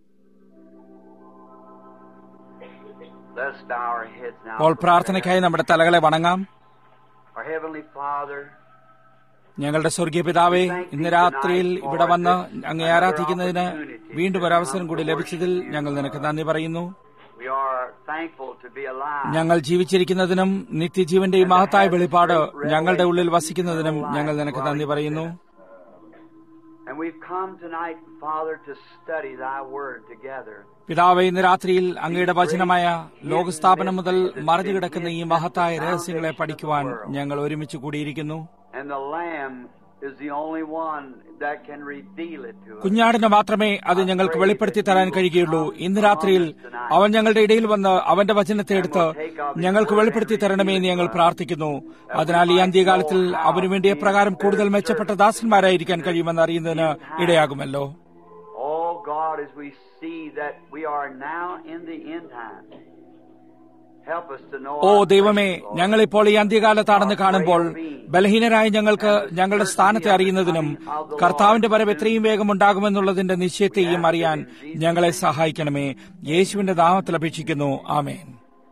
Let's bow our heads now. അപ്പോൾ പ്രാർത്ഥനയ്ക്കായി നമ്മുടെ തലകളെ വണങ്ങാം Our Heavenly Father, ഞങ്ങളുടെ സ്വർഗീയ പിതാവേ ഇന്ന് രാത്രിയിൽ ഇവിടെ വന്ന് അങ്ങേ ആരാധിക്കുന്നതിന് വീണ്ടും ഒരു അവസരം കൂടി ലഭിച്ചതിൽ ഞങ്ങൾ നിനക്ക് നന്ദി പറയുന്നു we are thankful to be alive. ഞങ്ങൾ ജീവിച്ചിരിക്കുന്നതിനും നിത്യജീവന്റെ ഈ മഹത്തായ വെളിപ്പാട് ഞങ്ങളുടെ ഉള്ളിൽ വസിക്കുന്നതിനും ഞങ്ങൾ നിനക്ക് നന്ദി പറയുന്നു And we've come tonight, Father, to study Thy Word together. പിതാവെ ഇന്ന് രാത്രിയിൽ അങ്ങയുടെ വചനമായ ലോകസ്ഥാപനം മുതൽ മറഞ്ഞു കിടക്കുന്ന ഈ മഹത്തായ രഹസ്യങ്ങളെ പഠിക്കുവാൻ ഞങ്ങൾ ഒരുമിച്ച് കൂടിയിരിക്കുന്നു And the Lamb is the only one that can reveal it to us. കുഞ്ഞാടിന് മാത്രമേ അത് ഞങ്ങൾക്ക് വെളിപ്പെടുത്തി തരാൻ കഴിയുകയുള്ളൂ ഇന്ന് രാത്രിയിൽ അവൻ ഞങ്ങളുടെ ഇടയിൽ വന്ന് അവന്റെ വചനത്തെ എടുത്ത് ഞങ്ങൾക്ക് വെളിപ്പെടുത്തി തരണമേ എന്ന് ഞങ്ങൾ പ്രാർത്ഥിക്കുന്നു അതിനാൽ ഈ അന്ത്യകാലത്തിൽ അവനു വേണ്ടി എപ്രകാരം കൂടുതൽ മെച്ചപ്പെട്ട ദാസന്മാരായിരിക്കാൻ കഴിയുമെന്ന് അറിയുന്നതിന് ഇടയാകുമല്ലോ Oh God, as we see that we are now in the end time, help us to know. Oh our ദൈവമേ place, Lord. ഞങ്ങളിപ്പോൾ ഈ അന്ത്യകാലത്താണെന്ന് കാണുമ്പോൾ ബലഹീനരായ ഞങ്ങൾക്ക് ഞങ്ങളുടെ സ്ഥാനത്തെ അറിയുന്നതിനും കർത്താവിന്റെ വരവ് എത്രയും വേഗം ഉണ്ടാകുമെന്നുള്ളതിന്റെ നിശ്ചയത്തെയും അറിയാൻ ഞങ്ങളെ സഹായിക്കണമേ യേശുവിന്റെ നാമത്തിൽ അപേക്ഷിക്കുന്നു ആമേൻ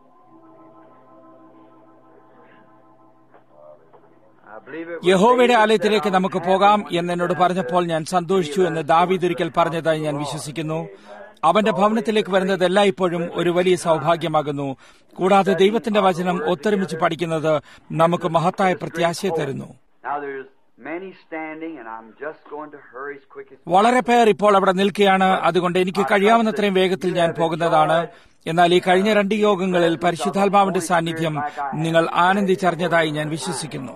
I believe it was യഹോവയുടെ David ആലയത്തിലേക്ക് said, നമുക്ക് പോകാം എന്ന് എന്നോട് പറഞ്ഞപ്പോൾ ഞാൻ സന്തോഷിച്ചു എന്ന് ദാവീദ് ഒരിക്കൽ പറഞ്ഞതായി ഞാൻ വിശ്വസിക്കുന്നു അവന്റെ ഭവനത്തിലേക്ക് വരുന്നത് എല്ലായ്പ്പോഴും ഒരു വലിയ സൗഭാഗ്യമാകുന്നു കൂടാതെ ദൈവത്തിന്റെ വചനം ഒത്തൊരുമിച്ച് പഠിക്കുന്നത് നമുക്ക് മഹത്തായ പ്രത്യാശയെ തരുന്നു Now there's many standing, and I'm just going to hurry as quick as വളരെ പേർ ഇപ്പോൾ അവിടെ നിൽക്കുകയാണ് അതുകൊണ്ട് എനിക്ക് കഴിയാവുന്നത്രയും വേഗത്തിൽ ഞാൻ പോകുന്നതാണ് എന്നാൽ ഈ കഴിഞ്ഞ രണ്ട് യോഗങ്ങളിൽ പരിശുദ്ധാത്മാവിന്റെ സാന്നിധ്യം നിങ്ങൾ ആനന്ദിച്ചറിഞ്ഞതായി ഞാൻ വിശ്വസിക്കുന്നു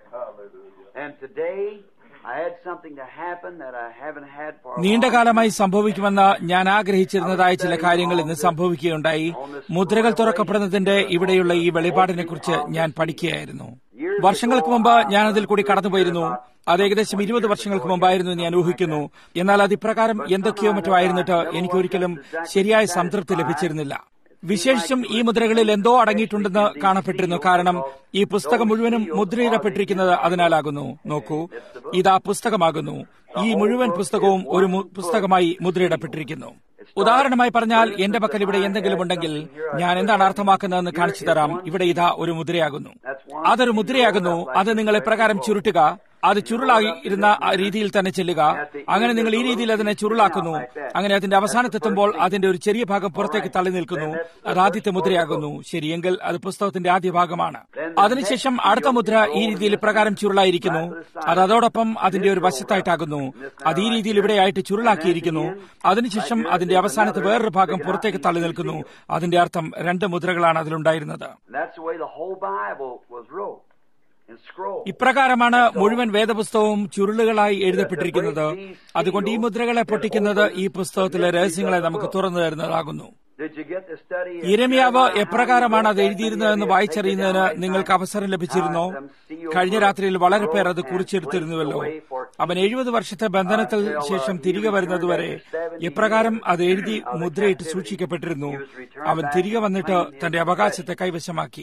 And today, I had something to happen that I haven't had for a നീണ്ടകാലമായി സംഭവിക്കുമെന്ന് ഞാൻ ആഗ്രഹിച്ചിരുന്നതായ ചില കാര്യങ്ങൾ ഇന്ന് സംഭവിക്കുകയുണ്ടായി മുദ്രകൾ തുറക്കപ്പെടുന്നതിന്റെ ഇവിടെയുള്ള ഈ വെളിപാടിനെ കുറിച്ച് ഞാൻ പഠിക്കുകയായിരുന്നു വർഷങ്ങൾക്ക് മുമ്പ് ഞാൻ അതിൽ കൂടി കടന്നുപോയിരുന്നു അത് ഏകദേശം ഇരുപത് വർഷങ്ങൾക്ക് മുമ്പായിരുന്നു എന്ന് ഞാൻ ഊഹിക്കുന്നു എന്നാൽ അത് ഇപ്രകാരം എന്തൊക്കെയോ മറ്റോ ആയിരുന്നിട്ട് എനിക്കൊരിക്കലും ശരിയായ സംതൃപ്തി ലഭിച്ചിരുന്നില്ല വിശേഷിച്ചും ഈ മുദ്രകളിൽ എന്തോ അടങ്ങിയിട്ടുണ്ടെന്ന് കാണപ്പെട്ടിരുന്നു കാരണം ഈ പുസ്തകം മുഴുവനും മുദ്രയിടപ്പെട്ടിരിക്കുന്നത് അതിനാലാകുന്നു നോക്കൂ ഇതാ പുസ്തകമാകുന്നു ഈ മുഴുവൻ പുസ്തകവും ഒരു മു- പുസ്തകമായി മുദ്രയിടപ്പെട്ടിരിക്കുന്നു ഉദാഹരണമായി പറഞ്ഞാൽ എന്റെ പക്കൽ ഇവിടെ എന്തെങ്കിലും ഉണ്ടെങ്കിൽ ഞാൻ എന്താണ് അർത്ഥമാക്കുന്നതെന്ന് കാണിച്ചു തരാം ഇവിടെ ഇതാ ഒരു മുദ്രയാകുന്നു അതൊരു മുദ്രയാകുന്നു അത് നിങ്ങൾ എപ്രകാരം ചുരുട്ടുക അത് ചുരുളായി ഇരുന്ന ആ രീതിയിൽ തന്നെ ചെല്ലുക അങ്ങനെ നിങ്ങൾ ഈ രീതിയിൽ അതിനെ ചുരുളാക്കുന്നു അങ്ങനെ അതിന്റെ അവസാനത്തെത്തുമ്പോൾ അതിന്റെ ഒരു ചെറിയ ഭാഗം പുറത്തേക്ക് തള്ളി നിൽക്കുന്നു അത് ആദ്യത്തെ മുദ്രയാകുന്നു ശരിയെങ്കിൽ അത് പുസ്തകത്തിന്റെ ആദ്യ ഭാഗമാണ് അതിനുശേഷം അടുത്ത മുദ്ര ഈ രീതിയിൽ ഇപ്രകാരം ചുരുളായിരിക്കുന്നു അത് അതോടൊപ്പം അതിന്റെ ഒരു വശത്തായിട്ടാകുന്നു അത് ഈ രീതിയിൽ ഇവിടെയായിട്ട് ചുരുളാക്കിയിരിക്കുന്നു അതിനുശേഷം അതിന്റെ അവസാനത്തെ വേറൊരു ഭാഗം പുറത്തേക്ക് തള്ളി നിൽക്കുന്നു അതിന്റെ അർത്ഥം രണ്ട് മുദ്രകളാണ് അതിലുണ്ടായിരുന്നത് And that's the way the whole Bible was wrote in scroll. ഇപ്രകാരമാണ് മുഴുവൻ വേദപുസ്തകവും ചുരുളുകളായി എഴുതപ്പെട്ടിരിക്കുന്നത് അതുകൊണ്ട് ഈ മുദ്രകളെ പൊട്ടിക്കുന്നത് ഈ പുസ്തകത്തിലെ രഹസ്യങ്ങളെ നമുക്ക് തുറന്നു തരുന്നതാകുന്നു Did you get to study? in ഇരമിയാവ് Jeremiah? എപ്രകാരമാണ് അത് എഴുതിയിരുന്നതെന്ന് വായിച്ചറിയുന്നതിന് നിങ്ങൾക്ക് അവസരം ലഭിച്ചിരുന്നോ കഴിഞ്ഞ രാത്രിയിൽ വളരെ പേർ അത് കുറിച്ചെടുത്തിരുന്നുവല്ലോ അവൻ എഴുപത് വർഷത്തെ ബന്ധനത്തിൽ ശേഷം തിരികെ വരുന്നതുവരെ എപ്രകാരം അത് എഴുതി മുദ്രയിട്ട് സൂക്ഷിക്കപ്പെട്ടിരുന്നു അവൻ തിരികെ വന്നിട്ട് തന്റെ അവകാശത്തെ കൈവശമാക്കി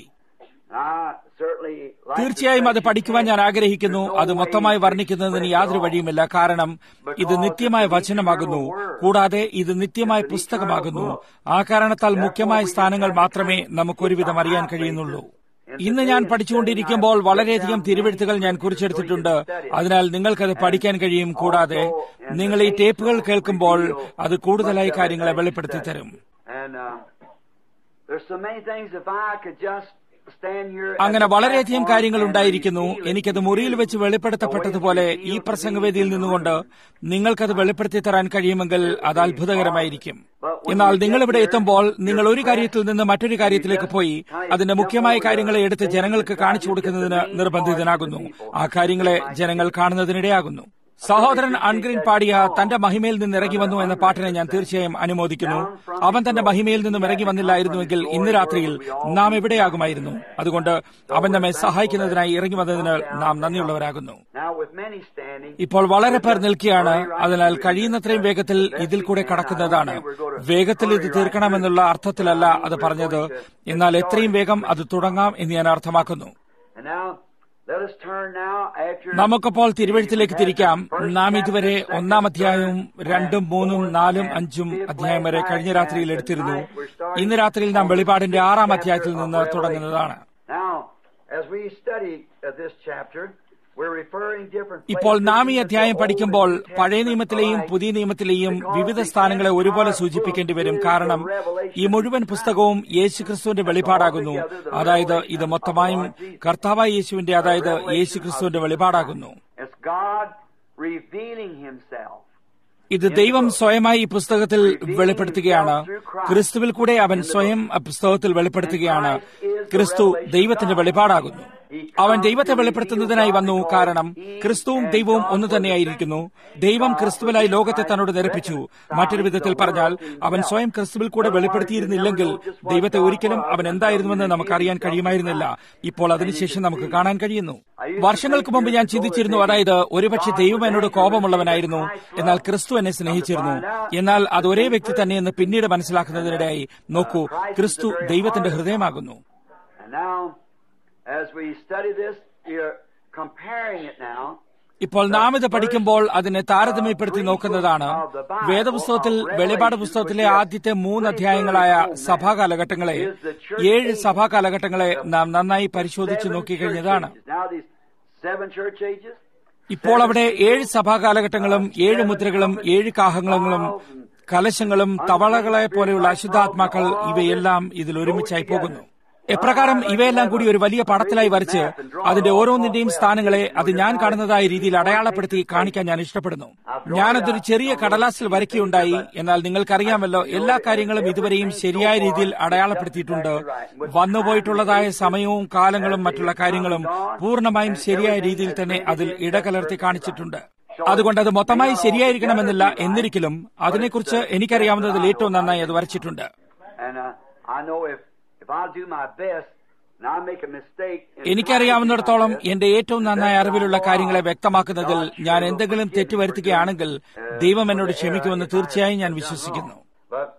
I certainly like തീർച്ചയായും അത് പഠിക്കുവാൻ ഞാൻ ആഗ്രഹിക്കുന്നു അത് മൊത്തമായി വർണ്ണിക്കുന്നതിന് യാതൊരു വഴിയുമില്ല കാരണം ഇത് നിത്യമായ വചനമാകുന്നു കൂടാതെ ഇത് നിത്യമായ പുസ്തകമാകുന്നു ആ കാരണത്താൽ മുഖ്യമായ സ്ഥാനങ്ങൾ മാത്രമേ നമുക്കൊരുവിധം അറിയാൻ കഴിയുന്നുള്ളൂ ഇന്ന് ഞാൻ പഠിച്ചുകൊണ്ടിരിക്കുമ്പോൾ വളരെയധികം തിരുവെഴുത്തുകൾ ഞാൻ കുറിച്ചെടുത്തിട്ടുണ്ട് അതിനാൽ നിങ്ങൾക്കത് പഠിക്കാൻ കഴിയും കൂടാതെ നിങ്ങൾ ഈ ടേപ്പുകൾ കേൾക്കുമ്പോൾ അത് കൂടുതലായി കാര്യങ്ങളെ വെളിപ്പെടുത്തി തരും And uh, there's so many things. If I could just stand here. at അങ്ങനെ the വളരെയധികം platform കാര്യങ്ങൾ and ഉണ്ടായിരിക്കുന്നു reveal it എനിക്കത് to മുറിയിൽ you വെച്ച് വെളിപ്പെടുത്തപ്പെട്ടതുപോലെ the way ഈ it's പ്രസംഗവേദിയിൽ revealed to നിന്നുകൊണ്ട് me. നിങ്ങൾക്കത് വെളിപ്പെടുത്തി തരാൻ കഴിയുമെങ്കിൽ അത് അത്ഭുതകരമായിരിക്കും എന്നാൽ നിങ്ങൾ ഇവിടെ എത്തുമ്പോൾ നിങ്ങൾ ഒരു കാര്യത്തിൽ നിന്ന് മറ്റൊരു കാര്യത്തിലേക്ക് പോയി അതിന്റെ മുഖ്യമായ കാര്യങ്ങളെ എടുത്ത് ജനങ്ങൾക്ക് കാണിച്ചു കൊടുക്കുന്നതിന് നിർബന്ധിതനാകുന്നു ആ കാര്യങ്ങളെ ജനങ്ങൾ കാണുന്നതിനിടയാകുന്നു സഹോദരൻ അൺഗ്രീൻ പാടിയ തന്റെ മഹിമയിൽ നിന്ന് ഇറങ്ങി വന്നു എന്ന പാട്ടിനെ ഞാൻ തീർച്ചയായും അനുമോദിക്കുന്നു അവൻ തന്റെ മഹിമയിൽ നിന്നും ഇറങ്ങി വന്നില്ലായിരുന്നുവെങ്കിൽ ഇന്ന് രാത്രിയിൽ നാം എവിടെയാകുമായിരുന്നു അതുകൊണ്ട് അവൻ നമ്മെ സഹായിക്കുന്നതിനായി ഇറങ്ങി വന്നതിന് നാം നന്ദിയുള്ളവരാകുന്നു Now, with many standing, ഇപ്പോൾ വളരെ പേർ നിൽക്കുകയാണ് അതിനാൽ കഴിയുന്നത്രയും വേഗത്തിൽ ഇതിൽ കൂടെ കടക്കുന്നതാണ് വേഗത്തിൽ ഇത് തീർക്കണമെന്നുള്ള അർത്ഥത്തിലല്ല അത് പറഞ്ഞത് എന്നാൽ എത്രയും വേഗം അത് തുടങ്ങാം എന്ന് ഞാൻ അർത്ഥമാക്കുന്നു and now Let us turn now after നമുക്കപ്പോൾ തിരുവഴുത്തിലേക്ക് തിരിക്കാം നാം ഇതുവരെ ഒന്നാം അധ്യായവും രണ്ടും മൂന്നും നാലും അഞ്ചും അധ്യായം വരെ കഴിഞ്ഞ രാത്രിയിൽ എടുത്തിരുന്നു ഇന്ന് രാത്രിയിൽ നാം വെളിപാടിന്റെ ആറാം അധ്യായത്തിൽ നിന്ന് തുടങ്ങുന്നതാണ് Now, as we study uh, this chapter, we're referring different ഇപ്പോൾ places നാം ഈ in the അധ്യായം Old പഠിക്കുമ്പോൾ Testament പഴയ നിയമത്തിലെയും alike, പുതിയ നിയമത്തിലെയും വിവിധ സ്ഥാനങ്ങളെ ഒരുപോലെ സൂചിപ്പിക്കേണ്ടി വരും കാരണം ഈ മുഴുവൻ പുസ്തകവും യേശുക്രിസ്തുവിന്റെ വെളിപാടാകുന്നു അതായത് ഇത് മൊത്തമായും കർത്താവായ യേശുവിന്റെ അതായത് യേശുക്രിസ്തുവിന്റെ വെളിപാടാകുന്നു It's God revealing Himself. ഇത് ദൈവം സ്വയമായി ഈ പുസ്തകത്തിൽ വെളിപ്പെടുത്തുകയാണ് ക്രിസ്തുവിൽ കൂടെ അവൻ സ്വയം ആ പുസ്തകത്തിൽ വെളിപ്പെടുത്തുകയാണ് ക്രിസ്തു ദൈവത്തിന്റെ വെളിപാടാകുന്നു അവൻ ദൈവത്തെ വെളിപ്പെടുത്തുന്നതിനായി വന്നു കാരണം ക്രിസ്തുവും ദൈവവും ഒന്നു തന്നെയായിരിക്കുന്നു ദൈവം ക്രിസ്തുവിനായി ലോകത്തെ തന്നോട് നിരപ്പിച്ചു മറ്റൊരു വിധത്തിൽ പറഞ്ഞാൽ അവൻ സ്വയം ക്രിസ്തുവിൽ കൂടെ വെളിപ്പെടുത്തിയിരുന്നില്ലെങ്കിൽ ദൈവത്തെ ഒരിക്കലും അവൻ എന്തായിരുന്നുവെന്ന് നമുക്കറിയാൻ കഴിയുമായിരുന്നില്ല ഇപ്പോൾ അതിനുശേഷം നമുക്ക് കാണാൻ കഴിയുന്നു വർഷങ്ങൾക്ക് മുമ്പ് ഞാൻ ചിന്തിച്ചിരുന്നു അതായത് ഒരുപക്ഷെ ദൈവം എന്നോട് കോപമുള്ളവനായിരുന്നു എന്നാൽ ക്രിസ്തു എന്നെ സ്നേഹിച്ചിരുന്നു എന്നാൽ അത് ഒരേ വ്യക്തി തന്നെയെന്ന് പിന്നീട് മനസ്സിലാക്കുന്നതിനിടയായി നോക്കൂ ക്രിസ്തു ദൈവത്തിന്റെ ഹൃദയമാകുന്നു And now, as we study this, we're comparing it now. ഇപ്പോൾ നാം ഇത് പഠിക്കുമ്പോൾ അതിനെ താരതമ്യപ്പെടുത്തി നോക്കുന്നതാണ് വേദപുസ്തകത്തിൽ വെളിപാട് പുസ്തകത്തിലെ ആദ്യത്തെ മൂന്ന് അധ്യായങ്ങളായ സഭാ കാലഘട്ടങ്ങളെ ഏഴ് സഭാ കാലഘട്ടങ്ങളെ നാം നന്നായി പരിശോധിച്ച് നോക്കിക്കഴിഞ്ഞതാണ് Now these seven church ages, ഇപ്പോൾ അവിടെ ഏഴ് സഭാ കാലഘട്ടങ്ങളും ഏഴ് മുദ്രകളും ഏഴ് കാഹങ്ങളും കലശങ്ങളും തവളകളെ പോലെയുള്ള അശുദ്ധാത്മാക്കൾ ഇവയെല്ലാം ഇതിൽ ഒരുമിച്ചായി പോകുന്നു എപ്രകാരം ഇവയെല്ലാം കൂടി ഒരു വലിയ പടത്തിലായി വരച്ച് അതിന്റെ ഓരോന്നിന്റെയും സ്ഥാനങ്ങളെ അത് ഞാൻ കാണുന്നതായ രീതിയിൽ അടയാളപ്പെടുത്തി കാണിക്കാൻ ഞാൻ ഇഷ്ടപ്പെടുന്നു ഞാനതൊരു ചെറിയ കടലാസിൽ വരയ്ക്കുകയുണ്ടായി എന്നാൽ നിങ്ങൾക്കറിയാമല്ലോ എല്ലാ കാര്യങ്ങളും ഇതുവരെയും ശരിയായ രീതിയിൽ അടയാളപ്പെടുത്തിയിട്ടുണ്ട് വന്നുപോയിട്ടുള്ളതായ സമയവും കാലങ്ങളും മറ്റുള്ള കാര്യങ്ങളും പൂർണ്ണമായും ശരിയായ രീതിയിൽ തന്നെ അതിൽ ഇടകലർത്തി കാണിച്ചിട്ടുണ്ട് അതുകൊണ്ട് അത് മൊത്തമായി ശരിയായിരിക്കണമെന്നില്ല എന്നിരിക്കലും അതിനെക്കുറിച്ച് എനിക്കറിയാവുന്നതിൽ ഏറ്റവും നന്നായി അത് വരച്ചിട്ടുണ്ട് and uh, I know if if I do my best and I make a mistake, in എനിക്കറിയാവുന്നിടത്തോളം trying to do my എന്റെ ഏറ്റവും നന്നായി അറിവിലുള്ള കാര്യങ്ങളെ വ്യക്തമാക്കുന്നതിൽ ഞാൻ എന്തെങ്കിലും തെറ്റ് വരുത്തുകയാണെങ്കിൽ ദൈവം എന്നോട് ക്ഷമിക്കുമെന്ന് തീർച്ചയായും ഞാൻ വിശ്വസിക്കുന്നു best, But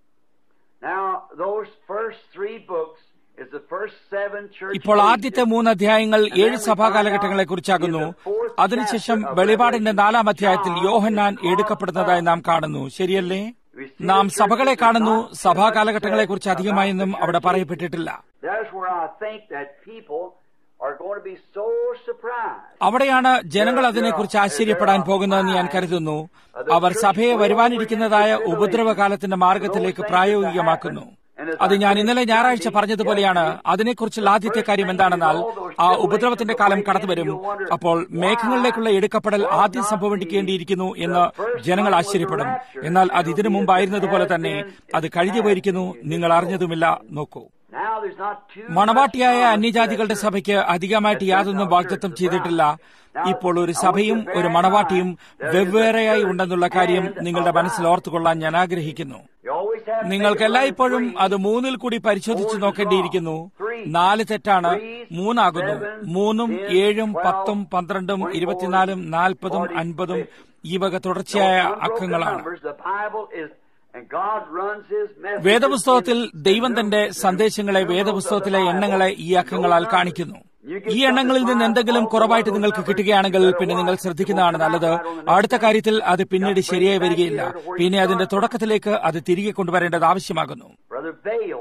now those first three books is the first seven church ഇപ്പോൾ ages. ആദ്യത്തെ മൂന്ന് അധ്യായങ്ങൾ ഏഴ് സഭാ കാലഘട്ടങ്ങളെ കുറിച്ചാകുന്നു അതിനുശേഷം വെളിപാടിന്റെ നാലാം അധ്യായത്തിൽ യോഹന്നാൻ എടുക്കപ്പെടുന്നതായി നാം കാണുന്നു ശരിയല്ലേ നാം സഭകളെ കാണുന്നു സഭാ കാലഘട്ടങ്ങളെ കുറിച്ച് അധികമായൊന്നും അവിടെ പറയപ്പെട്ടിട്ടില്ല That's where I think that people are going to be so surprised. അവിടെയാണ് ജനങ്ങൾ അതിനെക്കുറിച്ച് ആശ്ചര്യപ്പെടാൻ പോകുന്നതെന്ന് ഞാൻ കരുതുന്നു അവർ സഭയെ വരുവാനിരിക്കുന്നതായ ഉപദ്രവകാലത്തിന്റെ മാർഗത്തിലേക്ക് പ്രായോഗികമാക്കുന്നു അത് ഞാൻ ഇന്നലെ ഞായറാഴ്ച പറഞ്ഞതുപോലെയാണ് അതിനെക്കുറിച്ചുള്ള ആദ്യത്തെ കാര്യം എന്താണെന്നാൽ ആ ഉപദ്രവത്തിന്റെ കാലം കടന്നുവരും അപ്പോൾ മേഘങ്ങളിലേക്കുള്ള എടുക്കപ്പെടൽ ആദ്യം സംഭവിക്കേണ്ടിയിരിക്കുന്നു എന്ന് ജനങ്ങൾ ആശ്ചര്യപ്പെടും എന്നാൽ അത് ഇതിനു മുമ്പായിരുന്നതുപോലെ തന്നെ അത് കഴിഞ്ഞു പോയിരിക്കുന്നു നിങ്ങൾ അറിഞ്ഞതുമില്ല നോക്കൂ Now there's not too മണവാട്ടിയായ അന്യജാതികളുടെ സഭയ്ക്ക് അധികമായിട്ട് യാതൊന്നും വാഗ്ദത്തം ചെയ്തിട്ടില്ല ഇപ്പോൾ ഒരു സഭയും ഒരു മണവാട്ടിയും വെവ്വേറെയായി ഉണ്ടെന്നുള്ള കാര്യം നിങ്ങളുടെ മനസ്സിൽ ഓർത്തുകൊള്ളാൻ ഞാൻ ആഗ്രഹിക്കുന്നു You always have നിങ്ങൾക്ക് എല്ലായ്പ്പോഴും അത് മൂന്നിൽ കൂടി പരിശോധിച്ച് നോക്കേണ്ടിയിരിക്കുന്നു നാല് തെറ്റാണ് മൂന്നാകുന്നു മൂന്നും ഏഴും പത്തും പന്ത്രണ്ടും ഇരുപത്തിനാലും നാൽപ്പതും അൻപതും ഈ വക തുടർച്ചയായ അക്കങ്ങളാണ് The Bible is, and God runs His messages വേദപുസ്തകത്തിൽ ദൈവം തന്റെ സന്ദേശങ്ങളെ വേദപുസ്തകത്തിലെ എണ്ണങ്ങളെ ഈ അക്കങ്ങളാൽ കാണിക്കുന്നു ഈ എണ്ണങ്ങളിൽ നിന്ന് എന്തെങ്കിലും കുറവായിട്ട് നിങ്ങൾക്ക് കിട്ടുകയാണെങ്കിൽ പിന്നെ നിങ്ങൾ ശ്രദ്ധിക്കുന്നതാണ് നല്ലത് അടുത്ത കാര്യത്തിൽ അത് പിന്നീട് ശരിയായി വരികയില്ല പിന്നെ അതിന്റെ തുടക്കത്തിലേക്ക് അത് തിരികെ കൊണ്ടുവരേണ്ടത് ആവശ്യമാകുന്നു Brother Bale,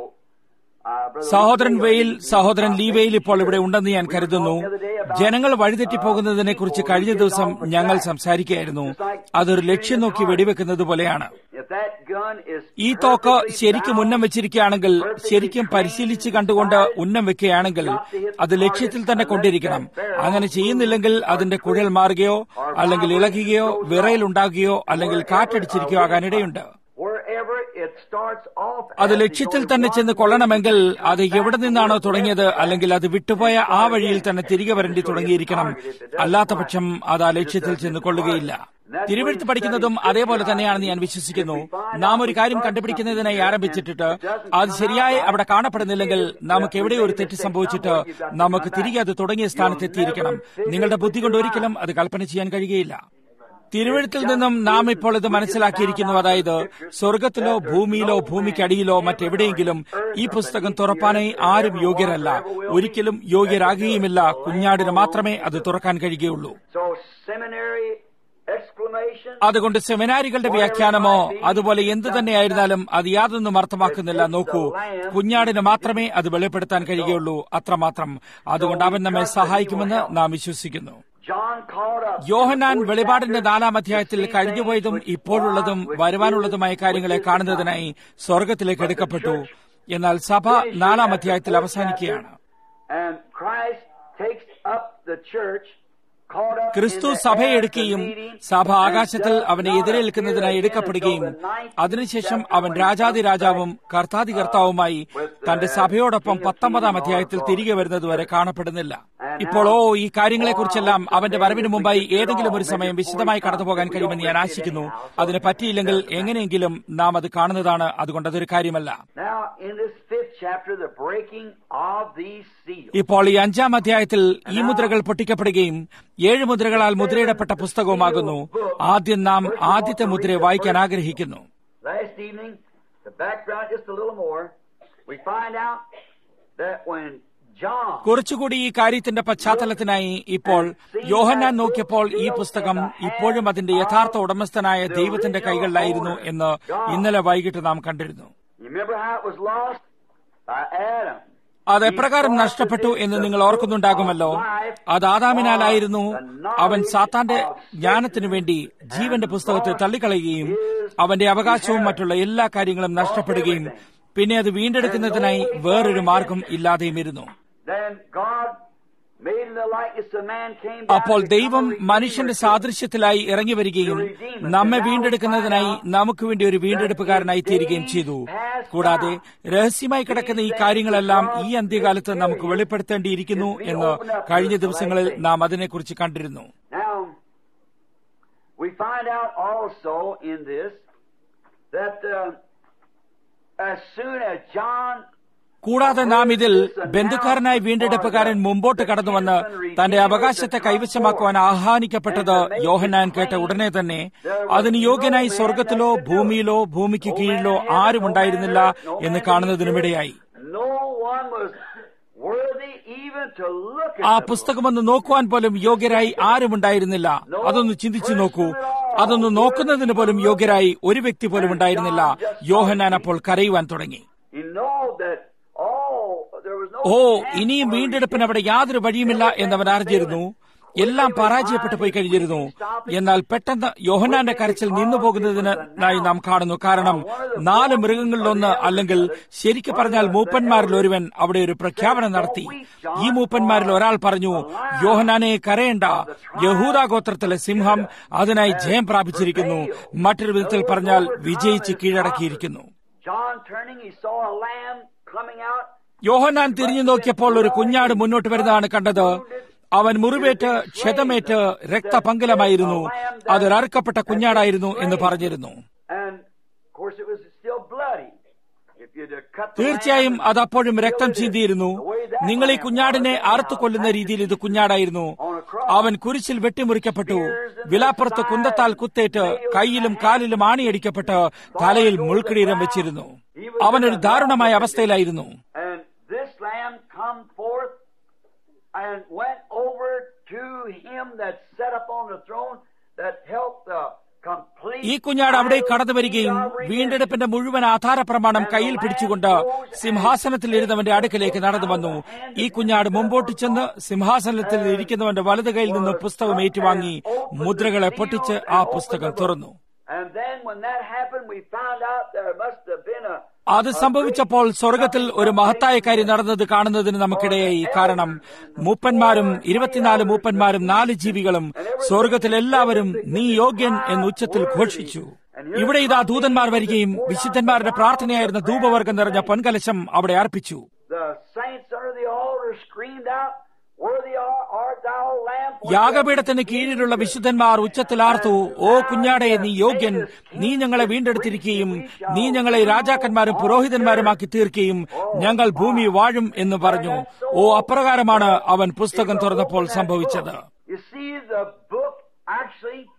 uh, Brother സഹോദരൻ Bale, വെയിൽ സഹോദരൻ ലീവയിൽ ഇപ്പോൾ ഇവിടെ ഉണ്ടെന്ന് ഞാൻ കരുതുന്നു ജനങ്ങൾ വഴിതെറ്റിപ്പോകുന്നതിനെ കുറിച്ച് കഴിഞ്ഞ ദിവസം ഞങ്ങൾ സംസാരിക്കുകയായിരുന്നു അതൊരു ലക്ഷ്യം നോക്കി വെടിവെക്കുന്നത് പോലെയാണ് if that gun is ഈ തോക്ക് perfectly ശരിക്കും bound, ഉന്നം വെച്ചിരിക്കുകയാണെങ്കിൽ ശരിക്കും പരിശീലിച്ച് കണ്ടുകൊണ്ട് ഉന്നം വെക്കുകയാണെങ്കിൽ അത് ലക്ഷ്യത്തിൽ തന്നെ കൊണ്ടിരിക്കണം അങ്ങനെ ചെയ്യുന്നില്ലെങ്കിൽ അതിന്റെ കുഴൽ മാറുകയോ അല്ലെങ്കിൽ ഇളകുകയോ വിറയിലുണ്ടാകുകയോ അല്ലെങ്കിൽ കാറ്റടിച്ചിരിക്കുകയോ ആകാനിടയുണ്ട് wherever it starts off അത് at, ലക്ഷ്യത്തിൽ it തന്നെ goes ചെന്ന് on കൊള്ളണമെങ്കിൽ to the അത് എവിടെ നിന്നാണോ തുടങ്ങിയത് അല്ലെങ്കിൽ അത് വിട്ടുപോയ ആ വഴിയിൽ തന്നെ തിരികെ വരേണ്ടി തുടങ്ങിയിരിക്കണം അല്ലാത്ത പക്ഷം അത് ആ ലക്ഷ്യത്തിൽ ചെന്ന് കൊള്ളുകയില്ല തിരുവെഴുത്ത് പഠിക്കുന്നതും അതേപോലെ തന്നെയാണെന്ന് ഞാൻ വിശ്വസിക്കുന്നു നാം ഒരു കാര്യം കണ്ടുപിടിക്കുന്നതിനായി ആരംഭിച്ചിട്ട് അത് ശരിയായി അവിടെ കാണപ്പെടുന്നില്ലെങ്കിൽ നമുക്ക് എവിടെയോ ഒരു തെറ്റ് സംഭവിച്ചിട്ട് നമുക്ക് തിരികെ അത് തുടങ്ങിയ സ്ഥാനത്തെത്തിയിരിക്കണം നിങ്ങളുടെ ബുദ്ധി കൊണ്ട് ഒരിക്കലും അത് കൽപ്പന ചെയ്യാൻ കഴിയുകയില്ല തിരുവഴുത്തിൽ നിന്നും നാം ഇപ്പോൾ ഇത് മനസ്സിലാക്കിയിരിക്കുന്നു അതായത് സ്വർഗത്തിലോ ഭൂമിയിലോ ഭൂമിക്കടിയിലോ മറ്റെവിടെയെങ്കിലും ഈ പുസ്തകം തുറപ്പാനായി ആരും യോഗ്യരല്ല ഒരിക്കലും യോഗ്യരാകുകയുമില്ല കുഞ്ഞാടിന് മാത്രമേ അത് തുറക്കാൻ കഴിയുകയുള്ളൂ So seminary exclamation. അതുകൊണ്ട് സെമിനാരികളുടെ വ്യാഖ്യാനമോ അതുപോലെ എന്തു തന്നെയായിരുന്നാലും അത് യാതൊന്നും അർത്ഥമാക്കുന്നില്ല നോക്കൂ കുഞ്ഞാടിന് മാത്രമേ അത് വെളിപ്പെടുത്താൻ കഴിയുകയുള്ളൂ അത്രമാത്രം അതുകൊണ്ട് അവൻ നമ്മെ സഹായിക്കുമെന്ന് നാം വിശ്വസിക്കുന്നു John called up. യോഹന്നാൻ വെളിപാടിന്റെ നാലാം അധ്യായത്തിൽ കഴിഞ്ഞുപോയതും ഇപ്പോഴുള്ളതും വരുവാനുള്ളതുമായ കാര്യങ്ങളെ കാണുന്നതിനായി സ്വർഗത്തിലേക്ക് എടുക്കപ്പെട്ടു എന്നാൽ സഭ നാലാം അധ്യായത്തിൽ അവസാനിക്കുകയാണ് And Christ takes up the church. caught up in ക്രിസ്തു the സഭയെ air എടുക്കുകയും meeting, സഭ and ആകാശത്തിൽ does അവനെ not എതിരേൽക്കുന്നതിനായി appear എടുക്കപ്പെടുകയും again until the ninth അതിനുശേഷം chapter അവൻ when he രാജാതിരാജാവും comes back, കർത്താതികർത്താവുമായി തന്റെ സഭയോടൊപ്പം പത്തൊമ്പതാം അധ്യായത്തിൽ തിരികെ വരുന്നതുവരെ കാണപ്പെടുന്നില്ല ഇപ്പോൾ ഓ ഈ കാര്യങ്ങളെക്കുറിച്ചെല്ലാം അവന്റെ വരവിന് മുമ്പായി ഏതെങ്കിലും ഒരു സമയം വിശദമായി കടന്നുപോകാൻ കഴിയുമെന്ന് ഞാൻ ആശിക്കുന്നു അതിന് പറ്റിയില്ലെങ്കിൽ എങ്ങനെയെങ്കിലും നാം അത് കാണുന്നതാണ് അതുകൊണ്ട് അതൊരു കാര്യമല്ല Now, in this fifth chapter, the breaking of these seals. ഇപ്പോൾ ഈ അഞ്ചാം അധ്യായത്തിൽ ഈ മുദ്രകൾ പൊട്ടിക്കപ്പെടുകയും ഏഴ് മുദ്രകളാൽ മുദ്രയിടപ്പെട്ട പുസ്തകവുമാകുന്നു ആദ്യം നാം ആദ്യത്തെ മുദ്രയെ വായിക്കാൻ ആഗ്രഹിക്കുന്നു Last evening, the background just a little more, we find out that when John കുറച്ചുകൂടി ഈ കാര്യത്തിന്റെ പശ്ചാത്തലത്തിനായി ഇപ്പോൾ യോഹന്നാൻ നോക്കിയപ്പോൾ ഈ പുസ്തകം ഇപ്പോഴും അതിന്റെ യഥാർത്ഥ ഉടമസ്ഥനായ ദൈവത്തിന്റെ കൈകളിലായിരുന്നു എന്ന് ഇന്നലെ വൈകിട്ട് നാം കണ്ടിരുന്നു You remember how it was lost? By Adam. അത് എപ്രകാരം നഷ്ടപ്പെട്ടു എന്ന് നിങ്ങൾ ഓർക്കുന്നുണ്ടാകുമല്ലോ അത് ആദാമിനാലായിരുന്നു അവൻ സാത്താന്റെ ജ്ഞാനത്തിനു വേണ്ടി ജീവന്റെ പുസ്തകത്തെ തള്ളിക്കളയുകയും അവന്റെ അവകാശവും മറ്റുള്ള എല്ലാ കാര്യങ്ങളും നഷ്ടപ്പെടുകയും പിന്നെ അത് വീണ്ടെടുക്കുന്നതിനായി വേറൊരു മാർഗം ഇല്ലാതെയും ഇരുന്നു Then God, made in the likeness of man, came down അപ്പോൾ to ദൈവം come മനുഷ്യന്റെ സാദൃശ്യത്തിലായി ഇറങ്ങി വരികയും നമ്മെ വീണ്ടെടുക്കുന്നതിനായി നമുക്ക് വേണ്ടി ഒരു വീണ്ടെടുപ്പുകാരനായി തീരുകയും ചെയ്തു കൂടാതെ രഹസ്യമായി കിടക്കുന്ന ഈ കാര്യങ്ങളെല്ലാം ഈ അന്ത്യകാലത്ത് നമുക്ക് വെളിപ്പെടുത്തേണ്ടിയിരിക്കുന്നു എന്ന് കഴിഞ്ഞ ദിവസങ്ങളിൽ നാം അതിനെക്കുറിച്ച് കണ്ടിരുന്നു Now, we find out also in this that uh, as soon as John കൂടാതെ നാം ഇതിൽ ബന്ധുക്കാരനായി വീണ്ടെടുപ്പുകാരൻ മുമ്പോട്ട് കടന്നുവന്ന് തന്റെ അവകാശത്തെ കൈവശമാക്കുവാൻ ആഹ്വാനിക്കപ്പെട്ടത് യോഹന്നാൻ കേട്ട ഉടനെ തന്നെ അതിന് യോഗ്യനായി സ്വർഗത്തിലോ ഭൂമിയിലോ ഭൂമിക്ക് കീഴിലോ ആരും ഉണ്ടായിരുന്നില്ല എന്ന് കാണുന്നതിനുമിടയായി no one was worthy even to look at ആ the പുസ്തകമൊന്ന് നോക്കുവാൻ പോലും യോഗ്യരായി ആരും ഉണ്ടായിരുന്നില്ല അതൊന്ന് ചിന്തിച്ചു നോക്കൂ അതൊന്ന് നോക്കുന്നതിന് പോലും യോഗ്യരായി ഒരു വ്യക്തി പോലും ഉണ്ടായിരുന്നില്ല യോഹന്നാൻ അപ്പോൾ കരയുവാൻ തുടങ്ങി You know that oh there was no ഓ ഇനിയും വീണ്ടെടുപ്പിന് അവിടെ യാതൊരു വഴിയുമില്ല എന്നവൻ അറിഞ്ഞിരുന്നു എല്ലാം പരാജയപ്പെട്ടു പോയി കഴിഞ്ഞിരുന്നു എന്നാൽ പെട്ടെന്ന് യോഹനാന്റെ കരച്ചിൽ നിന്നു പോകുന്നതിനായി നാം കാണുന്നു കാരണം നാല് മൃഗങ്ങളിലൊന്ന് അല്ലെങ്കിൽ ശരിക്കു പറഞ്ഞാൽ മൂപ്പന്മാരിൽ ഒരുവൻ അവിടെ ഒരു പ്രഖ്യാപനം നടത്തി ഈ മൂപ്പന്മാരിൽ ഒരാൾ പറഞ്ഞു യോഹനാനെ കരയേണ്ട യഹൂദ ഗോത്രത്തിലെ സിംഹം അതിനായി ജയം പ്രാപിച്ചിരിക്കുന്നു മറ്റൊരു വിധത്തിൽ പറഞ്ഞാൽ വിജയിച്ച് കീഴടക്കിയിരിക്കുന്നു John turning he saw a lamb coming out യോഹന്നാൻ തിരിഞ്ഞു നോക്കിയപ്പോൾ ഒരു കുഞ്ഞാട് മുന്നോട്ട് വരുന്നതാണ് കണ്ടത് അവൻ മുറിവേറ്റ് ക്ഷതമേറ്റ് രക്തപങ്കലമായിരുന്നു അതൊരു അറുക്കപ്പെട്ട കുഞ്ഞാടായിരുന്നു എന്ന് പറഞ്ഞിരുന്നു and of course it was still bloody if you'd have cut the തീർച്ചയായും lamb, അത് അപ്പോഴും രക്തം ചിന്തിയിരുന്നു നിങ്ങൾ ഈ കുഞ്ഞാടിനെ അറുത്തു കൊല്ലുന്ന രീതിയിൽ ഇത് കുഞ്ഞാടായിരുന്നു അവൻ കുരിശിൽ വെട്ടിമുറിക്കപ്പെട്ടു വിലാപ്പുറത്ത് കുന്തത്താൽ കുത്തേറ്റ് കൈയിലും കാലിലും ആണിയടിക്കപ്പെട്ട് തലയിൽ മുൾക്കിടീരം വെച്ചിരുന്നു അവനൊരു ദാരുണമായ അവസ്ഥയിലായിരുന്നു and this lamb come forth and went over to him that sat upon the throne that helped the complete ഈ കുഞ്ഞാട് അവിടെ കടന്നു വരികയും വീണ്ടെടുപ്പിന്റെ മുഴുവൻ ആധാര പ്രമാണം കയ്യിൽ പിടിച്ചുകൊണ്ട് സിംഹാസനത്തിൽ ഇരുന്നവന്റെ അടുക്കലേക്ക് നടന്നു വന്നു ഈ കുഞ്ഞാട് മുമ്പോട്ട് ചെന്ന് സിംഹാസനത്തിൽ ഇരിക്കുന്നവന്റെ വലത് കൈയിൽ നിന്ന് പുസ്തകം ഏറ്റുവാങ്ങി മുദ്രകളെ പൊട്ടിച്ച് ആ പുസ്തകം തുറന്നു And then when that happened, we found out there must have been a അത് സംഭവിച്ചപ്പോൾ സ്വർഗത്തിൽ ഒരു മഹത്തായ കാര്യം നടന്നത് കാണുന്നതിന് നമുക്കിടയായി കാരണം മൂപ്പന്മാരും ഇരുപത്തിനാല് മൂപ്പന്മാരും നാല് ജീവികളും സ്വർഗത്തിൽ എല്ലാവരും നീ യോഗ്യൻ എന്ന് ഉച്ചത്തിൽ ഘോഷിച്ചു ഇവിടെ ഇതാ ദൂതന്മാർ വരികയും വിശുദ്ധന്മാരുടെ പ്രാർത്ഥനയായിരുന്ന ധൂപവർഗം നിറഞ്ഞ പൊൻകലശം അവിടെ അർപ്പിച്ചു the saints under the altar screamed out, Worthy art art thou, Lamb. for യാഗപീഠത്തിന് കീഴിലുള്ള വിശുദ്ധന്മാർ ഉച്ചത്തിൽ ആർത്തു ഓ കുഞ്ഞാടെ നീ യോഗ്യൻ നീ ഞങ്ങളെ വീണ്ടെടുത്തിരിക്കുകയും നീ ഞങ്ങളെ രാജാക്കന്മാരും പുരോഹിതന്മാരുമാക്കി തീർക്കുകയും ഞങ്ങൾ ഭൂമി വാഴും എന്ന് പറഞ്ഞു ഓ അപ്രകാരമാണ് അവൻ പുസ്തകം തുറന്നപ്പോൾ സംഭവിച്ചത് You see, the book actually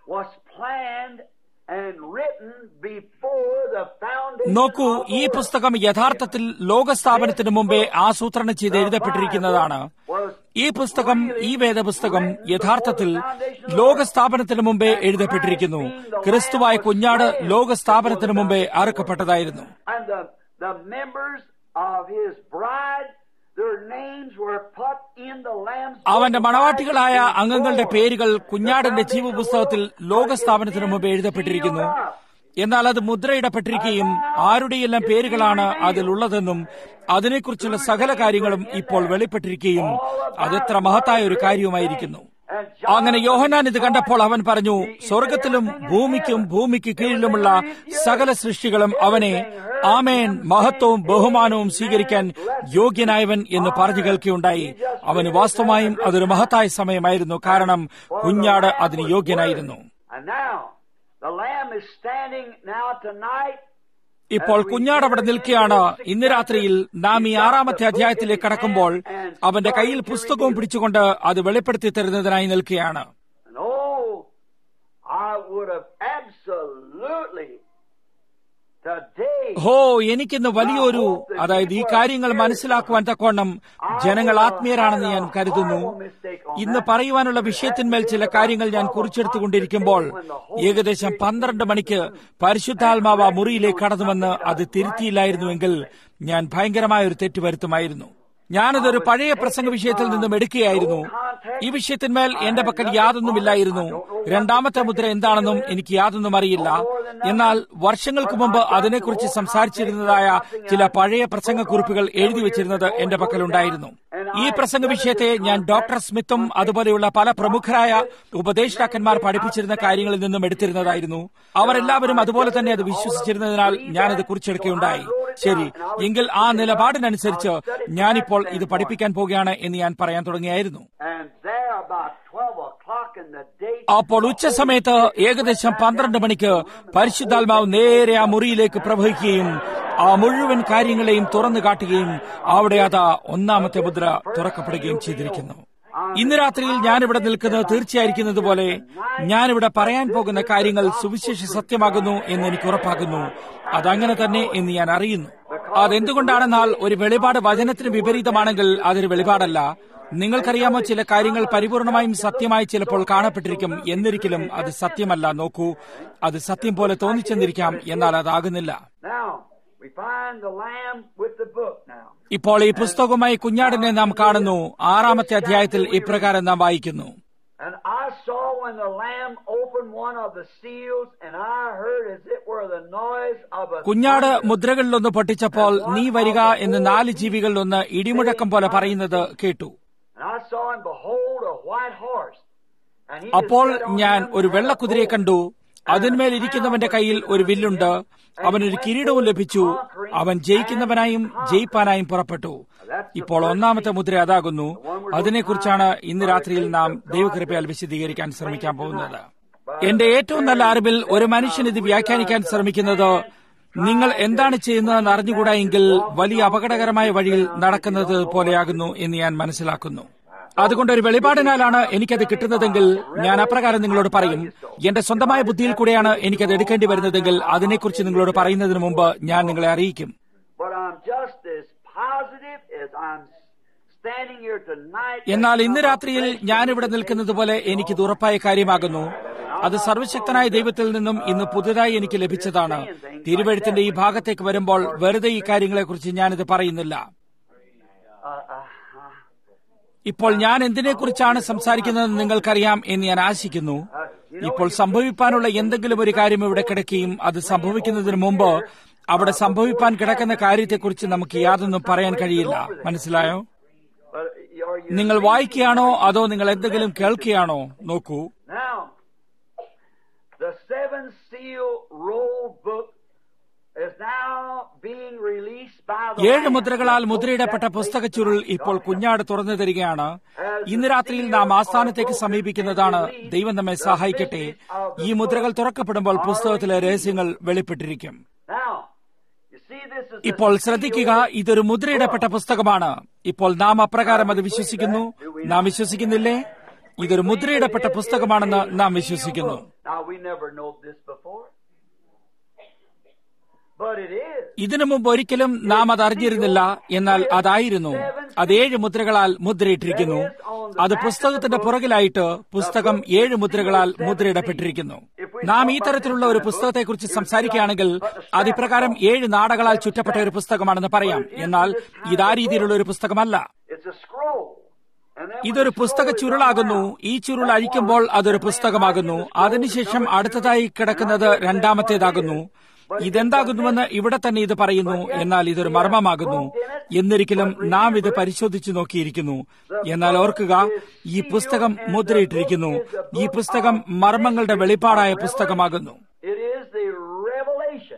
was planned and written before the foundation നോക്കൂ of the ഈ world. പുസ്തകം യഥാർത്ഥത്തിൽ ലോകസ്ഥാപനത്തിന് മുമ്പേ ആസൂത്രണം ചെയ്ത് എഴുതപ്പെട്ടിരിക്കുന്നതാണ് ഈ പുസ്തകം ഈ വേദപുസ്തകം യഥാർത്ഥത്തിൽ ലോകസ്ഥാപനത്തിന് മുമ്പേ എഴുതപ്പെട്ടിരിക്കുന്നു ക്രിസ്തുവായ കുഞ്ഞാട് ലോകസ്ഥാപനത്തിന് മുമ്പേ അറുക്കപ്പെട്ടതായിരുന്നു And the, the members of his bride, their names were put in the Lamb's book അവന്റെ of മണവാട്ടികളായ life അംഗങ്ങളുടെ before പേരുകൾ the കുഞ്ഞാടിന്റെ foundation of the ജീവപുസ്തകത്തിൽ world. ലോകസ്ഥാപനത്തിന് മുമ്പേ എഴുതപ്പെട്ടിരിക്കുന്നു എന്നാൽ അത് മുദ്രയിടപ്പെട്ടിരിക്കുകയും ആരുടെയെല്ലാം പേരുകളാണ് അതിലുള്ളതെന്നും അതിനെക്കുറിച്ചുള്ള സകല കാര്യങ്ങളും ഇപ്പോൾ വെളിപ്പെട്ടിരിക്കുകയും അതെത്ര മഹത്തായ ഒരു കാര്യവുമായിരിക്കുന്നു And അങ്ങനെ യോഹനാൻ ഇത് കണ്ടപ്പോൾ അവൻ പറഞ്ഞു സ്വർഗത്തിലും ഭൂമിക്കും ഭൂമിക്ക് കീഴിലുമുള്ള സകല സൃഷ്ടികളും അവനെ ആമേൻ മഹത്വവും ബഹുമാനവും സ്വീകരിക്കാൻ യോഗ്യനായവൻ എന്ന് പറഞ്ഞു കേൾക്കുകയുണ്ടായി അവന് വാസ്തവമായും അതൊരു മഹത്തായ സമയമായിരുന്നു കാരണം കുഞ്ഞാട് അതിന് യോഗ്യനായിരുന്നു And now, the Lamb is standing now tonight. ഇപ്പോൾ കുഞ്ഞാട് അവിടെ നിൽക്കുകയാണ് ഇന്ന് രാത്രിയിൽ നാം ഈ ആറാമത്തെ അധ്യായത്തിലേക്ക് കടക്കുമ്പോൾ അവന്റെ കയ്യിൽ പുസ്തകവും പിടിച്ചുകൊണ്ട് അത് വെളിപ്പെടുത്തി തരുന്നതിനായി നിൽക്കുകയാണ് And oh, I would have absolutely today. ഹോ എനിക്കിന്ന് വലിയൊരു അതായത് ഈ കാര്യങ്ങൾ മനസ്സിലാക്കുവാൻ തക്കവണ്ണം ജനങ്ങൾ ആത്മീയരാണെന്ന് ഞാൻ കരുതുന്നു ഇന്ന് പറയുവാനുള്ള വിഷയത്തിന്മേൽ ചില കാര്യങ്ങൾ ഞാൻ കുറിച്ചെടുത്തുകൊണ്ടിരിക്കുമ്പോൾ ഏകദേശം പന്ത്രണ്ട് മണിക്ക് പരിശുദ്ധാത്മാവ മുറിയിലേക്ക് കടന്നുവന്ന് അത് തിരുത്തിയില്ലായിരുന്നുവെങ്കിൽ ഞാൻ ഭയങ്കരമായ ഒരു തെറ്റ് വരുത്തുമായിരുന്നു ഞാനതൊരു പഴയ പ്രസംഗ വിഷയത്തിൽ നിന്നും എടുക്കുകയായിരുന്നു ഈ വിഷയത്തിന്മേൽ എന്റെ പക്കൽ യാതൊന്നുമില്ലായിരുന്നു രണ്ടാമത്തെ മുദ്ര എന്താണെന്നും എനിക്ക് യാതൊന്നും അറിയില്ല എന്നാൽ വർഷങ്ങൾക്ക് മുമ്പ് അതിനെക്കുറിച്ച് സംസാരിച്ചിരുന്നതായ ചില പഴയ പ്രസംഗക്കുറിപ്പുകൾ എഴുതി വെച്ചിരുന്നത് എന്റെ പക്കലുണ്ടായിരുന്നു ഈ പ്രസംഗ വിഷയത്തെ ഞാൻ ഡോക്ടർ സ്മിത്തും അതുപോലെയുള്ള പല പ്രമുഖരായ ഉപദേഷ്ടാക്കന്മാർ പഠിപ്പിച്ചിരുന്ന കാര്യങ്ങളിൽ നിന്നും എടുത്തിരുന്നതായിരുന്നു അവരെല്ലാവരും അതുപോലെ തന്നെ അത് വിശ്വസിച്ചിരുന്നതിനാൽ ഞാനത് കുറിച്ചെടുക്കുകയുണ്ടായി ശരി എങ്കിൽ ആ നിലപാടിനനുസരിച്ച് ഞാനിപ്പോൾ ഇത് പഠിപ്പിക്കാൻ പോകുകയാണ് എന്ന് ഞാൻ പറയാൻ തുടങ്ങിയായിരുന്നു And there about 12 o'clock in the day, അപ്പോൾ ഉച്ച സമയത്ത് ഏകദേശം പന്ത്രണ്ട് മണിക്ക് പരിശുദ്ധാത്മാവ് നേരെ ആ മുറിയിലേക്ക് പ്രവഹിക്കുകയും ആ മുഴുവൻ കാര്യങ്ങളെയും തുറന്നു കാട്ടുകയും അവിടെ അതാ ഒന്നാമത്തെ മുദ്ര തുറക്കപ്പെടുകയും ചെയ്തിരിക്കുന്നു ഇന്ന് രാത്രിയിൽ ഞാനിവിടെ നിൽക്കുന്നത് തീർച്ചയായിരിക്കുന്നത് പോലെ ഞാനിവിടെ പറയാൻ പോകുന്ന കാര്യങ്ങൾ സുവിശേഷ സത്യമാകുന്നു എന്ന് എനിക്ക് ഉറപ്പാകുന്നു അതങ്ങനെ തന്നെ എന്ന് ഞാൻ അറിയുന്നു അതെന്തുകൊണ്ടാണെന്നാൽ ഒരു വെളിപാട് വചനത്തിന് വിപരീതമാണെങ്കിൽ അതൊരു വെളിപാടല്ല നിങ്ങൾക്കറിയാമോ ചില കാര്യങ്ങൾ പരിപൂർണമായും സത്യമായി ചിലപ്പോൾ കാണപ്പെട്ടിരിക്കും എന്നിരിക്കലും അത് സത്യമല്ല നോക്കൂ അത് സത്യം പോലെ തോന്നിച്ചെന്നിരിക്കാം എന്നാൽ അതാകുന്നില്ല now we find the Lamb with the book now. ഇപ്പോൾ ഈ പുസ്തകവുമായി കുഞ്ഞാടിനെ നാം കാണുന്നു ആറാമത്തെ അധ്യായത്തിൽ ഇപ്രകാരം നാം വായിക്കുന്നു And I saw when the Lamb opened one of the seals, and I heard as it were the noise of a കുഞ്ഞാട് മുദ്രകളിലൊന്ന് പൊട്ടിച്ചപ്പോൾ നീ വരിക എന്ന് നാല് ജീവികളിലൊന്ന് ഇടിമുഴക്കം പോലെ പറയുന്നത് കേട്ടു And I saw and behold a white horse. And he അപ്പോൾ that sat on ഞാൻ him ഒരു had വെള്ളക്കുതിരയെ കണ്ടു അതിന്മേൽ ഇരിക്കുന്നവന്റെ കയ്യിൽ ഒരു വില്ലുണ്ട് അവനൊരു കിരീടവും ലഭിച്ചു അവൻ ജയിക്കുന്നവനായും ജയിപ്പാനായും പുറപ്പെട്ടു ഇപ്പോൾ ഒന്നാമത്തെ മുദ്ര അതാകുന്നു അതിനെക്കുറിച്ചാണ് ഇന്ന് രാത്രിയിൽ നാം ദൈവകൃപയാൽ വിശദീകരിക്കാൻ ശ്രമിക്കാൻ പോകുന്നത് എന്റെ ഏറ്റവും നല്ല അറിവിൽ ഒരു മനുഷ്യൻ ഇത് വ്യാഖ്യാനിക്കാൻ ശ്രമിക്കുന്നത് നിങ്ങൾ എന്താണ് ചെയ്യുന്നതെന്ന് അറിഞ്ഞുകൂടാ എങ്കിൽ വലിയ അപകടകരമായ വഴിയിൽ നടക്കുന്നത് പോലെയാകുന്നു എന്ന് ഞാൻ മനസ്സിലാക്കുന്നു അതുകൊണ്ട് ഒരു വെളിപാടിനാലാണ് എനിക്കത് കിട്ടുന്നതെങ്കിൽ ഞാൻ അപ്രകാരം നിങ്ങളോട് പറയും എന്റെ സ്വന്തമായ ബുദ്ധിയിൽ കൂടെയാണ് എനിക്കത് എടുക്കേണ്ടി വരുന്നതെങ്കിൽ അതിനെക്കുറിച്ച് നിങ്ങളോട് പറയുന്നതിന് മുമ്പ് ഞാൻ നിങ്ങളെ അറിയിക്കും But I'm just as positive as I'm standing here tonight. എന്നാൽ ഇന്ന് രാത്രിയിൽ ഞാനിവിടെ നിൽക്കുന്നത് പോലെ എനിക്കിത് ഉറപ്പായ കാര്യമാകുന്നു അത് സർവശക്തനായ ദൈവത്തിൽ നിന്നും ഇന്ന് പുതുതായി എനിക്ക് ലഭിച്ചതാണ് തിരുവഴുത്തിന്റെ ഈ ഭാഗത്തേക്ക് വരുമ്പോൾ വെറുതെ ഈ കാര്യങ്ങളെക്കുറിച്ച് ഞാനിത് പറയുന്നില്ല Uh, uh, uh, ഇപ്പോൾ ഞാൻ എന്തിനെക്കുറിച്ചാണ് സംസാരിക്കുന്നതെന്ന് നിങ്ങൾക്കറിയാം എന്ന് ഞാൻ ആശിക്കുന്നു ഇപ്പോൾ സംഭവിപ്പാനുള്ള എന്തെങ്കിലും ഒരു കാര്യം ഇവിടെ കിടക്കുകയും അത് സംഭവിക്കുന്നതിന് മുമ്പ് അവിടെ സംഭവിപ്പാൻ കിടക്കുന്ന കാര്യത്തെക്കുറിച്ച് നമുക്ക് യാതൊന്നും പറയാൻ കഴിയില്ല മനസ്സിലായോ but are you നിങ്ങൾ വായിക്കുകയാണോ അതോ നിങ്ങൾ എന്തെങ്കിലും കേൾക്കുകയാണോ നോക്കൂ now? The seven seal roll book is now being released by the ഏഴ് Lamb. മുദ്രകളാൽ മുദ്രയിടപ്പെട്ട പുസ്തക ചുരുൾ ഇപ്പോൾ കുഞ്ഞാട് തുറന്നു തരികയാണ് ഇന്ന് രാത്രിയിൽ നാം ആസ്ഥാനത്തേക്ക് സമീപിക്കുന്നതാണ് ദൈവം നമ്മെ സഹായിക്കട്ടെ ഈ മുദ്രകൾ തുറക്കപ്പെടുമ്പോൾ പുസ്തകത്തിലെ രഹസ്യങ്ങൾ വെളിപ്പെട്ടിരിക്കും Now, you see, this is the ഇപ്പോൾ ശ്രദ്ധിക്കുക ഇതൊരു മുദ്രയിടപ്പെട്ട പുസ്തകമാണ് ഇപ്പോൾ നാം അപ്രകാരം അത് വിശ്വസിക്കുന്നു നാം വിശ്വസിക്കുന്നില്ലേ ഇതൊരു മുദ്രയിടപ്പെട്ട പുസ്തകമാണെന്ന് നാം വിശ്വസിക്കുന്നു Now we never know this before. But it is. ഇതിനു മുമ്പ് ഒരിക്കലും നാം അത് അറിഞ്ഞിരുന്നില്ല എന്നാൽ അതായിരുന്നു അത് ഏഴ് മുദ്രകളാൽ മുദ്രയിട്ടിരിക്കുന്നു അത് പുസ്തകത്തിന്റെ പുറകിലായിട്ട് പുസ്തകം ഏഴ് മുദ്രകളാൽ മുദ്രയിടപ്പെട്ടിരിക്കുന്നു നാം ഈ തരത്തിലുള്ള ഒരു പുസ്തകത്തെക്കുറിച്ച് സംസാരിക്കുകയാണെങ്കിൽ അത് ഇപ്രകാരം ഏഴ് നാടകളാൽ ചുറ്റപ്പെട്ട ഒരു പുസ്തകമാണെന്ന് പറയാം എന്നാൽ ഇതാ രീതിയിലുള്ള ഒരു പുസ്തകമല്ല It's a scroll. And then when ഇതൊരു the പുസ്തക scroll is ചുരുളാകുന്നു rolled ഈ ചുരുൾ അഴിക്കുമ്പോൾ അതൊരു പുസ്തകമാകുന്നു അതിനുശേഷം അടുത്തതായി കിടക്കുന്നത് രണ്ടാമത്തേതാകുന്നു ഇതെന്താകുന്നുവെന്ന് ഇവിടെ തന്നെ ഇത് പറയുന്നു എന്നാൽ ഇതൊരു മർമ്മമാകുന്നു എന്നിരിക്കലും നാം ഇത് പരിശോധിച്ചു നോക്കിയിരിക്കുന്നു എന്നാൽ ഓർക്കുക ഈ പുസ്തകം മുദ്രയിട്ടിരിക്കുന്നു ഈ പുസ്തകം മർമ്മങ്ങളുടെ വെളിപ്പാടായ പുസ്തകമാകുന്നു It is the revelation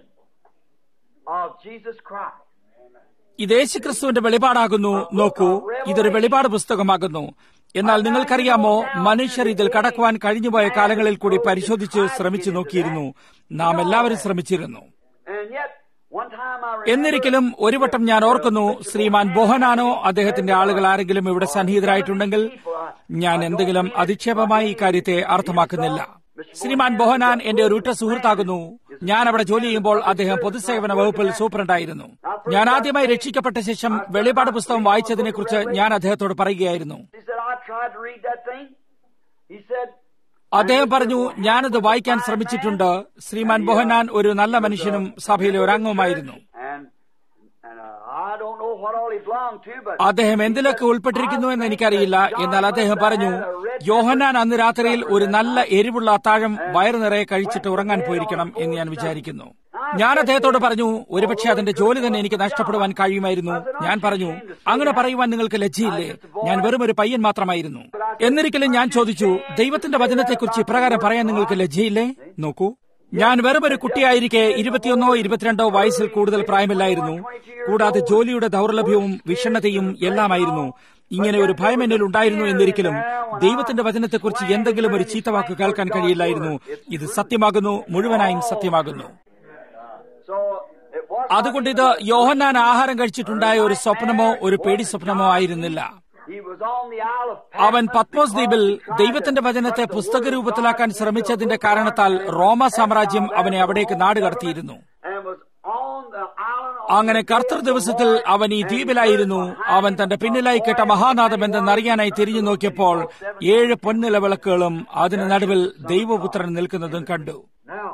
of Jesus Christ. ഇത് യേശുക്രിസ്തുവിന്റെ വെളിപാടാകുന്നു നോക്കൂ ഇതൊരു വെളിപാട് പുസ്തകമാകുന്നു എന്നാൽ നിങ്ങൾക്കറിയാമോ മനുഷ്യർ ഇതിൽ കടക്കുവാൻ കഴിഞ്ഞുപോയ കാലങ്ങളിൽ കൂടി പരിശോധിച്ച് ശ്രമിച്ചു നോക്കിയിരുന്നു നാം എല്ലാവരും ശ്രമിച്ചിരുന്നു And yet, one time I remember എന്നിരിക്കലും ഒരു വട്ടം ഞാൻ ഓർക്കുന്നു ശ്രീമാൻ ബോഹനാനോ അദ്ദേഹത്തിന്റെ ആളുകൾ ആരെങ്കിലും ഇവിടെ സന്നിഹിതരായിട്ടുണ്ടെങ്കിൽ ഞാൻ എന്തെങ്കിലും അധിക്ഷേപമായി ഈ കാര്യത്തെ അർത്ഥമാക്കുന്നില്ല ശ്രീമാൻ ബോഹനാൻ എന്റെ ഒരു ഉറ്റ സുഹൃത്താകുന്നു ഞാൻ അവിടെ ജോലി ചെയ്യുമ്പോൾ അദ്ദേഹം പൊതുസേവന വകുപ്പിൽ സൂപ്രണ്ടായിരുന്നു ഞാൻ ആദ്യമായി രക്ഷിക്കപ്പെട്ട ശേഷം വെളിപാട് പുസ്തകം വായിച്ചതിനെക്കുറിച്ച് ഞാൻ അദ്ദേഹത്തോട് പറയുകയായിരുന്നു He said, I tried to read that thing. He said, അദ്ദേഹം പറഞ്ഞു ഞാനത് വായിക്കാൻ ശ്രമിച്ചിട്ടുണ്ട് ശ്രീമാൻ ബോഹനാൻ ഒരു നല്ല മനുഷ്യനും സഭയിലെ ഒരു അംഗവുമായിരുന്നു and, and uh, I don't know what all he belonged to, but അദ്ദേഹം എന്തിലൊക്കെ ഉൾപ്പെട്ടിരിക്കുന്നു എന്ന് എനിക്കറിയില്ല എന്നാൽ അദ്ദേഹം പറഞ്ഞു യോഹന്നാൻ അന്ന് രാത്രിയിൽ ഒരു നല്ല എരിവുള്ള അത്താഴം വയറു നിറയെ കഴിച്ചിട്ട് ഉറങ്ങാൻ പോയിരിക്കണം എന്ന് ഞാൻ വിചാരിക്കുന്നു ഞാൻ അദ്ദേഹത്തോട് പറഞ്ഞു ഒരുപക്ഷെ അതിന്റെ ജോലി തന്നെ എനിക്ക് നഷ്ടപ്പെടുവാൻ കഴിയുമായിരുന്നു ഞാൻ പറഞ്ഞു അങ്ങനെ പറയുവാൻ നിങ്ങൾക്ക് ലജ്ജയില്ലേ ഞാൻ വെറും ഒരു പയ്യൻ മാത്രമായിരുന്നു എന്നിരിക്കലും ഞാൻ ചോദിച്ചു ദൈവത്തിന്റെ വചനത്തെക്കുറിച്ച് ഇപ്രകാരം പറയാൻ നിങ്ങൾക്ക് ലജ്ജയില്ലേ നോക്കൂ ഞാൻ വെറും ഒരു കുട്ടിയായിരിക്കെ ഇരുപത്തിയൊന്നോ ഇരുപത്തിരണ്ടോ വയസ്സിൽ കൂടുതൽ പ്രായമില്ലായിരുന്നു കൂടാതെ ജോലിയുടെ ദൗർലഭ്യവും വിഷണ്ണതയും എല്ലാമായിരുന്നു ഇങ്ങനെ ഒരു ഭയം എന്നിൽ ഉണ്ടായിരുന്നു എന്നിരിക്കലും ദൈവത്തിന്റെ വചനത്തെക്കുറിച്ച് എന്തെങ്കിലും ഒരു ചീത്തവാക്ക് കേൾക്കാൻ കഴിയില്ലായിരുന്നു ഇത് സത്യമാകുന്നു മുഴുവനായും സത്യമാകുന്നു so it was. അതുകൊണ്ട് ഇത് യോഹന്നാൻ ആഹാരം കഴിച്ചിട്ടുണ്ടായ ഒരു സ്വപ്നമോ ഒരു പേടി സ്വപ്നമോ ആയിരുന്നില്ല He was on the Isle of അവൻ Patmos പത്മോസ് ദ്വീപിൽ because he tried ദൈവത്തിന്റെ to വചനത്തെ put the പുസ്തക word of രൂപത്തിലാക്കാൻ God ശ്രമിച്ചതിന്റെ കാരണത്താൽ റോമ സാമ്രാജ്യം അവനെ അവിടേക്ക് നാടുകടത്തിയിരുന്നു and was on the island on അങ്ങനെ the കർത്തൃ day of the ദിവസത്തിൽ Lord, അവൻ ഈ and he ദ്വീപിലായിരുന്നു heard behind അവൻ തന്റെ him പിന്നിലായി a കേട്ട voice മഹാനാദം saying, എന്തെന്നറിയാനായി തിരിഞ്ഞു നോക്കിയപ്പോൾ ഏഴ് പൊന്നില വിളക്കുകളും അതിന് നടുവിൽ ദൈവപുത്രൻ നിൽക്കുന്നതും കണ്ടു Now,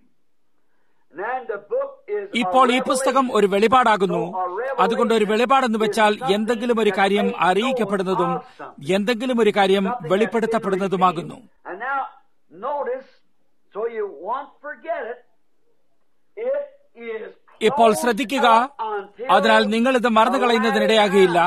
and the book is a ഇപ്പോൾ ഈ പുസ്തകം revelation. ഒരു വെളിപാടാകുന്നു So, a revelation അതുകൊണ്ട് ഒരു വെളിപാടെന്ന് വെച്ചാൽ is something എന്തെങ്കിലും ഒരു കാര്യം that makes അറിയിക്കപ്പെടുന്നതും known of something. എന്തെങ്കിലും ഒരു കാര്യം Something that's വെളിപ്പെടുത്തപ്പെടുന്നതുമാകുന്നു been revealed. And now, notice, so you won't forget it, it is ഇപ്പോൾ closed ശ്രദ്ധിക്കുക up until അതിനാൽ നിങ്ങൾ ഇത് മറന്നു കളയുന്നതിനിടയാകുകയില്ല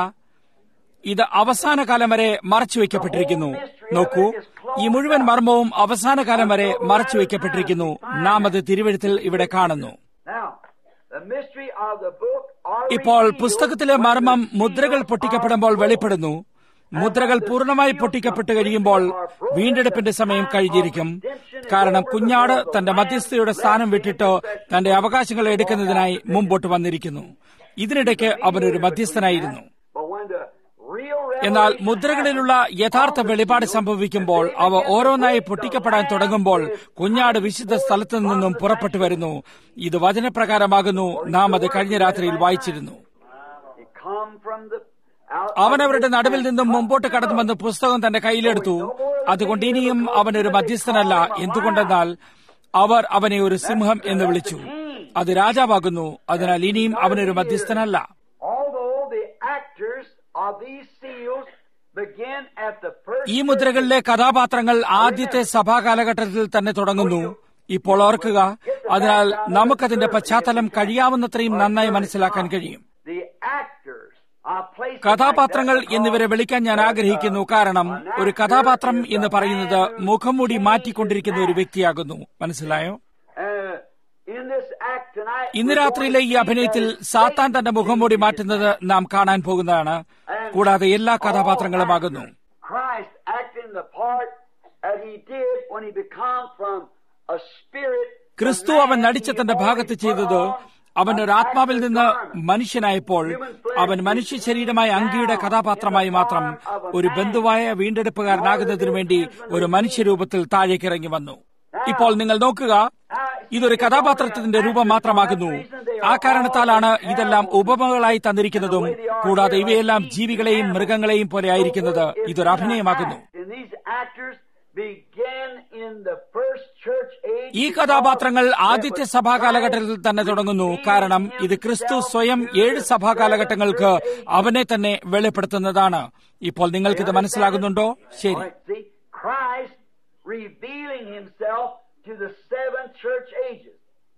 ഇത് അവസാന കാലം വരെ മറച്ചുവെക്കപ്പെട്ടിരിക്കുന്നു നോക്കൂ ഈ മുഴുവൻ മർമ്മവും അവസാന കാലം വരെ മറച്ചുവെക്കപ്പെട്ടിരിക്കുന്നു നാം അത് തിരുവഴുത്തിൽ ഇവിടെ കാണുന്നു Now, the mystery of the book are ഇപ്പോൾ revealed പുസ്തകത്തിലെ when മർമ്മം the മുദ്രകൾ seals പൊട്ടിക്കപ്പെടുമ്പോൾ are വെളിപ്പെടുന്നു മുദ്രകൾ പൂർണ്ണമായി പൊട്ടിക്കപ്പെട്ട് കഴിയുമ്പോൾ വീണ്ടെടുപ്പിന്റെ സമയം കഴിഞ്ഞിരിക്കും കാരണം കുഞ്ഞാട് തന്റെ മധ്യസ്ഥയുടെ സ്ഥാനം വിട്ടിട്ട് തന്റെ അവകാശങ്ങൾ എടുക്കുന്നതിനായി മുമ്പോട്ട് വന്നിരിക്കുന്നു ഇതിനിടയ്ക്ക് അവനൊരു മധ്യസ്ഥനായിരുന്നു But when the real എന്നാൽ revelation മുദ്രകളിലുള്ള യഥാർത്ഥ വെളിപാട് സംഭവിക്കുമ്പോൾ അവ ഓരോന്നായി പൊട്ടിക്കപ്പെടാൻ തുടങ്ങുമ്പോൾ കുഞ്ഞാട് വിശുദ്ധ സ്ഥലത്തു നിന്നും പുറപ്പെട്ടു വരുന്നു ഇത് വചനപ്രകാരമാകുന്നു നാം അത് കഴിഞ്ഞ രാത്രിയിൽ വായിച്ചിരുന്നു He come from the out അവൻ അവരുടെ നടുവിൽ നിന്നും മുമ്പോട്ട് കടന്നു വന്ന് പുസ്തകം തന്റെ കയ്യിലെടുത്തു അതുകൊണ്ട് ഇനിയും അവനൊരു മധ്യസ്ഥനല്ല എന്തുകൊണ്ടെന്നാൽ അവർ അവനെ ഒരു സിംഹം എന്ന് വിളിച്ചു അത് രാജാവാകുന്നു അതിനാൽ ഇനിയും അവനൊരു മധ്യസ്ഥനല്ല although the actors of these seals begin at the first ഈ മുദ്രകളിലെ കഥാപാത്രങ്ങൾ ആദ്യത്തെ സഭാ കാലഘട്ടത്തിൽ തന്നെ തുടങ്ങുന്നു ഇപ്പോൾ ഓർക്കുക അതിനാൽ നമുക്കതിന്റെ പശ്ചാത്തലം കഴിയാവുന്നത്രയും നന്നായി മനസ്സിലാക്കാൻ കഴിയും the actors are placed കഥാപാത്രങ്ങൾ എന്നിവരെ വിളിക്കാൻ ഞാൻ ആഗ്രഹിക്കുന്നു കാരണം ഒരു കഥാപാത്രം എന്ന് പറയുന്നത് മുഖംമൂടി മാറ്റിക്കൊണ്ടിരിക്കുന്ന ഒരു വ്യക്തിയാകുന്നു മനസ്സിലായോ Uh, in this act tonight, ഇന്ന് we're രാത്രിയിലെ going ഈ to see അഭിനയത്തിൽ that സാത്താൻ Satan തന്റെ മുഖംമൂടി മാറ്റുന്നത് നാം കാണാൻ പോകുന്നതാണ് കൂടാതെ എല്ലാ കഥാപാത്രങ്ങളുമാകുന്നു Christ acting the part that he did when he become from a spirit ക്രിസ്തു അവൻ നടിച്ച തന്റെ ഭാഗത്ത് ചെയ്തത് അവൻ ഒരു ആത്മാവിൽ നിന്ന് മനുഷ്യനായപ്പോൾ അവൻ മനുഷ്യ ശരീരമായ അങ്കിയുടെ കഥാപാത്രമായി മാത്രം ഒരു ബന്ധുവായ വീണ്ടെടുപ്പുകാരനാകുന്നതിനു വേണ്ടി ഒരു മനുഷ്യരൂപത്തിൽ താഴേക്ക് ഇറങ്ങി വന്നു ഇപ്പോൾ നിങ്ങൾ നോക്കുക ഇതൊരു കഥാപാത്രത്തിന്റെ രൂപം മാത്രമാകുന്നു ആ കാരണത്താലാണ് ഇതെല്ലാം ഉപമകളായി തന്നിരിക്കുന്നതും കൂടാതെ ഇവയെല്ലാം ജീവികളെയും മൃഗങ്ങളെയും പോലെ ആയിരിക്കുന്നത് ഇതൊരു അഭിനയമാകുന്നു And these actors began in the first church age. ഈ കഥാപാത്രങ്ങൾ ആദ്യത്തെ സഭാ കാലഘട്ടത്തിൽ തന്നെ തുടങ്ങുന്നു കാരണം ഇത് ക്രിസ്തു സ്വയം ഏഴ് സഭാ കാലഘട്ടങ്ങൾക്ക് അവനെ തന്നെ വെളിപ്പെടുത്തുന്നതാണ് ഇപ്പോൾ നിങ്ങൾക്കിത് മനസ്സിലാകുന്നുണ്ടോ ശരി All right, see, Christ revealing himself to the seven church ages.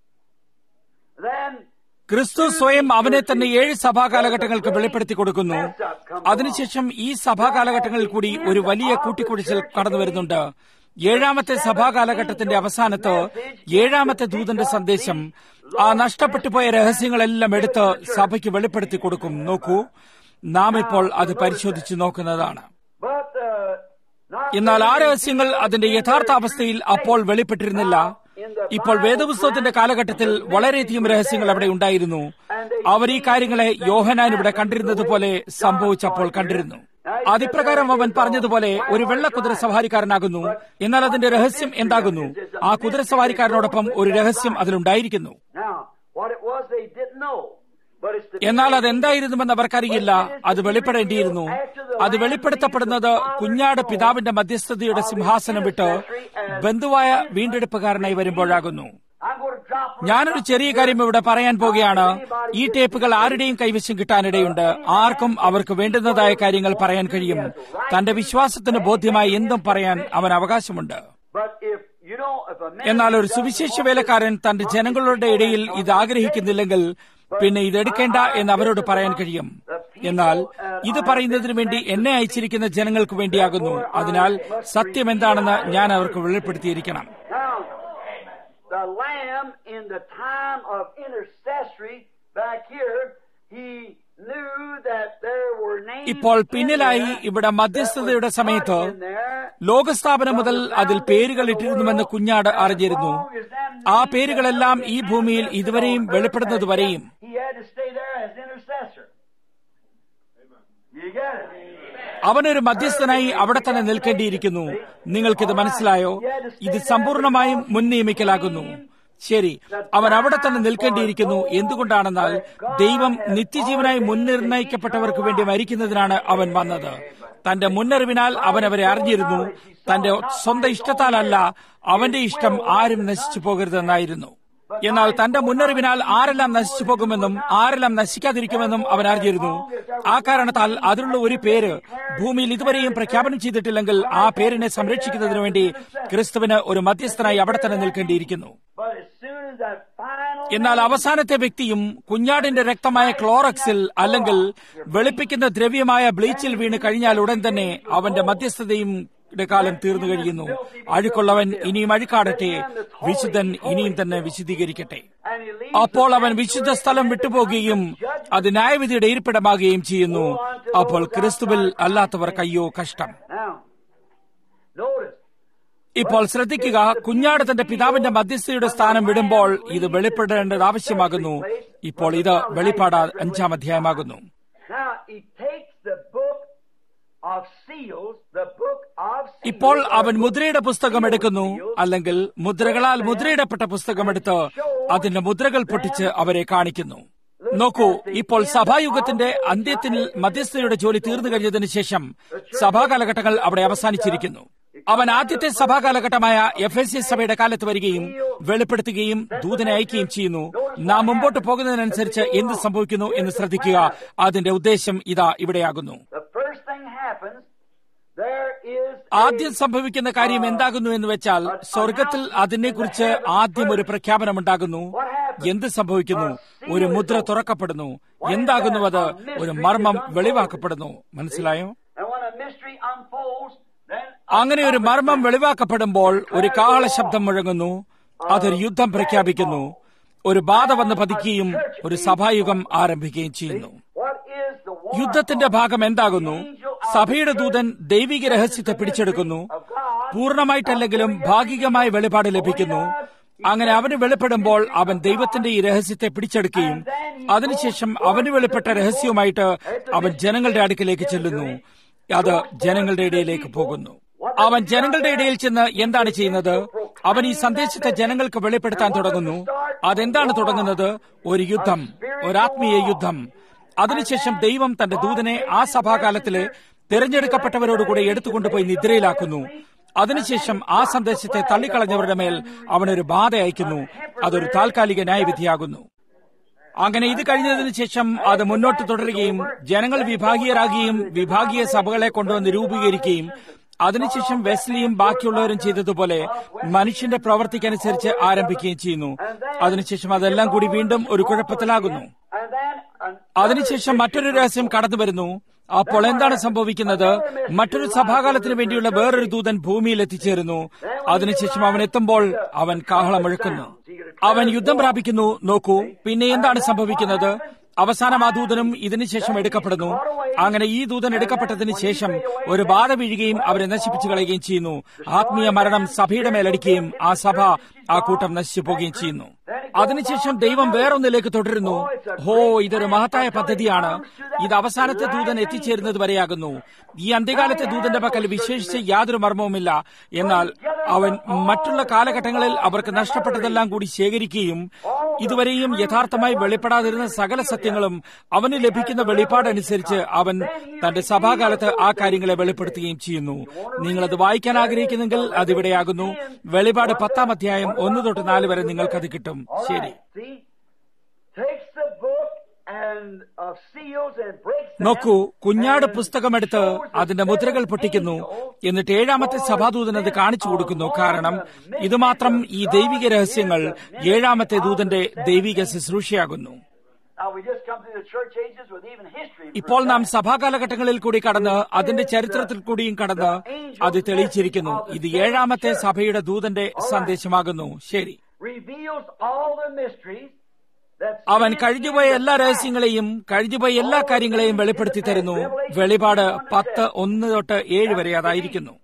Then ക്രിസ്തു സ്വയം അവനെ തന്നെ ഏഴ് സഭാ കാലഘട്ടങ്ങൾക്ക് വെളിപ്പെടുത്തി കൊടുക്കുന്നു അതിനുശേഷം ഈ സഭാ കാലഘട്ടങ്ങളിൽ കൂടി ഒരു വലിയ കൂട്ടിക്കുഴിച്ചിൽ കടന്നു വരുന്നുണ്ട് ഏഴാമത്തെ സഭാ കാലഘട്ടത്തിന്റെ അവസാനത്ത് ഏഴാമത്തെ ദൂതന്റെ സന്ദേശം ആ നഷ്ടപ്പെട്ടു പോയ രഹസ്യങ്ങളെല്ലാം എടുത്ത് സഭയ്ക്ക് വെളിപ്പെടുത്തി കൊടുക്കും നോക്കൂ നാം ഇപ്പോൾ അത് പരിശോധിച്ചു നോക്കുന്നതാണ് But uh, not എന്നാൽ ആ രഹസ്യങ്ങൾ അതിന്റെ യഥാർത്ഥ അവസ്ഥയിൽ അപ്പോൾ വെളിപ്പെട്ടിരുന്നില്ല ഇപ്പോൾ വേദപുസ്തകത്തിന്റെ കാലഘട്ടത്തിൽ വളരെയധികം രഹസ്യങ്ങൾ അവിടെ ഉണ്ടായിരുന്നു അവർ ഈ കാര്യങ്ങളെ യോഹനാൻ ഇവിടെ കണ്ടിരുന്നത് പോലെ സംഭവിച്ചപ്പോൾ കണ്ടിരുന്നു അതിപ്രകാരം അവൻ പറഞ്ഞതുപോലെ ഒരു വെള്ള കുതിര സവാരിക്കാരനാകുന്നു എന്നാൽ അതിന്റെ രഹസ്യം എന്താകുന്നു ആ കുതിര സവാരിക്കാരനോടൊപ്പം ഒരു രഹസ്യം അതിലുണ്ടായിരിക്കുന്നു now what it was they didn't know. But it's the എന്നാൽ അതെന്തായിരുന്നുവെന്ന് അവർക്കറിയില്ല അത് വെളിപ്പെടേണ്ടിയിരുന്നു അത് വെളിപ്പെടുത്തപ്പെടുന്നത് കുഞ്ഞാട് പിതാവിന്റെ മധ്യസ്ഥതയുടെ സിംഹാസനം വിട്ട് ബന്ധുവായ വീണ്ടെടുപ്പുകാരനായി വരുമ്പോഴാകുന്നു I'm going to drop ഞാനൊരു ചെറിയ കാര്യം ഇവിടെ പറയാൻ പോകുകയാണ് ഈ ടേപ്പുകൾ ആരുടെയും കൈവശം കിട്ടാനിടയുണ്ട് ആർക്കും അവർക്ക് വേണ്ടുന്നതായ കാര്യങ്ങൾ പറയാൻ കഴിയും തന്റെ വിശ്വാസത്തിന് ബോധ്യമായി എന്തും പറയാൻ അവൻ അവകാശമുണ്ട് But if you know if a man എന്നാൽ ഒരു സുവിശേഷ വേലക്കാരൻ തന്റെ ജനങ്ങളുടെ ഇടയിൽ ഇത് ആഗ്രഹിക്കുന്നില്ലെങ്കിൽ പിന്നെ ഇത് എടുക്കേണ്ട എന്ന് അവരോട് പറയാൻ കഴിയും എന്നാൽ ഇത് പറയുന്നതിന് വേണ്ടി എന്നെ അയച്ചിരിക്കുന്ന ജനങ്ങൾക്ക് വേണ്ടിയാകുന്നു അതിനാൽ സത്യം എന്താണെന്ന് ഞാൻ അവർക്ക് വെളിപ്പെടുത്തിയിരിക്കണം Now, the Lamb in the time of intercessory back here, he knew that there were names ഇപ്പോൾ in പിന്നിലായി there ഇവിടെ മധ്യസ്ഥതയുടെ that were സമയത്ത് put in there. ലോകസ്ഥാപനം മുതൽ അതിൽ പേരുകൾ ഇട്ടിരുന്നുവെന്ന് കുഞ്ഞാട് അറിഞ്ഞിരുന്നു ആ പേരുകളെല്ലാം ഈ ഭൂമിയിൽ ഇതുവരെയും വെളിപ്പെടുന്നതുവരെയും He had to stay there as intercessor. You get it? അവനൊരു മധ്യസ്ഥനായി അവിടെ തന്നെ നിൽക്കേണ്ടിയിരിക്കുന്നു നിങ്ങൾക്കിത് മനസ്സിലായോ ഇത് സമ്പൂർണമായും മുൻ നിയമിക്കലാകുന്നു ശരി അവൻ അവിടെ തന്നെ നിൽക്കേണ്ടിയിരിക്കുന്നു എന്തുകൊണ്ടാണെന്നാൽ ദൈവം നിത്യജീവനായി മുൻനിർണയിക്കപ്പെട്ടവർക്ക് വേണ്ടി മരിക്കുന്നതിനാണ് അവൻ വന്നത് തന്റെ മുന്നറിവിനാൽ അവൻ അവരെ അറിഞ്ഞിരുന്നു തന്റെ സ്വന്തം ഇഷ്ടത്താലല്ല അവന്റെ ഇഷ്ടം ആരും നശിച്ചു പോകരുതെന്നായിരുന്നു എന്നാൽ തന്റെ മുന്നറിവിനാൽ ആരെല്ലാം നശിച്ചു പോകുമെന്നും ആരെല്ലാം നശിക്കാതിരിക്കുമെന്നും അവൻ അറിഞ്ഞിരുന്നു ആ കാരണത്താൽ അതിലുള്ള ഒരു പേര് ഭൂമിയിൽ ഇതുവരെയും പ്രഖ്യാപനം ചെയ്തിട്ടില്ലെങ്കിൽ ആ പേരിനെ സംരക്ഷിക്കുന്നതിനു വേണ്ടി ക്രിസ്തുവിന് ഒരു മധ്യസ്ഥനായി അവിടെ തന്നെ നിൽക്കേണ്ടിയിരിക്കുന്നു But as soon as that final എന്നാൽ അവസാനത്തെ വ്യക്തിയും കുഞ്ഞാടിന്റെ രക്തമായ ക്ലോറക്സിൽ അല്ലെങ്കിൽ വെളുപ്പിക്കുന്ന ദ്രവ്യമായ ബ്ലീച്ചിൽ വീണ് കഴിഞ്ഞാൽ ഉടൻ തന്നെ അവന്റെ മധ്യസ്ഥതയും യുടെ കാലം തീർന്നു കഴിയുന്നു അഴുക്കുള്ളവൻ ഇനിയും അഴുക്കാടട്ടെ വിശുദ്ധൻ ഇനിയും തന്നെ വിശദീകരിക്കട്ടെ and he leaves അപ്പോൾ അവൻ വിശുദ്ധ സ്ഥലം വിട്ടുപോകുകയും അത് ന്യായവിധിയുടെ ഇരിപ്പിടമാകുകയും ചെയ്യുന്നു അപ്പോൾ ക്രിസ്തുവിൽ അല്ലാത്തവർക്ക് അയ്യോ കഷ്ടം now. Notice ഇപ്പോൾ ശ്രദ്ധിക്കുക കുഞ്ഞാട് തന്റെ പിതാവിന്റെ മധ്യസ്ഥയുടെ സ്ഥാനം വിടുമ്പോൾ ഇത് വെളിപ്പെടേണ്ടത് ആവശ്യമാകുന്നു ഇപ്പോൾ ഇത് വെളിപ്പാട് അഞ്ചാം അധ്യായമാകുന്നു now he takes the book of seals, the book of seals. ഇപ്പോൾ അവൻ മുദ്രയുടെ പുസ്തകം എടുക്കുന്നു അല്ലെങ്കിൽ മുദ്രകളാൽ മുദ്രയിടപ്പെട്ട പുസ്തകം എടുത്ത് അതിന്റെ മുദ്രകൾ പൊട്ടിച്ച് അവരെ കാണിക്കുന്നു നോക്കൂ ഇപ്പോൾ സഭായുഗത്തിന്റെ അന്ത്യത്തിൽ മധ്യസ്ഥയുടെ ജോലി തീർന്നു കഴിഞ്ഞതിന് ശേഷം സഭാ കാലഘട്ടങ്ങൾ അവിടെ അവസാനിച്ചിരിക്കുന്നു അവൻ ആദ്യത്തെ സഭാ കാലഘട്ടമായ എഫ് എസ് എസ് സഭയുടെ കാലത്ത് വരികയും വെളിപ്പെടുത്തുകയും ദൂതനെ അയക്കുകയും ചെയ്യുന്നു നാം മുമ്പോട്ട് പോകുന്നതിനനുസരിച്ച് എന്ത് സംഭവിക്കുന്നു എന്ന് ശ്രദ്ധിക്കുക അതിന്റെ ഉദ്ദേശം ഇതാ ഇവിടെയാകുന്നു The first thing happens, there is a- ആദ്യം സംഭവിക്കുന്ന കാര്യം എന്താകുന്നു എന്ന് വെച്ചാൽ സ്വർഗത്തിൽ അതിനെക്കുറിച്ച് ആദ്യം ഒരു പ്രഖ്യാപനമുണ്ടാകുന്നു എന്ത് സംഭവിക്കുന്നു ഒരു മുദ്ര തുറക്കപ്പെടുന്നു എന്താകുന്നു അത് ഒരു മർമ്മം വെളിവാക്കപ്പെടുന്നു മനസ്സിലായോ and when a mystery unfolds, then അങ്ങനെ ഒരു മർമ്മം വെളിവാക്കപ്പെടുമ്പോൾ ഒരു കാഹള ശബ്ദം മുഴങ്ങുന്നു അതൊരു യുദ്ധം പ്രഖ്യാപിക്കുന്നു ഒരു ബാധ വന്ന് പതിക്കുകയും ഒരു സഭായുഗം ആരംഭിക്കുകയും ചെയ്യുന്നു what is the war യുദ്ധത്തിന്റെ ഭാഗം എന്താകുന്നു സഭയുടെ ദൂതൻ ദൈവിക രഹസ്യത്തെ പിടിച്ചെടുക്കുന്നു പൂർണ്ണമായിട്ടല്ലെങ്കിലും ഭാഗികമായ വെളിപാട് ലഭിക്കുന്നു അങ്ങനെ അവന് വെളിപ്പെടുമ്പോൾ അവൻ ദൈവത്തിന്റെ ഈ രഹസ്യത്തെ പിടിച്ചെടുക്കുകയും അതിനുശേഷം അവന് വെളിപ്പെട്ട രഹസ്യവുമായിട്ട് അവൻ ജനങ്ങളുടെ അടുക്കിലേക്ക് ചെല്ലുന്നു അത് ജനങ്ങളുടെ ഇടയിലേക്ക് പോകുന്നു അവൻ ജനങ്ങളുടെ ഇടയിൽ ചെന്ന് എന്താണ് ചെയ്യുന്നത് അവൻ ഈ സന്ദേശത്തെ ജനങ്ങൾക്ക് വെളിപ്പെടുത്താൻ തുടങ്ങുന്നു അതെന്താണ് തുടങ്ങുന്നത് ഒരു യുദ്ധം ഒരാത്മീയ യുദ്ധം അതിനുശേഷം ദൈവം തന്റെ ദൂതനെ ആ സഭാകാലത്തിലെ തിരഞ്ഞെടുക്കപ്പെട്ടവരോടുകൂടെ എടുത്തുകൊണ്ടുപോയി നിദ്രയിലാക്കുന്നു അതിനുശേഷം ആ സന്ദേശത്തെ തള്ളിക്കളഞ്ഞവരുടെ മേൽ അവനൊരു ബാധ അയക്കുന്നു അതൊരു താൽക്കാലിക ന്യായവിധിയാകുന്നു അങ്ങനെ ഇത് കഴിഞ്ഞതിന് ശേഷം അത് മുന്നോട്ട് തുടരുകയും ജനങ്ങൾ വിഭാഗീയരാകുകയും വിഭാഗീയ സഭകളെ കൊണ്ടുവന്ന് രൂപീകരിക്കുകയും അതിനുശേഷം വെസ്ലിയും ബാക്കിയുള്ളവരും ചെയ്തതുപോലെ മനുഷ്യന്റെ പ്രവർത്തിക്കനുസരിച്ച് ആരംഭിക്കുകയും ചെയ്യുന്നു അതിനുശേഷം അതെല്ലാം കൂടി വീണ്ടും ഒരു കുഴപ്പത്തിലാകുന്നു അതിനുശേഷം മറ്റൊരു രഹസ്യം കടന്നു വരുന്നു അപ്പോൾ എന്താണ് സംഭവിക്കുന്നത് മറ്റൊരു സഭാകാലത്തിന് വേണ്ടിയുള്ള വേറൊരു ദൂതൻ ഭൂമിയിൽ എത്തിച്ചേരുന്നു അതിനുശേഷം അവൻ എത്തുമ്പോൾ അവൻ കാഹളമൊഴുക്കുന്നു അവൻ യുദ്ധം പ്രാപിക്കുന്നു നോക്കൂ പിന്നെ എന്താണ് സംഭവിക്കുന്നത് അവസാനം ആ ദൂതനും ഇതിനുശേഷം എടുക്കപ്പെടുന്നു അങ്ങനെ ഈ ദൂതൻ എടുക്കപ്പെട്ടതിന് ശേഷം ഒരു ബാധ വീഴുകയും അവരെ നശിപ്പിച്ചു കളയുകയും ചെയ്യുന്നു ആത്മീയ മരണം സഭയുടെ മേലടിക്കുകയും ആ സഭ ആ കൂട്ടം നശിച്ചു പോവുകയും ചെയ്യുന്നു അതിനുശേഷം ദൈവം വേറൊന്നിലേക്ക് തുടരുന്നു ഹോ ഇതൊരു മഹത്തായ പദ്ധതിയാണ് ഇത് അവസാനത്തെ ദൂതൻ എത്തിച്ചേരുന്നത് വരെയാകുന്നു ഈ അന്ത്യകാലത്തെ ദൂതന്റെ പക്കൽ വിശേഷിച്ച് യാതൊരു മർമ്മവുമില്ല എന്നാൽ അവൻ മറ്റുള്ള കാലഘട്ടങ്ങളിൽ അവർക്ക് നഷ്ടപ്പെട്ടതെല്ലാം കൂടി ശേഖരിക്കുകയും ഇതുവരെയും യഥാർത്ഥമായി വെളിപ്പെടാതിരുന്ന സകല സത്യങ്ങളും അവന് ലഭിക്കുന്ന വെളിപ്പാടനുസരിച്ച് അവൻ തന്റെ സഭാകാലത്ത് ആ കാര്യങ്ങളെ വെളിപ്പെടുത്തുകയും ചെയ്യുന്നു നിങ്ങളത് വായിക്കാൻ ആഗ്രഹിക്കുന്നെങ്കിൽ അതിവിടെയാകുന്നു വെളിപാട് പത്താം അധ്യായം ഒന്ന് തൊട്ട് നാല് വരെ നിങ്ങൾക്കത് കിട്ടും ശരി നോക്കൂ കുഞ്ഞാട് പുസ്തകമെടുത്ത് അതിന്റെ മുദ്രകൾ പൊട്ടിക്കുന്നു എന്നിട്ട് ഏഴാമത്തെ സഭാദൂതൻ അത് കാണിച്ചു കൊടുക്കുന്നു കാരണം ഇതുമാത്രം ഈ ദൈവിക രഹസ്യങ്ങൾ ഏഴാമത്തെ ദൂതന്റെ ദൈവിക ശുശ്രൂഷയാകുന്നു ഇപ്പോൾ നാം സഭാകാലഘട്ടങ്ങളിൽ കൂടി കടന്ന് അതിന്റെ ചരിത്രത്തിൽ കൂടിയും കടന്ന് അത് തെളിയിച്ചിരിക്കുന്നു ഇത് ഏഴാമത്തെ സഭയുടെ ദൂതന്റെ സന്ദേശമാകുന്നു ശരി അവൻ കഴിഞ്ഞുപോയ എല്ലാ രഹസ്യങ്ങളെയും കഴിഞ്ഞുപോയ എല്ലാ കാര്യങ്ങളെയും വെളിപ്പെടുത്തി തരുന്നു വെളിപാട് പത്ത് ഒന്ന് തൊട്ട് ഏഴ് വരെ അതായിരിക്കുന്നു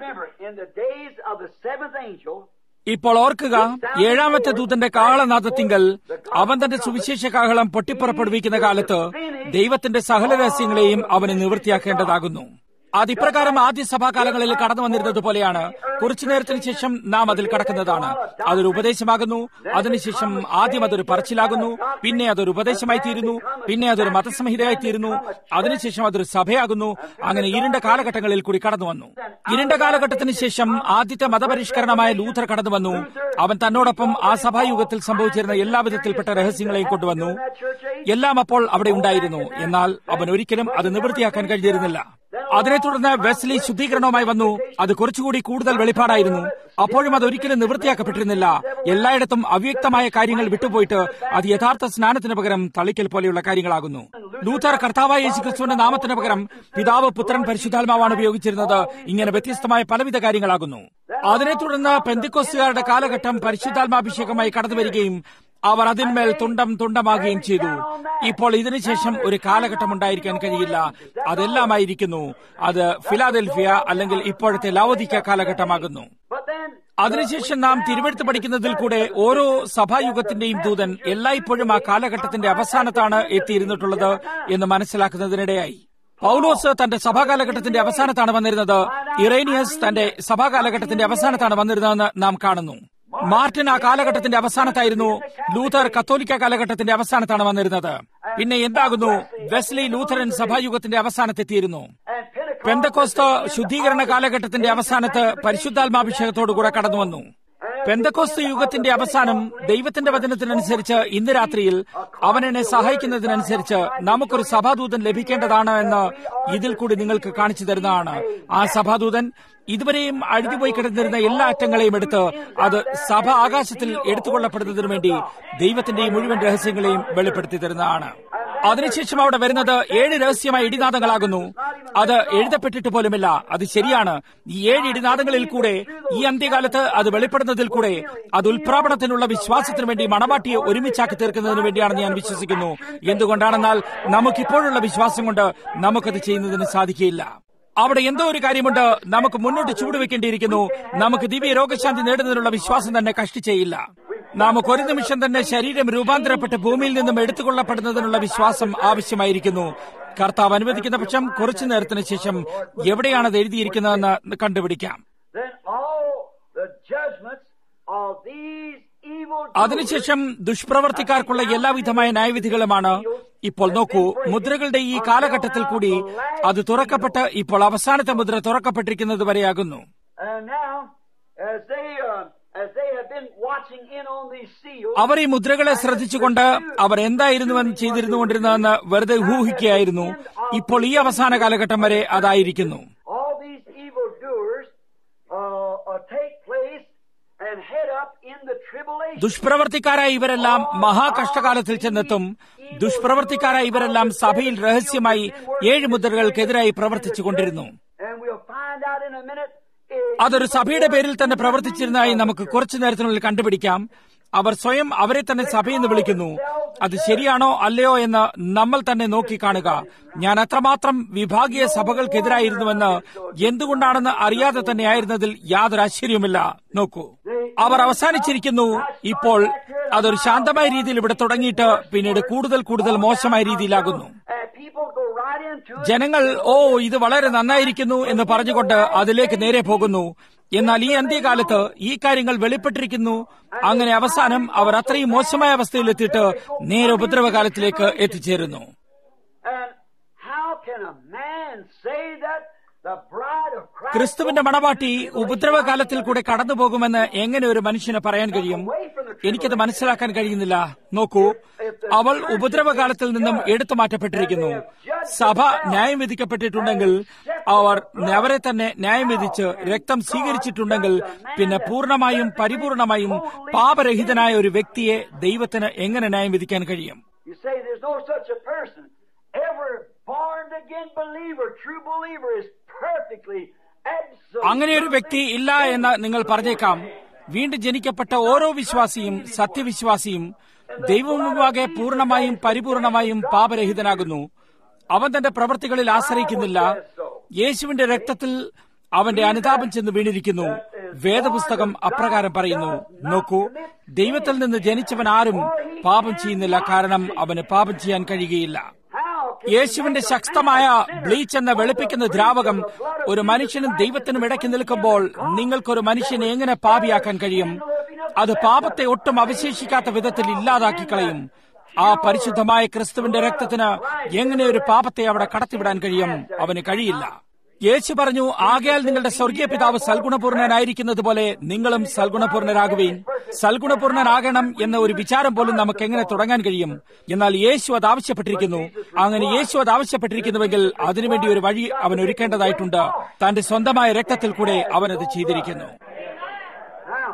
ഇപ്പോൾ ഓർക്കുക ഏഴാമത്തെ ദൂതന്റെ കാഹളനാഥത്തിങ്കൽ അവൻ തന്റെ സുവിശേഷ കാഹളം പൊട്ടിപ്പുറപ്പെടുവിക്കുന്ന കാലത്ത് ദൈവത്തിന്റെ സകല രഹസ്യങ്ങളെയും അവന് നിവൃത്തിയാക്കേണ്ടതാകുന്നു അത് ഇപ്രകാരം ആദ്യ സഭാകാലങ്ങളിൽ കടന്നു വന്നിരുന്നത് പോലെയാണ് കുറച്ചു നേരത്തിന് ശേഷം നാം അതിൽ കടക്കുന്നതാണ് അതൊരു ഉപദേശമാകുന്നു അതിനുശേഷം ആദ്യം അതൊരു പറച്ചിലാകുന്നു പിന്നെ അതൊരു ഉപദേശമായി തീരുന്നു പിന്നെ അതൊരു മതസംഹിതയായി തീരുന്നു അതിനുശേഷം അതൊരു സഭയാകുന്നു അങ്ങനെ ഇരുണ്ട കാലഘട്ടങ്ങളിൽ കൂടി കടന്നു വന്നു ഇരുണ്ട കാലഘട്ടത്തിന് ശേഷം ആദ്യത്തെ മതപരിഷ്കരണമായ ലൂഥർ കടന്നു വന്നു അവൻ തന്നോടൊപ്പം ആ സഭായുഗത്തിൽ സംഭവിച്ചിരുന്ന എല്ലാ വിധത്തിൽപ്പെട്ട രഹസ്യങ്ങളെയും കൊണ്ടുവന്നു എല്ലാം അപ്പോൾ അവിടെ ഉണ്ടായിരുന്നു എന്നാൽ അവൻ ഒരിക്കലും അത് നിവൃത്തിയാക്കാൻ കഴിഞ്ഞിരുന്നില്ല അതിനെ തുടർന്ന് വെസ്ലി ശുദ്ധീകരണവുമായി വന്നു അത് കുറച്ചുകൂടി കൂടുതൽ വെളിപ്പാടായിരുന്നു അപ്പോഴും അത് ഒരിക്കലും നിവൃത്തിയാക്കപ്പെട്ടിരുന്നില്ല എല്ലായിടത്തും അവ്യക്തമായ കാര്യങ്ങൾ വിട്ടുപോയിട്ട് അത് യഥാർത്ഥ സ്നാനത്തിന് പകരം തളിക്കൽ പോലെയുള്ള കാര്യങ്ങളാകുന്നു ലൂഥർ കർത്താവായ യേശു ക്രിസ്തുവിന്റെ നാമത്തിന് പകരം പിതാവ് പുത്രൻ പരിശുദ്ധാത്മാവാണ് ഉപയോഗിച്ചിരുന്നത് ഇങ്ങനെ വ്യത്യസ്തമായ പലവിധ കാര്യങ്ങളാകുന്നു അതിനെ തുടർന്ന് പെന്തിക്കോസ്റ്റുകാരുടെ കാലഘട്ടം പരിശുദ്ധാത്മാഭിഷേകമായി കടന്നു വരികയും അവർ അതിന്മേൽ തുണ്ടം തുണ്ടമാകുകയും ചെയ്തു ഇപ്പോൾ ഇതിനുശേഷം ഒരു കാലഘട്ടം ഉണ്ടായിരിക്കാൻ കഴിയില്ല അതെല്ലാമായിരിക്കുന്നു അത് ഫിലാദൽഫിയ അല്ലെങ്കിൽ ഇപ്പോഴത്തെ ലവോദിക്ക കാലഘട്ടമാകുന്നു അതിനുശേഷം നാം തിരുവെടുത്ത് പഠിക്കുന്നതിൽ കൂടെ ഓരോ സഭായുഗത്തിന്റെയും ദൂതൻ എല്ലായ്പ്പോഴും ആ കാലഘട്ടത്തിന്റെ അവസാനത്താണ് എത്തിയിരുന്നിട്ടുള്ളത് എന്ന് മനസ്സിലാക്കുന്നതിനിടയായി പൗലോസ് തന്റെ സഭാകാലഘട്ടത്തിന്റെ അവസാനത്താണ് വന്നിരുന്നത് ഇറേനിയസ് തന്റെ സഭാകാലഘട്ടത്തിന്റെ അവസാനത്താണ് വന്നിരുന്നതെന്ന് നാം കാണുന്നു മാർട്ടിൻ ആ കാലഘട്ടത്തിന്റെ അവസാനത്തായിരുന്നു ലൂഥർ കത്തോലിക്ക കാലഘട്ടത്തിന്റെ അവസാനത്താണ് വന്നിരുന്നത് പിന്നെ എന്താകുന്നു വെസ്ലി ലൂഥറൻ സഭായുഗത്തിന്റെ അവസാനത്തെത്തിയിരുന്നു പെന്തക്കോസ്ത ശുദ്ധീകരണ കാലഘട്ടത്തിന്റെ അവസാനത്ത് പരിശുദ്ധാത്മാഭിഷേകത്തോടുകൂടെ കടന്നു വന്നു പെന്തക്കോസ്ത യുഗത്തിന്റെ അവസാനം ദൈവത്തിന്റെ വചനത്തിനനുസരിച്ച് ഇന്ന് രാത്രിയിൽ അവൻ എന്നെ സഹായിക്കുന്നതിനനുസരിച്ച് നമുക്കൊരു സഭാദൂതൻ ലഭിക്കേണ്ടതാണ് എന്ന് ഇതിൽ കൂടി നിങ്ങൾക്ക് കാണിച്ചു തരുന്നതാണ് ആ സഭാദൂതൻ ഇതുവരെയും അഴുകിപ്പോയി കിടന്നിരുന്ന എല്ലാ അറ്റങ്ങളെയും എടുത്ത് അത് സഭ ആകാശത്തിൽ എടുത്തുകൊള്ളപ്പെടുന്നതിനു വേണ്ടി ദൈവത്തിന്റെ ഈ മുഴുവൻ രഹസ്യങ്ങളെയും വെളിപ്പെടുത്തി തരുന്നതാണ് അതിനുശേഷം അവിടെ വരുന്നത് ഏഴ് രഹസ്യമായ ഇടിനാദങ്ങളാകുന്നു അത് എഴുതപ്പെട്ടിട്ട് പോലുമില്ല അത് ശരിയാണ് ഈ ഏഴ് ഇടിനാദങ്ങളിൽ കൂടെ ഈ അന്ത്യകാലത്ത് അത് വെളിപ്പെടുന്നതിൽ കൂടെ അത് ഉൽപ്രാപണത്തിനുള്ള വിശ്വാസത്തിന് വേണ്ടി മണവാട്ടിയെ ഒരുമിച്ചാക്കി തീർക്കുന്നതിന് വേണ്ടിയാണെന്ന് ഞാൻ വിശ്വസിക്കുന്നു എന്തുകൊണ്ടാണെന്നാൽ നമുക്കിപ്പോഴുള്ള വിശ്വാസം കൊണ്ട് നമുക്കത് ചെയ്യുന്നതിന് സാധിക്കുകയില്ല അവിടെ എന്തോ ഒരു കാര്യമുണ്ട് നമുക്ക് മുന്നോട്ട് ചൂടുവെക്കേണ്ടിയിരിക്കുന്നു നമുക്ക് ദിവ്യ രോഗശാന്തി നേടുന്നതിനുള്ള വിശ്വാസം തന്നെ കഷ്ടിച്ചേയില്ല നമുക്ക് ഒരു നിമിഷം തന്നെ ശരീരം രൂപാന്തരപ്പെട്ട് ഭൂമിയിൽ നിന്നും എടുത്തുകൊള്ളപ്പെടുന്നതിനുള്ള വിശ്വാസം ആവശ്യമായിരിക്കുന്നു കർത്താവ് അനുവദിക്കുന്ന പക്ഷം കുറച്ചു നേരത്തിന് ശേഷം എവിടെയാണ് അത് എഴുതിയിരിക്കുന്നതെന്ന് കണ്ടുപിടിക്കാം then all the judgments of these evil അതിനുശേഷം ദുഷ്പ്രവർത്തിക്കാർക്കുള്ള എല്ലാവിധമായ ന്യായവിധികളുമാണ് ഇപ്പോൾ നോക്കൂ മുദ്രകളുടെ ഈ കാലഘട്ടത്തിൽ കൂടി അത് തുറക്കപ്പെട്ട് ഇപ്പോൾ അവസാനത്തെ മുദ്ര തുറക്കപ്പെട്ടിരിക്കുന്നത് വരെയാകുന്നു And now, as they uh, as they have been watching in on these seals, അവർ ഈ മുദ്രകളെ ശ്രദ്ധിച്ചുകൊണ്ട് അവർ എന്തായിരുന്നുവെന്ന് ചെയ്തിരുന്നുകൊണ്ടിരുന്നതെന്ന് വെറുതെ ഊഹിക്കുകയായിരുന്നു ഇപ്പോൾ ഈ അവസാന കാലഘട്ടം വരെ അതായിരിക്കുന്നു all these evil doers uh, uh, take place and head up in the tribulation. ദുഷ്പ്രവർത്തിക്കാരായ ഇവരെല്ലാം മഹാകഷ്ടകാലത്തിൽ ചെന്നെത്തും ദുഷ്പ്രവർത്തിക്കാരായ ഇവരെല്ലാം സഭയിൽ രഹസ്യമായി ഏഴ് മുദ്രകൾക്കെതിരായി പ്രവർത്തിച്ചുകൊണ്ടിരുന്നു And we'll find out in a minute. If അതൊരു സഭയുടെ പേരിൽ തന്നെ പ്രവർത്തിച്ചിരുന്നതായി നമുക്ക് കുറച്ചു നേരത്തിനുള്ളിൽ കണ്ടുപിടിക്കാം അവർ സ്വയം അവരെ തന്നെ സഭയെന്ന് വിളിക്കുന്നു അത് ശരിയാണോ അല്ലയോ എന്ന് നമ്മൾ തന്നെ നോക്കി കാണുക ഞാൻ അത്രമാത്രം വിഭാഗീയ സഭകൾക്കെതിരായിരുന്നുവെന്ന് എന്തുകൊണ്ടാണെന്ന് അറിയാതെ തന്നെയായിരുന്നതിൽ യാതൊരു ആശ്ചര്യവുമില്ല നോക്കൂ അവർ അവസാനിച്ചിരിക്കുന്നു ഇപ്പോൾ അതൊരു ശാന്തമായ രീതിയിൽ ഇവിടെ തുടങ്ങിയിട്ട് പിന്നീട് കൂടുതൽ കൂടുതൽ മോശമായ രീതിയിലാകുന്നു and people go right into it. ജനങ്ങൾ ഓ ഇത് വളരെ നന്നായിരിക്കുന്നു എന്ന് പറഞ്ഞുകൊണ്ട് അതിലേക്ക് നേരെ പോകുന്നു എന്നാൽ ഈ അന്ത്യകാലത്ത് ഈ കാര്യങ്ങൾ വെളിപ്പെട്ടിരിക്കുന്നു അങ്ങനെ അവസാനം അവർ അത്രയും മോശമായ അവസ്ഥയിലെത്തിയിട്ട് നേരെ ഉപദ്രവകാലത്തിലേക്ക് എത്തിച്ചേരുന്നു And how can a man say that the bride of Christ ക്രിസ്തുവിന്റെ മണവാട്ടി ഉപദ്രവകാലത്തിൽ കൂടെ കടന്നു പോകുമെന്ന് എങ്ങനെ ഒരു മനുഷ്യന് പറയാൻ കഴിയും എനിക്കത് മനസ്സിലാക്കാൻ കഴിയുന്നില്ല നോക്കൂ അവൾ ഉപദ്രവകാലത്തിൽ നിന്നും എടുത്തു മാറ്റപ്പെട്ടിരിക്കുന്നു സഭ ന്യായം വിധിക്കപ്പെട്ടിട്ടുണ്ടെങ്കിൽ അവർ അവരെ തന്നെ ന്യായം വിധിച്ച് രക്തം സ്വീകരിച്ചിട്ടുണ്ടെങ്കിൽ പിന്നെ പൂർണ്ണമായും പരിപൂർണമായും പാപരഹിതനായ ഒരു വ്യക്തിയെ ദൈവത്തിന് എങ്ങനെ ന്യായം വിധിക്കാൻ കഴിയും You say there's no such a person. Every born again believer, true believer, is perfectly, absolutely. അങ്ങനെ ഒരു വ്യക്തി ഇല്ല എന്ന് നിങ്ങൾ പറഞ്ഞേക്കാം വീണ്ടും ജനിക്കപ്പെട്ട ഓരോ വിശ്വാസിയും സത്യവിശ്വാസിയും ദൈവമുമ്പാകെ പൂർണ്ണമായും പരിപൂർണമായും പാപരഹിതനാകുന്നു അവൻ തന്റെ പ്രവൃത്തികളിൽ ആശ്രയിക്കുന്നില്ല യേശുവിന്റെ രക്തത്തിൽ അവന്റെ അനുതാപം ചെന്ന് വീണിരിക്കുന്നു വേദപുസ്തകം അപ്രകാരം പറയുന്നു നോക്കൂ ദൈവത്തിൽ നിന്ന് ജനിച്ചവൻ ആരും പാപം ചെയ്യുന്നില്ല കാരണം അവന് പാപം ചെയ്യാൻ കഴിയുകയില്ല How can യേശുവിന്റെ ശക്തമായ ബ്ലീച്ച് എന്ന വെളുപ്പിക്കുന്ന ദ്രാവകം ഒരു മനുഷ്യനും ദൈവത്തിനും ഇടയ്ക്ക് നിൽക്കുമ്പോൾ നിങ്ങൾക്കൊരു മനുഷ്യനെ എങ്ങനെ പാപിയാക്കാൻ കഴിയും അത് പാപത്തെ ഒട്ടും അവശേഷിക്കാത്ത വിധത്തിൽ ഇല്ലാതാക്കി കളയും ആ പരിശുദ്ധമായ ക്രിസ്തുവിന്റെ രക്തത്തിന് എങ്ങനെ ഒരു പാപത്തെ അവിടെ കടത്തിവിടാൻ കഴിയും അവന് കഴിയില്ല യേശു പറഞ്ഞു ആകയാൽ നിങ്ങളുടെ സ്വർഗീയ പിതാവ് സൽഗുണപൂർണനായിരിക്കുന്നത് പോലെ നിങ്ങളും സൽഗുണപൂർണരാകുകയും സൽഗുണപൂർണനാകണം എന്ന ഒരു വിചാരം പോലും നമുക്ക് എങ്ങനെ തുടങ്ങാൻ കഴിയും എന്നാൽ യേശു അത് ആവശ്യപ്പെട്ടിരിക്കുന്നു അങ്ങനെ യേശു അത് ആവശ്യപ്പെട്ടിരിക്കുന്നുവെങ്കിൽ അതിനുവേണ്ടി ഒരു വഴി അവൻ ഒരുക്കേണ്ടതായിട്ടുണ്ട് തന്റെ സ്വന്തമായ രക്തത്തിൽ കൂടെ അവനത് ചെയ്തിരിക്കുന്നു now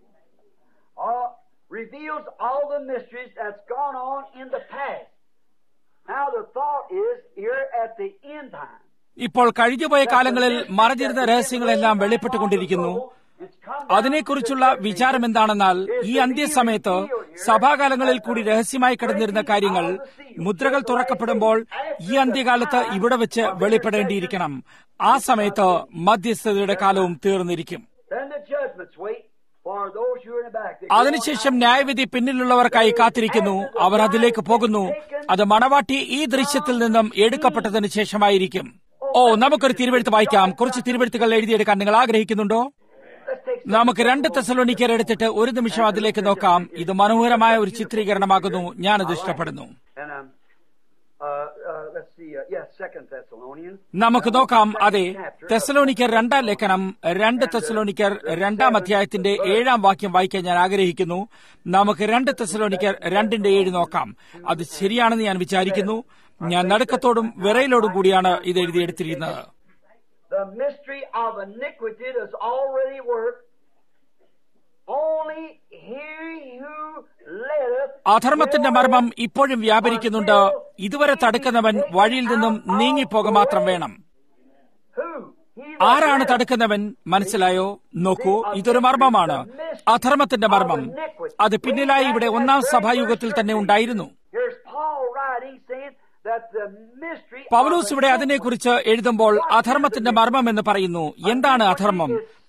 uh, reveals all the mysteries that's gone on in the past. Now the thought is here at the end time. ഇപ്പോൾ കഴിഞ്ഞുപോയ കാലങ്ങളിൽ മറഞ്ഞിരുന്ന രഹസ്യങ്ങളെല്ലാം വെളിപ്പെട്ടുകൊണ്ടിരിക്കുന്നു It's come അതിനെക്കുറിച്ചുള്ള വിചാരം എന്താണെന്നാൽ ഈ അന്ത്യസമയത്ത് സഭാകാലങ്ങളിൽ കൂടി രഹസ്യമായി കിടന്നിരുന്ന കാര്യങ്ങൾ മുദ്രകൾ തുറക്കപ്പെടുമ്പോൾ ഈ അന്ത്യകാലത്ത് ഇവിടെ വെച്ച് വെളിപ്പെടേണ്ടിയിരിക്കണം ആ സമയത്ത് മധ്യസ്ഥതയുടെ കാലവും തീർന്നിരിക്കും Then the judgments wait for those who are in the back. They go അതിനുശേഷം ന്യായവിധി പിന്നിലുള്ളവർക്കായി കാത്തിരിക്കുന്നു അവർ അതിലേക്ക് പോകുന്നു അത് മണവാട്ടി ഈ ദൃശ്യത്തിൽ നിന്നും എടുക്കപ്പെട്ടതിന് ശേഷമായിരിക്കും ഓ നമുക്കൊരു തിരുവെഴുത്ത് വായിക്കാം കുറച്ച് തിരുവെഴുത്തുകൾ എഴുതിയെടുക്കാൻ നിങ്ങൾ ആഗ്രഹിക്കുന്നുണ്ടോ Let's take നമുക്ക് രണ്ട് തെസലോണിക്കർ എടുത്തിട്ട് ഒരു നിമിഷം അതിലേക്ക് നോക്കാം ഇത് മനോഹരമായ ഒരു ചിത്രീകരണമാകുന്നു ഞാനത് ഇഷ്ടപ്പെടുന്നു and um, uh, uh, let's see. Uh, yes, Second Thessalonians. നമുക്ക് നോക്കാം അതെ തെസലോണിക്കർ രണ്ടാം ലേഖനം രണ്ട് തെസലോണിക്കർ രണ്ടാം അധ്യായത്തിന്റെ ഏഴാം വാക്യം വായിക്കാൻ ഞാൻ ആഗ്രഹിക്കുന്നു നമുക്ക് രണ്ട് തെസലോണിക്കർ രണ്ടിന്റെ ഏഴ് നോക്കാം അത് ശരിയാണെന്ന് ഞാൻ വിചാരിക്കുന്നു ഞാൻ നടുക്കത്തോടും വിറയിലോടും കൂടിയാണ് ഇത് എഴുതിയെടുത്തിരിക്കുന്നത് The mystery of iniquity does already work. Only he who letteth അധർമ്മത്തിന്റെ മർമ്മം ഇപ്പോഴും വ്യാപരിക്കുന്നുണ്ട് ഇതുവരെ തടുക്കുന്നവൻ വഴിയിൽ നിന്നും നീങ്ങിപ്പോക മാത്രം വേണം who he ആരാണ് തടുക്കുന്നവൻ മനസ്സിലായോ നോക്കൂ ഇതൊരു മർമ്മമാണ് അധർമ്മത്തിന്റെ മർമ്മം അത് പിന്നിലായി ഇവിടെ ഒന്നാം സഭായുഗത്തിൽ തന്നെ ഉണ്ടായിരുന്നു Here's Paul writing saying that the mystery Paulose ഇവിടെ അതിനെക്കുറിച്ച് എഴുതുമ്പോൾ അധർമ്മത്തിന്റെ മർമ്മം എന്ന് പറയുന്നു എന്താണ് അധർമ്മം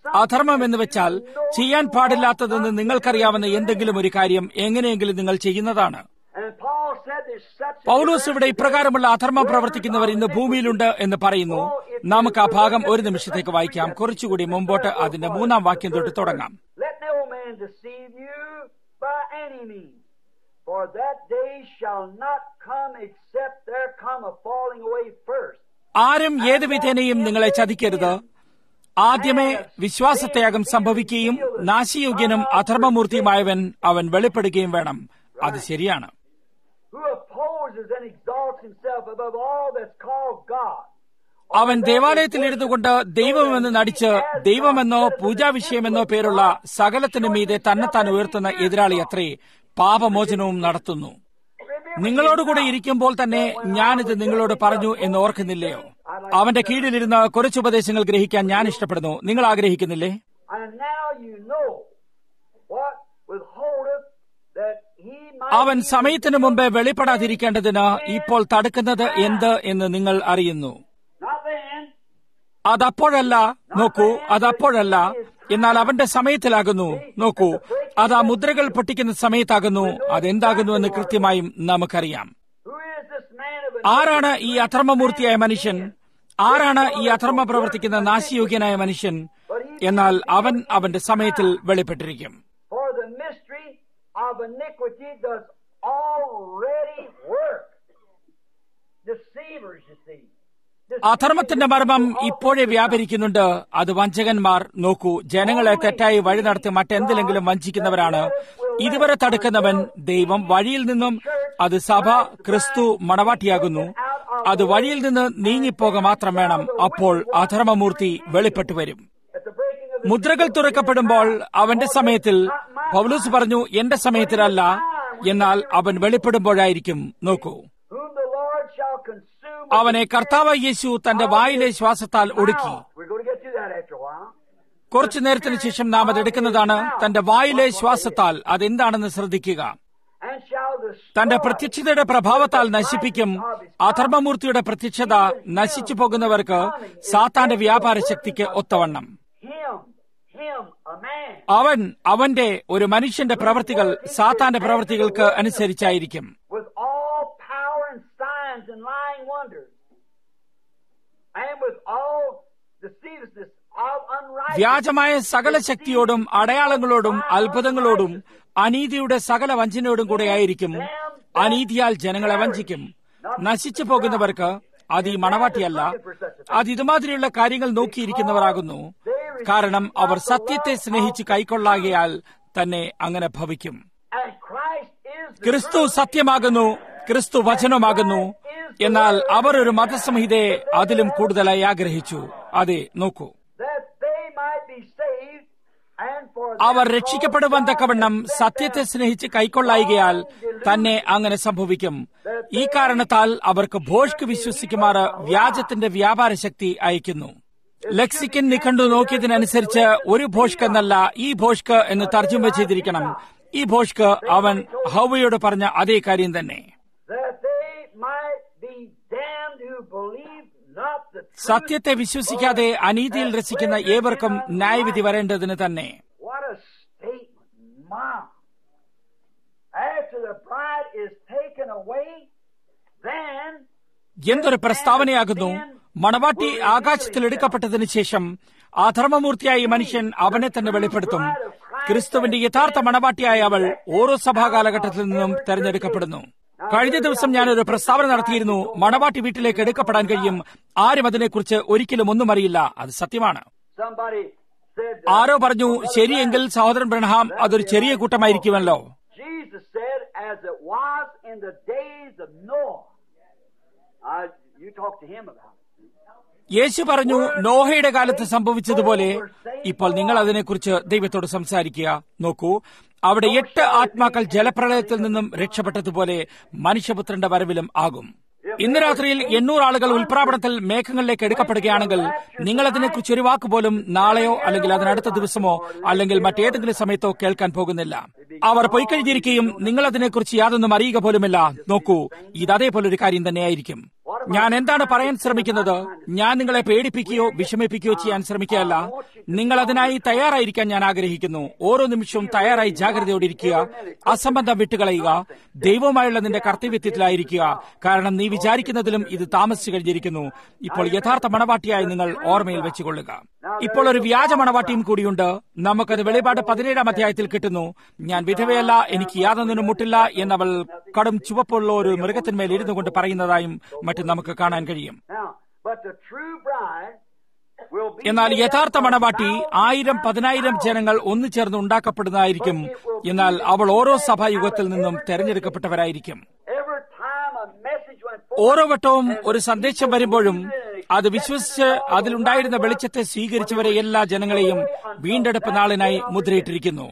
അധർമ്മം എന്ന് വെച്ചാൽ ചെയ്യാൻ പാടില്ലാത്തതെന്ന് നിങ്ങൾക്കറിയാവുന്ന എന്തെങ്കിലും ഒരു കാര്യം എങ്ങനെയെങ്കിലും നിങ്ങൾ ചെയ്യുന്നതാണ് And Paul said there's such a പൗലോസ് ഇവിടെ ഇപ്രകാരമുള്ള അധർമ്മം പ്രവർത്തിക്കുന്നവർ ഇന്ന് ഭൂമിയിലുണ്ട് എന്ന് പറയുന്നു നമുക്ക് ആ ഭാഗം ഒരു നിമിഷത്തേക്ക് വായിക്കാം കുറച്ചുകൂടി മുമ്പോട്ട് അതിന്റെ മൂന്നാം വാക്യം തൊട്ട് തുടങ്ങാം Let no man deceive you by any means, for that day shall not come except there come a falling away first. ആരും ഏത് വിധേനയും നിങ്ങളെ ചതിക്കരുത് ആദ്യമേ വിശ്വാസത്യാഗം സംഭവിക്കുകയും നാശയോഗ്യനും അധർമ്മമൂർത്തിയുമായവൻ അവൻ വെളിപ്പെടുകയും വേണം അത് ശരിയാണ് Who opposes and exalts himself above all that's called God. അവൻ ദേവാലയത്തിൽ ഇരുന്നു കൊണ്ട് ദൈവമെന്ന് നടിച്ച് ദൈവമെന്നോ പൂജാവിഷയമെന്നോ പേരുള്ള സകലത്തിനു മീതെ തന്നെത്താൻ ഉയർത്തുന്ന എതിരാളി അത്രേ പാപമോചനവും നടത്തുന്നു നിങ്ങളോടുകൂടെ ഇരിക്കുമ്പോൾ തന്നെ ഞാനിത് നിങ്ങളോട് പറഞ്ഞു എന്ന് ഓർക്കുന്നില്ലയോ അവന്റെ കീഴിലിരുന്ന് കുറച്ചുപദേശങ്ങൾ ഗ്രഹിക്കാൻ ഞാൻ ഇഷ്ടപ്പെടുന്നു നിങ്ങൾ ആഗ്രഹിക്കുന്നില്ലേ And now you know what withholdeth that he might അവൻ സമയത്തിനു മുമ്പേ വെളിപ്പെടാതിരിക്കേണ്ടതിന് ഇപ്പോൾ തടുക്കുന്നത് എന്ത് എന്ന് നിങ്ങൾ അറിയുന്നു not then, അതപ്പോഴല്ല നോക്കൂ അതപ്പോഴല്ല എന്നാൽ അവന്റെ സമയത്തിലാകുന്നു നോക്കൂ അത് ആ മുദ്രകൾ പൊട്ടിക്കുന്ന സമയത്താകുന്നു അതെന്താകുന്നു എന്ന് കൃത്യമായും നമുക്കറിയാം who is this man of ആരാണ് ഈ അധർമ്മമൂർത്തിയായ മനുഷ്യൻ ആരാണ് ഈ അധർമ്മ പ്രവർത്തിക്കുന്ന നാശയോഗ്യനായ മനുഷ്യൻ എന്നാൽ അവൻ അവന്റെ സമയത്തിൽ വെളിപ്പെട്ടിരിക്കും For the mystery of iniquity does already work. Deceivers, you see. അധർമ്മത്തിന്റെ മർമ്മം ഇപ്പോഴേ വ്യാപരിക്കുന്നുണ്ട് അത് വഞ്ചകന്മാർ നോക്കൂ ജനങ്ങളെ തെറ്റായി വഴി നടത്തി മറ്റെന്തിലെങ്കിലും വഞ്ചിക്കുന്നവരാണ് ഇതുവരെ തടുക്കുന്നവൻ ദൈവം വഴിയിൽ നിന്നും അത് സഭ ക്രിസ്തു മണവാട്ടിയാകുന്നു അത് വഴിയിൽ നിന്ന് നീങ്ങിപ്പോക മാത്രം വേണം അപ്പോൾ അധർമ്മമൂർത്തി വെളിപ്പെട്ടു വരും At the breaking of the മുദ്രകൾ തുറക്കപ്പെടുമ്പോൾ അവന്റെ സമയത്തിൽ പൗലൂസ് പറഞ്ഞു എന്റെ സമയത്തിലല്ല എന്നാൽ അവൻ വെളിപ്പെടുമ്പോഴായിരിക്കും നോക്കൂ whom the Lord shall consume. അവനെ കർത്താവ് യേശു തന്റെ വായിലെ ശ്വാസത്താൽ ഒടുക്കി We're going to get to that after a while. കുറച്ചു നേരത്തിന് ശേഷം നാം അത് എടുക്കുന്നതാണ് തന്റെ വായിലെ ശ്വാസത്താൽ അതെന്താണെന്ന് ശ്രദ്ധിക്കുക And shall destroy തന്റെ പ്രത്യക്ഷതയുടെ പ്രഭാവത്താൽ നശിപ്പിക്കും അധർമ്മമൂർത്തിയുടെ പ്രത്യക്ഷത നശിച്ചു പോകുന്നവർക്ക് സാത്താന്റെ വ്യാപാര ശക്തിക്ക് ഒത്തവണ്ണം him, him, a man, അവൻ അവന്റെ ഒരു മനുഷ്യന്റെ പ്രവൃത്തികൾ സാത്താന്റെ പ്രവൃത്തികൾക്ക് അനുസരിച്ചായിരിക്കും with all power and signs and lying wonders, and with all deceivedness of unrighteousness. വ്യാജമായ സകല ശക്തിയോടും അടയാളങ്ങളോടും അത്ഭുതങ്ങളോടും അനീതിയുടെ സകല വഞ്ചനയോടും കൂടെ ആയിരിക്കും അനീതിയാൽ ജനങ്ങളെ വഞ്ചിക്കും നശിച്ചു പോകുന്നവർക്ക് അത് ഈ മണവാട്ടിയല്ല അത് ഇതുമാതിരിയുള്ള കാര്യങ്ങൾ നോക്കിയിരിക്കുന്നവരാകുന്നു കാരണം അവർ സത്യത്തെ സ്നേഹിച്ച് കൈക്കൊള്ളാകിയാൽ തന്നെ അങ്ങനെ ഭവിക്കും And Christ is the ക്രിസ്തു സത്യമാകുന്നു ക്രിസ്തു വചനമാകുന്നു എന്നാൽ അവർ ഒരു മതസംഹിതയെ അതിലും കൂടുതലായി ആഗ്രഹിച്ചു അതെ നോക്കൂ that they might be saved and for അവർ രക്ഷിക്കപ്പെടുവാൻ തക്കവണ്ണം സത്യത്തെ സ്നേഹിച്ച് കൈക്കൊള്ളായികയാൽ തന്നെ അങ്ങനെ സംഭവിക്കും ഈ കാരണത്താൽ അവർക്ക് ഭോഷ്ക്ക് വിശ്വസിക്കുമാറ് വ്യാജത്തിന്റെ വ്യാപാര ശക്തി അയക്കുന്നു ലെക്സിക്കൻ നിഘണ്ടു നോക്കിയതിനനുസരിച്ച് ഒരു ഭോഷ്ക്ക് എന്നല്ല ഈ ഭോഷ്ക്ക് എന്ന് തർജ്ജമ ചെയ്തിരിക്കണം ഈ ഭോഷ്ക്ക് അവൻ ഹൗവയോട് പറഞ്ഞ അതേ കാര്യം തന്നെ that they might be damned who believe not the truth. സത്യത്തെ വിശ്വസിക്കാതെ അനീതിയിൽ രസിക്കുന്ന ഏവർക്കും ന്യായവിധി വരേണ്ടതിന് തന്നെ What a statement, Mom. After the bride is taken away, then എന്തൊരു പ്രസ്താവനയാകുന്നു മണവാട്ടി ആകാശത്തിൽ എടുക്കപ്പെട്ടതിനു ശേഷം അധർമ്മമൂർത്തിയായ ഈ മനുഷ്യൻ അവനെ തന്നെ വെളിപ്പെടുത്തും ക്രിസ്തുവിന്റെ യഥാർത്ഥ മണവാട്ടിയായ അവൾ ഓരോ സഭാ കാലഘട്ടത്തിൽ നിന്നും തെരഞ്ഞെടുക്കപ്പെടുന്നു കഴിഞ്ഞ ദിവസം ഞാനൊരു പ്രസ്താവന നടത്തിയിരുന്നു മണവാട്ടി വീട്ടിലേക്ക് എടുക്കപ്പെടാൻ കഴിയും ആരും അതിനെക്കുറിച്ച് ഒരിക്കലും ഒന്നും അറിയില്ല അത് സത്യമാണ് somebody said, ആരോ പറഞ്ഞു ശരിയെങ്കിൽ സഹോദരൻ ബ്രഹ്ഹാം അതൊരു ചെറിയ കൂട്ടമായിരിക്കുമല്ലോ Jesus said, as it was in the days of Noah. Uh, you talk to him about it. യേശു പറഞ്ഞു നോഹയുടെ കാലത്ത് സംഭവിച്ചതുപോലെ ഇപ്പോൾ നിങ്ങൾ അതിനെക്കുറിച്ച് ദൈവത്തോട് സംസാരിക്കുക നോക്കൂ അവിടെ എട്ട് ആത്മാക്കൾ ജലപ്രളയത്തിൽ നിന്നും രക്ഷപ്പെട്ടതുപോലെ മനുഷ്യപുത്രന്റെ വരവിലും ആകും ഇന്ന് രാത്രിയിൽ എണ്ണൂറ് ആളുകൾ ഉൽപ്രാപണത്തിൽ മേഘങ്ങളിലേക്ക് എടുക്കപ്പെടുകയാണെങ്കിൽ നിങ്ങൾ അതിനെക്കുറിച്ച് ഒരു വാക്ക് പോലും നാളെയോ അല്ലെങ്കിൽ അതിനടുത്ത ദിവസമോ അല്ലെങ്കിൽ മറ്റേതെങ്കിലും സമയത്തോ കേൾക്കാൻ പോകുന്നില്ല അവർ പൊയ്ക്കഴിഞ്ഞിരിക്കുകയും നിങ്ങൾ അതിനെക്കുറിച്ച് യാതൊന്നും അറിയുക പോലുമില്ല നോക്കൂ ഇത് അതേപോലെ ഒരു കാര്യം തന്നെയായിരിക്കും What ഞാൻ എന്താണ് പറയാൻ ശ്രമിക്കുന്നത് ഞാൻ നിങ്ങളെ പേടിപ്പിക്കുകയോ വിഷമിപ്പിക്കുകയോ ചെയ്യാൻ ശ്രമിക്കുകയല്ല നിങ്ങൾ അതിനായി തയ്യാറായിരിക്കാൻ ഞാൻ ആഗ്രഹിക്കുന്നു ഓരോ നിമിഷവും തയ്യാറായി ജാഗ്രതയോടെ ഇരിക്കുക അസംബന്ധം വിട്ടുകളയുക ദൈവവുമായുള്ള നിന്റെ കർത്തവ്യത്തിലായിരിക്കുക കാരണം നീ വിചാരിക്കുന്നതിലും ഇത് താമസിച്ചു കഴിഞ്ഞിരിക്കുന്നു ഇപ്പോൾ യഥാർത്ഥ മണവാട്ടിയായി നിങ്ങൾ ഓർമ്മയിൽ വെച്ചുകൊള്ളുക ഇപ്പോൾ ഒരു വ്യാജ മണവാട്ടിയും കൂടിയുണ്ട് നമുക്കത് വെളിപാട് പതിനേഴാം അധ്യായത്തിൽ കിട്ടുന്നു ഞാൻ വിധവയല്ല എനിക്ക് യാതൊന്നിനും മുട്ടില്ല എന്നവൾ കടും ചുവപ്പുള്ള ഒരു മൃഗത്തിന്മേൽ ഇരുന്നു കൊണ്ട് പറയുന്നതായും മറ്റും നമുക്ക് കാണാൻ കഴിയും Now, but the true bride will be എന്നാൽ made up യഥാർത്ഥ of മണവാട്ടി ആയിരം പതിനായിരം ജനങ്ങൾ ഒന്നു ചേർന്ന് ഉണ്ടാക്കപ്പെടുന്നതായിരിക്കും എന്നാൽ അവൾ ഓരോ സഭായുഗത്തിൽ നിന്നും തെരഞ്ഞെടുക്കപ്പെട്ടവരായിരിക്കും every time a message went forth. ഓരോ വട്ടവും ഒരു സന്ദേശം വരുമ്പോഴും അത് വിശ്വസിച്ച് അതിലുണ്ടായിരുന്ന വെളിച്ചത്തെ സ്വീകരിച്ചവരെ എല്ലാ ജനങ്ങളെയും വീണ്ടെടുപ്പ് നാളിനായി മുദ്രയിട്ടിരിക്കുന്നു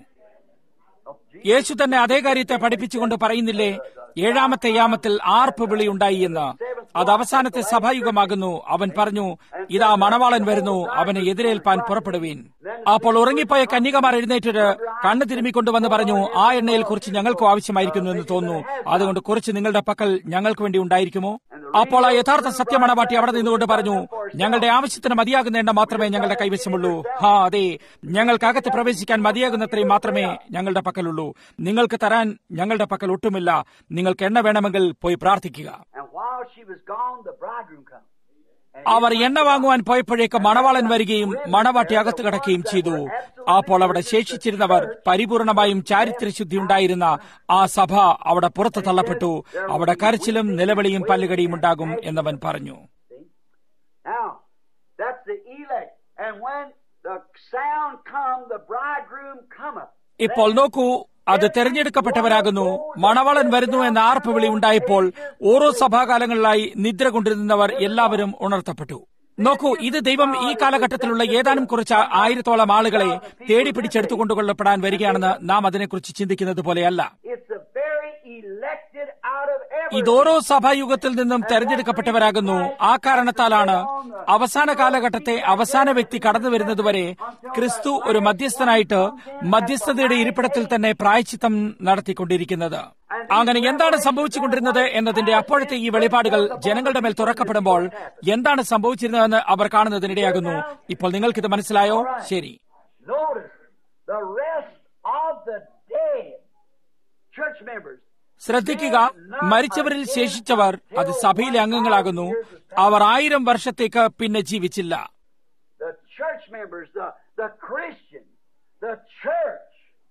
യേശു തന്നെ അതേ കാര്യത്തെ പഠിപ്പിച്ചുകൊണ്ട് പറയുന്നില്ലേ ഏഴാമത്തെ യാമത്തിൽ ആർപ്പ് വിളി ഉണ്ടായി എന്ന് അത് അവസാനത്തെ സഭായുഗമാകുന്നു അവൻ പറഞ്ഞു ഇതാ മണവാളൻ വരുന്നു അവനെ എതിരേൽപ്പാൻ പുറപ്പെടുവീൻ അപ്പോൾ ഉറങ്ങിപ്പോയ കന്യകമാർ എഴുന്നേറ്റിട്ട് കണ്ണു തിരുമ്മിക്കൊണ്ടുവന്ന് പറഞ്ഞു ആ എണ്ണയിൽ കുറിച്ച് ഞങ്ങൾക്കും ആവശ്യമായിരിക്കുന്നു എന്ന് തോന്നുന്നു അതുകൊണ്ട് കുറച്ച് നിങ്ങളുടെ പക്കൽ ഞങ്ങൾക്ക് വേണ്ടി ഉണ്ടായിരിക്കുമോ അപ്പോൾ ആ യഥാർത്ഥ സത്യമണവാട്ടി അവിടെ നിന്നുകൊണ്ട് പറഞ്ഞു ഞങ്ങളുടെ ആവശ്യത്തിന് മതിയാകുന്ന എണ്ണ മാത്രമേ ഞങ്ങളുടെ കൈവശമുള്ളൂ ഹാ അതെ ഞങ്ങൾക്കകത്ത് പ്രവേശിക്കാൻ മതിയാകുന്നത്രയും മാത്രമേ ഞങ്ങളുടെ പക്കലുള്ളൂ നിങ്ങൾക്ക് തരാൻ ഞങ്ങളുടെ പക്കൽ ഒട്ടുമില്ല നിങ്ങൾക്ക് എണ്ണ വേണമെങ്കിൽ പോയി പ്രാർത്ഥിക്കുക And while she was gone, the bridegroom come. And അവർ എണ്ണ വാങ്ങുവാൻ പോയപ്പോഴേക്ക് മണവാളൻ വരികയും മണവാട്ടി അകത്ത് കിടക്കുകയും ചെയ്തു അപ്പോൾ അവിടെ ശേഷിച്ചിരുന്നവർ പരിപൂർണമായും ചാരിത്രശുദ്ധി ഉണ്ടായിരുന്ന ആ സഭ അവിടെ പുറത്തു തള്ളപ്പെട്ടു അവിടെ കരച്ചിലും നിലവിളിയും പല്ലുകടിയും ഉണ്ടാകും എന്നവൻ പറഞ്ഞു See? Now, that's the elect. And when the sound come, the bridegroom cometh. ഇപ്പോൾ നോക്കൂ അത് തെരഞ്ഞെടുക്കപ്പെട്ടവരാകുന്നു മണവാളൻ വരുന്നു എന്ന ആർപ്പ് വിളി ഉണ്ടായപ്പോൾ ഓരോ സഭാകാലങ്ങളിലായി നിദ്ര കൊണ്ടിരുന്നവർ എല്ലാവരും ഉണർത്തപ്പെട്ടു നോക്കൂ ഇത് ദൈവം ഈ കാലഘട്ടത്തിലുള്ള ഏതാനും കുറച്ച് ആയിരത്തോളം ആളുകളെ തേടി പിടിച്ചെടുത്തു കൊണ്ടുകൊള്ളപ്പെടാൻ വരികയാണെന്ന് നാം അതിനെക്കുറിച്ച് ചിന്തിക്കുന്നത് പോലെയല്ല It's the very elected out of every. ഇതോരോ സഭായുഗത്തിൽ നിന്നും തെരഞ്ഞെടുക്കപ്പെട്ടവരാകുന്നു ആ കാരണത്താലാണ് അവസാന കാലഘട്ടത്തെ അവസാന വ്യക്തി കടന്നു വരുന്നതുവരെ ക്രിസ്തു ഒരു മധ്യസ്ഥനായിട്ട് മധ്യസ്ഥതയുടെ ഇരിപ്പിടത്തിൽ തന്നെ പ്രായച്ചിത്തം നടത്തിക്കൊണ്ടിരിക്കുന്നത് അങ്ങനെ എന്താണ് സംഭവിച്ചുകൊണ്ടിരുന്നത് എന്നതിന്റെ അപ്പോഴത്തെ ഈ വെളിപാടുകൾ ജനങ്ങളുടെ മേൽ തുറക്കപ്പെടുമ്പോൾ എന്താണ് സംഭവിച്ചിരുന്നതെന്ന് അവർ കാണുന്നതിനിടയാകുന്നു ഇപ്പോൾ നിങ്ങൾക്കിത് മനസ്സിലായോ ശരി Notice the rest of the dead church members. ശ്രദ്ധിക്കുക മരിച്ചവരിൽ ശേഷിച്ചവർ അത് സഭയിലെ അംഗങ്ങളാകുന്നു അവർ ആയിരം വർഷത്തേക്ക് പിന്നെ ജീവിച്ചില്ല The church members, the, the Christian, the church,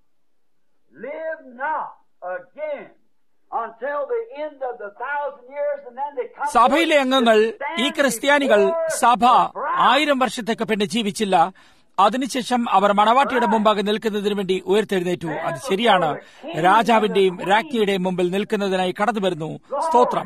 live not again until the end of the thousand years and then they come. സഭയിലെ അംഗങ്ങൾ ഈ stand ക്രിസ്ത്യാനികൾ before സഭ the bride. ആയിരം വർഷത്തേക്ക് പിന്നെ ജീവിച്ചില്ല അതിനുശേഷം അവർ മണവാട്ടിയുടെ മുമ്പാകെ നിൽക്കുന്നതിന് വേണ്ടി ഉയർത്തെഴുന്നേറ്റു അത് ശരിയാണ് രാജാവിന്റെയും രാജ്ഞിയുടെയും മുമ്പിൽ നിൽക്കുന്നതിനായി കടന്നു വരുന്നു സ്തോത്രം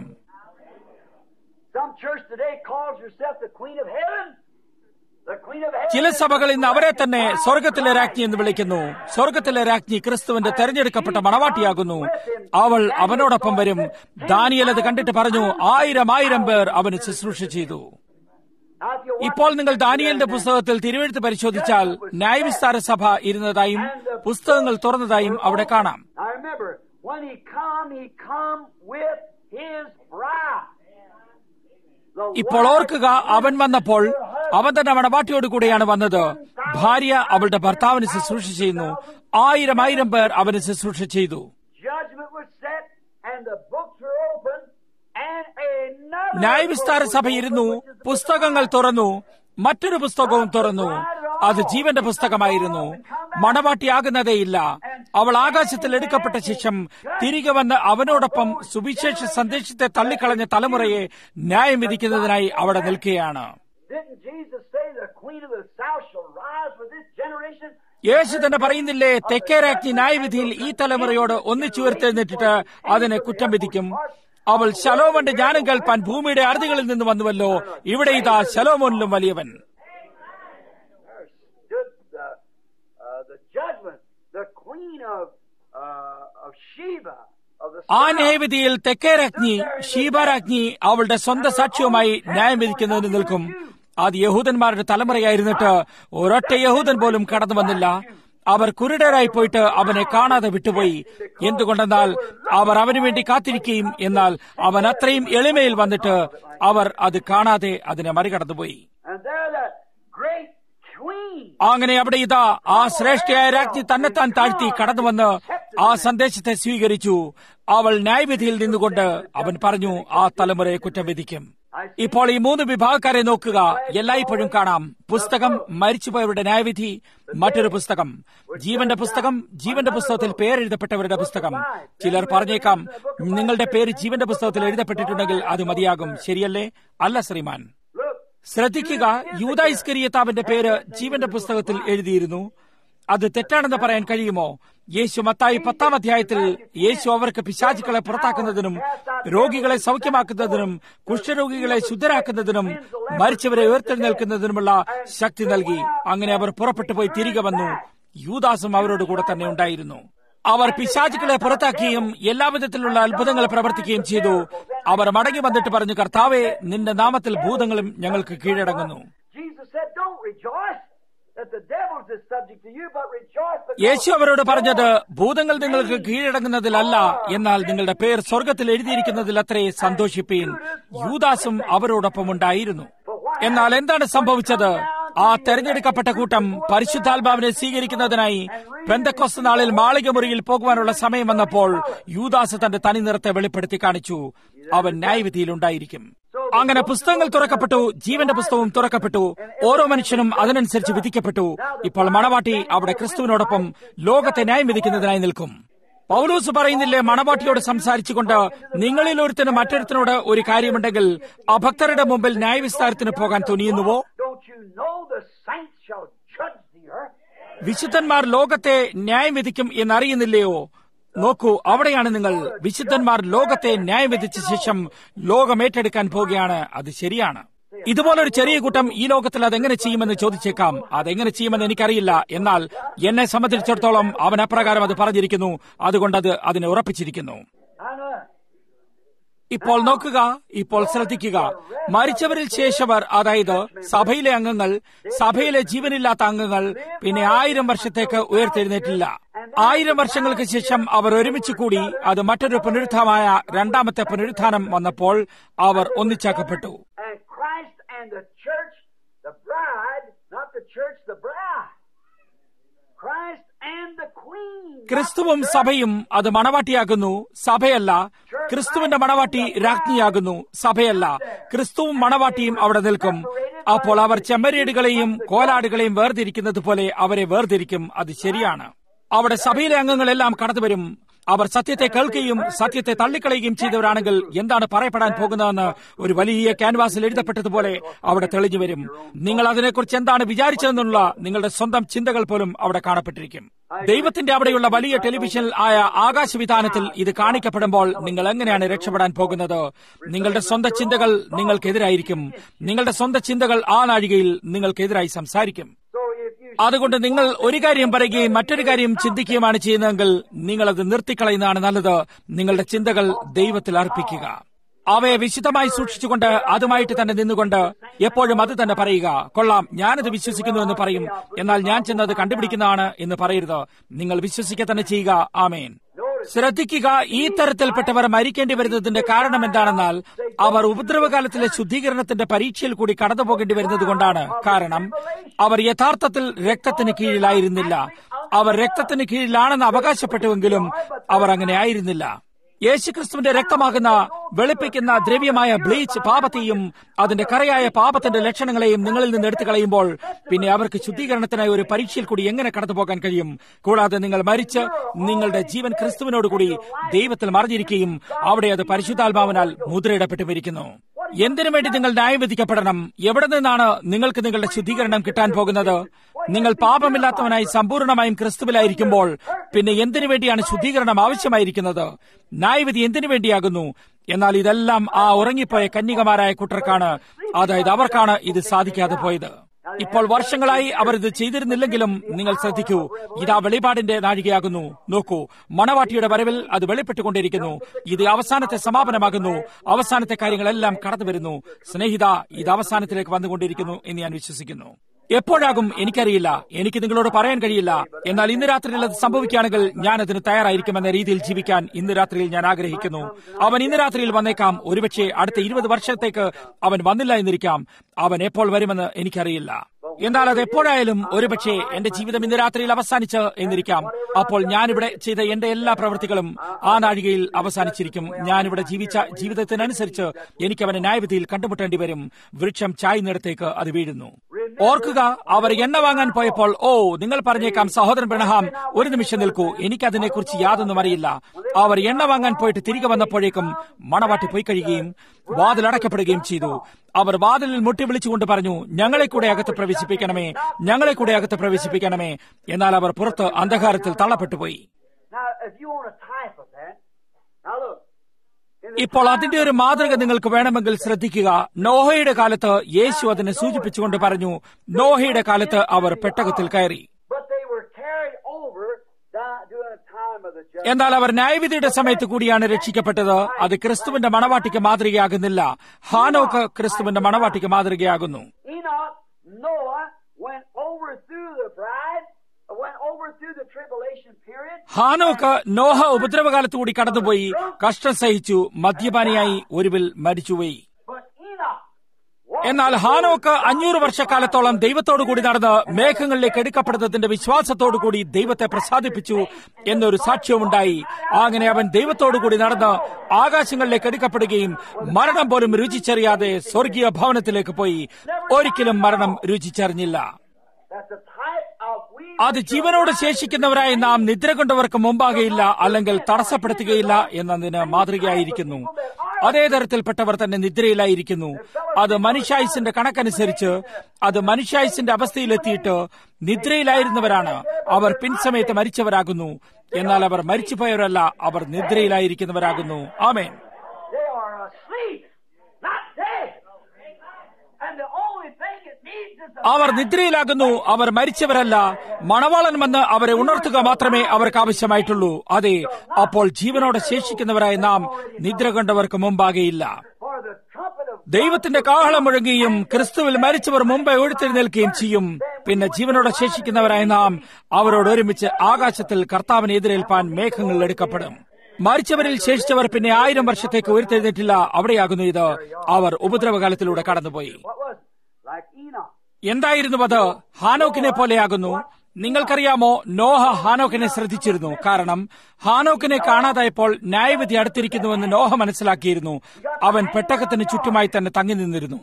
Some church today calls herself the Queen of Heaven. The Queen of Heaven. ചില സഭകൾ ഇന്ന് അവരെ തന്നെ സ്വർഗത്തിലെ രാജ്ഞി എന്ന് വിളിക്കുന്നു സ്വർഗത്തിലെ രാജ്ഞി ക്രിസ്തുവിന്റെ തെരഞ്ഞെടുക്കപ്പെട്ട മണവാട്ടിയാകുന്നു അവൾ അവനോടൊപ്പം വരും ദാനിയൽ അത് കണ്ടിട്ട് പറഞ്ഞു ആയിരം ആയിരം പേർ അവന് ശുശ്രൂഷ ചെയ്തു Now, if you watch ഇപ്പോൾ നിങ്ങൾ ദാനിയലിന്റെ പുസ്തകത്തിൽ തിരുവെഴുത്ത് പരിശോധിച്ചാൽ ന്യായവിസ്താര സഭ ഇരുന്നതായും പുസ്തകങ്ങൾ തുറന്നതായും അവിടെ കാണാം Now remember, when he come, he come with his bride. The ഇപ്പോൾ wife ഓർക്കുക അവൻ വന്നപ്പോൾ അവൻ തന്നെ മണവാട്ടിയോട് കൂടെയാണ് വന്നത് ഭാര്യ അവളുടെ ഭർത്താവിന് ശുശ്രൂഷ ചെയ്യുന്നു ആയിരം ആയിരം പേർ അവന് ശുശ്രൂഷ ചെയ്തു judgment was set and the books were open and another ന്യായവിസ്താര book was സഭ ഇരുന്നു opened, which is the പുസ്തകങ്ങൾ തുറന്നു മറ്റൊരു പുസ്തകവും തുറന്നു അത് ജീവന്റെ പുസ്തകമായിരുന്നു മണവാട്ടിയാകുന്നതേയില്ല അവൾ ആകാശത്തിൽ എടുക്കപ്പെട്ട ശേഷം തിരികെ വന്ന് അവനോടൊപ്പം സുവിശേഷ സന്ദേശത്തെ തള്ളിക്കളഞ്ഞ തലമുറയെ ന്യായം വിധിക്കുന്നതിനായി അവിടെ നിൽക്കുകയാണ് Didn't Jesus say the queen of the south shall rise with this generation? യേശു തന്നെ പറയുന്നില്ലേ തെക്കേരാജ്ഞി ന്യായവിധിയിൽ ഈ തലമുറയോട് ഒന്നിച്ചുയർത്തെഴുന്നേറ്റിട്ട് അതിനെ കുറ്റം വിധിക്കും അവൾ ശലോമന്റെ ജ്ഞാനം കേൾപ്പാൻ ഭൂമിയുടെ അറുതികളിൽ നിന്ന് വന്നുവല്ലോ ഇവിടെ ഇതാ ശലോമോനിലും വലിയവൻ There stood the, uh, the judgment, the queen of, uh, of Sheba, of the ആ south. ന്യായവിധിയിൽ തെക്കേരാജ്ഞി ഷീബാരാജ്ഞി അവളുടെ സ്വന്തം സാക്ഷ്യവുമായി ന്യായം വിധിക്കുന്നതിന് നിൽക്കും അത് യഹൂദന്മാരുടെ തലമുറയായിരുന്നിട്ട് ഒരൊറ്റ യഹൂദൻ പോലും കടന്നു വന്നില്ല അവർ കുരുടരായി പോയിട്ട് അവനെ കാണാതെ വിട്ടുപോയി എന്തുകൊണ്ടെന്നാൽ അവർ അവനു വേണ്ടി കാത്തിരിക്കുകയും എന്നാൽ അവൻ അത്രയും എളിമയിൽ വന്നിട്ട് അവർ അത് കാണാതെ അതിനെ മറികടന്നുപോയി And there that great queen അങ്ങനെ അവിടെ ഇതാ ആ ശ്രേഷ്ഠയായ രാജ്ഞി തന്നെത്താൻ താഴ്ത്തി കടന്നുവന്ന് ആ സന്ദേശത്തെ സ്വീകരിച്ചു അവൾ ന്യായവിധിയിൽ നിന്നുകൊണ്ട് അവൻ പറഞ്ഞു ആ തലമുറയെ കുറ്റം വിധിക്കും ഇപ്പോൾ ഈ മൂന്ന് വിഭാഗക്കാരെ നോക്കുക എല്ലായ്പ്പോഴും കാണാം പുസ്തകം മരിച്ചുപോയവരുടെ ന്യായവിധി മറ്റൊരു പുസ്തകം ജീവന്റെ പുസ്തകം ജീവന്റെ പുസ്തകത്തിൽ പേരെഴുതപ്പെട്ടവരുടെ പുസ്തകം ചിലർ പറഞ്ഞേക്കാം നിങ്ങളുടെ പേര് ജീവന്റെ പുസ്തകത്തിൽ എഴുതപ്പെട്ടിട്ടുണ്ടെങ്കിൽ അത് മതിയാകും ശരിയല്ലേ അല്ല ശ്രീമാൻ Look, ശ്രദ്ധിക്കുക യൂതായിസ്കരിയത്താവിന്റെ പേര് ജീവന്റെ പുസ്തകത്തിൽ എഴുതിയിരുന്നു അത് തെറ്റാണെന്ന് പറയാൻ കഴിയുമോ യേശു മത്തായി പത്താം അധ്യായത്തിൽ യേശു അവർക്ക് പിശാചുക്കളെ പുറത്താക്കുന്നതിനും രോഗികളെ സൗഖ്യമാക്കുന്നതിനും കുഷ്ഠരോഗികളെ ശുദ്ധരാക്കുന്നതിനും മരിച്ചവരെ ഉയർത്തെഴുന്നേൽക്കുന്നതിനുമുള്ള ശക്തി നൽകി അങ്ങനെ അവർ പുറപ്പെട്ടു പോയി തിരികെ വന്നു യൂദാസും അവരോട് കൂടെ തന്നെ ഉണ്ടായിരുന്നു അവർ പിശാചുക്കളെ പുറത്താക്കുകയും എല്ലാവിധത്തിലുള്ള അത്ഭുതങ്ങൾ പ്രവർത്തിക്കുകയും ചെയ്തു അവർ മടങ്ങി വന്നിട്ട് പറഞ്ഞു കർത്താവെ നിന്റെ നാമത്തിൽ ഭൂതങ്ങളും ഞങ്ങൾക്ക് കീഴടങ്ങുന്നു Jesus said, Don't rejoice that the devils is subject to you, but rejoice because യേശു അവരോട് പറഞ്ഞത് ഭൂതങ്ങൾ നിങ്ങൾക്ക് കീഴടങ്ങുന്നതിലല്ല എന്നാൽ നിങ്ങളുടെ പേർ സ്വർഗത്തിൽ എഴുതിയിരിക്കുന്നതിൽ അത്രേ സന്തോഷിപ്പീൻ യൂദാസും അവരോടൊപ്പം ഉണ്ടായിരുന്നു എന്നാൽ എന്താണ് സംഭവിച്ചത് ആ തെരഞ്ഞെടുക്കപ്പെട്ട കൂട്ടം പരിശുദ്ധാത്മാവിനെ സ്വീകരിക്കുന്നതിനായി പെന്തക്കൊസ്ത നാളിൽ മാളികമുറിയിൽ പോകുവാനുള്ള സമയം വന്നപ്പോൾ യൂദാസ് തന്റെ തനി നിറത്തെ വെളിപ്പെടുത്തി കാണിച്ചു അവൻ ന്യായവിധിയിലുണ്ടായിരിക്കും അങ്ങനെ പുസ്തകങ്ങൾ തുറക്കപ്പെട്ടു ജീവന്റെ പുസ്തകവും തുറക്കപ്പെട്ടു ഓരോ മനുഷ്യനും അതിനനുസരിച്ച് വിധിക്കപ്പെട്ടു ഇപ്പോൾ മണവാട്ടി അവിടെ ക്രിസ്തുവിനോടൊപ്പം ലോകത്തെ ന്യായം വിധിക്കുന്നതിനായി നിൽക്കും പൗലൂസ് പറയുന്നില്ലേ മണവാട്ടിയോട് സംസാരിച്ചുകൊണ്ട് നിങ്ങളിൽ ഒരുത്തിന് മറ്റൊരുത്തിനോട് ഒരു കാര്യമുണ്ടെങ്കിൽ അഭക്തരുടെ മുമ്പിൽ ന്യായവിസ്താരത്തിന് പോകാൻ തുനിയുന്നുവോ don't you know the saints shall judge the earth? വിശുദ്ധന്മാർ ലോകത്തെ ന്യായം വിധിക്കും എന്നറിയുന്നില്ലയോ നോക്കൂ അവിടെയാണ് നിങ്ങൾ വിശുദ്ധന്മാർ ലോകത്തെ ന്യായം വിധിച്ച ശേഷം ലോകം ഏറ്റെടുക്കാൻ പോകുകയാണ് അത് ശരിയാണ് ഇതുപോലൊരു ചെറിയ കൂട്ടം ഈ ലോകത്തിൽ അതെങ്ങനെ ചെയ്യുമെന്ന് ചോദിച്ചേക്കാം അതെങ്ങനെ ചെയ്യുമെന്ന് എനിക്കറിയില്ല എന്നാൽ എന്നെ സംബന്ധിച്ചിടത്തോളം അവൻ അപ്രകാരം അത് പറഞ്ഞിരിക്കുന്നു അതുകൊണ്ട് അത് അതിനെ ഉറപ്പിച്ചിരിക്കുന്നു I know. ഇപ്പോൾ നോക്കുക ഇപ്പോൾ ശ്രദ്ധിക്കുക മരിച്ചവരിൽ ശേഷവർ അതായത് സഭയിലെ അംഗങ്ങൾ സഭയിലെ ജീവനില്ലാത്ത അംഗങ്ങൾ പിന്നെ ആയിരം വർഷത്തേക്ക് ഉയർത്തെഴുന്നേറ്റില്ല ആയിരം വർഷങ്ങൾക്ക് ശേഷം അവർ ഒരുമിച്ച് കൂടി അത് മറ്റൊരു പുനരുത്ഥാനമായ രണ്ടാമത്തെ പുനരുത്ഥാനം വന്നപ്പോൾ അവർ ഒന്നിച്ചാക്കപ്പെട്ടു And Christ and the church, the bride, not the church, the bride. Christ and the queen. not ക്രിസ്തുവും the church. സഭയും അത് മണവാട്ടിയാകുന്നു സഭയല്ല ക്രിസ്തുവിന്റെ മണവാട്ടി രാജ്ഞിയാകുന്നു സഭയല്ല ക്രിസ്തുവും മണവാട്ടിയും അവിടെ നിൽക്കും അപ്പോൾ അവർ ചെമ്മരേടുകളെയും കോലാടുകളെയും വേർതിരിക്കുന്നത് പോലെ അവരെ വേർതിരിക്കും അത് ശരിയാണ് അവിടെ സഭയിലെ അംഗങ്ങളെല്ലാം കടന്നുവരും അവർ സത്യത്തെ കേൾക്കുകയും സത്യത്തെ തള്ളിക്കളയുകയും ചെയ്തവരാണെങ്കിൽ എന്താണ് പറയപ്പെടാൻ പോകുന്നതെന്ന് ഒരു വലിയ ക്യാൻവാസിൽ എഴുതപ്പെട്ടതുപോലെ അവിടെ തെളിഞ്ഞു വരും നിങ്ങൾ അതിനെക്കുറിച്ച് എന്താണ് വിചാരിച്ചതെന്നുള്ള നിങ്ങളുടെ സ്വന്തം ചിന്തകൾ പോലും അവിടെ കാണപ്പെട്ടിരിക്കും ദൈവത്തിന്റെ അവിടെയുള്ള വലിയ ടെലിവിഷൻ ആയ ആകാശവിധാനത്തിൽ ഇത് കാണിക്കപ്പെടുമ്പോൾ നിങ്ങൾ എങ്ങനെയാണ് രക്ഷപ്പെടാൻ പോകുന്നത് നിങ്ങളുടെ സ്വന്തം ചിന്തകൾ നിങ്ങൾക്കെതിരായിരിക്കും നിങ്ങളുടെ സ്വന്തം ചിന്തകൾ ആ നാഴികയിൽ നിങ്ങൾക്കെതിരായി സംസാരിക്കും So if you അതുകൊണ്ട് നിങ്ങൾ ഒരു കാര്യം പറയുകയും മറ്റൊരു കാര്യം ചിന്തിക്കുകയുമാണ് ചെയ്യുന്നതെങ്കിൽ നിങ്ങൾ അത് നിർത്തിക്കളയുന്നതാണ് നല്ലത് നിങ്ങളുടെ ചിന്തകൾ ദൈവത്തിൽ അർപ്പിക്കുക അവയെ വിശുദ്ധമായി സൂക്ഷിച്ചുകൊണ്ട് അതുമായിട്ട് തന്നെ നിന്നുകൊണ്ട് എപ്പോഴും അത് തന്നെ പറയുക കൊള്ളാം ഞാനത് വിശ്വസിക്കുന്നു എന്ന് പറയും എന്നാൽ ഞാൻ ചെന്നത് കണ്ടുപിടിക്കുന്നതാണ് എന്ന് പറയരുത് നിങ്ങൾ വിശ്വസിക്കുക തന്നെ ചെയ്യുക ആമേൻ ശ്രദ്ധിക്കുക ഈ തരത്തിൽപ്പെട്ടവർ മരിക്കേണ്ടി വരുന്നതിന്റെ കാരണം എന്താണെന്നാൽ അവർ ഉപദ്രവകാലത്തിലെ ശുദ്ധീകരണത്തിന്റെ പരീക്ഷയിൽ കൂടി കടന്നു പോകേണ്ടി വരുന്നത് കൊണ്ടാണ് കാരണം അവർ യഥാർത്ഥത്തിൽ രക്തത്തിന് കീഴിലായിരുന്നില്ല അവർ രക്തത്തിന് കീഴിലാണെന്ന് അവകാശപ്പെട്ടുവെങ്കിലും അവർ അങ്ങനെ ആയിരുന്നില്ല യേശുക്രിസ്തുവിന്റെ രക്തമാകുന്ന വെളുപ്പിക്കുന്ന ദ്രവ്യമായ ബ്ലീച്ച് പാപത്തെയും അതിന്റെ കറയായ പാപത്തിന്റെ ലക്ഷണങ്ങളെയും നിങ്ങളിൽ നിന്ന് എടുത്തു കളയുമ്പോൾ പിന്നെ അവർക്ക് ശുദ്ധീകരണത്തിനായി ഒരു പരീക്ഷയിൽ കൂടി എങ്ങനെ കടന്നു പോകാൻ കഴിയും കൂടാതെ നിങ്ങൾ മരിച്ച് നിങ്ങളുടെ ജീവൻ ക്രിസ്തുവിനോട് കൂടി ദൈവത്തിൽ മറിഞ്ഞിരിക്കുകയും അവിടെ അത് പരിശുദ്ധാത്മാവിനാൽ മുദ്രയിടപ്പെട്ടുമിരിക്കുന്നു എന്തിനു വേണ്ടി നിങ്ങൾ ന്യായം വിധിക്കപ്പെടണം എവിടെ നിന്നാണ് നിങ്ങൾക്ക് നിങ്ങളുടെ ശുദ്ധീകരണം കിട്ടാൻ പോകുന്നത് നിങ്ങൾ പാപമില്ലാത്തവനായി സമ്പൂർണമായും ക്രിസ്തുവിലായിരിക്കുമ്പോൾ പിന്നെ എന്തിനു വേണ്ടിയാണ് ശുദ്ധീകരണം ആവശ്യമായിരിക്കുന്നത് ന്യായവിധി എന്തിനു വേണ്ടിയാകുന്നു എന്നാൽ ഇതെല്ലാം ആ ഉറങ്ങിപ്പോയ കന്യകമാരായ കുട്ടർക്കാണ് അതായത് അവർക്കാണ് ഇത് സാധിക്കാതെ പോയത് ഇപ്പോൾ വർഷങ്ങളായി അവർ ഇത് ചെയ്തിരുന്നില്ലെങ്കിലും നിങ്ങൾ ശ്രദ്ധിക്കൂ ഇതാ വെളിപാടിന്റെ നാഴികയാകുന്നു നോക്കൂ മണവാട്ടിയുടെ വരവിൽ അത് വെളിപ്പെട്ടുകൊണ്ടിരിക്കുന്നു ഇത് അവസാനത്തെ സമാപനമാകുന്നു അവസാനത്തെ കാര്യങ്ങളെല്ലാം കടന്നു വരുന്നു സ്നേഹിത ഇത് അവസാനത്തിലേക്ക് വന്നുകൊണ്ടിരിക്കുന്നു എന്ന് ഞാൻ വിശ്വസിക്കുന്നു എപ്പോഴാകും എനിക്കറിയില്ല എനിക്ക് നിങ്ങളോട് പറയാൻ കഴിയില്ല എന്നാൽ ഇന്ന് രാത്രിയിൽ അത് സംഭവിക്കുകയാണെങ്കിൽ ഞാൻ അതിന് തയ്യാറായിരിക്കുമെന്ന രീതിയിൽ ജീവിക്കാൻ ഇന്ന് രാത്രിയിൽ ഞാൻ ആഗ്രഹിക്കുന്നു അവൻ ഇന്ന് രാത്രിയിൽ വന്നേക്കാം ഒരുപക്ഷെ അടുത്ത ഇരുപത് വർഷത്തേക്ക് അവൻ വന്നില്ല എന്നിരിക്കാം അവൻ എപ്പോൾ വരുമെന്ന് എനിക്കറിയില്ല എന്നാൽ അത് എപ്പോഴായാലും ഒരുപക്ഷെ എന്റെ ജീവിതം ഇന്ന് രാത്രിയിൽ അവസാനിച്ച് എന്നിരിക്കാം അപ്പോൾ ഞാനിവിടെ ചെയ്ത എന്റെ എല്ലാ പ്രവൃത്തികളും ആ നാഴികയിൽ അവസാനിച്ചിരിക്കും ഞാനിവിടെ ജീവിച്ച ജീവിതത്തിനനുസരിച്ച് എനിക്ക് അവനെ ന്യായവിധിയിൽ കണ്ടുമുട്ടേണ്ടി വരും വൃക്ഷം ചായുന്നിടത്തേക്ക് അത് വീഴുന്നു ഓർക്കുക അവർ എണ്ണ വാങ്ങാൻ പോയപ്പോൾ ഓ നിങ്ങൾ പറഞ്ഞേക്കാം സഹോദരൻ ബ്രണഹാം ഒരു നിമിഷം നിൽക്കൂ എനിക്കതിനെക്കുറിച്ച് യാതൊന്നും അറിയില്ല അവർ എണ്ണ വാങ്ങാൻ പോയിട്ട് തിരികെ വന്നപ്പോഴേക്കും മണവാട്ടി പോയി കഴിയുകയും വാതിൽ അടയ്ക്കപ്പെടുകയും ചെയ്തു അവർ വാതിലിൽ മുട്ടി വിളിച്ചുകൊണ്ട് പറഞ്ഞു ഞങ്ങളെ കൂടെ അകത്ത് പ്രവേശിപ്പിക്കണമേ ഞങ്ങളെ കൂടെ അകത്ത് പ്രവേശിപ്പിക്കണമേ എന്നാൽ അവർ പുറത്ത് അന്ധകാരത്തിൽ തള്ളപ്പെട്ടുപോയി Now, if you want a type of that, now look. in the ഇപ്പോൾ അതിന്റെ ഒരു മാതൃക നിങ്ങൾക്ക് വേണമെങ്കിൽ ശ്രദ്ധിക്കുക നോഹയുടെ കാലത്ത് യേശു അതിനെ സൂചിപ്പിച്ചുകൊണ്ട് പറഞ്ഞു നോഹയുടെ കാലത്ത് അവർ പെട്ടകത്തിൽ കയറി But they were carried over down during the time of the judgment. എന്നാൽ അവർ ന്യായവിധിയുടെ സമയത്ത് കൂടിയാണ് രക്ഷിക്കപ്പെട്ടത് അത് ക്രിസ്തുവിന്റെ മണവാട്ടിക്ക് മാതൃകയാകുന്നില്ല ഹാനോക്ക് ക്രിസ്തുവിന്റെ മണവാട്ടിക്ക് മാതൃകയാകുന്നു Enoch, Noah went over through the bride, went over through the tribulation period. ഹാനോക്ക് നോഹ ഉപദ്രവകാലത്തുകൂടി കടന്നുപോയി കഷ്ടം സഹിച്ചു മദ്യപാനിയായി ഒരുവിൽ മരിച്ചുപോയി But Enoch walked എന്നാൽ ഹാനോക്ക് അഞ്ഞൂറ് വർഷക്കാലത്തോളം ദൈവത്തോടുകൂടി നടന്ന് മേഘങ്ങളിലേക്ക് എടുക്കപ്പെടുന്നതിന്റെ വിശ്വാസത്തോടുകൂടി ദൈവത്തെ പ്രസാദിപ്പിച്ചു എന്നൊരു സാക്ഷ്യവുമുണ്ടായി അങ്ങനെ അവൻ ദൈവത്തോടുകൂടി നടന്ന് ആകാശങ്ങളിലേക്ക് എടുക്കപ്പെടുകയും മരണം പോലും രുചിച്ചറിയാതെ സ്വർഗീയ ഭവനത്തിലേക്ക് പോയി ഒരിക്കലും മരണം രുചിച്ചറിഞ്ഞില്ല That's a type of we. അത് ജീവനോട് ശേഷിക്കുന്നവരായി നാം നിദ്ര കൊണ്ടവർക്ക് മുമ്പാകെയില്ല അല്ലെങ്കിൽ തടസ്സപ്പെടുത്തുകയില്ല എന്നതിന് മാതൃകയായിരിക്കുന്നു അതേ തരത്തിൽപ്പെട്ടവർ തന്നെ നിദ്രയിലായിരിക്കുന്നു അത് മനുഷ്യായുസിന്റെ കണക്കനുസരിച്ച് അത് മനുഷ്യായുസിന്റെ അവസ്ഥയിലെത്തിയിട്ട് നിദ്രയിലായിരുന്നവരാണ് അവർ പിൻസമയത്ത് മരിച്ചവരാകുന്നു എന്നാൽ അവർ മരിച്ചുപോയവരല്ല അവർ നിദ്രയിലായിരിക്കുന്നവരാകുന്നു ആമേൻ They are asleep, not dead. And the only thing it needs is a അവർ നിദ്രയിലാകുന്നു അവർ മരിച്ചവരല്ല മണവാളൻ വന്ന് അവരെ ഉണർത്തുക മാത്രമേ അവർക്ക് ആവശ്യമായിട്ടുള്ളൂ അതെ അപ്പോൾ ജീവനോടെ ശേഷിക്കുന്നവരായി നാം നിദ്ര കൊണ്ടവർക്ക് മുമ്പാകെയില്ല for the trumpet of ദൈവത്തിന്റെ കാഹളം മുഴങ്ങുകയും ക്രിസ്തുവിൽ മരിച്ചവർ മുമ്പേ എഴുത്തെഴുന്നേൽക്കുകയും ചെയ്യും പിന്നെ ജീവനോടെ ശേഷിക്കുന്നവരായി നാം അവരോട് ഒരുമിച്ച് ആകാശത്തിൽ കർത്താവിനെ എതിരേൽപ്പാൻ മേഘങ്ങളിൽ എടുക്കപ്പെടും മരിച്ചവരിൽ ശേഷിച്ചവർ പിന്നെ ആയിരം വർഷത്തേക്ക് ഉയർത്തെഴുന്നേറ്റില്ല അവിടെയാകുന്നു ഇത് അവർ ഉപദ്രവകാലത്തിലൂടെ കടന്നുപോയി what was it? Like Enoch. എന്തായിരുന്നു അത് ഹാനോക്കിനെ പോലെയാകുന്നു നിങ്ങൾക്കറിയാമോ നോഹ ഹാനോക്കിനെ ശ്രദ്ധിച്ചിരുന്നു കാരണം ഹാനോക്കിനെ കാണാതായപ്പോൾ ന്യായവിധി അടുത്തിരിക്കുന്നുവെന്ന് നോഹ മനസ്സിലാക്കിയിരുന്നു അവൻ പെട്ടകത്തിന് ചുറ്റുമായി തന്നെ തങ്ങി നിന്നിരുന്നു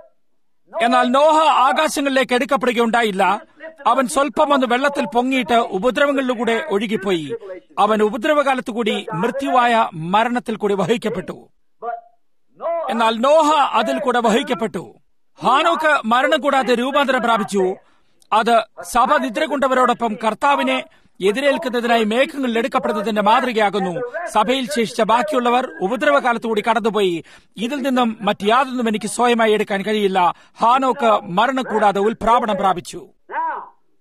But എന്നാൽ നോഹ ആകാശങ്ങളിലേക്ക് എടുക്കപ്പെടുകയുണ്ടായില്ല അവൻ സ്വല്പം ഒന്ന് വെള്ളത്തിൽ പൊങ്ങിയിട്ട് ഉപദ്രവങ്ങളിലൂടെ ഒഴുകിപ്പോയി അവൻ ഉപദ്രവകാലത്തു കൂടി മൃത്യുവായ മരണത്തിൽ കൂടി വഹിക്കപ്പെട്ടു but Noah എന്നാൽ നോഹ അതിൽ കൂടെ വഹിക്കപ്പെട്ടു ഹാനോക്ക് മരണം കൂടാതെ രൂപാന്തരം പ്രാപിച്ചു അത് സഭ നിദ്ര കൊണ്ടവരോടൊപ്പം കർത്താവിനെ എതിരേൽക്കുന്നതിനായി മേഘങ്ങളിൽ എടുക്കപ്പെടുന്നതിന്റെ മാതൃകയാകുന്നു സഭയിൽ ശേഷിച്ച ബാക്കിയുള്ളവർ ഉപദ്രവകാലത്തുകൂടി കടന്നുപോയി ഇതിൽ നിന്നും മറ്റ് യാതൊന്നും എനിക്ക് സ്വയമായി എടുക്കാൻ കഴിയില്ല ഹാനോക്ക് മരണം കൂടാതെ ഉൽപ്രാപണം പ്രാപിച്ചു now,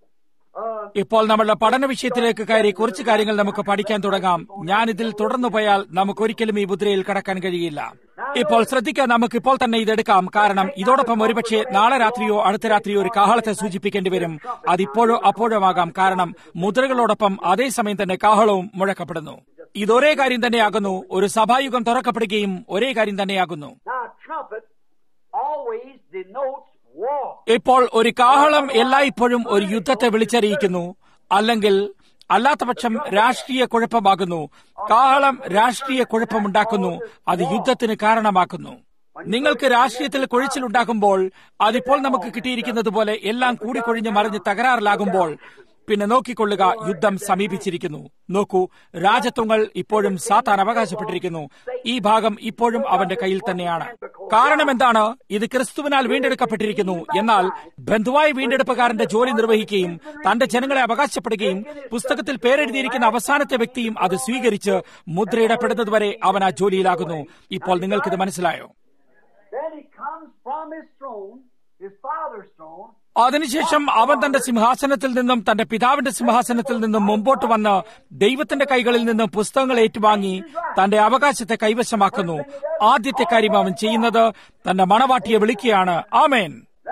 uh, ഇപ്പോൾ നമ്മളുടെ പഠന വിഷയത്തിലേക്ക് കയറി കുറച്ച് കാര്യങ്ങൾ നമുക്ക് പഠിക്കാൻ തുടങ്ങാം ഞാൻ ഇതിൽ തുടർന്നു പോയാൽ നമുക്ക് ഒരിക്കലും ഈ മുദ്രയിൽ കടക്കാൻ കഴിയില്ല ഇപ്പോൾ ശ്രദ്ധിക്കാൻ നമുക്ക് ഇപ്പോൾ തന്നെ ഇതെടുക്കാം കാരണം ഇതോടൊപ്പം ഒരുപക്ഷെ നാളെ രാത്രിയോ അടുത്ത രാത്രിയോ ഒരു കാഹളത്തെ സൂചിപ്പിക്കേണ്ടി വരും അതിപ്പോഴോ അപ്പോഴോ ആകാം കാരണം മുദ്രകളോടൊപ്പം അതേസമയം തന്നെ കാഹളവും മുഴക്കപ്പെടുന്നു ഇതൊരേ കാര്യം തന്നെയാകുന്നു ഒരു സഭായുഗം തുറക്കപ്പെടുകയും ഒരേ കാര്യം തന്നെയാകുന്നു now a trumpet always denotes war. ഇപ്പോൾ ഒരു കാഹളം എല്ലായ്പ്പോഴും ഒരു യുദ്ധത്തെ വിളിച്ചറിയിക്കുന്നു അല്ലെങ്കിൽ അല്ലാത്തപക്ഷം രാഷ്ട്രീയ കുഴപ്പമാകുന്നു കാഹളം രാഷ്ട്രീയ കുഴപ്പമുണ്ടാക്കുന്നു അത് യുദ്ധത്തിന് കാരണമാക്കുന്നു നിങ്ങൾക്ക് രാഷ്ട്രീയത്തിൽ കുഴിച്ചിലുണ്ടാക്കുമ്പോൾ അതിപ്പോൾ നമുക്ക് കിട്ടിയിരിക്കുന്നത് പോലെ എല്ലാം കൂടിക്കൊഴിഞ്ഞ് മറിഞ്ഞ് തകരാറിലാകുമ്പോൾ പിന്നെ നോക്കിക്കൊള്ളുക യുദ്ധം സമീപിച്ചിരിക്കുന്നു നോക്കൂ രാജത്വങ്ങൾ ഇപ്പോഴും സാത്താൻ അവകാശപ്പെട്ടിരിക്കുന്നു ഈ ഭാഗം ഇപ്പോഴും അവന്റെ കയ്യിൽ തന്നെയാണ് കാരണം എന്താണ് ഇത് ക്രിസ്തുവിനാൽ വീണ്ടെടുക്കപ്പെട്ടിരിക്കുന്നു എന്നാൽ ബന്ധുവായ വീണ്ടെടുപ്പുകാരന്റെ ജോലി നിർവഹിക്കുകയും തന്റെ ജനങ്ങളെ അവകാശപ്പെടുകയും പുസ്തകത്തിൽ പേരെഴുതിയിരിക്കുന്ന അവസാനത്തെ വ്യക്തിയും അത് സ്വീകരിച്ച് മുദ്രയിടപ്പെടുന്നതുവരെ അവൻ ആ ജോലിയിലാകുന്നു ഇപ്പോൾ നിങ്ങൾക്കിത് മനസ്സിലായോ Then he comes from his throne, his father's throne, അതിനുശേഷം അവൻ തന്റെ സിംഹാസനത്തിൽ നിന്നും തന്റെ പിതാവിന്റെ സിംഹാസനത്തിൽ നിന്നും മുമ്പോട്ട് വന്ന് ദൈവത്തിന്റെ കൈകളിൽ നിന്നും പുസ്തകങ്ങൾ ഏറ്റുവാങ്ങി തന്റെ അവകാശത്തെ കൈവശമാക്കുന്നു ആദ്യത്തെ കാര്യം അവൻ ചെയ്യുന്നത് തന്റെ മണവാട്ടിയെ വിളിക്കുകയാണ് ആമേൻ Then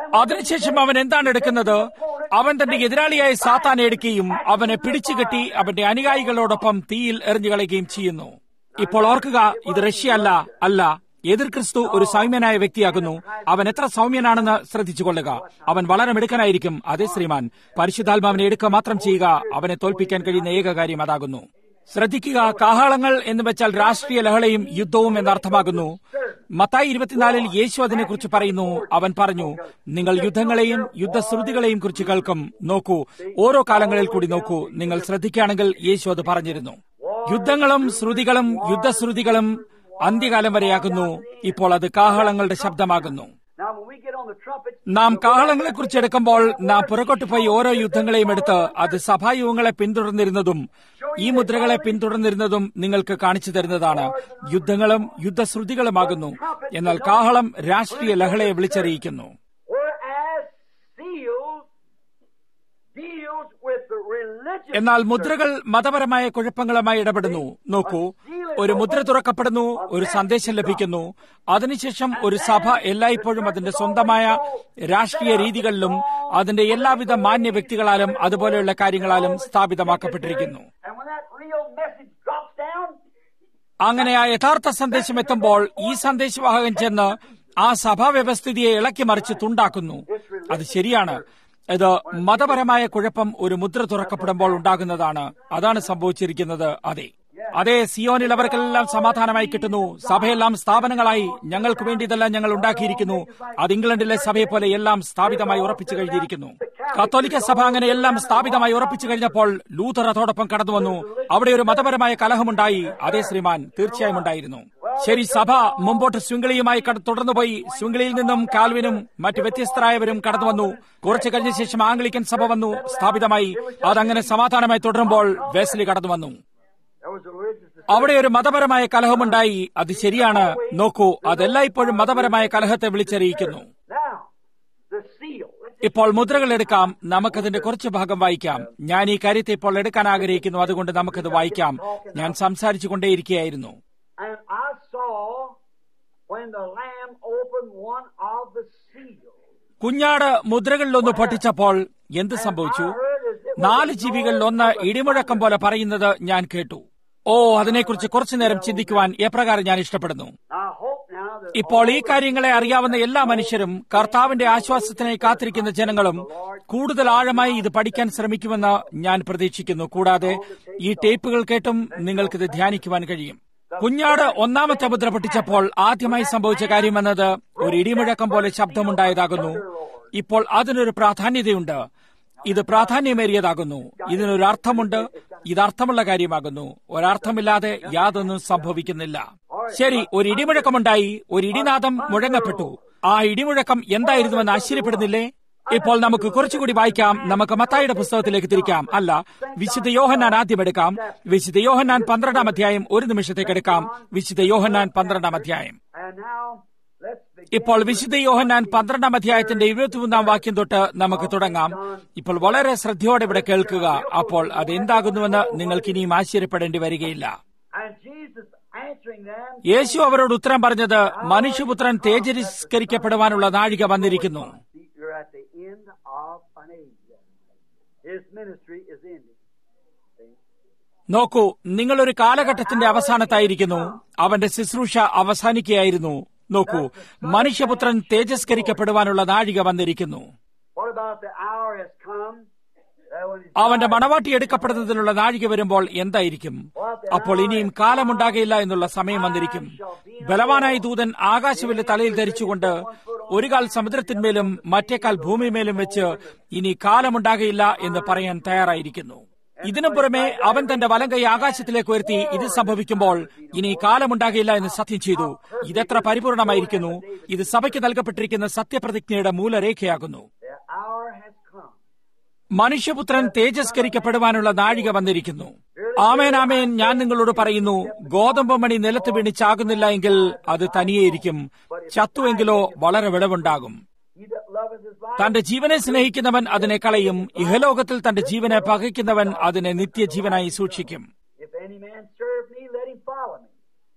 അതിനുശേഷം അവൻ എന്താണ് എടുക്കുന്നത് അവൻ തന്റെ എതിരാളിയായ സാത്താനെ എടുക്കുകയും അവനെ പിടിച്ചുകെട്ടി അവന്റെ അനുയായികളോടൊപ്പം തീയിൽ എറിഞ്ഞു കളയുകയും ചെയ്യുന്നു ഇപ്പോൾ ഓർക്കുക ഇത് റഷ്യ അല്ല അല്ല എതിർ ക്രിസ്തു ഒരു സൗമ്യനായ വ്യക്തിയാകുന്നു അവൻ എത്ര സൗമ്യനാണെന്ന് ശ്രദ്ധിച്ചു കൊള്ളുക അവൻ വളരെ മിടുക്കനായിരിക്കും അതേ ശ്രീമാൻ പരിശുദ്ധാത്മാവിനെ എടുക്കുക മാത്രം ചെയ്യുക അവനെ തോൽപ്പിക്കാൻ കഴിയുന്ന ഏക കാര്യം അതാകുന്നു ശ്രദ്ധിക്കുക കാഹളങ്ങൾ എന്ന് വെച്ചാൽ രാഷ്ട്രീയ ലഹളയും യുദ്ധവും എന്നർത്ഥമാകുന്നു മത്തായി ഇരുപത്തിനാലിൽ യേശു അതിനെക്കുറിച്ച് പറയുന്നു അവൻ പറഞ്ഞു നിങ്ങൾ യുദ്ധങ്ങളെയും യുദ്ധശ്രുതികളെയും കുറിച്ച് കേൾക്കും നോക്കൂ ഓരോ കാലങ്ങളിൽ കൂടി നോക്കൂ നിങ്ങൾ ശ്രദ്ധിക്കുകയാണെങ്കിൽ യേശു അത് പറഞ്ഞിരുന്നു യുദ്ധങ്ങളും ശ്രുതികളും യുദ്ധശ്രുതികളും അന്ത്യകാലം വരെയാകുന്നു ഇപ്പോൾ അത് കാഹളങ്ങളുടെ ശബ്ദമാകുന്നു Now, when we get on the trumpets, നാം കാഹളങ്ങളെ കുറിച്ച് എടുക്കുമ്പോൾ നാം പുറകോട്ട് പോയി ഓരോ യുദ്ധങ്ങളെയും എടുത്ത് അത് സഭായുഗങ്ങളെ പിന്തുടർന്നിരുന്നതും ഈ മുദ്രകളെ പിന്തുടർന്നിരുന്നതും നിങ്ങൾക്ക് കാണിച്ചു തരുന്നതാണ് യുദ്ധങ്ങളും യുദ്ധശ്രുതികളുമാകുന്നു എന്നാൽ കാഹളം രാഷ്ട്രീയ ലഹളയെ വിളിച്ചറിയിക്കുന്നു whereas seals deals with the religious എന്നാൽ മുദ്രകൾ മതപരമായ കുഴപ്പങ്ങളുമായി ഇടപെടുന്നു നോക്കൂ ഒരു മുദ്ര തുറക്കപ്പെടുന്നു ഒരു സന്ദേശം ലഭിക്കുന്നു അതിനുശേഷം ഒരു സഭ എല്ലായ്പ്പോഴും അതിന്റെ സ്വന്തമായ രാഷ്ട്രീയ രീതികളിലും അതിന്റെ എല്ലാവിധ മാന്യ വ്യക്തികളാലും അതുപോലെയുള്ള കാര്യങ്ങളാലും സ്ഥാപിതമാക്കപ്പെട്ടിരിക്കുന്നു And when that real message drops down, അങ്ങനെ ആ യഥാർത്ഥ സന്ദേശം എത്തുമ്പോൾ ഈ സന്ദേശവാഹകൻ ചെന്ന് ആ സഭാ വ്യവസ്ഥിതിയെ ഇളക്കി മറിച്ച് തുണ്ടാക്കുന്നു അത് ശരിയാണ് ഇത് മതപരമായ കുഴപ്പം ഒരു മുദ്ര തുറക്കപ്പെടുമ്പോൾ ഉണ്ടാകുന്നതാണ് അതാണ് സംഭവിച്ചിരിക്കുന്നത് അതെ അതെ സിയോനിൽ അവർക്കെല്ലാം സമാധാനമായി കിട്ടുന്നു സഭയെല്ലാം സ്ഥാപനങ്ങളായി ഞങ്ങൾക്ക് വേണ്ടി ഇതെല്ലാം ഞങ്ങൾ ഉണ്ടാക്കിയിരിക്കുന്നു അത് ഇംഗ്ലണ്ടിലെ സഭയെ പോലെ എല്ലാം സ്ഥാപിതമായി ഉറപ്പിച്ചു കഴിഞ്ഞിരിക്കുന്നു കത്തോലിക്ക സഭ അങ്ങനെ എല്ലാം സ്ഥാപിതമായി ഉറപ്പിച്ചു കഴിഞ്ഞപ്പോൾ ലൂഥർ അതോടൊപ്പം കടന്നു വന്നു അവിടെ ഒരു മതപരമായ കലഹമുണ്ടായി അതേ ശ്രീമാൻ തീർച്ചയായും ഉണ്ടായിരുന്നു ശരി സഭ മുമ്പോട്ട് ശൃംഖലയുമായി കട- തുടർന്നുപോയി ശൃംഖലയിൽ നിന്നും കാൽവിനും മറ്റു വ്യത്യസ്തരായവരും കടന്നു വന്നു കുറച്ചു കഴിഞ്ഞ ശേഷം ആംഗ്ലിക്കൻ സഭ വന്നു സ്ഥാപിതമായി അതങ്ങനെ സമാധാനമായി തുടരുമ്പോൾ വെസ്ലി കടന്നു വന്നു there was a religious അവിടെ ഒരു മതപരമായ കലഹമുണ്ടായി അത് ശരിയാണ് നോക്കൂ അതെല്ലായ്പ്പോഴും മതപരമായ കലഹത്തെ വിളിച്ചറിയിക്കുന്നു Now, the seal. ഇപ്പോൾ മുദ്രകൾ എടുക്കാം നമുക്കതിന്റെ കുറച്ച് ഭാഗം വായിക്കാം ഞാൻ ഈ കാര്യത്തെ ഇപ്പോൾ എടുക്കാൻ ആഗ്രഹിക്കുന്നു അതുകൊണ്ട് നമുക്കത് വായിക്കാം ഞാൻ സംസാരിച്ചു കൊണ്ടേയിരിക്കുകയായിരുന്നു And I saw when the Lamb opened one of the seals. കുഞ്ഞാട് മുദ്രകളിലൊന്ന് പൊട്ടിച്ചപ്പോൾ എന്ത് സംഭവിച്ചു നാല് ജീവികളിൽ ഒന്ന് ഇടിമുഴക്കം പോലെ പറയുന്നത് ഞാൻ കേട്ടു ഓ അതിനെക്കുറിച്ച് കുറച്ചു നേരം ചിന്തിക്കുവാൻ എപ്രകാരം ഞാൻ ഇഷ്ടപ്പെടുന്നു I hope now that ഇപ്പോൾ ഈ കാര്യങ്ങളെ അറിയാവുന്ന എല്ലാ മനുഷ്യരും കർത്താവിന്റെ ആശ്വാസത്തിനായി കാത്തിരിക്കുന്ന ജനങ്ങളും കൂടുതൽ ആഴമായി ഇത് പഠിക്കാൻ ശ്രമിക്കുമെന്ന് ഞാൻ പ്രതീക്ഷിക്കുന്നു കൂടാതെ ഈ ടേപ്പുകൾ കേട്ടും നിങ്ങൾക്കിത് ധ്യാനിക്കുവാൻ കഴിയും കുഞ്ഞാട് ഒന്നാമത്തെ മുദ്ര പൊട്ടിച്ചപ്പോൾ ആദ്യമായി സംഭവിച്ച കാര്യമെന്നത് ഒരു ഇടിമുഴക്കം പോലെ ശബ്ദമുണ്ടായതാകുന്നു ഇപ്പോൾ അതിനൊരു പ്രാധാന്യതയുണ്ട് ഇത് പ്രാധാന്യമേറിയതാകുന്നു ഇതിനൊരു അർത്ഥമുണ്ട് ഇത് അർത്ഥമുള്ള കാര്യമാകുന്നു ഒരർത്ഥമില്ലാതെ യാതൊന്നും സംഭവിക്കുന്നില്ല ശരി ഒരു ഇടിമുഴക്കമുണ്ടായി ഒരു ഇടിനാദം മുഴങ്ങപ്പെട്ടു ആ ഇടിമുഴക്കം എന്തായിരുന്നുവെന്ന് ആശ്ചര്യപ്പെടുന്നില്ലേ ഇപ്പോൾ നമുക്ക് കുറച്ചുകൂടി വായിക്കാം നമുക്ക് മത്തായിയുടെ പുസ്തകത്തിലേക്ക് തിരിക്കാം അല്ല വിശുദ്ധ യോഹന്നാൻ ആദ്യം എടുക്കാം വിശുദ്ധ യോഹന്നാൻ പന്ത്രണ്ടാം അധ്യായം ഒരു നിമിഷത്തേക്ക് എടുക്കാം വിശുദ്ധ യോഹന്നാൻ പന്ത്രണ്ടാം അധ്യായം And now, let's begin. ഇപ്പോൾ വിശുദ്ധ യോഹന്നാൻ പന്ത്രണ്ടാം അധ്യായത്തിന്റെ ഇരുപത്തിമൂന്നാം വാക്യം തൊട്ട് നമുക്ക് തുടങ്ങാം ഇപ്പോൾ വളരെ ശ്രദ്ധയോടെ ഇവിടെ കേൾക്കുക അപ്പോൾ അത് എന്താകുന്നുവെന്ന് നിങ്ങൾക്ക് ഇനിയും ആശ്ചര്യപ്പെടേണ്ടി വരികയില്ല And Jesus answering them, യേശു അവരോട് ഉത്തരം പറഞ്ഞത് മനുഷ്യപുത്രൻ തേജരിസ്കരിക്കപ്പെടുവാനുള്ള നാഴിക വന്നിരിക്കുന്നു See, you're at the end of an age. His ministry is ending. See? നോക്കൂ നിങ്ങളൊരു കാലഘട്ടത്തിന്റെ അവസാനത്തായിരിക്കുന്നു അവന്റെ ശുശ്രൂഷ അവസാനിക്കുകയായിരുന്നു നോക്കൂ മനുഷ്യപുത്രൻ തേജസ്കരിക്കപ്പെടുവാനുള്ള നാഴിക വന്നിരിക്കുന്നു What about the hour has come that when his അവന്റെ മണവാട്ടി എടുക്കപ്പെടുന്നതിനുള്ള നാഴിക വരുമ്പോൾ എന്തായിരിക്കും അപ്പോൾ ഇനിയും കാലമുണ്ടാകയില്ല എന്നുള്ള സമയം വന്നിരിക്കും ബലവാനായ ദൂതൻ ആകാശവില്ല് തലയിൽ ധരിച്ചുകൊണ്ട് ഒരു കാൽ സമുദ്രത്തിന്മേലും മറ്റേക്കാൽ ഭൂമിമേലും വെച്ച് ഇനി കാലമുണ്ടാകയില്ല എന്ന് പറയാൻ തയ്യാറായിരിക്കുന്നു ഇതിനു പുറമെ അവൻ തന്റെ വലം കൈ ആകാശത്തിലേക്ക് ഉയർത്തി ഇത് സംഭവിക്കുമ്പോൾ ഇനി കാലമുണ്ടാകില്ല എന്ന് സത്യം ചെയ്തു ഇതെത്ര പരിപൂർണമായിരിക്കുന്നു ഇത് സഭയ്ക്ക് നൽകപ്പെട്ടിരിക്കുന്ന സത്യപ്രതിജ്ഞയുടെ മൂലരേഖയാകുന്നു the hour has come. മനുഷ്യപുത്രൻ തേജസ്കരിക്കപ്പെടുവാനുള്ള നാഴിക വന്നിരിക്കുന്നു ആമേൻ ആമേൻ ഞാൻ നിങ്ങളോട് പറയുന്നു ഗോതമ്പ് മണി നിലത്ത് വീണ് ചാകുന്നില്ല എങ്കിൽ അത് തനിയെയിരിക്കും ചത്തുവെങ്കിലോ വളരെ വിടവുണ്ടാകും He that loveth his life തന്റെ ജീവനെ സ്നേഹിക്കുന്നവൻ അതിനെ കളയും ഇഹലോകത്തിൽ തന്റെ ജീവനെ പകയ്ക്കുന്നവൻ അതിനെ നിത്യജീവനായി സൂക്ഷിക്കും If any man serve me, let him follow me. And where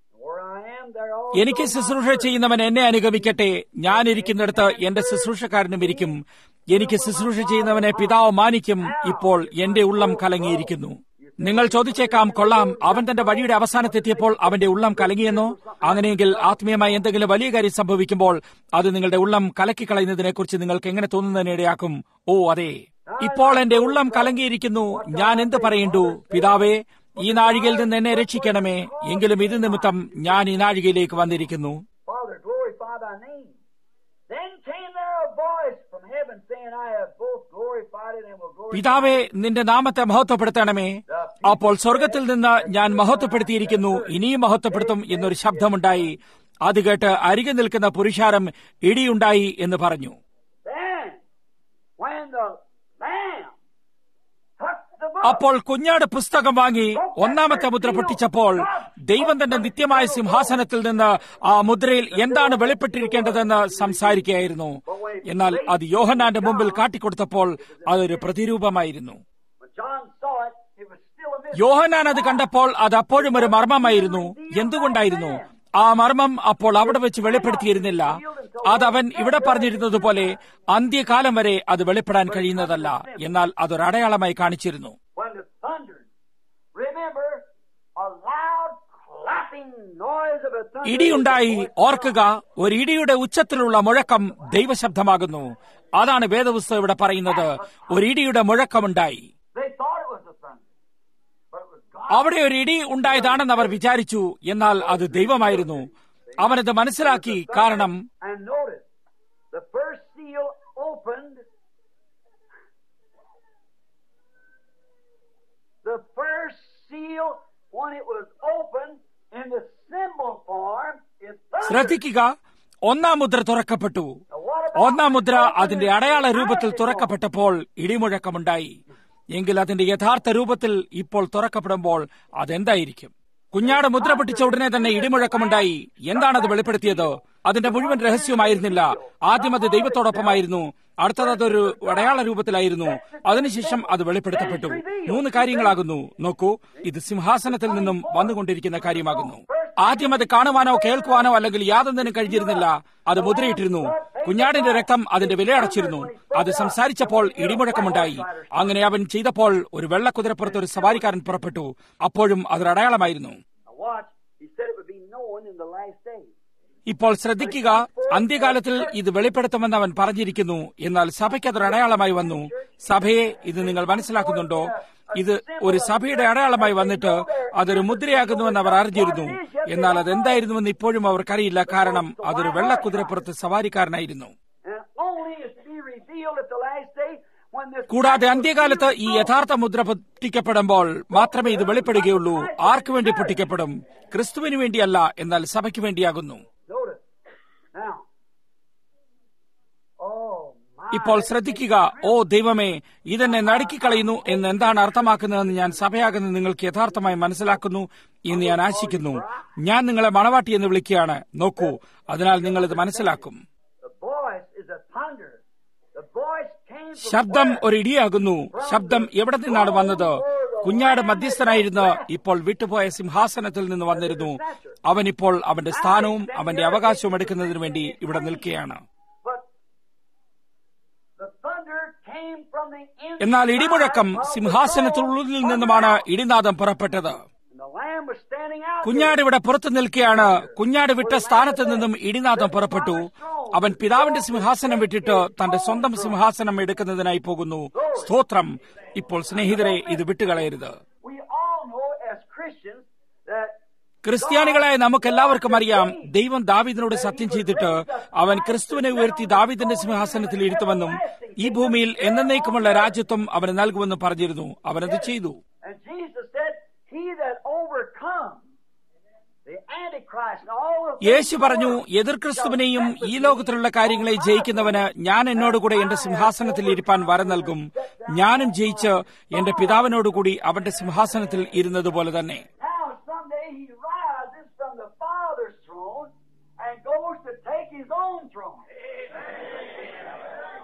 I am, there also എനിക്ക് ശുശ്രൂഷ ചെയ്യുന്നവൻ എന്നെ അനുഗമിക്കട്ടെ ഞാൻ ഇരിക്കുന്നിടത്ത് എന്റെ ശുശ്രൂഷക്കാരനും ഇരിക്കും എനിക്ക് ശുശ്രൂഷ ചെയ്യുന്നവനെ പിതാവ് മാനിക്കും ഇപ്പോൾ എന്റെ ഉള്ളം കലങ്ങിയിരിക്കുന്നു നിങ്ങൾ ചോദിച്ചേക്കാം കൊള്ളാം അവൻ തന്റെ വഴിയുടെ അവസാനത്തെത്തിയപ്പോൾ അവന്റെ ഉള്ളം കലങ്ങിയെന്നോ അങ്ങനെയെങ്കിൽ ആത്മീയമായി എന്തെങ്കിലും വലിയ കാര്യം സംഭവിക്കുമ്പോൾ അത് നിങ്ങളുടെ ഉള്ളം കലക്കിക്കളയുന്നതിനെക്കുറിച്ച് നിങ്ങൾക്ക് എങ്ങനെ തോന്നുന്നതിനിടയാക്കും ഓ അതെ ഇപ്പോൾ എന്റെ ഉള്ളം കലങ്ങിയിരിക്കുന്നു ഞാൻ എന്ത് പറയണ്ടു പിതാവേ ഈ നാഴികയിൽ നിന്ന് എന്നെ രക്ഷിക്കണമേ എങ്കിലും ഇത് നിമിത്തം ഞാൻ ഈ നാഴികയിലേക്ക് വന്നിരിക്കുന്നു Father, glorify thy name. Then came there a voice from heaven saying, I have both glorified it and will glorify പിതാവേ നിന്റെ നാമത്തെ മഹത്വപ്പെടുത്തണമേ അപ്പോൾ സ്വർഗത്തിൽ നിന്ന് ഞാൻ മഹത്വപ്പെടുത്തിയിരിക്കുന്നു ഇനിയും മഹത്വപ്പെടുത്തും എന്നൊരു ശബ്ദമുണ്ടായി അത് കേട്ട് അരികെ നിൽക്കുന്ന പുരുഷാരം ഇടിയുണ്ടായി എന്ന് പറഞ്ഞു Then, when the Lamb took the book, അപ്പോൾ കുഞ്ഞാട് പുസ്തകം വാങ്ങി ഒന്നാമത്തെ മുദ്ര പൊട്ടിച്ചപ്പോൾ ദൈവം തന്റെ നിത്യമായ സിംഹാസനത്തിൽ നിന്ന് ആ മുദ്രയിൽ എന്താണ് വെളിപ്പെട്ടിരിക്കേണ്ടതെന്ന് സംസാരിക്കുകയായിരുന്നു എന്നാൽ അത് യോഹന്നാന്റെ മുമ്പിൽ കാട്ടിക്കൊടുത്തപ്പോൾ അതൊരു പ്രതിരൂപമായിരുന്നു when John saw it, it was still a mystery. യോഹന്നാൻ അത് കണ്ടപ്പോൾ അത് അപ്പോഴും ഒരു മർമ്മമായിരുന്നു എന്തുകൊണ്ടായിരുന്നു ആ മർമ്മം അപ്പോൾ അവിടെ വെച്ച് വെളിപ്പെടുത്തിയിരുന്നില്ല അത് അവൻ ഇവിടെ പറഞ്ഞിരുന്നത് പോലെ അന്ത്യകാലം വരെ അത് വെളിപ്പെടാൻ കഴിയുന്നതല്ല എന്നാൽ അതൊരു അടയാളമായി കാണിച്ചിരുന്നു When the thunder, remember, a loud clapping noise of a thunder. ഇടിയുണ്ടായി ഓർക്കുക ഒരു ഇടിയുടെ ഉച്ചത്തിലുള്ള മുഴക്കം ദൈവശബ്ദമാകുന്നു അതാണ് വേദപുസ്തകം ഇവിടെ പറയുന്നത് ഒരു ഇടിയുടെ മുഴക്കമുണ്ടായി They thought it was a thunder, but it was God. അവിടെ ഒരു ഇടി ഉണ്ടായതാണെന്ന് അവർ വിചാരിച്ചു എന്നാൽ അത് ദൈവമായിരുന്നു അവനത് മനസ്സിലാക്കി കാരണം And notice, the first seal opened. The first seal, when it was opened in the symbol form, it thundered. ശ്രദ്ധിക്കുക ഒന്നാം മുദ്ര തുറക്കപ്പെട്ടു Now, what about ഒന്നാം മുദ്ര അതിന്റെ അടയാള രൂപത്തിൽ തുറക്കപ്പെട്ടപ്പോൾ ഇടിമുഴക്കമുണ്ടായി എങ്കിൽ അതിന്റെ യഥാർത്ഥ രൂപത്തിൽ ഇപ്പോൾ തുറക്കപ്പെടുമ്പോൾ അതെന്തായിരിക്കും കുഞ്ഞാട് മുദ്ര പൊട്ടിച്ച ഉടനെ തന്നെ ഇടിമുഴക്കമുണ്ടായി എന്താണ് അത് വെളിപ്പെടുത്തിയത് അതിന്റെ മുഴുവൻ രഹസ്യമായിരുന്നില്ല ആദ്യം അത് ദൈവത്തോടൊപ്പമായിരുന്നു അടുത്തത് അതൊരു അടയാള രൂപത്തിലായിരുന്നു അതിനുശേഷം അത് വെളിപ്പെടുത്തപ്പെട്ടു മൂന്ന് കാര്യങ്ങളാകുന്നു നോക്കൂ ഇത് സിംഹാസനത്തിൽ നിന്നും വന്നുകൊണ്ടിരിക്കുന്ന കാര്യമാകുന്നു ആദ്യം അത് കാണുവാനോ കേൾക്കുവാനോ അല്ലെങ്കിൽ യാതൊന്നിനും കഴിഞ്ഞിരുന്നില്ല അത് മുദ്രയിട്ടിരുന്നു കുഞ്ഞാടിന്റെ രക്തം അതിന്റെ വിലയടച്ചിരുന്നു അത് സംസാരിച്ചപ്പോൾ ഇടിമുഴക്കമുണ്ടായി അങ്ങനെ അവൻ ചെയ്തപ്പോൾ ഒരു വെള്ളക്കുതിരപ്പുറത്ത് ഒരു സവാരിക്കാരൻ പുറപ്പെട്ടു അപ്പോഴും അതൊരു അടയാളമായിരുന്നു Now watch, he said it would be known in the last days. ഇപ്പോൾ ശ്രദ്ധിക്കുക അന്ത്യകാലത്തിൽ ഇത് വെളിപ്പെടുത്തുമെന്ന് അവൻ പറഞ്ഞിരിക്കുന്നു എന്നാൽ സഭയ്ക്ക് അതൊരു അടയാളമായി വന്നു സഭയെ ഇത് നിങ്ങൾ മനസ്സിലാക്കുന്നുണ്ടോ ഇത് ഒരു സഭയുടെ അടയാളമായി വന്നിട്ട് അതൊരു മുദ്രയാകുന്നുവെന്ന് അവർ അറിഞ്ഞിരുന്നു എന്നാൽ അതെന്തായിരുന്നുവെന്ന് ഇപ്പോഴും അവർക്കറിയില്ല കാരണം അതൊരു വെള്ളക്കുതിരപ്പുറത്ത് സവാരിക്കാരനായിരുന്നു And only is to be revealed at the last day when this കൂടാതെ അന്ത്യകാലത്ത് ഈ യഥാർത്ഥ മുദ്ര പൊട്ടിക്കപ്പെടുമ്പോൾ മാത്രമേ ഇത് വെളിപ്പെടുകയുള്ളൂ ആർക്കു വേണ്ടി പൊട്ടിക്കപ്പെടും ക്രിസ്തുവിന് വേണ്ടിയല്ല എന്നാൽ സഭയ്ക്ക് വേണ്ടിയാകുന്നു Notice. Now. Oh, my. ഇപ്പോൾ ശ്രദ്ധിക്കുക ഓ ദൈവമേ ഇതെന്നെ നടുക്കിക്കളയുന്നു എന്ന് എന്താണ് അർത്ഥമാക്കുന്നതെന്ന് ഞാൻ സഭയാകുന്ന നിങ്ങൾക്ക് യഥാർത്ഥമായി മനസ്സിലാക്കുന്നു എന്ന് ഞാൻ ആശിക്കുന്നു ഞാൻ നിങ്ങളെ മണവാട്ടി എന്ന് വിളിക്കുകയാണ് നോക്കൂ അതിനാൽ നിങ്ങൾ ഇത് മനസ്സിലാക്കും The voice is a thunder. The voice came from ശബ്ദം where? ഒരു ഇടിയാകുന്നു ശബ്ദം എവിടെ നിന്നാണ് വന്നത് കുഞ്ഞാട് മധ്യസ്ഥനായിരുന്ന് ഇപ്പോൾ വിട്ടുപോയ സിംഹാസനത്തിൽ നിന്ന് വന്നിരുന്നു അവൻ ഇപ്പോൾ അവന്റെ സ്ഥാനവും അവന്റെ അവകാശവും എടുക്കുന്നതിന് വേണ്ടി ഇവിടെ നിൽക്കുകയാണ് But the thunder came from the inside എന്നാൽ ഇടിമുഴക്കം of the സിംഹാസനത്തിനുള്ളിൽ നിന്നുമാണ് ഇടിനാദം പുറപ്പെട്ടത് And the lamb was standing out കുഞ്ഞാട് ഇവിടെ പുറത്തു നിൽക്കുകയാണ് കുഞ്ഞാട് വിട്ട സ്ഥാനത്ത് നിന്നും ഇടിനാദം പുറപ്പെട്ടു അവൻ പിതാവിന്റെ സിംഹാസനം വിട്ടിട്ട് തന്റെ സ്വന്തം സിംഹാസനം എടുക്കുന്നതിനായി പോകുന്നു സ്തോത്രം ഇപ്പോൾ സ്നേഹിതരെ ഇത് വിട്ടുകളയരുത് We all know as Christians that ക്രിസ്ത്യാനികളായ നമുക്കെല്ലാവർക്കും അറിയാം ദൈവം ദാവീദിനോട് സത്യം ചെയ്തിട്ട് അവൻ ക്രിസ്തുവിനെ ഉയർത്തി ദാവീദിന്റെ സിംഹാസനത്തിൽ ഇരുത്തുമെന്നും ഈ ഭൂമിയിൽ എന്നേക്കുമുള്ള രാജ്യത്വം അവന് നൽകുമെന്നും പറഞ്ഞിരുന്നു അവനത് ചെയ്തു And Jesus said, He that overcomes the Antichrist and all the യേശു പറഞ്ഞു എതിർ ക്രിസ്തുവിനെയും ഈ ലോകത്തിലുള്ള കാര്യങ്ങളെ ജയിക്കുന്നവന് ഞാൻ എന്നോടുകൂടെ എന്റെ സിംഹാസനത്തിൽ ഇരിപ്പാൻ വരം നൽകും ഞാനും ജയിച്ച് എന്റെ പിതാവിനോടുകൂടി അവന്റെ സിംഹാസനത്തിൽ ഇരുന്നതുപോലെ തന്നെ Now someday he rises from the Father's throne and goes to take his own throne.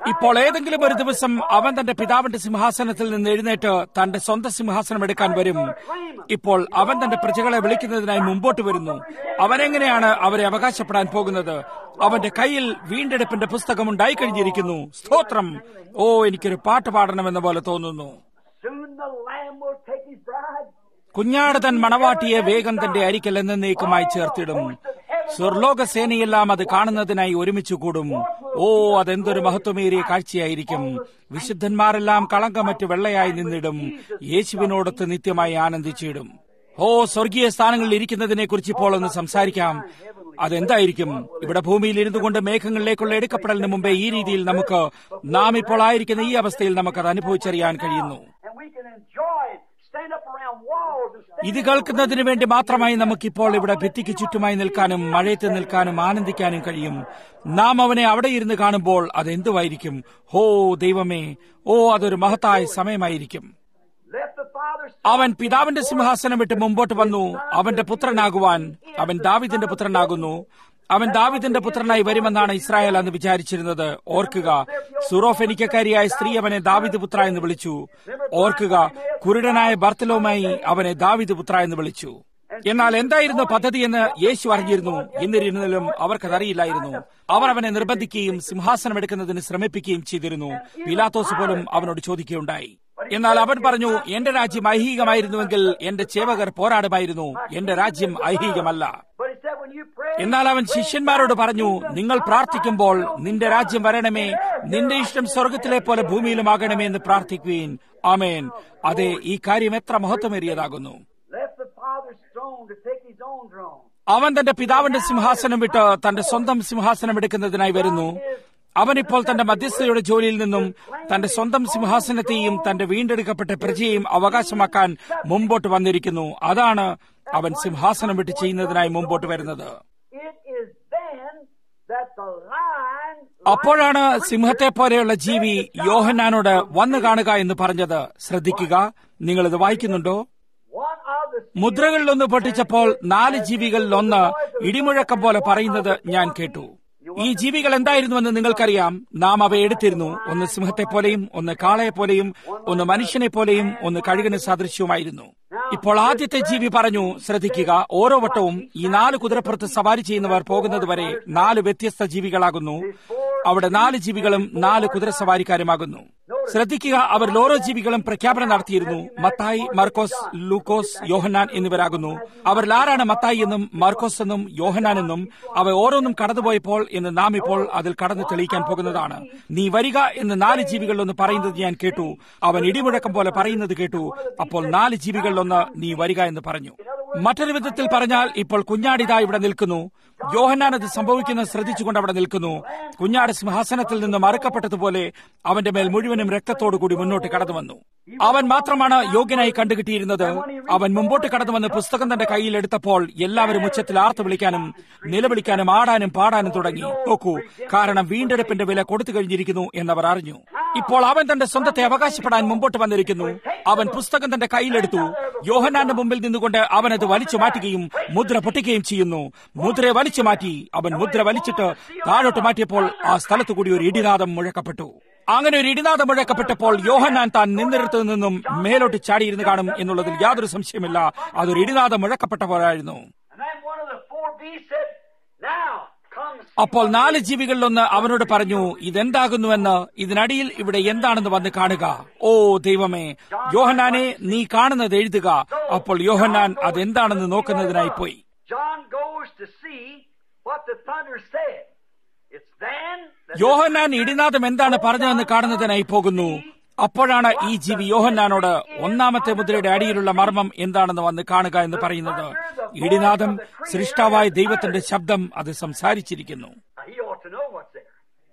ഇപ്പോൾ ഏതെങ്കിലും ഒരു ദിവസം അവൻ തന്റെ പിതാവിന്റെ സിംഹാസനത്തിൽ നിന്ന് എഴുന്നേറ്റ് തന്റെ സ്വന്തം സിംഹാസനം എടുക്കാൻ വരും ഇപ്പോൾ അവൻ തന്റെ പ്രജകളെ വിളിക്കുന്നതിനായി മുമ്പോട്ട് വരുന്നു അവനെങ്ങനെയാണ് അവരെ അവകാശപ്പെടാൻ പോകുന്നത് അവന്റെ കയ്യിൽ വീണ്ടെടുപ്പിന്റെ പുസ്തകം ഉണ്ടായി കഴിഞ്ഞിരിക്കുന്നു സ്തോത്രം ഓ എനിക്കൊരു പാട്ട് പാടണമെന്ന പോലെ തോന്നുന്നു Soon the Lamb will take his bride. കുഞ്ഞാട് തൻ മണവാട്ടിയെ വേഗം തന്റെ അരിക്കൽ എന്നേക്കുമായി ചേർത്തിടും സ്വർലോക സേനയെല്ലാം അത് കാണുന്നതിനായി ഒരുമിച്ച് കൂടും ഓ അതെന്തൊരു മഹത്വമേറിയ കാഴ്ചയായിരിക്കും വിശുദ്ധന്മാരെല്ലാം കളങ്കമറ്റ് വെള്ളയായി നിന്നിടും യേശുവിനോടൊത്ത് നിത്യമായി ആനന്ദിച്ചിടും ഓ സ്വർഗീയ സ്ഥാനങ്ങളിൽ ഇരിക്കുന്നതിനെ കുറിച്ച് ഇപ്പോൾ ഒന്ന് സംസാരിക്കാം അതെന്തായിരിക്കും ഇവിടെ ഭൂമിയിൽ ഇരുന്നു കൊണ്ട് മേഘങ്ങളിലേക്കുള്ള എടുക്കപ്പെടലിന് മുമ്പേ ഈ രീതിയിൽ നമുക്ക് നാം ഇപ്പോൾ ആയിരിക്കുന്ന ഈ അവസ്ഥയിൽ നമുക്കത് അനുഭവിച്ചറിയാൻ കഴിയുന്നു And we can enjoy it. Stand up around walls and stand ഇത് കേൾക്കുന്നതിന് വേണ്ടി മാത്രമായി നമുക്കിപ്പോൾ ഇവിടെ ഭിത്തിക്ക് ചുറ്റുമായി നിൽക്കാനും മഴയത്ത് നിൽക്കാനും ആനന്ദിക്കാനും കഴിയും നാം അവനെ അവിടെ ഇരുന്ന് കാണുമ്പോൾ അതെന്തുവായിരിക്കും ഹോ ദൈവമേ ഓ അതൊരു മഹത്തായ സമയമായിരിക്കും Let the Father അവൻ പിതാവിന്റെ സിംഹാസനം വിട്ട് മുമ്പോട്ട് വന്നു അവന്റെ പുത്രനാകുവാൻ അവൻ ദാവിദിന്റെ പുത്രനാകുന്നു അവൻ ദാവിദിന്റെ പുത്രനായി വരുമെന്നാണ് ഇസ്രായേൽ അന്ന് വിചാരിച്ചിരുന്നത് ഓർക്കുക സുറോഫെനിക്കക്കാരിയായ സ്ത്രീ അവനെ ദാവിദ് പുത്ര എന്ന് വിളിച്ചു ഓർക്കുക കുരുടനായ ബർത്തലോമായി അവനെ ദാവിദ് പുത്ര എന്ന് വിളിച്ചു എന്നാൽ എന്തായിരുന്നു പദ്ധതി എന്ന് യേശു അറിഞ്ഞിരുന്നു എന്നിരുന്നാലും അവർക്കതറിയില്ലായിരുന്നു അവർ അവനെ നിർബന്ധിക്കുകയും സിംഹാസനം എടുക്കുന്നതിന് ശ്രമിപ്പിക്കുകയും ചെയ്തിരുന്നു പിലാത്തോസ് പോലും അവനോട് ചോദിക്കുകയുണ്ടായി എന്നാൽ അവൻ പറഞ്ഞു എന്റെ രാജ്യം ഐഹികമായിരുന്നുവെങ്കിൽ എന്റെ ചേവകർ പോരാടുമായിരുന്നു എന്റെ രാജ്യം ഐഹികമല്ല But he said, when you pray, എന്നാൽ അവൻ ശിഷ്യന്മാരോട് പറഞ്ഞു നിങ്ങൾ പ്രാർത്ഥിക്കുമ്പോൾ നിന്റെ രാജ്യം വരണമേ നിന്റെ ഇഷ്ടം സ്വർഗത്തിലെ പോലെ ഭൂമിയിലുമാകണമേ എന്ന് പ്രാർത്ഥിക്കുകയും ആമേൻ അതെ ഈ കാര്യം എത്ര മഹത്വമേറിയതാകുന്നു left the Father's throne to take his own throne. അവൻ തന്റെ പിതാവിന്റെ സിംഹാസനം വിട്ട് തന്റെ സ്വന്തം സിംഹാസനം എടുക്കുന്നതിനായി വരുന്നു അവൻ ഇപ്പോൾ തന്റെ മധ്യസ്ഥയുടെ ജോലിയിൽ നിന്നും തന്റെ സ്വന്തം സിംഹാസനത്തെയും തന്റെ വീണ്ടെടുക്കപ്പെട്ട പ്രജയെയും അവകാശമാക്കാൻ മുമ്പോട്ട് വന്നിരിക്കുന്നു അതാണ് അവൻ സിംഹാസനം വിട്ട് ചെയ്യുന്നതിനായി മുമ്പോട്ട് വരുന്നത് It is then that the lion അപ്പോഴാണ് സിംഹത്തെ പോലെയുള്ള ജീവി യോഹന്നാനോട് വന്നു കാണുക എന്ന് പറഞ്ഞത് ശ്രദ്ധിക്കുക നിങ്ങൾ ഇത് വായിക്കുന്നുണ്ടോ one of the മുദ്രകളിലൊന്ന് പൊട്ടിച്ചപ്പോൾ നാല് ജീവികളിൽ ഒന്ന് ഇടിമുഴക്കം പോലെ പറയുന്നത് ഞാൻ കേട്ടു ഈ ജീവികൾ എന്തായിരുന്നുവെന്ന് നിങ്ങൾക്കറിയാം നാം അവയെ എടുത്തിരുന്നു ഒന്ന് സിംഹത്തെ പോലെയും ഒന്ന് കാളയെ പോലെയും ഒന്ന് മനുഷ്യനെ പോലെയും ഒന്ന് കഴുകന് സദൃശ്യവുമായിരുന്നു ഇപ്പോൾ ആദ്യത്തെ ജീവി പറഞ്ഞു ശ്രദ്ധിക്കുക ഓരോ വട്ടവും ഈ നാല് കുതിരപ്പുറത്ത് സവാരി ചെയ്യുന്നവർ പോകുന്നത് വരെ നാല് വ്യത്യസ്ത ജീവികളാകുന്നു അവിടെ നാല് ജീവികളും നാല് കുതിരസവാരിക്കാരുമാകുന്നു ശ്രദ്ധിക്കുക അവർ ഓരോ ജീവികളും പ്രഖ്യാപനം നടത്തിയിരുന്നു മത്തായി മർക്കോസ് ലൂക്കോസ് യോഹന്നാൻ എന്നിവരാകുന്നു അവരിൽ ആരാണ് മത്തായി എന്നും മർക്കോസ് എന്നും യോഹന്നാൻ എന്നും അവ ഓരോന്നും കടന്നുപോയപ്പോൾ എന്ന് നാം ഇപ്പോൾ അതിൽ കടന്നു തെളിയിക്കാൻ പോകുന്നതാണ് നീ വരിക എന്ന് നാല് ജീവികളിലൊന്ന് പറയുന്നത് ഞാൻ കേട്ടു അവൻ ഇടിമുഴക്കം പോലെ പറയുന്നത് കേട്ടു അപ്പോൾ നാല് ജീവികളിലൊന്ന് നീ വരിക എന്ന് പറഞ്ഞു മറ്റൊരു വിധത്തിൽ പറഞ്ഞാൽ ഇപ്പോൾ കുഞ്ഞാടിതാ ഇവിടെ നിൽക്കുന്നു യോഹന്നാൻ അത് സംഭവിക്കുന്നത് ശ്രദ്ധിച്ചുകൊണ്ട് അവിടെ നിൽക്കുന്നു കുഞ്ഞാട് സിംഹാസനത്തിൽ നിന്ന് മറുക്കപ്പെട്ടതുപോലെ അവന്റെ മേൽ മുഴുവനും രക്തത്തോടുകൂടി മുന്നോട്ട് കടന്നു വന്നു അവൻ മാത്രമാണ് യോഗ്യനായി കണ്ടുകിട്ടിയിരുന്നത് അവൻ മുമ്പോട്ട് കടന്നു വന്ന് പുസ്തകം തന്റെ കയ്യിൽ എടുത്തപ്പോൾ എല്ലാവരും ഉച്ചത്തിൽ ആർത്തു വിളിക്കാനും നിലവിളിക്കാനും ആടാനും പാടാനും തുടങ്ങി നോക്കൂ കാരണം വീണ്ടെടുപ്പിന്റെ വില കൊടുത്തു കഴിഞ്ഞിരിക്കുന്നു എന്നവർ അറിഞ്ഞു ഇപ്പോൾ അവൻ തന്റെ സ്വന്തത്തെ അവകാശപ്പെടാൻ മുമ്പോട്ട് വന്നിരിക്കുന്നു അവൻ പുസ്തകം തന്റെ കയ്യിലെടുത്തു യോഹന്നാന്റെ മുമ്പിൽ നിന്നുകൊണ്ട് അവൻ അത് വലിച്ചു മാറ്റുകയും മുദ്ര പൊട്ടിക്കുകയും ചെയ്യുന്നു മുദ്രയെ വലിച്ചു മാറ്റി അവൻ മുദ്ര വലിച്ചിട്ട് താഴോട്ട് മാറ്റിയപ്പോൾ ആ സ്ഥലത്തു കൂടി ഒരു ഇടിനാദം മുഴക്കപ്പെട്ടു അങ്ങനെ ഒരു ഇടിനാദം മുഴക്കപ്പെട്ടപ്പോൾ യോഹന്നാൻ താൻ നിന്നിടത്തു നിന്നും മേലോട്ട് ചാടിയിരുന്ന് കാണും എന്നുള്ളതിൽ യാതൊരു സംശയമില്ല അതൊരു ഇടിനാദം മുഴക്കപ്പെട്ടപ്പോഴായിരുന്നു And then one of the four beasts said, Now comes അപ്പോൾ നാല് ജീവികളിലൊന്ന് അവനോട് പറഞ്ഞു ഇതെന്താകുന്നുവെന്ന് ഇതിനടിയിൽ ഇവിടെ എന്താണെന്ന് വന്ന് കാണുക ഓ ദൈവമേ യോഹന്നാനെ നീ കാണുന്നത് എഴുതുക അപ്പോൾ യോഹന്നാൻ അതെന്താണെന്ന് നോക്കുന്നതിനായി പോയി John goes to see what the thunder said. It's then that യോഹന്നാൻ ഇടിനാദം എന്താണ് പറഞ്ഞതെന്ന് കാണുന്നതിനായി പോകുന്നു അപ്പോഴാണ് ഈ ജീവി യോഹന്നാനോട് ഒന്നാമത്തെ മുദ്രയുടെ അടിയിലുള്ള മർമ്മം എന്താണെന്ന് വന്ന് കാണുക എന്ന് പറയുന്നത് ഇടിനാദം സൃഷ്ടാവായ ദൈവത്തിന്റെ ശബ്ദം അത് സംസാരിച്ചിരിക്കുന്നു he ought to know what's there.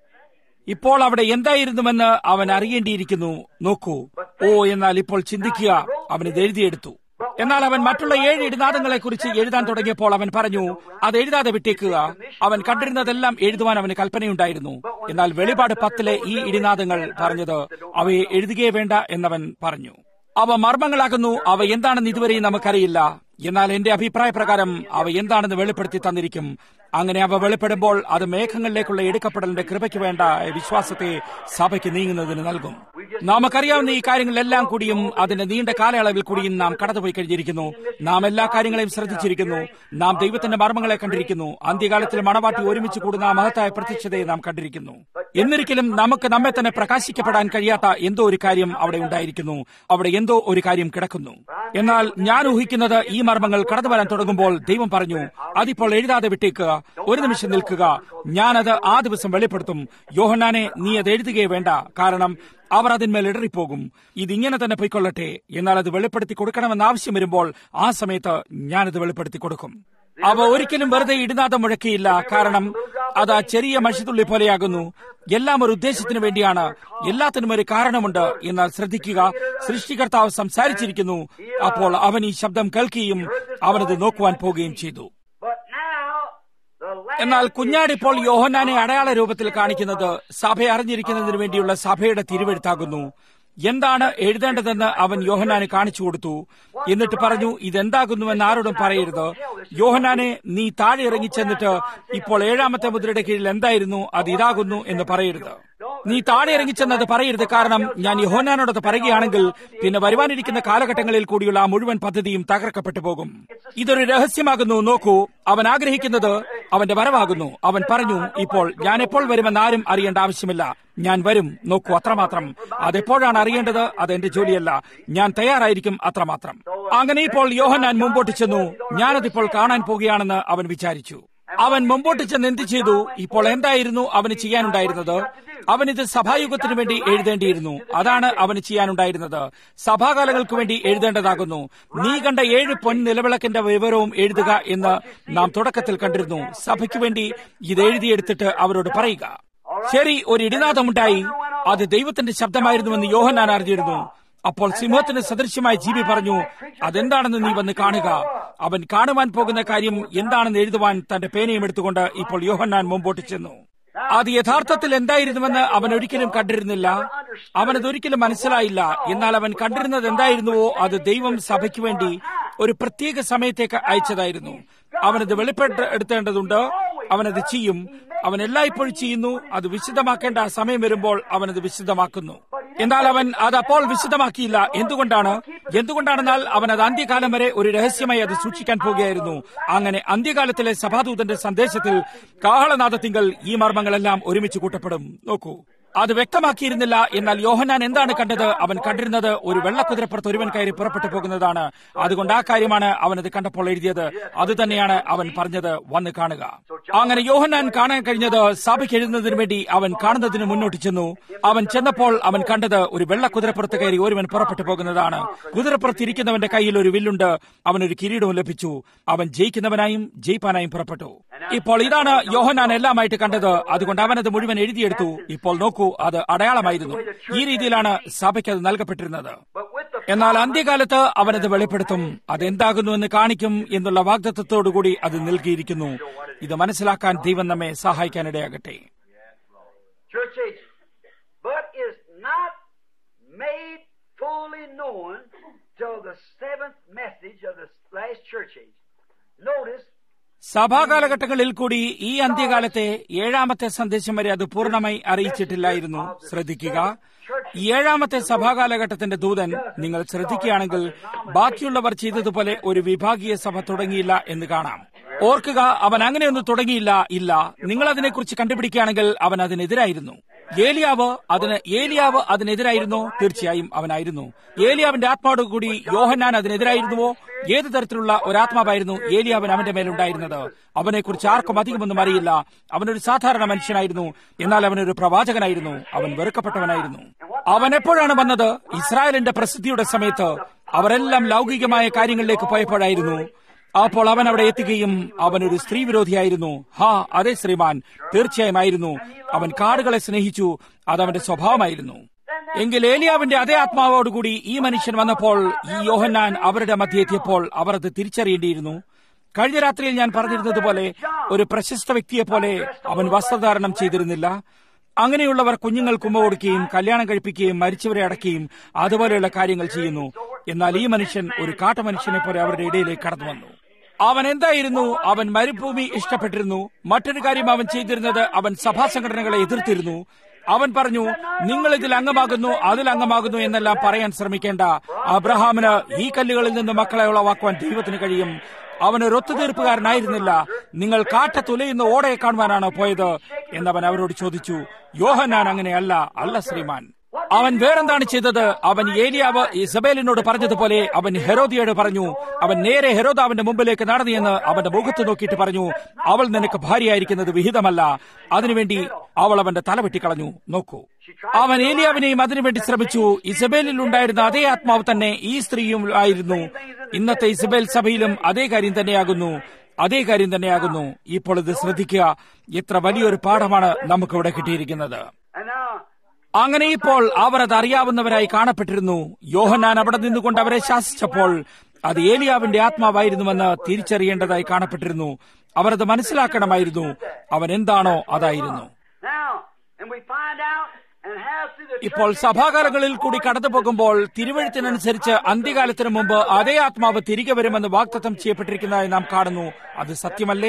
ഇപ്പോൾ അവിടെ എന്തായിരുന്നുവെന്ന് അവൻ അറിയേണ്ടിയിരിക്കുന്നു നോക്കൂ ഓ എന്നാൽ ഇപ്പോൾ ചിന്തിക്കുക അവൻ ഇത് എഴുതിയെടുത്തു എന്നാൽ അവൻ മറ്റുള്ള ഏഴ് ഇടിനാദങ്ങളെ കുറിച്ച് എഴുതാൻ തുടങ്ങിയപ്പോൾ അവൻ പറഞ്ഞു അത് എഴുതാതെ വിട്ടേക്കുക അവൻ കണ്ടിരുന്നതെല്ലാം എഴുതുവാൻ അവന് കൽപ്പനയുണ്ടായിരുന്നു എന്നാൽ വെളിപാട് പത്തിലെ ഈ ഇടിനാദങ്ങൾ പറഞ്ഞത് അവയെ എഴുതുകയേ വേണ്ട എന്നവൻ പറഞ്ഞു അവ മർമ്മങ്ങളാകുന്നു അവ എന്താണെന്ന് ഇതുവരെയും നമുക്കറിയില്ല എന്നാൽ എന്റെ അഭിപ്രായ പ്രകാരം അവ എന്താണെന്ന് വെളിപ്പെടുത്തി തന്നിരിക്കും അങ്ങനെ അവ വെളിപ്പെടുമ്പോൾ അത് മേഘങ്ങളിലേക്കുള്ള എടുക്കപ്പെടലിന്റെ കൃപയ്ക്ക് വേണ്ട വിശ്വാസത്തെ സഭയ്ക്ക് നീങ്ങുന്നതിന് നൽകും നമുക്കറിയാവുന്ന ഈ കാര്യങ്ങളെല്ലാം കൂടിയും അതിന്റെ നീണ്ട കാലയളവിൽ കൂടിയും നാം കടന്നുപോയി കഴിഞ്ഞിരിക്കുന്നു നാം എല്ലാ കാര്യങ്ങളെയും ശ്രദ്ധിച്ചിരിക്കുന്നു നാം ദൈവത്തിന്റെ മർമ്മങ്ങളെ കണ്ടിരിക്കുന്നു അന്ത്യകാലത്തിൽ മണവാട്ടി ഒരുമിച്ച് കൂടുന്ന ആ മഹത്തായ പ്രത്യക്ഷതയെ നാം കണ്ടിരിക്കുന്നു എന്നിരിക്കലും നമുക്ക് നമ്മെ തന്നെ പ്രകാശിക്കപ്പെടാൻ കഴിയാത്ത എന്തോ ഒരു കാര്യം അവിടെ ഉണ്ടായിരിക്കുന്നു അവിടെ എന്തോ ഒരു കാര്യം കിടക്കുന്നു എന്നാൽ ഞാൻ ഊഹിക്കുന്നത് ഈ മർമ്മങ്ങൾ കടന്നു വരാൻ തുടങ്ങുമ്പോൾ ദൈവം പറഞ്ഞു അതിപ്പോൾ എഴുതാതെ വിട്ടേക്കുക ഒരു നിമിഷം നിൽക്കുക ഞാനത് ആ ദിവസം വെളിപ്പെടുത്തും യോഹന്നാനെ നീ അത് എഴുതുകയേ വേണ്ട കാരണം അവർ അതിന്മേൽ ഇടറിപ്പോകും ഇതിങ്ങനെ തന്നെ പൊയ്ക്കൊള്ളട്ടെ എന്നാൽ അത് വെളിപ്പെടുത്തി കൊടുക്കണമെന്ന് ആവശ്യം വരുമ്പോൾ ആ സമയത്ത് ഞാനത് വെളിപ്പെടുത്തി കൊടുക്കും അവ ഒരിക്കലും വെറുതെ ഇടുന്നാഥം മുഴക്കിയില്ല കാരണം അത് ആ ചെറിയ മഷിത്തുള്ളി പോലെയാകുന്നു എല്ലാം ഒരു ഉദ്ദേശത്തിന് വേണ്ടിയാണ് എല്ലാത്തിനും ഒരു കാരണമുണ്ട് എന്നാൽ ശ്രദ്ധിക്കുക സൃഷ്ടികർത്താവ് സംസാരിച്ചിരിക്കുന്നു അപ്പോൾ അവൻ ഈ ശബ്ദം കേൾക്കുകയും അവനത് നോക്കുവാൻ പോവുകയും ചെയ്തു എന്നാൽ കുഞ്ഞാടിപ്പോൾ യോഹന്നാനെ അടയാള രൂപത്തിൽ കാണിക്കുന്നത് സഭ അറിഞ്ഞിരിക്കുന്നതിന് വേണ്ടിയുള്ള സഭയുടെ തിരുവെഴുത്താകുന്നു എന്താണ് എഴുതേണ്ടതെന്ന് അവൻ യോഹനാന് കാണിച്ചു കൊടുത്തു എന്നിട്ട് പറഞ്ഞു ഇതെന്താകുന്നുവെന്ന് ആരോടും പറയരുത് യോഹനാനെ നീ താഴെ ഇറങ്ങിച്ചെന്നിട്ട് ഇപ്പോൾ ഏഴാമത്തെ മുദ്രയുടെ കീഴിൽ എന്തായിരുന്നു അത് ഇതാകുന്നു എന്ന് പറയരുത് നീ താഴെ ഇറങ്ങിച്ചെന്നത് പറയരുത് കാരണം ഞാൻ യോഹനാനോടത് പറയുകയാണെങ്കിൽ പിന്നെ വരുവാനിരിക്കുന്ന കാലഘട്ടങ്ങളിൽ കൂടിയുള്ള ആ മുഴുവൻ പദ്ധതിയും തകർക്കപ്പെട്ടു പോകും ഇതൊരു രഹസ്യമാകുന്നു നോക്കൂ അവൻ ആഗ്രഹിക്കുന്നത് അവന്റെ വരവാകുന്നു അവൻ പറഞ്ഞു ഇപ്പോൾ ഞാൻ എപ്പോൾ വരുമെന്ന് ആരും അറിയേണ്ട ആവശ്യമില്ല ഞാൻ വരും നോക്കൂ അത്രമാത്രം അതെപ്പോഴാണ് അറിയേണ്ടത് അത് എന്റെ ജോലിയല്ല ഞാൻ തയ്യാറായിരിക്കും അത്രമാത്രം അങ്ങനെ ഇപ്പോൾ യോഹന്നാൻ മുമ്പോട്ട് ചെന്നു ഞാനതിപ്പോൾ കാണാൻ പോകുകയാണെന്ന് അവൻ വിചാരിച്ചു അവൻ മുമ്പോട്ട് ചെന്ന് എന്ത് ചെയ്തു ഇപ്പോൾ എന്തായിരുന്നു അവന് ചെയ്യാനുണ്ടായിരുന്നത് അവൻ ഇത് സഭായുഗത്തിനു വേണ്ടി എഴുതേണ്ടിയിരുന്നു അതാണ് അവന് ചെയ്യാനുണ്ടായിരുന്നത് സഭാകാലങ്ങൾക്ക് വേണ്ടി എഴുതേണ്ടതാകുന്നു നീ കണ്ട ഏഴ് പൊൻ നിലവിളക്കിന്റെ വിവരവും എഴുതുക എന്ന് നാം തുടക്കത്തിൽ കണ്ടിരുന്നു സഭയ്ക്ക് വേണ്ടി ഇത് എഴുതിയെടുത്തിട്ട് അവരോട് പറയുക ശരി ഒരു ഇടിനാഥമുണ്ടായി അത് ദൈവത്തിന്റെ ശബ്ദമായിരുന്നുവെന്ന് യോഹന്നാൻ അറിഞ്ഞിരുന്നു അപ്പോൾ സിംഹത്തിന് സദൃശ്യമായ ജീവി പറഞ്ഞു അതെന്താണെന്ന് നീ വന്ന് കാണുക അവൻ കാണുവാൻ പോകുന്ന കാര്യം എന്താണെന്ന് എഴുതുവാൻ തന്റെ പേനയും എടുത്തുകൊണ്ട് ഇപ്പോൾ യോഹന്നാൻ മുമ്പോട്ട് ചെന്നു അത് യഥാർത്ഥത്തിൽ എന്തായിരുന്നുവെന്ന് അവൻ ഒരിക്കലും കണ്ടിരുന്നില്ല അവനതൊരിക്കലും മനസ്സിലായില്ല എന്നാൽ അവൻ കണ്ടിരുന്നത് എന്തായിരുന്നുവോ അത് ദൈവം സഭയ്ക്ക് വേണ്ടി ഒരു പ്രത്യേക സമയത്തേക്ക് അയച്ചതായിരുന്നു അവനത് വെളിപ്പെടുത്തേണ്ടതുണ്ട് അവനത് ചെയ്യും അവൻ എല്ലായ്പ്പോഴും ചെയ്യുന്നു അത് വിശദമാക്കേണ്ട സമയം വരുമ്പോൾ അവനത് വിശദമാക്കുന്നു എന്നാൽ അവൻ അത് അപ്പോൾ വിശദമാക്കിയില്ല എന്തുകൊണ്ടാണ് എന്തുകൊണ്ടാണെന്നാൽ അവൻ അത് അന്ത്യകാലം വരെ ഒരു രഹസ്യമായി അത് സൂക്ഷിക്കാൻ പോകുകയായിരുന്നു അങ്ങനെ അന്ത്യകാലത്തിലെ സഭാദൂതന്റെ സന്ദേശത്തിൽ കാഹളനാഥത്തിങ്കൽ ഈ മർമ്മങ്ങളെല്ലാം ഒരുമിച്ച് കൂട്ടപ്പെടും നോക്കൂ അത് വ്യക്തമാക്കിയിരുന്നില്ല എന്നാൽ യോഹന്നാൻ എന്താണ് കണ്ടത് അവൻ കണ്ടിരുന്നത് ഒരു വെള്ളക്കുതിരപ്പുറത്ത് ഒരുവൻ കയറി പുറപ്പെട്ടു പോകുന്നതാണ് അതുകൊണ്ട് ആ കാര്യമാണ് അവനത് കണ്ടപ്പോൾ എഴുതിയത് അത് തന്നെയാണ് അവൻ പറഞ്ഞത് വന്ന് കാണുക അങ്ങനെ യോഹന്നാൻ കാണാൻ കഴിഞ്ഞത് സഭയ്ക്ക് എഴുതുന്നതിന് വേണ്ടി അവൻ കാണുന്നതിന് മുന്നോട്ട് ചെന്നു അവൻ ചെന്നപ്പോൾ അവൻ കണ്ടത് ഒരു വെള്ളക്കുതിരപ്പുറത്ത് കയറി ഒരുവൻ പുറപ്പെട്ടു പോകുന്നതാണ് കുതിരപ്പുറത്ത് ഇരിക്കുന്നവന്റെ കയ്യിൽ ഒരു വില്ലുണ്ട് അവനൊരു കിരീടവും ലഭിച്ചു അവൻ ജയിക്കുന്നവനായും ജയിപ്പാനായും പുറപ്പെട്ടു ഇപ്പോൾ ഇതാണ് യോഹന്നാൻ എല്ലാമായിട്ട് കണ്ടത് അതുകൊണ്ട് അവനത് മുഴുവൻ എഴുതിയെടുത്തു ഇപ്പോൾ നോക്കൂ അത് അടയാളമായിരുന്നു ഈ രീതിയിലാണ് സഭയ്ക്ക് അത് നൽകപ്പെട്ടിരുന്നത് എന്നാൽ അന്ത്യകാലത്ത് അവനത് വെളിപ്പെടുത്തും അതെന്താകുന്നുവെന്ന് കാണിക്കും എന്നുള്ള വാഗ്ദത്വത്തോടുകൂടി അത് നൽകിയിരിക്കുന്നു ഇത് മനസ്സിലാക്കാൻ ദൈവം നമ്മെ സഹായിക്കാനിടയാകട്ടെ church ages, but is not made fully known till the seventh message of the last church age. Notice, സഭാകാലഘട്ടങ്ങളിൽ കൂടി ഈ അന്ത്യകാലത്തെ ഏഴാമത്തെ സന്ദേശം വരെ അത് പൂർണ്ണമായി അറിയിച്ചിട്ടില്ലായിരുന്നു ശ്രദ്ധിക്കുക ഈ ഏഴാമത്തെ സഭാകാലഘട്ടത്തിന്റെ ദൂതൻ നിങ്ങൾ ശ്രദ്ധിക്കുകയാണെങ്കിൽ ബാക്കിയുള്ളവർ ചെയ്തതുപോലെ ഒരു വിഭാഗീയ സഭ തുടങ്ങിയില്ല എന്ന് കാണാം ഓർക്കുക അവൻ അങ്ങനെയൊന്നും തുടങ്ങിയില്ല ഇല്ല നിങ്ങൾ അതിനെക്കുറിച്ച് കണ്ടുപിടിക്കുകയാണെങ്കിൽ അവൻ അതിനെതിരായിരുന്നു ഏലിയാവ് അതിന് ഏലിയാവ് അതിനെതിരായിരുന്നോ തീർച്ചയായും അവനായിരുന്നു ഏലിയാവിന്റെ ആത്മാവോട് കൂടി യോഹന്നാൻ അതിനെതിരായിരുന്നുവോ ഏത് തരത്തിലുള്ള ഒരാത്മാവായിരുന്നു ഏലിയാവൻ അവന്റെ മേലുണ്ടായിരുന്നത് അവനെക്കുറിച്ച് ആർക്കും അധികമൊന്നും അറിയില്ല അവനൊരു സാധാരണ മനുഷ്യനായിരുന്നു എന്നാൽ അവനൊരു പ്രവാചകനായിരുന്നു അവൻ വെറുക്കപ്പെട്ടവനായിരുന്നു അവൻ എപ്പോഴാണ് വന്നത് ഇസ്രായേലിന്റെ പ്രസിദ്ധിയുടെ സമയത്ത് അവരെല്ലാം ലൗകികമായ കാര്യങ്ങളിലേക്ക് പോയപ്പോഴായിരുന്നു അപ്പോൾ അവൻ അവിടെ എത്തുകയും അവൻ ഒരു സ്ത്രീ വിരോധിയായിരുന്നു ഹാ അതെ ശ്രീമാൻ തീർച്ചയായും ആയിരുന്നു അവൻ കാടുകളെ സ്നേഹിച്ചു അതവന്റെ സ്വഭാവമായിരുന്നു എങ്കിൽ ഏലിയാവിന്റെ അതേ ആത്മാവോടുകൂടി ഈ മനുഷ്യൻ വന്നപ്പോൾ ഈ യോഹന്നാൻ അവരുടെ മധ്യ എത്തിയപ്പോൾ അവർ അത് തിരിച്ചറിയേണ്ടിയിരുന്നു കഴിഞ്ഞ രാത്രിയിൽ ഞാൻ പറഞ്ഞിരുന്നതുപോലെ ഒരു പ്രശസ്ത വ്യക്തിയെ പോലെ അവൻ വസ്ത്രധാരണം ചെയ്തിരുന്നില്ല അങ്ങനെയുള്ളവർ കുഞ്ഞുങ്ങൾ കുമ്മ കൊടുക്കുകയും കല്യാണം കഴിപ്പിക്കുകയും മരിച്ചവരെ അടക്കുകയും അതുപോലെയുള്ള കാര്യങ്ങൾ ചെയ്യുന്നു എന്നാൽ ഈ മനുഷ്യൻ ഒരു കാട്ടുമനുഷ്യനെ പോലെ അവരുടെ ഇടയിലേക്ക് കടന്നു വന്നു അവൻ എന്തായിരുന്നു അവൻ മരുഭൂമി ഇഷ്ടപ്പെട്ടിരുന്നു മറ്റൊരു കാര്യം അവൻ ചെയ്തിരുന്നത് അവൻ സഭാ സംഘടനകളെ എതിർത്തിരുന്നു അവൻ പറഞ്ഞു നിങ്ങൾ ഇതിൽ അംഗമാകുന്നു അതിൽ അംഗമാകുന്നു എന്നെല്ലാം പറയാൻ ശ്രമിക്കേണ്ട അബ്രഹാമിന് ഈ കല്ലുകളിൽ നിന്ന് മക്കളെ ഉളവാക്കുവാൻ ദൈവത്തിന് കഴിയും അവൻ ഒരു ഒത്തുതീർപ്പുകാരനായിരുന്നില്ല നിങ്ങൾ കാട്ട തുലയുന്ന ഓടയെ കാണുവാനാണോ പോയത് എന്നവൻ അവരോട് ചോദിച്ചു യോഹന്നാൻ അങ്ങനെയല്ല അല്ല ശ്രീമാൻ അവൻ വേറെന്താണ് ചെയ്തത് അവൻ ഏലിയാവ് ഇസബേലിനോട് പറഞ്ഞതുപോലെ അവൻ ഹെരോദിയോട് പറഞ്ഞു അവൻ നേരെ ഹെരോദാവിന്റെ മുമ്പിലേക്ക് നടന്നിയെന്ന് അവന്റെ മുഖത്ത് നോക്കിയിട്ട് പറഞ്ഞു അവൾ നിനക്ക് ഭാര്യയായിരിക്കുന്നത് വിഹിതമല്ല അതിനുവേണ്ടി അവൾ അവന്റെ തല വെട്ടിക്കളഞ്ഞു നോക്കൂ അവൻ ഏലിയാവിനെയും അതിനുവേണ്ടി ശ്രമിച്ചു ഇസബേലിൽ ഉണ്ടായിരുന്ന അതേ ആത്മാവ് തന്നെ ഈ സ്ത്രീയും ആയിരുന്നു ഇന്നത്തെ ഇസബേൽ സഭയിലും അതേ കാര്യം തന്നെയാകുന്നു അതേ കാര്യം തന്നെയാകുന്നു ഇപ്പോൾ ഇത് ശ്രദ്ധിക്കുക എത്ര വലിയൊരു പാഠമാണ് നമുക്കിവിടെ കിട്ടിയിരിക്കുന്നത് And now, അങ്ങനെ ഇപ്പോൾ അവർ അത് അറിയാവുന്നവരായി കാണപ്പെട്ടിരുന്നു യോഹന്നാൻ അവിടെ നിന്നുകൊണ്ട് അവരെ ശാസിച്ചപ്പോൾ അത് ഏലിയാവിന്റെ ആത്മാവായിരുന്നുവെന്ന് തിരിച്ചറിയേണ്ടതായി കാണപ്പെട്ടിരുന്നു അവർ അത് മനസ്സിലാക്കണമായിരുന്നു അവൻ എന്താണോ അതായിരുന്നു now, and we find out and have through the ഇപ്പോൾ church- സഭാകാലങ്ങളിൽ കൂടി കടന്നു പോകുമ്പോൾ തിരുവഴുത്തിനനുസരിച്ച് അന്ത്യകാലത്തിന് മുമ്പ് അതേ ആത്മാവ് തിരികെ വരുമെന്ന് വാഗ്ദത്തം ചെയ്യപ്പെട്ടിരിക്കുന്നതായി നാം കാണുന്നു അത് സത്യമല്ലേ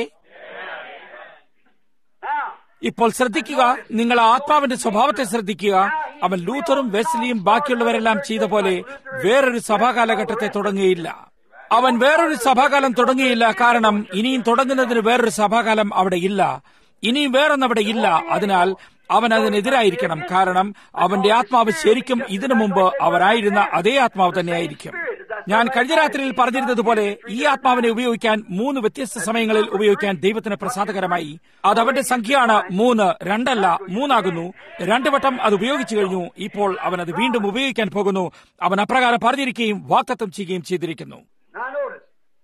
Now, ഇപ്പോൾ ശ്രദ്ധിക്കുക നിങ്ങൾ ആ ആത്മാവിന്റെ സ്വഭാവത്തെ ശ്രദ്ധിക്കുക അവൻ ലൂത്തറും വെസ്ലിയും ബാക്കിയുള്ളവരെല്ലാം ചെയ്ത പോലെ വേറൊരു സഭാകാലഘട്ടത്തെ തുടങ്ങുകയില്ല അവൻ വേറൊരു സഭാകാലം തുടങ്ങിയില്ല കാരണം ഇനിയും തുടങ്ങുന്നതിന് വേറൊരു സഭാകാലം അവിടെ ഇല്ല ഇനിയും വേറൊന്നും അവിടെ ഇല്ല അതിനാൽ അവൻ അതിനെതിരായിരിക്കണം കാരണം അവന്റെ ആത്മാവ് ശരിക്കും ഇതിനു മുമ്പ് അവരായിരുന്ന അതേ ആത്മാവ് തന്നെയായിരിക്കും ഞാൻ കഴിഞ്ഞ രാത്രിയിൽ പറഞ്ഞിരുന്നതുപോലെ ഈ ആത്മാവിനെ ഉപയോഗിക്കാൻ മൂന്ന് വ്യത്യസ്ത സമയങ്ങളിൽ ഉപയോഗിക്കാൻ ദൈവത്തിന് പ്രസാദകരമായി അത് അവന്റെ സംഖ്യയാണ് മൂന്ന് രണ്ടല്ല മൂന്നാകുന്നു രണ്ടു വട്ടം അത് ഉപയോഗിച്ചു കഴിഞ്ഞു ഇപ്പോൾ അവൻ അത് വീണ്ടും ഉപയോഗിക്കാൻ പോകുന്നു അവൻ അപ്രകാരം പറഞ്ഞിരിക്കുകയും വാക്തത്വം ചെയ്യുകയും ചെയ്തിരിക്കുന്നു now notice.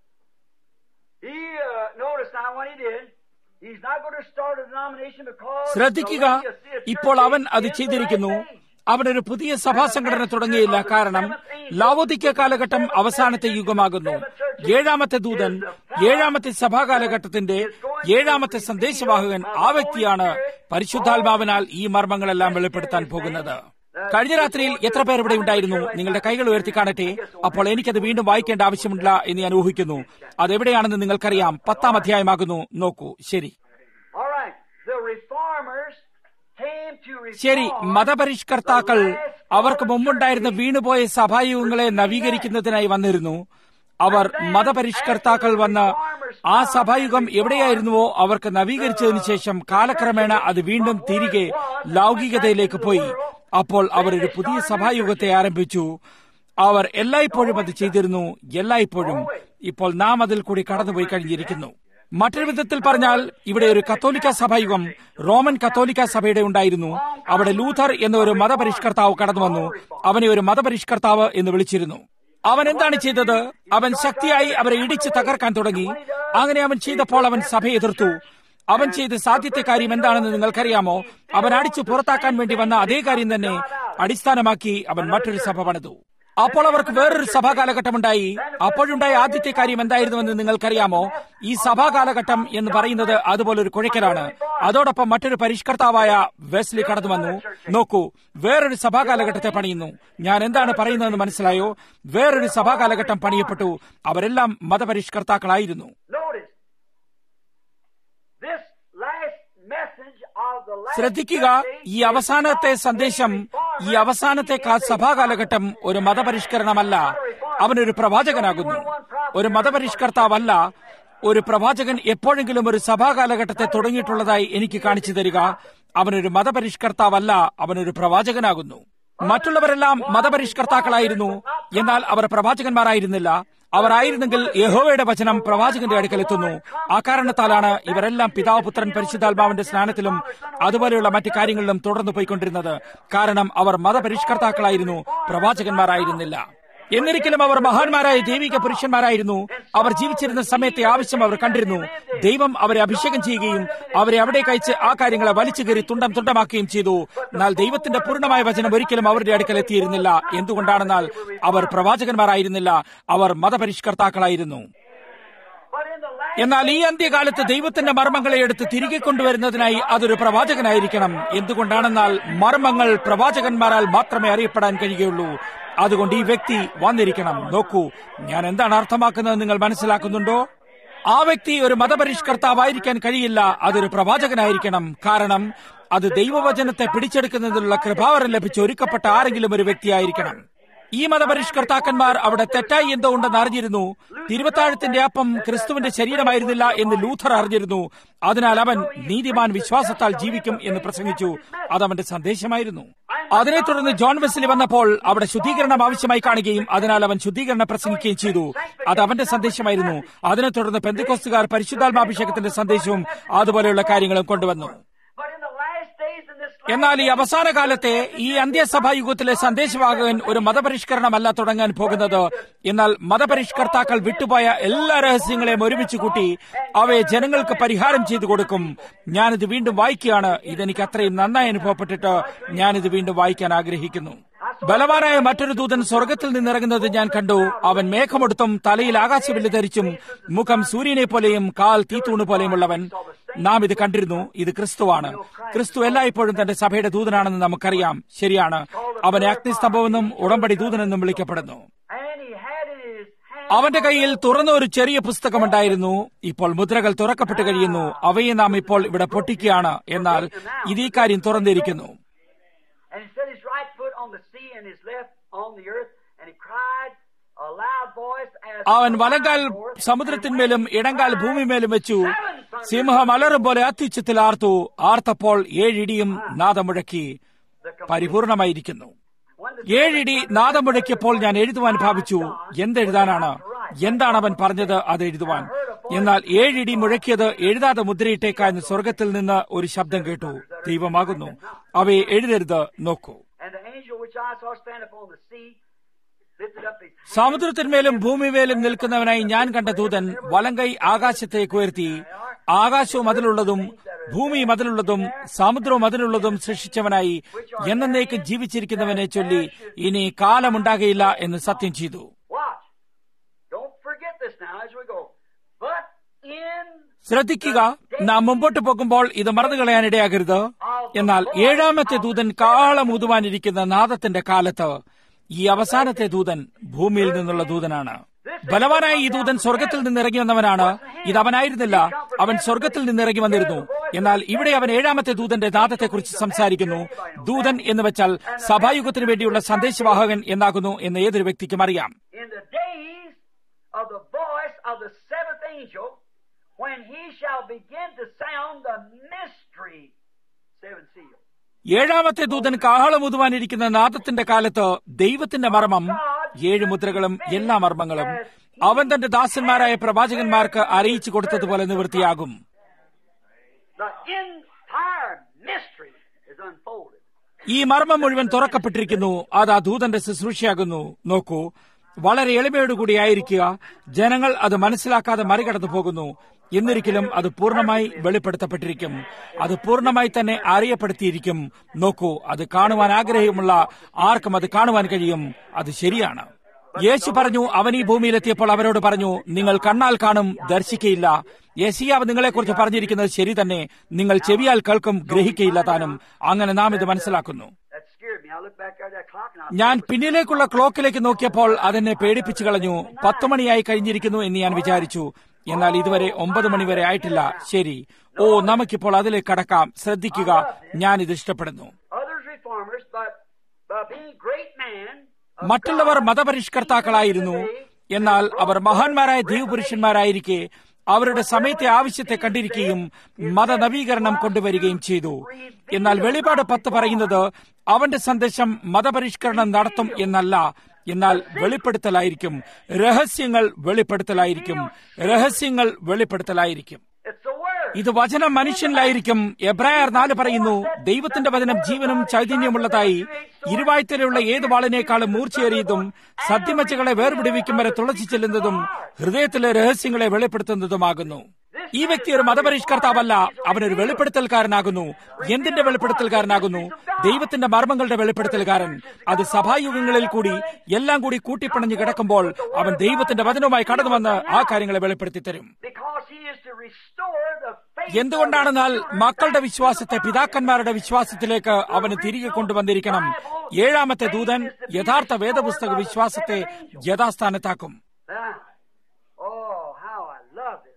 He, uh, notice now what he did. He's not going to start a denomination because ശ്രദ്ധിക്കുക the way you see a church ഇപ്പോൾ അവൻ അത് is the ചെയ്തിരിക്കുന്നു right thing. അവനൊരു പുതിയ സഭാ സംഘടന തുടങ്ങിയില്ല കാരണം ലാവോദിക്ക കാലഘട്ടം അവസാനത്തെ യുഗമാകുന്നു ഏഴാമത്തെ ദൂതൻ ഏഴാമത്തെ സഭാ കാലഘട്ടത്തിന്റെ ഏഴാമത്തെ സന്ദേശവാഹകൻ ആ വ്യക്തിയാണ് പരിശുദ്ധാത്മാവിനാൽ ഈ മർമ്മങ്ങളെല്ലാം വെളിപ്പെടുത്താൻ പോകുന്നത് കഴിഞ്ഞ രാത്രിയിൽ എത്ര പേർ ഇവിടെ ഉണ്ടായിരുന്നു നിങ്ങളുടെ കൈകൾ ഉയർത്തി കാണട്ടെ അപ്പോൾ എനിക്കത് വീണ്ടും വായിക്കേണ്ട ആവശ്യമില്ല എന്ന് ഞാൻ ഊഹിക്കുന്നു അതെവിടെയാണെന്ന് നിങ്ങൾക്കറിയാം പത്താം അധ്യായമാകുന്നു നോക്കൂ ശരി All right. The reformers came to reform ശരി മതപരിഷ്കർത്താക്കൾ അവർക്ക് മുമ്പുണ്ടായിരുന്ന വീണുപോയ സഭായുഗങ്ങളെ നവീകരിക്കുന്നതിനായി വന്നിരുന്നു അവർ മതപരിഷ്കർത്താക്കൾ വന്ന് ആ സഭായുഗം എവിടെയായിരുന്നുവോ അവർക്ക് നവീകരിച്ചതിനു ശേഷം കാലക്രമേണ അത് വീണ്ടും തിരികെ ലൗകികതയിലേക്ക് പോയി അപ്പോൾ അവർ ഒരു പുതിയ സഭായുഗത്തെ ആരംഭിച്ചു അവർ എല്ലായ്പ്പോഴും അത് ചെയ്തിരുന്നു എല്ലായ്പ്പോഴും ഇപ്പോൾ നാം അതിൽ കൂടി കടന്നുപോയി കഴിഞ്ഞിരിക്കുന്നു മറ്റൊരു വിധത്തിൽ പറഞ്ഞാൽ ഇവിടെ ഒരു കത്തോലിക്ക സഭായുഗം റോമൻ കത്തോലിക്ക സഭയുടെ ഉണ്ടായിരുന്നു അവിടെ ലൂഥർ എന്ന ഒരു മതപരിഷ്കർത്താവ് കടന്നു വന്നു അവനെ ഒരു മതപരിഷ്കർത്താവ് എന്ന് വിളിച്ചിരുന്നു അവൻ എന്താണ് ചെയ്തത് അവൻ ശക്തിയായി അവരെ ഇടിച്ച് തകർക്കാൻ തുടങ്ങി അങ്ങനെ അവൻ ചെയ്തപ്പോൾ അവൻ സഭയെ എതിർത്തു അവൻ ചെയ്ത സാധ്യത്തെ കാര്യം എന്താണെന്ന് നിങ്ങൾക്കറിയാമോ അവൻ അടിച്ചു പുറത്താക്കാൻ വേണ്ടി വന്ന അതേ കാര്യം തന്നെ അടിസ്ഥാനമാക്കി അവൻ മറ്റൊരു സഭ പണിതു അപ്പോൾ അവർക്ക് വേറൊരു സഭാ കാലഘട്ടമുണ്ടായി അപ്പോഴുണ്ടായ ആദ്യത്തെ കാര്യം എന്തായിരുന്നുവെന്ന് നിങ്ങൾക്കറിയാമോ ഈ സഭാ കാലഘട്ടം എന്ന് പറയുന്നത് അതുപോലെ ഒരു കുഴയ്ക്കലാണ് അതോടൊപ്പം മറ്റൊരു പരിഷ്കർത്താവായ വെസ്ലി കടന്നു വന്നു നോക്കൂ വേറൊരു സഭാ കാലഘട്ടത്തെ പണിയുന്നു ഞാൻ എന്താണ് പറയുന്നതെന്ന് മനസ്സിലായോ വേറൊരു സഭാ കാലഘട്ടം പണിയപ്പെട്ടു അവരെല്ലാം മതപരിഷ്കർത്താക്കളായിരുന്നു Notice this last message of the last ശ്രദ്ധിക്കുക message ഈ അവസാനത്തെ സന്ദേശം ഈ അവസാനത്തെ കാ- സഭാകാലഘട്ടം ഒരു മതപരിഷ്കരണമല്ല അവനൊരു പ്രവാചകനാകുന്നു ഒരു മതപരിഷ്കർത്താവല്ല ഒരു പ്രവാചകൻ എപ്പോഴെങ്കിലും ഒരു സഭാകാലഘട്ടത്തെ തുടങ്ങിയിട്ടുള്ളതായി എനിക്ക് കാണിച്ചു തരിക അവനൊരു മതപരിഷ്കർത്താവല്ല അവനൊരു പ്രവാചകനാകുന്നു മറ്റുള്ളവരെല്ലാം മതപരിഷ്കർത്താക്കളായിരുന്നു എന്നാൽ അവർ പ്രവാചകന്മാരായിരുന്നില്ല അവർ ആയിരുന്നെങ്കിൽ യഹോവയുടെ വചനം പ്രവാചകന്റെ അടുക്കലെത്തുന്നു ആ കാരണത്താലാണ് ഇവരെല്ലാം പിതാവ് പുത്രൻ പരിശുദ്ധാത്മാവിന്റെ സ്നാനത്തിലും അതുപോലെയുള്ള മറ്റു കാര്യങ്ങളിലും തുടർന്നു പോയിക്കൊണ്ടിരുന്നത് കാരണം അവർ മതപരിഷ്കർത്താക്കളായിരുന്നു പ്രവാചകന്മാരായിരുന്നില്ല എന്നിരിക്കലും അവർ മഹാന്മാരായ ദൈവിക പുരുഷന്മാരായിരുന്നു അവർ ജീവിച്ചിരുന്ന സമയത്തെ ആവശ്യം അവർ കണ്ടിരുന്നു ദൈവം അവരെ അഭിഷേകം ചെയ്യുകയും അവരെ അവിടെ കഴിച്ച് ആ കാര്യങ്ങളെ വലിച്ചു കയറി തുണ്ടം തുണ്ടമാക്കുകയും ചെയ്തു എന്നാൽ ദൈവത്തിന്റെ പൂർണ്ണമായ വചനം ഒരിക്കലും അവരുടെ അടുക്കൽ എത്തിയിരുന്നില്ല എന്തുകൊണ്ടാണെന്നാൽ അവർ പ്രവാചകന്മാരായിരുന്നില്ല അവർ മതപരിഷ്കർത്താക്കളായിരുന്നു But in the last എന്നാൽ ഈ അന്ത്യകാലത്ത് ദൈവത്തിന്റെ മർമ്മങ്ങളെ എടുത്ത് തിരികെ കൊണ്ടുവരുന്നതിനായി അതൊരു പ്രവാചകനായിരിക്കണം എന്തുകൊണ്ടാണെന്നാൽ മർമ്മങ്ങൾ പ്രവാചകന്മാരാൽ മാത്രമേ അറിയപ്പെടാൻ കഴിയുകയുള്ളൂ അതുകൊണ്ട് ഈ വ്യക്തി വന്നിരിക്കണം നോക്കൂ ഞാൻ എന്താണ് അർത്ഥമാക്കുന്നത് നിങ്ങൾ മനസ്സിലാക്കുന്നുണ്ടോ ആ വ്യക്തി ഒരു മതപരിഷ്കർത്താവായിരിക്കാൻ കഴിയില്ല അതൊരു പ്രവാചകനായിരിക്കണം കാരണം അത് ദൈവവചനത്തെ പിടിച്ചെടുക്കുന്നതിനുള്ള കൃപാവരം ലഭിച്ച് ഒരുക്കപ്പെട്ട ആരെങ്കിലും ഒരു വ്യക്തിയായിരിക്കണം ഈ മതപരിഷ്കർത്താക്കന്മാർ അവിടെ തെറ്റായി എന്തോ ഉണ്ടെന്ന് അറിഞ്ഞിരുന്നു തിരുവത്താഴത്തിന്റെ അപ്പം ക്രിസ്തുവിന്റെ ശരീരമായിരുന്നില്ല എന്ന് ലൂഥർ അറിഞ്ഞിരുന്നു അതിനാൽ അവൻ നീതിമാൻ വിശ്വാസത്താൽ ജീവിക്കും എന്ന് പ്രസംഗിച്ചു അതവന്റെ സന്ദേശമായിരുന്നു അതിനെ തുടർന്ന് ജോൺ വെസ്ലി വന്നപ്പോൾ അവിടെ ശുദ്ധീകരണം ആവശ്യമായി കാണുകയും അതിനാൽ അവൻ ശുദ്ധീകരണം പ്രസംഗിക്കുകയും ചെയ്തു അത് അവന്റെ സന്ദേശമായിരുന്നു അതിനെ തുടർന്ന് പെന്തിക്കോസ്തുകാർ പരിശുദ്ധാത്മാഭിഷേകത്തിന്റെ സന്ദേശവും അതുപോലെയുള്ള കാര്യങ്ങളും കൊണ്ടുവന്നു But in the last days in this എന്നാൽ ഈ അവസാന കാലത്തെ ഈ അന്ത്യസഭായുഗത്തിലെ സന്ദേശവാഹകൻ ഒരു മതപരിഷ്കരണമല്ല തുടങ്ങാൻ പോകുന്നത് എന്നാൽ മതപരിഷ്കർത്താക്കൾ വിട്ടുപോയ എല്ലാ രഹസ്യങ്ങളെയും ഒരുമിച്ച് കൂട്ടി അവയെ ജനങ്ങൾക്ക് പരിഹാരം ചെയ്തു കൊടുക്കും ഞാനിത് വീണ്ടും വായിക്കുകയാണ് ഇതെനിക്ക് അത്രയും നന്നായി അനുഭവപ്പെട്ടിട്ട് ഞാനിത് വീണ്ടും വായിക്കാൻ ആഗ്രഹിക്കുന്നു ബലവാനായ മറ്റൊരു ദൂതൻ സ്വർഗത്തിൽ നിന്നിറങ്ങുന്നത് ഞാൻ കണ്ടു അവൻ മേഘമെടുത്തും തലയിൽ ആകാശവില്ല് ധരിച്ചും മുഖം സൂര്യനെ പോലെയും കാൽ തീത്തൂണ് പോലെയുമുള്ളവൻ നാം ഇത് കണ്ടിരുന്നു ഇത് ക്രിസ്തുവാണ് ക്രിസ്തു എല്ലായ്പ്പോഴും തന്റെ സഭയുടെ ദൂതനാണെന്ന് നമുക്കറിയാം ശരിയാണ് അവനെ അഗ്നിസ്തംഭമെന്നും ഉടമ്പടി ദൂതനെന്നും വിളിക്കപ്പെടുന്നു and he had in his hand അവന്റെ കയ്യിൽ തുറന്ന ഒരു ചെറിയ പുസ്തകമുണ്ടായിരുന്നു ഇപ്പോൾ മുദ്രകൾ തുറക്കപ്പെട്ടു കഴിയുന്നു അവയെ നാം ഇപ്പോൾ ഇവിടെ പൊട്ടിക്കുകയാണ് എന്നാൽ ഇത് ഈ കാര്യം തുറന്നിരിക്കുന്നു and he set his right foot on the sea and his left on the earth, and he cried a loud voice as അവൻ വലങ്കാൽ സമുദ്രത്തിന്മേലും ഇടങ്കാൽ ഭൂമിമേലും വെച്ചു സിംഹം അലറും പോലെ അത്യുച്ചത്തിൽ ആർത്തു ആർത്തപ്പോൾ ഏഴിടിയും നാദമുഴക്കി പരിപൂർണമായിരിക്കുന്നു ഏഴിടി നാദമുഴക്കിയപ്പോൾ ഞാൻ എഴുതുവാൻ ഭാവിച്ചു എന്തെഴുതാനാണ് എന്താണ് അവൻ പറഞ്ഞത് അത് എഴുതുവാൻ എന്നാൽ ഏഴിടി മുഴക്കിയത് എഴുതാതെ മുദ്രയിട്ടേക്കാ എന്ന് സ്വർഗത്തിൽ നിന്ന് ഒരു ശബ്ദം കേട്ടു ദൈവമാകുന്നു അവയെ എഴുതരുത് നോക്കൂ And the angel which I saw stand upon the sea lifted up his hand സമുദ്രത്തിന്മേലും ഭൂമിമേലും നിൽക്കുന്നവനായി ഞാൻ കണ്ട ദൂതൻ വലങ്കൈ ആകാശത്തേക്ക് ഉയർത്തി ആകാശവും അതിലുള്ളതും ഭൂമിയും അതിലുള്ളതും സമുദ്രവും അതിലുള്ളതും സൃഷ്ടിച്ചവനായി എന്നേക്ക് ജീവിച്ചിരിക്കുന്നവനെ ചൊല്ലി ഇനി കാലമുണ്ടാകയില്ല എന്ന് സത്യം ചെയ്തു Watch. Don't forget this now as we go. But in ശ്രദ്ധിക്കുക നാം മുമ്പോട്ട് പോകുമ്പോൾ ഇത് മറന്നു കളയാനിടയാകരുത് എന്നാൽ ഏഴാമത്തെ ദൂതൻ കാളമൂതുവാനിരിക്കുന്ന നാദത്തിന്റെ കാലത്ത് ഈ അവസാനത്തെ ദൂതൻ ഭൂമിയിൽ നിന്നുള്ള ദൂതനാണ് ബലവാനായ ഈ ദൂതൻ സ്വർഗത്തിൽ നിന്ന് ഇറങ്ങി വന്നവനാണ് ഇത് അവനായിരുന്നില്ല അവൻ സ്വർഗത്തിൽ നിന്ന് ഇറങ്ങി വന്നിരുന്നു എന്നാൽ ഇവിടെ അവൻ ഏഴാമത്തെ ദൂതന്റെ നാദത്തെക്കുറിച്ച് സംസാരിക്കുന്നു ദൂതൻ എന്ന് വെച്ചാൽ സഭായുഗത്തിന് വേണ്ടിയുള്ള സന്ദേശവാഹകൻ എന്നാകുന്നു എന്ന് ഏതൊരു വ്യക്തിക്കും അറിയാം in the days of the voice of the seventh angel, when he shall begin to sound the mystery seven seal. ഏഴാമത്തെ ദൂതൻ കാഹളമുതുവാനിരിക്കുന്ന നാദത്തിന്റെ കാലത്ത് ദൈവത്തിന്റെ മർമ്മം ഏഴ് മുദ്രകളും എല്ലാ മർമ്മങ്ങളും അവൻ തന്റെ ദാസന്മാരായ പ്രവാചകന്മാർക്ക് അറിയിച്ചു കൊടുത്തതുപോലെ നിവൃത്തിയാകും The entire mystery is unfolded. ഈ മർമ്മം മുഴുവൻ തുറക്കപ്പെട്ടിരിക്കുന്നു അത് ആ ദൂതന്റെ ശുശ്രൂഷയാകുന്നു നോക്കൂ വളരെ എളിമയോടുകൂടി ആയിരിക്കുക ജനങ്ങൾ അത് മനസ്സിലാക്കാതെ മറികടന്നു പോകുന്നു എന്നിരിക്കലും അത് പൂർണ്ണമായി വെളിപ്പെടുത്തപ്പെട്ടിരിക്കും അത് പൂർണ്ണമായി തന്നെ അറിയപ്പെടുത്തിയിരിക്കും നോക്കൂ അത് കാണുവാൻ ആഗ്രഹമുള്ള ആർക്കും അത് കാണുവാൻ കഴിയും അത് ശരിയാണ് യേശു പറഞ്ഞു അവൻ ഈ ഭൂമിയിലെത്തിയപ്പോൾ അവരോട് പറഞ്ഞു നിങ്ങൾ കണ്ണാൽ കാണും ദർശിക്കയില്ല യേശിയാവ് നിങ്ങളെക്കുറിച്ച് പറഞ്ഞിരിക്കുന്നത് ശരി തന്നെ നിങ്ങൾ ചെവിയാൽ കേൾക്കും ഗ്രഹിക്കയില്ല താനും അങ്ങനെ നാം ഇത് മനസ്സിലാക്കുന്നു That scared me. I looked back at that clock and I ഞാൻ പിന്നിലേക്കുള്ള ക്ലോക്കിലേക്ക് നോക്കിയപ്പോൾ അതെന്നെ പേടിപ്പിച്ചു കളഞ്ഞു പത്ത് മണിയായി കഴിഞ്ഞിരിക്കുന്നു എന്ന് ഞാൻ വിചാരിച്ചു എന്നാൽ ഇതുവരെ ഒമ്പത് മണി വരെ ആയിട്ടില്ല ശരി ഓ നമുക്കിപ്പോൾ അതിലേക്ക് കടക്കാം ശ്രദ്ധിക്കുക ഞാൻ ഇത് ഇഷ്ടപ്പെടുന്നു others reformers, but by being great man, of മറ്റുള്ളവർ God, മതപരിഷ്കർത്താക്കളായിരുന്നു എന്നാൽ അവർ മഹാന്മാരായ ദൈവപുരുഷന്മാരായിരിക്കെ അവരുടെ സമയത്തെ ആവശ്യത്തെ കണ്ടിരിക്കുകയും മതനവീകരണം കൊണ്ടുവരികയും ചെയ്തു എന്നാൽ വെളിപാട് പത്ത് പറയുന്നത് അവന്റെ സന്ദേശം മതപരിഷ്കരണം നടത്തും എന്നല്ല എന്നാൽ വെളിപ്പെടുത്തലായിരിക്കും രഹസ്യങ്ങൾ വെളിപ്പെടുത്തലായിരിക്കും രഹസ്യങ്ങൾ വെളിപ്പെടുത്തലായിരിക്കും it's the word. ഇത് വചനം മനുഷ്യനിലായിരിക്കും എബ്രായർ നാല് പറയുന്നു ദൈവത്തിന്റെ വചനം ജീവനും ചൈതന്യമുള്ളതായി ഇരുവായ്ത്തലുള്ള ഏത് വാളിനേക്കാളും മൂർച്ചയേറിയതും സത്യമച്ചകളെ വേർപിടിവിക്കും വരെ തുളച്ചു ചെല്ലുന്നതും ഹൃദയത്തിലെ രഹസ്യങ്ങളെ വെളിപ്പെടുത്തുന്നതുമാകുന്നു This ഈ വ്യക്തി ഒരു മതപരിഷ്കർത്താവല്ല അവനൊരു വെളിപ്പെടുത്തൽക്കാരനാകുന്നു എന്തിന്റെ വെളിപ്പെടുത്തൽക്കാരനാകുന്നു ദൈവത്തിന്റെ മർമ്മങ്ങളുടെ വെളിപ്പെടുത്തൽക്കാരൻ അത് സഭായുഗങ്ങളിൽ കൂടി എല്ലാം കൂടി കൂട്ടിപ്പണഞ്ഞ് കിടക്കുമ്പോൾ അവൻ ദൈവത്തിന്റെ വചനവുമായി കടന്നുവന്ന് ആ കാര്യങ്ങളെ വെളിപ്പെടുത്തി തരും Because he is to restore the faith എന്തുകൊണ്ടാണെന്നാൽ മക്കളുടെ വിശ്വാസത്തെ പിതാക്കന്മാരുടെ വിശ്വാസത്തിലേക്ക് അവന് തിരികെ കൊണ്ടുവന്നിരിക്കണം ഏഴാമത്തെ ദൂതൻ യഥാർത്ഥ വേദപുസ്തക വിശ്വാസത്തെ യഥാസ്ഥാനത്താക്കും Ah. Oh, how I love this.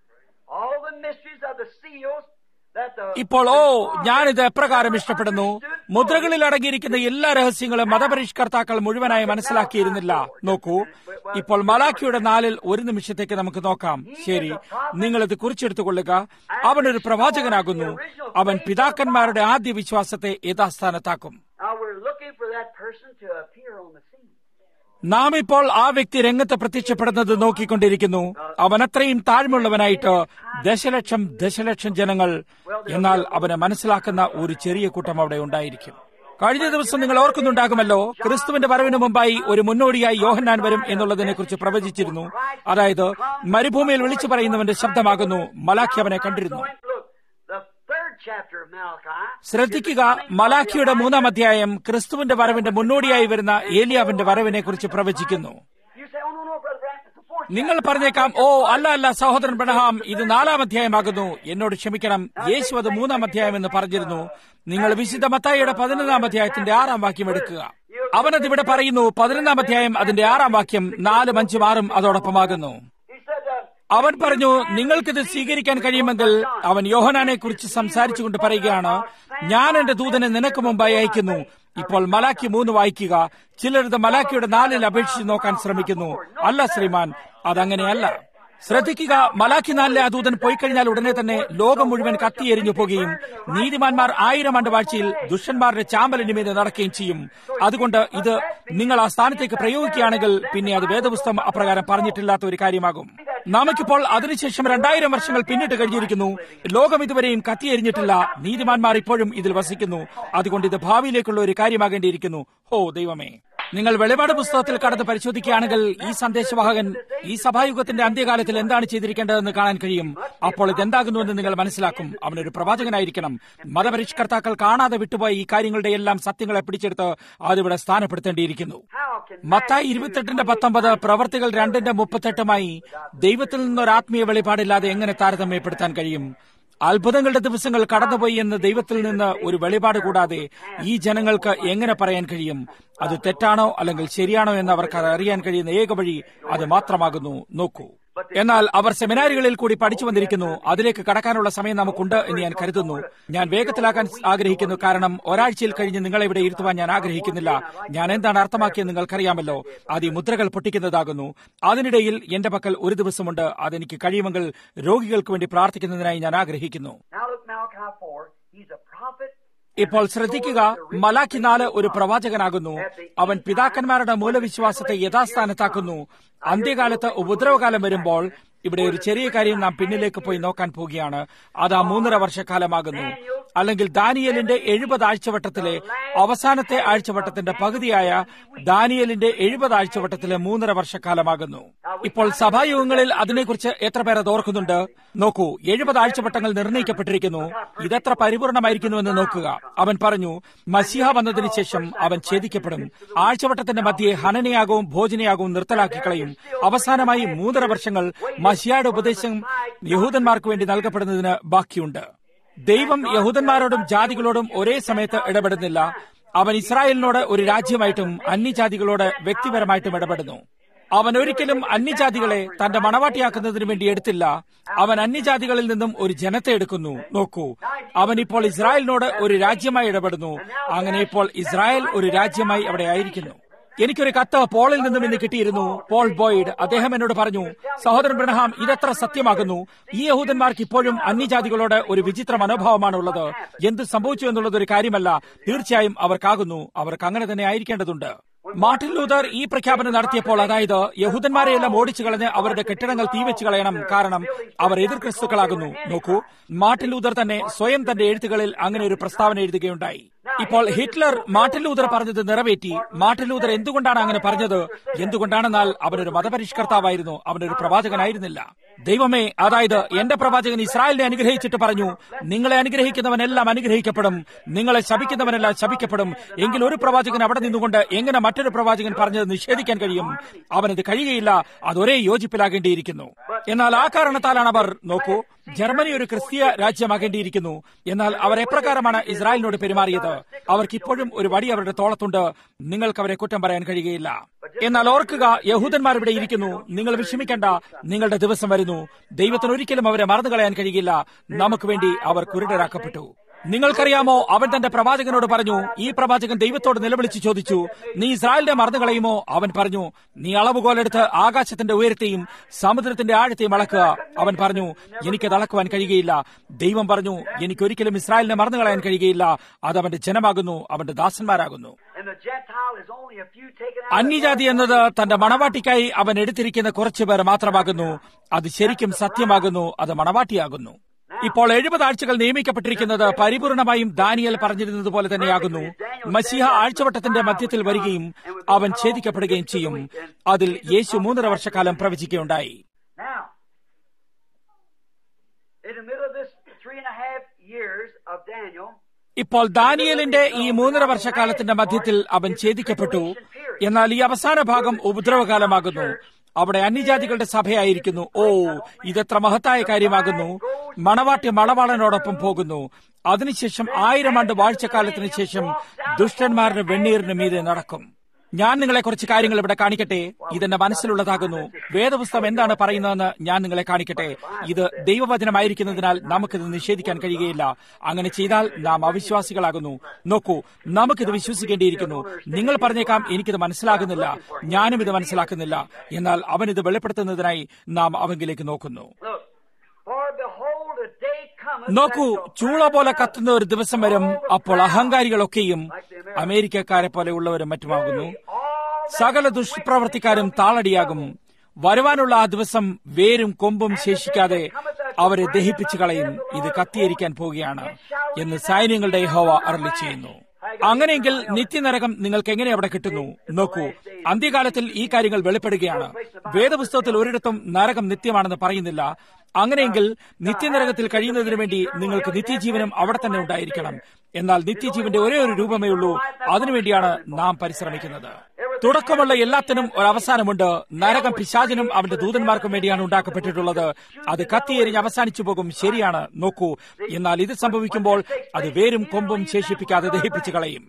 All the mysteries of the seals that the ഇപ്പോൾ ഓ ഞാനിത് എപ്രകാരം ഇഷ്ടപ്പെടുന്നു മുദ്രകളിൽ അടങ്ങിയിരിക്കുന്ന എല്ലാ രഹസ്യങ്ങളും മതപരിഷ്കർത്താക്കൾ മുഴുവനായി മനസ്സിലാക്കിയിരുന്നില്ല നോക്കൂ ഇപ്പോൾ മലാഖിയുടെ നാലിൽ ഒരു നിമിഷത്തേക്ക് നമുക്ക് നോക്കാം ശരി നിങ്ങൾ ഇത് കുറിച്ചെടുത്തുകൊള്ളുക അവൻ ഒരു പ്രവാചകനാകുന്നു അവൻ പിതാക്കന്മാരുടെ ആദ്യ വിശ്വാസത്തെ യഥാസ്ഥാനത്താക്കും Now we're looking for that person to appear on the scene. നാം ഇപ്പോൾ ആ വ്യക്തി രംഗത്ത് പ്രത്യക്ഷപ്പെടുന്നത് നോക്കിക്കൊണ്ടിരിക്കുന്നു അവൻ അത്രയും താഴ്മയുള്ളവനായിട്ട് ദശലക്ഷം ദശലക്ഷം ജനങ്ങൾ എന്നാൽ അവനെ മനസ്സിലാക്കുന്ന ഒരു ചെറിയ കൂട്ടം അവിടെ ഉണ്ടായിരിക്കും കഴിഞ്ഞ ദിവസം നിങ്ങൾ ഓർക്കുന്നുണ്ടാകുമല്ലോ ക്രിസ്തുവിന്റെ വരവിന് മുമ്പായി ഒരു മുന്നോടിയായി യോഹന്നാൻ വരും എന്നുള്ളതിനെ കുറിച്ച് പ്രവചിച്ചിരുന്നു അതായത് മരുഭൂമിയിൽ വിളിച്ചു പറയുന്നവന്റെ ശബ്ദമാകുന്നു മലാഖി അവനെ കണ്ടിരുന്നു Look, the third chapter of Malachi. ശ്രദ്ധിക്കുക മലാഖിയുടെ മൂന്നാം അധ്യായം ക്രിസ്തുവിന്റെ വരവിന്റെ മുന്നോടിയായി വരുന്ന ഏലിയാവിന്റെ വരവിനെ കുറിച്ച് പ്രവചിക്കുന്നു You say, oh no, no, Brother Branham, it's the fourth നിങ്ങൾ പറഞ്ഞേക്കാം ഓ അല്ല അല്ല സഹോദരൻ ബ്രഹ്ഹാം ഇത് നാലാം അധ്യായമാകുന്നു എന്നോട് ക്ഷമിക്കണം യേശു അത് മൂന്നാം അധ്യായം എന്ന് പറഞ്ഞിരുന്നു നിങ്ങൾ വിശുദ്ധ മത്തായിയുടെ പതിനൊന്നാം അധ്യായത്തിന്റെ ആറാം വാക്യം എടുക്കുക അവനത് ഇവിടെ പറയുന്നു പതിനൊന്നാം അധ്യായം അതിന്റെ ആറാം വാക്യം നാലും അഞ്ചും ആറും അതോടൊപ്പമാകുന്നു He said, uh, അവൻ പറഞ്ഞു നിങ്ങൾക്കിത് സ്വീകരിക്കാൻ കഴിയുമെങ്കിൽ അവൻ യോഹനാനെ കുറിച്ച് സംസാരിച്ചുകൊണ്ട് പറയുകയാണ് ഞാൻ എന്റെ ദൂതനെ നിനക്ക് മുമ്പായി അയക്കുന്നു ഇപ്പോൾ മലാക്കി മൂന്ന് വായിക്കുക ചിലരിത് മലാക്കിയുടെ നാലിൽ അപേക്ഷിച്ച് നോക്കാൻ ശ്രമിക്കുന്നു അല്ല ശ്രീമാൻ അതങ്ങനെയല്ല ശ്രദ്ധിക്കുക മലാഖി നാലിലെ ആ ദൂതൻ പോയി കഴിഞ്ഞാൽ ഉടനെ തന്നെ ലോകം മുഴുവൻ കത്തിയെരിഞ്ഞു പോകുകയും നീതിമാന്മാർ ആയിരം ആണ്ട് വാഴ്ചയിൽ ദുഷ്ടന്മാരുടെ ചാമ്പലിന് മീതെ നടക്കുകയും ചെയ്യും അതുകൊണ്ട് ഇത് നിങ്ങൾ ആ സ്ഥാനത്തേക്ക് പ്രയോഗിക്കുകയാണെങ്കിൽ പിന്നെ അത് വേദപുസ്തകം അപ്രകാരം പറഞ്ഞിട്ടില്ലാത്ത ഒരു കാര്യമാകും നമുക്കിപ്പോൾ അതിനുശേഷം രണ്ടായിരം വർഷങ്ങൾ പിന്നിട്ട് കഴിഞ്ഞിരിക്കുന്നു ലോകം ഇതുവരെയും കത്തിയെരിഞ്ഞിട്ടില്ല നീതിമാന്മാർ ഇപ്പോഴും ഇതിൽ വസിക്കുന്നു അതുകൊണ്ട് ഇത് ഭാവിയിലേക്കുള്ള ഒരു കാര്യമാകേണ്ടിയിരിക്കുന്നു ഓ ദൈവമേ നിങ്ങൾ വെളിപാട് പുസ്തകത്തിൽ കടന്ന് പരിശോധിക്കുകയാണെങ്കിൽ ഈ സന്ദേശവാഹകൻ ഈ സഭായുഗത്തിന്റെ അന്ത്യകാലത്തിൽ എന്താണ് ചെയ്തിരിക്കേണ്ടതെന്ന് കാണാൻ കഴിയും അപ്പോൾ ഇതെന്താകുന്നുവെന്ന് നിങ്ങൾ മനസ്സിലാക്കും അവനൊരു പ്രവാചകനായിരിക്കണം മതപരിഷ്കർത്താക്കൾ കാണാതെ വിട്ടുപോയ ഈ കാര്യങ്ങളുടെ എല്ലാം സത്യങ്ങളെ പിടിച്ചെടുത്ത് അതിവിടെ സ്ഥാനപ്പെടുത്തേണ്ടിയിരിക്കുന്നു how can മത്തായി ഇരുപത്തെട്ടിന്റെ പത്തൊമ്പത് പ്രവർത്തികൾ രണ്ടിന്റെ മുപ്പത്തെട്ടുമായി ദൈവത്തിൽ നിന്നൊരു ആത്മീയ വെളിപാടില്ലാതെ എങ്ങനെ താരതമ്യപ്പെടുത്താൻ കഴിയും അത്ഭുതങ്ങളുടെ ദിവസങ്ങൾ കടന്നുപോയി എന്ന് ദൈവത്തിൽ നിന്ന് ഒരു വെളിപാട് കൂടാതെ ഈ ജനങ്ങൾക്ക് എങ്ങനെ പറയാൻ കഴിയും അത് തെറ്റാണോ അല്ലെങ്കിൽ ശരിയാണോ എന്ന് അവർക്ക് അത് അറിയാൻ കഴിയുന്ന ഏക വഴി അത് മാത്രമാകുന്നു നോക്കൂ എന്നാൽ അവർ സെമിനാറുകളിൽ കൂടി പഠിച്ചു വന്നിരിക്കുന്നു അതിലേക്ക് കടക്കാനുള്ള സമയം നമുക്കുണ്ട് എന്ന് ഞാൻ കരുതുന്നു ഞാൻ വേഗത്തിലാക്കാൻ ആഗ്രഹിക്കുന്നു കാരണം ഒരാഴ്ചയിൽ കഴിഞ്ഞ് നിങ്ങളെ ഇവിടെ ഇരുത്തുവാൻ ഞാൻ ആഗ്രഹിക്കുന്നില്ല ഞാൻ എന്താണ് അർത്ഥമാക്കിയത് നിങ്ങൾക്കറിയാമല്ലോ അത് ഈ മുദ്രകൾ പൊട്ടിക്കുന്നതാകുന്നു അതിനിടയിൽ എന്റെ പക്കൽ ഒരു ദിവസമുണ്ട് അതെനിക്ക് കഴിയുമെങ്കിൽ രോഗികൾക്ക് വേണ്ടി പ്രാർത്ഥിക്കുന്നതിനായി ഞാൻ ആഗ്രഹിക്കുന്നു Now look, Malachi 4. He's a prophet. ഇപ്പോൾ ശ്രദ്ധിക്കുക മലാഖി നാല് ഒരു പ്രവാചകനാകുന്നു അവൻ പിതാക്കന്മാരുടെ മൂലവിശ്വാസത്തെ യഥാസ്ഥാനത്താക്കുന്നു അന്ത്യകാലത്ത് ഉപദ്രവകാലം വരുമ്പോൾ ഇവിടെ ഒരു ചെറിയ കാര്യം നാം പിന്നിലേക്ക് പോയി നോക്കാൻ പോവുകയാണ് അത് ആ മൂന്നര വർഷക്കാലമാകുന്നു അല്ലെങ്കിൽ ദാനിയലിന്റെ എഴുപത് ആഴ്ചവട്ടത്തിലെ അവസാനത്തെ ആഴ്ചവട്ടത്തിന്റെ പകുതിയായ ദാനിയലിന്റെ എഴുപത് ആഴ്ചവട്ടത്തിലെ മൂന്നര വർഷക്കാലമാകുന്നു ഇപ്പോൾ സഭായുഗങ്ങളിൽ അതിനെക്കുറിച്ച് എത്ര പേർ അത് ഓർക്കുന്നുണ്ട് നോക്കൂ എഴുപത് ആഴ്ചവട്ടങ്ങൾ നിർണ്ണയിക്കപ്പെട്ടിരിക്കുന്നു ഇതെത്ര പരിപൂർണമായിരിക്കുന്നുവെന്ന് നോക്കുക അവൻ പറഞ്ഞു മസിഹ വന്നതിന് ശേഷം അവൻ ഛേദിക്കപ്പെടും ആഴ്ചവട്ടത്തിന്റെ മധ്യേ ഹനനയാകവും ഭോജനയാകവും നിർത്തലാക്കി കളയും അവസാനമായി മൂന്നര വർഷങ്ങൾ മസിഹയുടെ ഉപദേശം യഹൂദന്മാർക്ക് വേണ്ടി നൽകപ്പെടുന്നതിന് ബാക്കിയുണ്ട് ദൈവം യഹൂദന്മാരോടും ജാതികളോടും ഒരേ സമയത്ത് ഇടപെടുന്നില്ല അവൻ ഇസ്രായേലിനോട് ഒരു രാജ്യമായിട്ടും അന്യജാതികളോട് വ്യക്തിപരമായിട്ടും ഇടപെടുന്നു അവൻ ഒരിക്കലും അന്യജാതികളെ തന്റെ മണവാട്ടിയാക്കുന്നതിന് വേണ്ടി എടുത്തില്ല അവൻ അന്യജാതികളിൽ നിന്നും ഒരു ജനത്തെ എടുക്കുന്നു നോക്കൂ അവൻ ഇപ്പോൾ ഇസ്രായേലിനോട് ഒരു രാജ്യമായി ഇടപെടുന്നു അങ്ങനെ ഇപ്പോൾ ഇസ്രായേൽ ഒരു രാജ്യമായി അവിടെ ആയിരിക്കുന്നു എനിക്കൊരു കത്ത് പോളിൽ നിന്നും ഇന്ന് കിട്ടിയിരുന്നു പോൾ ബോയ്ഡ് അദ്ദേഹം എന്നോട് പറഞ്ഞു സഹോദരൻ ബ്രഹ്ഹാം ഇതെത്ര സത്യമാകുന്നു ഈ യഹൂദന്മാർക്ക് ഇപ്പോഴും അന്യജാതികളോട് ഒരു വിചിത്ര മനോഭാവമാണ് ഉള്ളത് എന്ത് സംഭവിച്ചു എന്നുള്ളത് ഒരു കാര്യമല്ല തീർച്ചയായും അവർക്കാകുന്നു അവർക്ക് അങ്ങനെ തന്നെ ആയിരിക്കേണ്ടതുണ്ട് മാർട്ടിൻ ലൂതർ ഈ പ്രഖ്യാപനം നടത്തിയപ്പോൾ അതായത് യഹൂദന്മാരെയെല്ലാം ഓടിച്ചു കളഞ്ഞ് അവരുടെ കെട്ടിടങ്ങൾ തീവെച്ച് കളയണം കാരണം അവർ എതിർ ക്രിസ്തുക്കളാകുന്നു നോക്കൂ മാർട്ടിൻ ലൂതർ തന്നെ സ്വയം തന്റെ എഴുത്തുകളിൽ അങ്ങനെ ഒരു പ്രസ്താവന എഴുതുകയുണ്ടായി ഇപ്പോൾ ഹിറ്റ്ലർ മാർട്ടിൻ ലൂതർ പറഞ്ഞത് നിറവേറ്റി മാർട്ടിൻ ലൂതർ എന്തുകൊണ്ടാണ് അങ്ങനെ പറഞ്ഞത് എന്തുകൊണ്ടാണെന്നാൽ അവനൊരു മതപരിഷ്കർത്താവായിരുന്നു അവനൊരു പ്രവാചകനായിരുന്നില്ല ദൈവമേ അതായത് എന്റെ പ്രവാചകൻ ഇസ്രായേലിനെ അനുഗ്രഹിച്ചിട്ട് പറഞ്ഞു നിങ്ങളെ അനുഗ്രഹിക്കുന്നവനെല്ലാം അനുഗ്രഹിക്കപ്പെടും നിങ്ങളെ ശപിക്കുന്നവനെല്ലാം ശപിക്കപ്പെടും എങ്കിൽ ഒരു പ്രവാചകൻ അവിടെ നിന്നുകൊണ്ട് എങ്ങനെ മറ്റൊരു പ്രവാചകൻ പറഞ്ഞത് നിഷേധിക്കാൻ കഴിയും അവനത് കഴിയുകയില്ല അതൊരേ യോജിപ്പിലാകേണ്ടിയിരിക്കുന്നു എന്നാൽ ആ കാരണത്താലാണ് അവർ നോക്കൂ ജർമ്മനി ഒരു ക്രിസ്തീയ രാജ്യമാകേണ്ടിയിരിക്കുന്നു എന്നാൽ അവർ എപ്രകാരമാണ് ഇസ്രായേലിനോട് പെരുമാറിയത് അവർക്ക് ഇപ്പോഴും ഒരു വടി അവരുടെ തോളത്തുണ്ട് നിങ്ങൾക്ക് അവരെ കുറ്റം പറയാൻ കഴിയുകയില്ല എന്നാൽ ഓർക്കുക യഹൂദന്മാർ ഇവിടെ ഇരിക്കുന്നു നിങ്ങൾ വിഷമിക്കേണ്ട നിങ്ങളുടെ ദിവസം വരുന്നു ദൈവത്തിന് ഒരിക്കലും അവരെ മറന്നു കളയാൻ കഴിയില്ല നമുക്ക് വേണ്ടി അവർ കുരുടരാക്കപ്പെട്ടു നിങ്ങൾക്കറിയാമോ അവൻ തന്റെ പ്രവാചകനോട് പറഞ്ഞു ഈ പ്രവാചകൻ ദൈവത്തോട് നിലവിളിച്ച് ചോദിച്ചു നീ ഇസ്രായേലിനെ മറന്നു കളയുമോ അവൻ പറഞ്ഞു നീ അളവുകോലെടുത്ത് ആകാശത്തിന്റെ ഉയരത്തെയും സമുദ്രത്തിന്റെ ആഴത്തെയും അളക്കുക അവൻ പറഞ്ഞു എനിക്കത് അളക്കുവാൻ കഴിയുകയില്ല ദൈവം പറഞ്ഞു എനിക്കൊരിക്കലും ഇസ്രായേലിനെ മറന്നു കളയാൻ കഴിയുകയില്ല അത് അവന്റെ ജനമാകുന്നു അവന്റെ ദാസന്മാരാകുന്നു അന്യജാതി എന്നത് തന്റെ മണവാട്ടിക്കായി അവൻ എടുത്തിരിക്കുന്ന കുറച്ചു പേർ മാത്രമാകുന്നു അത് ശരിക്കും സത്യമാകുന്നു അത് മണവാട്ടിയാകുന്നു ഇപ്പോൾ എഴുപത് ആഴ്ചകൾ നിയമിക്കപ്പെട്ടിരിക്കുന്നത് പരിപൂർണമായും ദാനിയൽ പറഞ്ഞിരുന്നത് പോലെ തന്നെയാകുന്നു മസിഹ ആഴ്ചവട്ടത്തിന്റെ മധ്യത്തിൽ വരികയും അവൻ ഛേദിക്കപ്പെടുകയും ചെയ്യും അതിൽ യേശു മൂന്നര വർഷക്കാലം പ്രവചിക്കുകയുണ്ടായി ഇപ്പോൾ ദാനിയലിന്റെ ഈ മൂന്നര വർഷക്കാലത്തിന്റെ മധ്യത്തിൽ അവൻ ഛേദിക്കപ്പെട്ടു എന്നാൽ ഈ അവസാന ഭാഗം ഉപദ്രവകാലമാകുന്നു അവിടെ അന്യജാതികളുടെ സഭയായിരിക്കുന്നു ഓ ഇതെത്ര മഹത്തായ കാര്യമാകുന്നു മണവാട്ടി മണവാളനോടൊപ്പം പോകുന്നു അതിനുശേഷം ആയിരം ആണ്ട് വാഴ്ചക്കാലത്തിന് ശേഷം ദുഷ്ടന്മാരുടെ വെണ്ണീറിന് മീതെ നടക്കും ഞാൻ നിങ്ങളെ കുറച്ച് കാര്യങ്ങൾ ഇവിടെ കാണിക്കട്ടെ ഇതെന്റെ മനസ്സിലുള്ളതാകുന്നു വേദപുസ്തകം എന്താണ് പറയുന്നതെന്ന് ഞാൻ നിങ്ങളെ കാണിക്കട്ടെ ഇത് ദൈവവചനമായിരിക്കുന്നതിനാൽ നമുക്കിത് നിഷേധിക്കാൻ കഴിയുകയില്ല അങ്ങനെ ചെയ്താൽ നാം അവിശ്വാസികളാകുന്നു നോക്കൂ നമുക്കിത് വിശ്വസിക്കേണ്ടിയിരിക്കുന്നു നിങ്ങൾ പറഞ്ഞേക്കാം എനിക്കിത് മനസ്സിലാകുന്നില്ല ഞാനും ഇത് മനസ്സിലാക്കുന്നില്ല എന്നാൽ അവൻ ഇത് വെളിപ്പെടുത്തുന്നതിനായി നാം അവങ്കിലേക്ക് നോക്കുന്നു നോക്കൂ ചൂള പോലെ കത്തുന്ന ഒരു ദിവസം വരും അപ്പോൾ അഹങ്കാരികളൊക്കെയും അമേരിക്കക്കാരെ പോലെയുള്ളവരും മറ്റുമാകുന്നു സകല ദുഷ്പ്രവർത്തിക്കാരും താളടിയാകും വരുവാനുള്ള ആ ദിവസം വേരും കൊമ്പും ശേഷിക്കാതെ അവരെ ദഹിപ്പിച്ചു കളയും ഇത് കത്തിയിരിക്കാൻ പോവുകയാണ് എന്ന് സൈന്യങ്ങളുടെ യഹോവ അറളി ചെയ്യുന്നു അങ്ങനെയെങ്കിൽ നിത്യനരകം നിങ്ങൾക്ക് എങ്ങനെ അവിടെ കിട്ടുന്നു നോക്കൂ അന്ത്യകാലത്തിൽ ഈ കാര്യങ്ങൾ വെളിപ്പെടുകയാണ് വേദപുസ്തകത്തിൽ ഒരിടത്തും നരകം നിത്യമാണെന്ന് പറയുന്നില്ല അങ്ങനെയെങ്കിൽ നിത്യനരകത്തിൽ കഴിയുന്നതിനു വേണ്ടി നിങ്ങൾക്ക് നിത്യജീവനം അവിടെ തന്നെ ഉണ്ടായിരിക്കണം എന്നാൽ നിത്യജീവന്റെ ഒരേ ഒരു രൂപമേ ഉള്ളൂ അതിനുവേണ്ടിയാണ് നാം പരിശ്രമിക്കുന്നത് തുടക്കമുള്ള എല്ലാത്തിനും ഒരു അവസാനമുണ്ട് നരകം പിശാചിനും അവന്റെ ദൂതന്മാർക്കും വേണ്ടിയാണ് ഉണ്ടാക്കപ്പെട്ടിട്ടുള്ളത് അത് കത്തിയെരിഞ്ഞ് അവസാനിച്ചു പോകും ശരിയാണ് നോക്കൂ എന്നാൽ ഇത് സംഭവിക്കുമ്പോൾ അത് വേരും കൊമ്പും ശേഷിപ്പിക്കാതെ ദഹിപ്പിച്ചു കളയും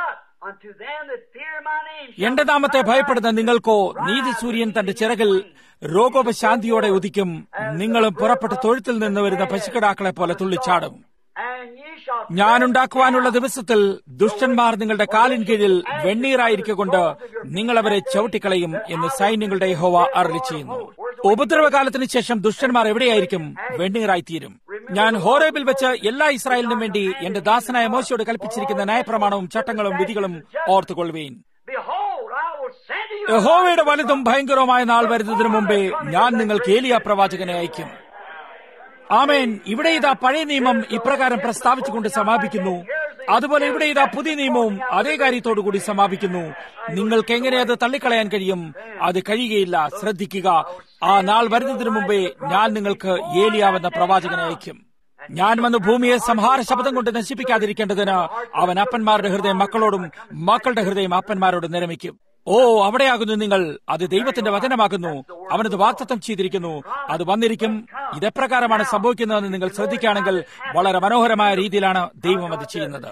എന്റെ നാമത്തെ ഭയപ്പെടുന്ന നിങ്ങൾക്കോ നീതി സൂര്യൻ തന്റെ ചിറകിൽ രോഗോപശാന്തിയോടെ ഉദിക്കും നിങ്ങളും പുറപ്പെട്ട് തൊഴുത്തിൽ നിന്ന് വരുന്ന പശുക്കിടാക്കളെ പോലെ തുള്ളിച്ചാടും ഞാനുണ്ടാക്കുവാനുള്ള ദിവസത്തിൽ ദുഷ്ടന്മാർ നിങ്ങളുടെ കാലിൻ കീഴിൽ വെണ്ണീറായിരിക്കൊണ്ട് നിങ്ങൾ അവരെ ചവിട്ടിക്കളയും എന്ന് സൈന്യങ്ങളുടെ ഹോവ അറളി ചെയ്യുന്നു ഉപദ്രവകാലത്തിന് ശേഷം ദുഷ്ടന്മാർ എവിടെയായിരിക്കും വെണ്ണീറായിത്തീരും ഞാൻ ഹോറേബിൽ വെച്ച് എല്ലാ ഇസ്രായേലിനും വേണ്ടി എന്റെ ദാസനായ മോശയോട് കൽപ്പിച്ചിരിക്കുന്ന ന്യായപ്രമാണവും ചട്ടങ്ങളും വിധികളും ഓർത്തുകൊള്ളുവീൻ യഹോവയുടെ വലുതും ഭയങ്കരവുമായ നാൾ വരുന്നതിനു മുമ്പേ ഞാൻ നിങ്ങൾക്ക് ഏലിയ പ്രവാചകനെ അയക്കും ആമേൻ ഇവിടെ ഇതാ പഴയ നിയമം ഇപ്രകാരം പ്രസ്താവിച്ചുകൊണ്ട് സമാപിക്കുന്നു അതുപോലെ ഇവിടെ ഇതാ പുതിയ നിയമവും അതേ കാര്യത്തോടുകൂടി സമാപിക്കുന്നു നിങ്ങൾക്ക് എങ്ങനെ അത് തള്ളിക്കളയാൻ കഴിയും അത് കഴിയുകയില്ല ശ്രദ്ധിക്കുക ആ നാൾ വരുന്നതിനു മുമ്പേ ഞാൻ നിങ്ങൾക്ക് ഏലിയാവെന്ന പ്രവാചകനെ അയക്കും ഞാൻ വന്ന് ഭൂമിയെ സംഹാര ശബ്ദം കൊണ്ട് നശിപ്പിക്കാതിരിക്കേണ്ടതിന് അവൻ അപ്പന്മാരുടെ ഹൃദയം മക്കളോടും മക്കളുടെ ഹൃദയം അപ്പന്മാരോട് നിരമിക്കും ഓ അവിടെയാകുന്നു നിങ്ങൾ അത് ദൈവത്തിന്റെ വചനമാകുന്നു അവനത് വാക്തത്വം ചെയ്തിരിക്കുന്നു അത് വന്നിരിക്കും ഇതെപ്രകാരമാണ് സംഭവിക്കുന്നതെന്ന് നിങ്ങൾ ശ്രദ്ധിക്കുകയാണെങ്കിൽ വളരെ മനോഹരമായ രീതിയിലാണ് ദൈവം അത് ചെയ്യുന്നത്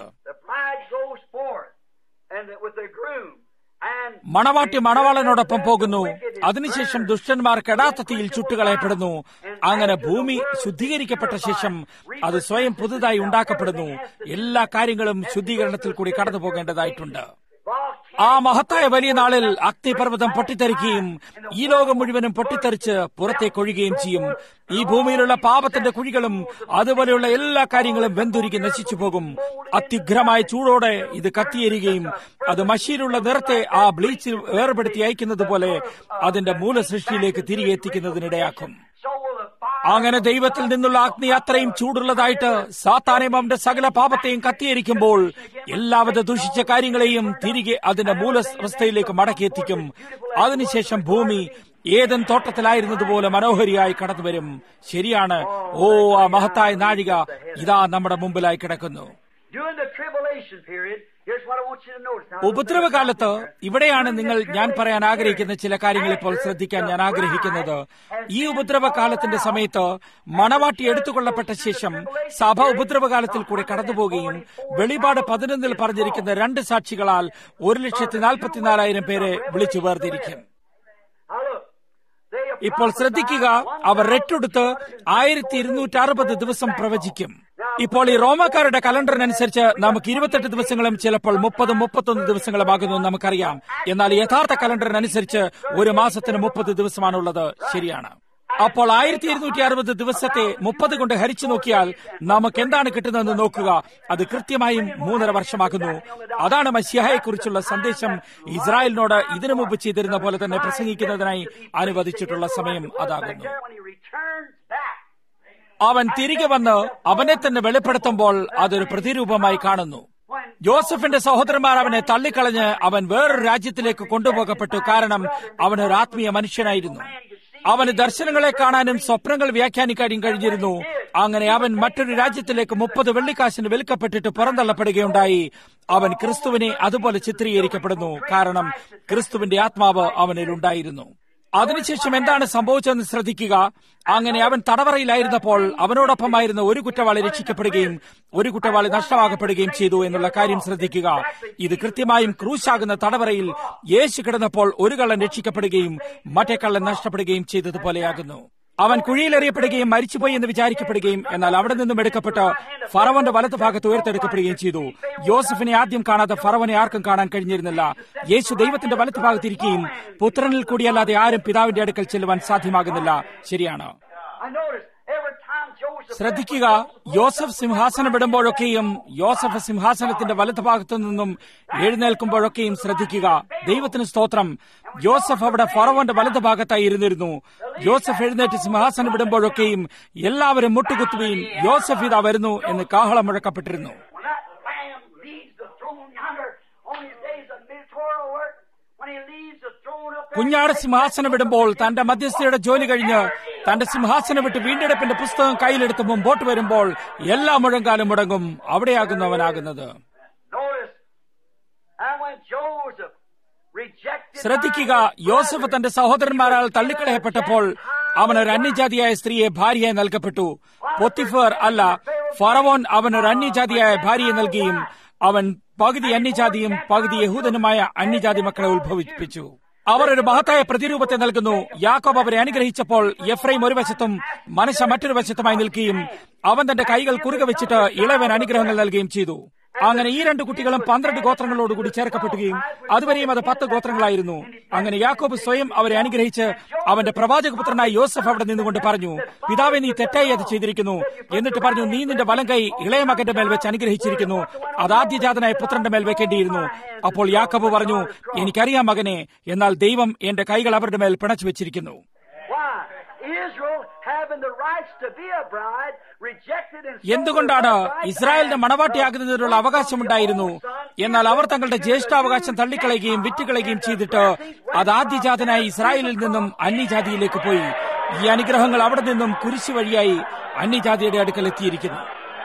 മണവാട്ടി മണവാളനോടൊപ്പം പോകുന്നു അതിനുശേഷം ദുഷ്ടന്മാർ കെടാത്തത്തിയിൽ ചുട്ടുകളയപ്പെടുന്നു അങ്ങനെ ഭൂമി ശുദ്ധീകരിക്കപ്പെട്ട ശേഷം അത് സ്വയം പുതുതായി ഉണ്ടാക്കപ്പെടുന്നു എല്ലാ കാര്യങ്ങളും ശുദ്ധീകരണത്തിൽ കൂടി കടന്നു പോകേണ്ടതായിട്ടുണ്ട് ആ മഹത്തായ വലിയ നാളിൽ അഗ്നിപർവ്വതം പൊട്ടിത്തെറിക്കുകയും ഈ ലോകം മുഴുവനും പൊട്ടിത്തെറിച്ച് പുറത്തേക്കൊഴുകയും ചെയ്യും ഈ ഭൂമിയിലുള്ള പാപത്തിന്റെ കുഴികളും അതുപോലെയുള്ള എല്ലാ കാര്യങ്ങളും വെന്തുരുക്കി നശിച്ചു പോകും അത്യുഗ്രമായ ചൂടോടെ ഇത് കത്തിയേരുകയും അത് മഷിയിലുള്ള നിറത്തെ ആ ബ്ലീച്ചിൽ വേർപെടുത്തി അയക്കുന്നത് പോലെ അതിന്റെ മൂലസൃഷ്ടിയിലേക്ക് തിരികെ എത്തിക്കുന്നതിനിടയാക്കും അങ്ങനെ ദൈവത്തിൽ നിന്നുള്ള അഗ്നി അത്രയും ചൂടുള്ളതായിട്ട് സാത്താനെയും അവന്റെ സകല പാപത്തെയും കത്തിയിരിക്കുമ്പോൾ എല്ലാവിധ ദൂഷിച്ച കാര്യങ്ങളെയും തിരികെ അതിന്റെ മൂലവസ്ഥയിലേക്ക് മടക്കിയെത്തിക്കും അതിനുശേഷം ഭൂമി ഏതൻ തോട്ടത്തിലായിരുന്നതുപോലെ മനോഹരിയായി കടന്നുവരും ശരിയാണ് ഓ ആ മഹത്തായ നാഴിക ഇതാ നമ്മുടെ മുമ്പിലായി കിടക്കുന്നു During the tribulation period, here's what I want you to notice. Now, ഉപദ്രവകാലത്ത് ഇവിടെയാണ് നിങ്ങൾ ഞാൻ പറയാൻ ആഗ്രഹിക്കുന്ന ചില കാര്യങ്ങൾ ഇപ്പോൾ ശ്രദ്ധിക്കാൻ ഞാൻ ആഗ്രഹിക്കുന്നത് ഈ ഉപദ്രവകാലത്തിന്റെ സമയത്ത് മണവാട്ടി എടുത്തുകൊള്ളപ്പെട്ട ശേഷം സഭ ഉപദ്രവകാലത്തിൽ കൂടെ കടന്നുപോകുകയും വെളിപാട് പതിനൊന്നിൽ പറഞ്ഞിരിക്കുന്ന രണ്ട് സാക്ഷികളാൽ ഒരു ലക്ഷത്തി നാൽപ്പത്തിനാലായിരം പേരെ വിളിച്ചു വേർതിരിക്കും now look. They ഇപ്പോൾ ശ്രദ്ധിക്കുക അവർ റെട്ടെടുത്ത് ആയിരത്തി ഇരുന്നൂറ്റി അറുപത് ദിവസം പ്രവചിക്കും ഇപ്പോൾ ഈ റോമക്കാരുടെ കലണ്ടറിനനുസരിച്ച് നമുക്ക് ഇരുപത്തെട്ട് ദിവസങ്ങളും ചിലപ്പോൾ മുപ്പതും മുപ്പത്തൊന്ന് ദിവസങ്ങളും ആകുന്നു നമുക്കറിയാം എന്നാൽ യഥാർത്ഥ കലണ്ടറിനനുസരിച്ച് ഒരു മാസത്തിന് മുപ്പത് ദിവസമാണുള്ളത് ശരിയാണ് അപ്പോൾ ആയിരത്തി ഇരുന്നൂറ്റി അറുപത് ദിവസത്തെ മുപ്പത് കൊണ്ട് ഹരിച്ചു നോക്കിയാൽ നമുക്ക് എന്താണ് കിട്ടുന്നതെന്ന് നോക്കുക അത് കൃത്യമായും മൂന്നര വർഷമാകുന്നു അതാണ് മസിയായെക്കുറിച്ചുള്ള സന്ദേശം ഇസ്രായേലിനോട് ഇതിനു മുമ്പ് ചെയ്തിരുന്ന പോലെ തന്നെ പ്രസംഗിക്കുന്നതിനായി അനുവദിച്ചിട്ടുള്ള സമയം അതാകുന്നു when he returns back. അവൻ തിരികെ വന്ന് അവനെ തന്നെ വെളിപ്പെടുത്തുമ്പോൾ അതൊരു പ്രതിരൂപമായി കാണുന്നു ജോസഫിന്റെ സഹോദരന്മാർ അവനെ തള്ളിക്കളഞ്ഞ് അവൻ വേറൊരു രാജ്യത്തിലേക്ക് കൊണ്ടുപോകപ്പെട്ടു കാരണം അവൻ ഒരു ആത്മീയ മനുഷ്യനായിരുന്നു അവന് ദർശനങ്ങളെ കാണാനും സ്വപ്നങ്ങൾ വ്യാഖ്യാനിക്കാനും കഴിഞ്ഞിരുന്നു അങ്ങനെ അവൻ മറ്റൊരു രാജ്യത്തിലേക്ക് മുപ്പത് വെള്ളിക്കാശിന് വിൽക്കപ്പെട്ടിട്ട് പുറന്തള്ളപ്പെടുകയുണ്ടായി അവൻ ക്രിസ്തുവിനെ അതുപോലെ ചിത്രീകരിക്കപ്പെടുന്നു കാരണം ക്രിസ്തുവിന്റെ ആത്മാവ് അവനിൽ ഉണ്ടായിരുന്നു അതിനുശേഷം എന്താണ് സംഭവിച്ചതെന്ന് ശ്രദ്ധിക്കുക അങ്ങനെ അവൻ തടവറയിലായിരുന്നപ്പോൾ അവനോടൊപ്പമായിരുന്ന ഒരു കുറ്റവാളി രക്ഷിക്കപ്പെടുകയും ഒരു കുറ്റവാളി നഷ്ടമാകപ്പെടുകയും ചെയ്തു എന്നുള്ള കാര്യം ശ്രദ്ധിക്കുക ഇത് കൃത്യമായും ക്രൂശാകുന്ന തടവറയിൽ യേശു കിടന്നപ്പോൾ ഒരു കള്ളൻ രക്ഷിക്കപ്പെടുകയും മറ്റേ കള്ളൻ നഷ്ടപ്പെടുകയും ചെയ്തതുപോലെയാകുന്നു അവൻ കുഴിയിലെറിയപ്പെടുകയും മരിച്ചുപോയി എന്ന് വിചാരിക്കപ്പെടുകയും എന്നാൽ അവിടെ നിന്നും എടുക്കപ്പെട്ട് ഫറവന്റെ വലത്ത് ഭാഗത്ത് ഉയർത്തെടുക്കപ്പെടുകയും ചെയ്തു യോസഫിനെ ആദ്യം കാണാതെ ഫറവനെ ആർക്കും കാണാൻ കഴിഞ്ഞിരുന്നില്ല യേശു ദൈവത്തിന്റെ വലത്ത് ഭാഗത്തിരിക്കുകയും പുത്രനിൽ കൂടിയല്ലാതെ ആരും പിതാവിന്റെ അടുക്കൽ ചെല്ലുവാൻ സാധ്യമാകുന്നില്ല ശരിയാണ് I noticed every time Joseph ശ്രദ്ധിക്കുക യോസഫ് സിംഹാസനം വിടുമ്പോഴൊക്കെയും യോസഫ് സിംഹാസനത്തിന്റെ വലത്ത് ഭാഗത്തു നിന്നും എഴുന്നേൽക്കുമ്പോഴൊക്കെയും ശ്രദ്ധിക്കുക ദൈവത്തിന് സ്തോത്രം യോസഫ് അവിടെ ഫറവന്റെ വലത് ഭാഗത്തായി ഇരുന്നിരുന്നു യോസഫ് എഴുന്നേറ്റ് സിംഹാസനം വിടുമ്പോഴൊക്കെയും എല്ലാവരും മുട്ടുകുത്തുകയും യോസഫ് ഇതാ വരുന്നു എന്ന് കാഹളം മുഴക്കപ്പെട്ടിരുന്നു when that lamb leaves the throne yonder on his days of mediatorial work, when he leaves the throne up there, കുഞ്ഞാട് സിംഹാസനം വിടുമ്പോൾ തന്റെ മധ്യസ്ഥയുടെ ജോലി കഴിഞ്ഞ് തന്റെ സിംഹാസനം വിട്ട് വീണ്ടെടുപ്പിന്റെ പുസ്തകം കയ്യിലെടുത്ത് മുമ്പോട്ട് വരുമ്പോൾ എല്ലാ മുഴങ്കാലും മുടങ്ങും അവിടെയാകുന്നു അവനാകുന്നത് notice, and when Joseph rejected ശ്രദ്ധിക്കുക യോസഫ് തന്റെ സഹോദരന്മാരാൽ തള്ളിക്കളയപ്പെട്ടപ്പോൾ അവൻ ഒരു അന്യജാതിയായ സ്ത്രീയെ ഭാര്യയായി നൽകപ്പെട്ടു പൊത്തിഫർ അല്ല ഫറവോൻ അവൻ ഒരു അന്യജാതിയായ ഭാര്യയെ നൽകിയും അവൻ പകുതി അന്യജാതിയും പകുതി യഹൂദനുമായ അന്യജാതി മക്കളെ ഉത്ഭവിപ്പിച്ചു അവർ ഒരു മഹത്തായ പ്രതിരൂപത്തെ നൽകുന്നു യാക്കോബ് അവരെ അനുഗ്രഹിച്ചപ്പോൾ എഫ്രൈം ഒരു വശത്തും മനശ മറ്റൊരു വശത്തുമായി നിൽക്കുകയും അവൻ തന്റെ കൈകൾ കുറുകെ വെച്ചിട്ട് ഇളവൻ അനുഗ്രഹങ്ങൾ നൽകുകയും ചെയ്തു അങ്ങനെ ഈ രണ്ട് കുട്ടികളും പന്ത്രണ്ട് ഗോത്രങ്ങളോടുകൂടി ചേർക്കപ്പെടുകയും അതുവരെയും അത് പത്ത് ഗോത്രങ്ങളായിരുന്നു അങ്ങനെ യാക്കോബ് സ്വയം അവരെ അനുഗ്രഹിച്ച് അവന്റെ പ്രവാചകപുത്രനായ യോസഫ് അവിടെ നിന്നുകൊണ്ട് പറഞ്ഞു പിതാവെ നീ തെറ്റായി അത് ചെയ്തിരിക്കുന്നു എന്നിട്ട് പറഞ്ഞു നീ നിന്റെ വലം കൈ ഇളയ മകന്റെ മേൽ വെച്ച് അനുഗ്രഹിച്ചിരിക്കുന്നു അത് ആദ്യജാതനായ പുത്രന്റെ മേൽ വെക്കേണ്ടിയിരുന്നു അപ്പോൾ യാക്കോബ് പറഞ്ഞു എനിക്കറിയാം മകനെ എന്നാൽ ദൈവം എന്റെ കൈകൾ അവരുടെ മേൽ പിണച്ചു വെച്ചിരിക്കുന്നു Why? Israel, having the rights to be a bride, rejected and sold എന്തുകൊണ്ടാണ് their right ഇസ്രായേലിന്റെ back. മണവാട്ടിയാകുന്നതിനുള്ള അവകാശമുണ്ടായിരുന്നു എന്നാൽ അവർ തങ്ങളുടെ ജ്യേഷ്ഠാവകാശം തള്ളിക്കളയുകയും വിറ്റുകളയുകയും ചെയ്തിട്ട് അത് ആദ്യജാതനായ ഇസ്രായേലിൽ നിന്നും അന്യജാതിയിലേക്ക് പോയി ഈ അനുഗ്രഹങ്ങൾ അവിടെ നിന്നും കുരിശു വഴിയായി അന്യജാതിയുടെ അടുക്കൽ എത്തിയിരിക്കുന്നു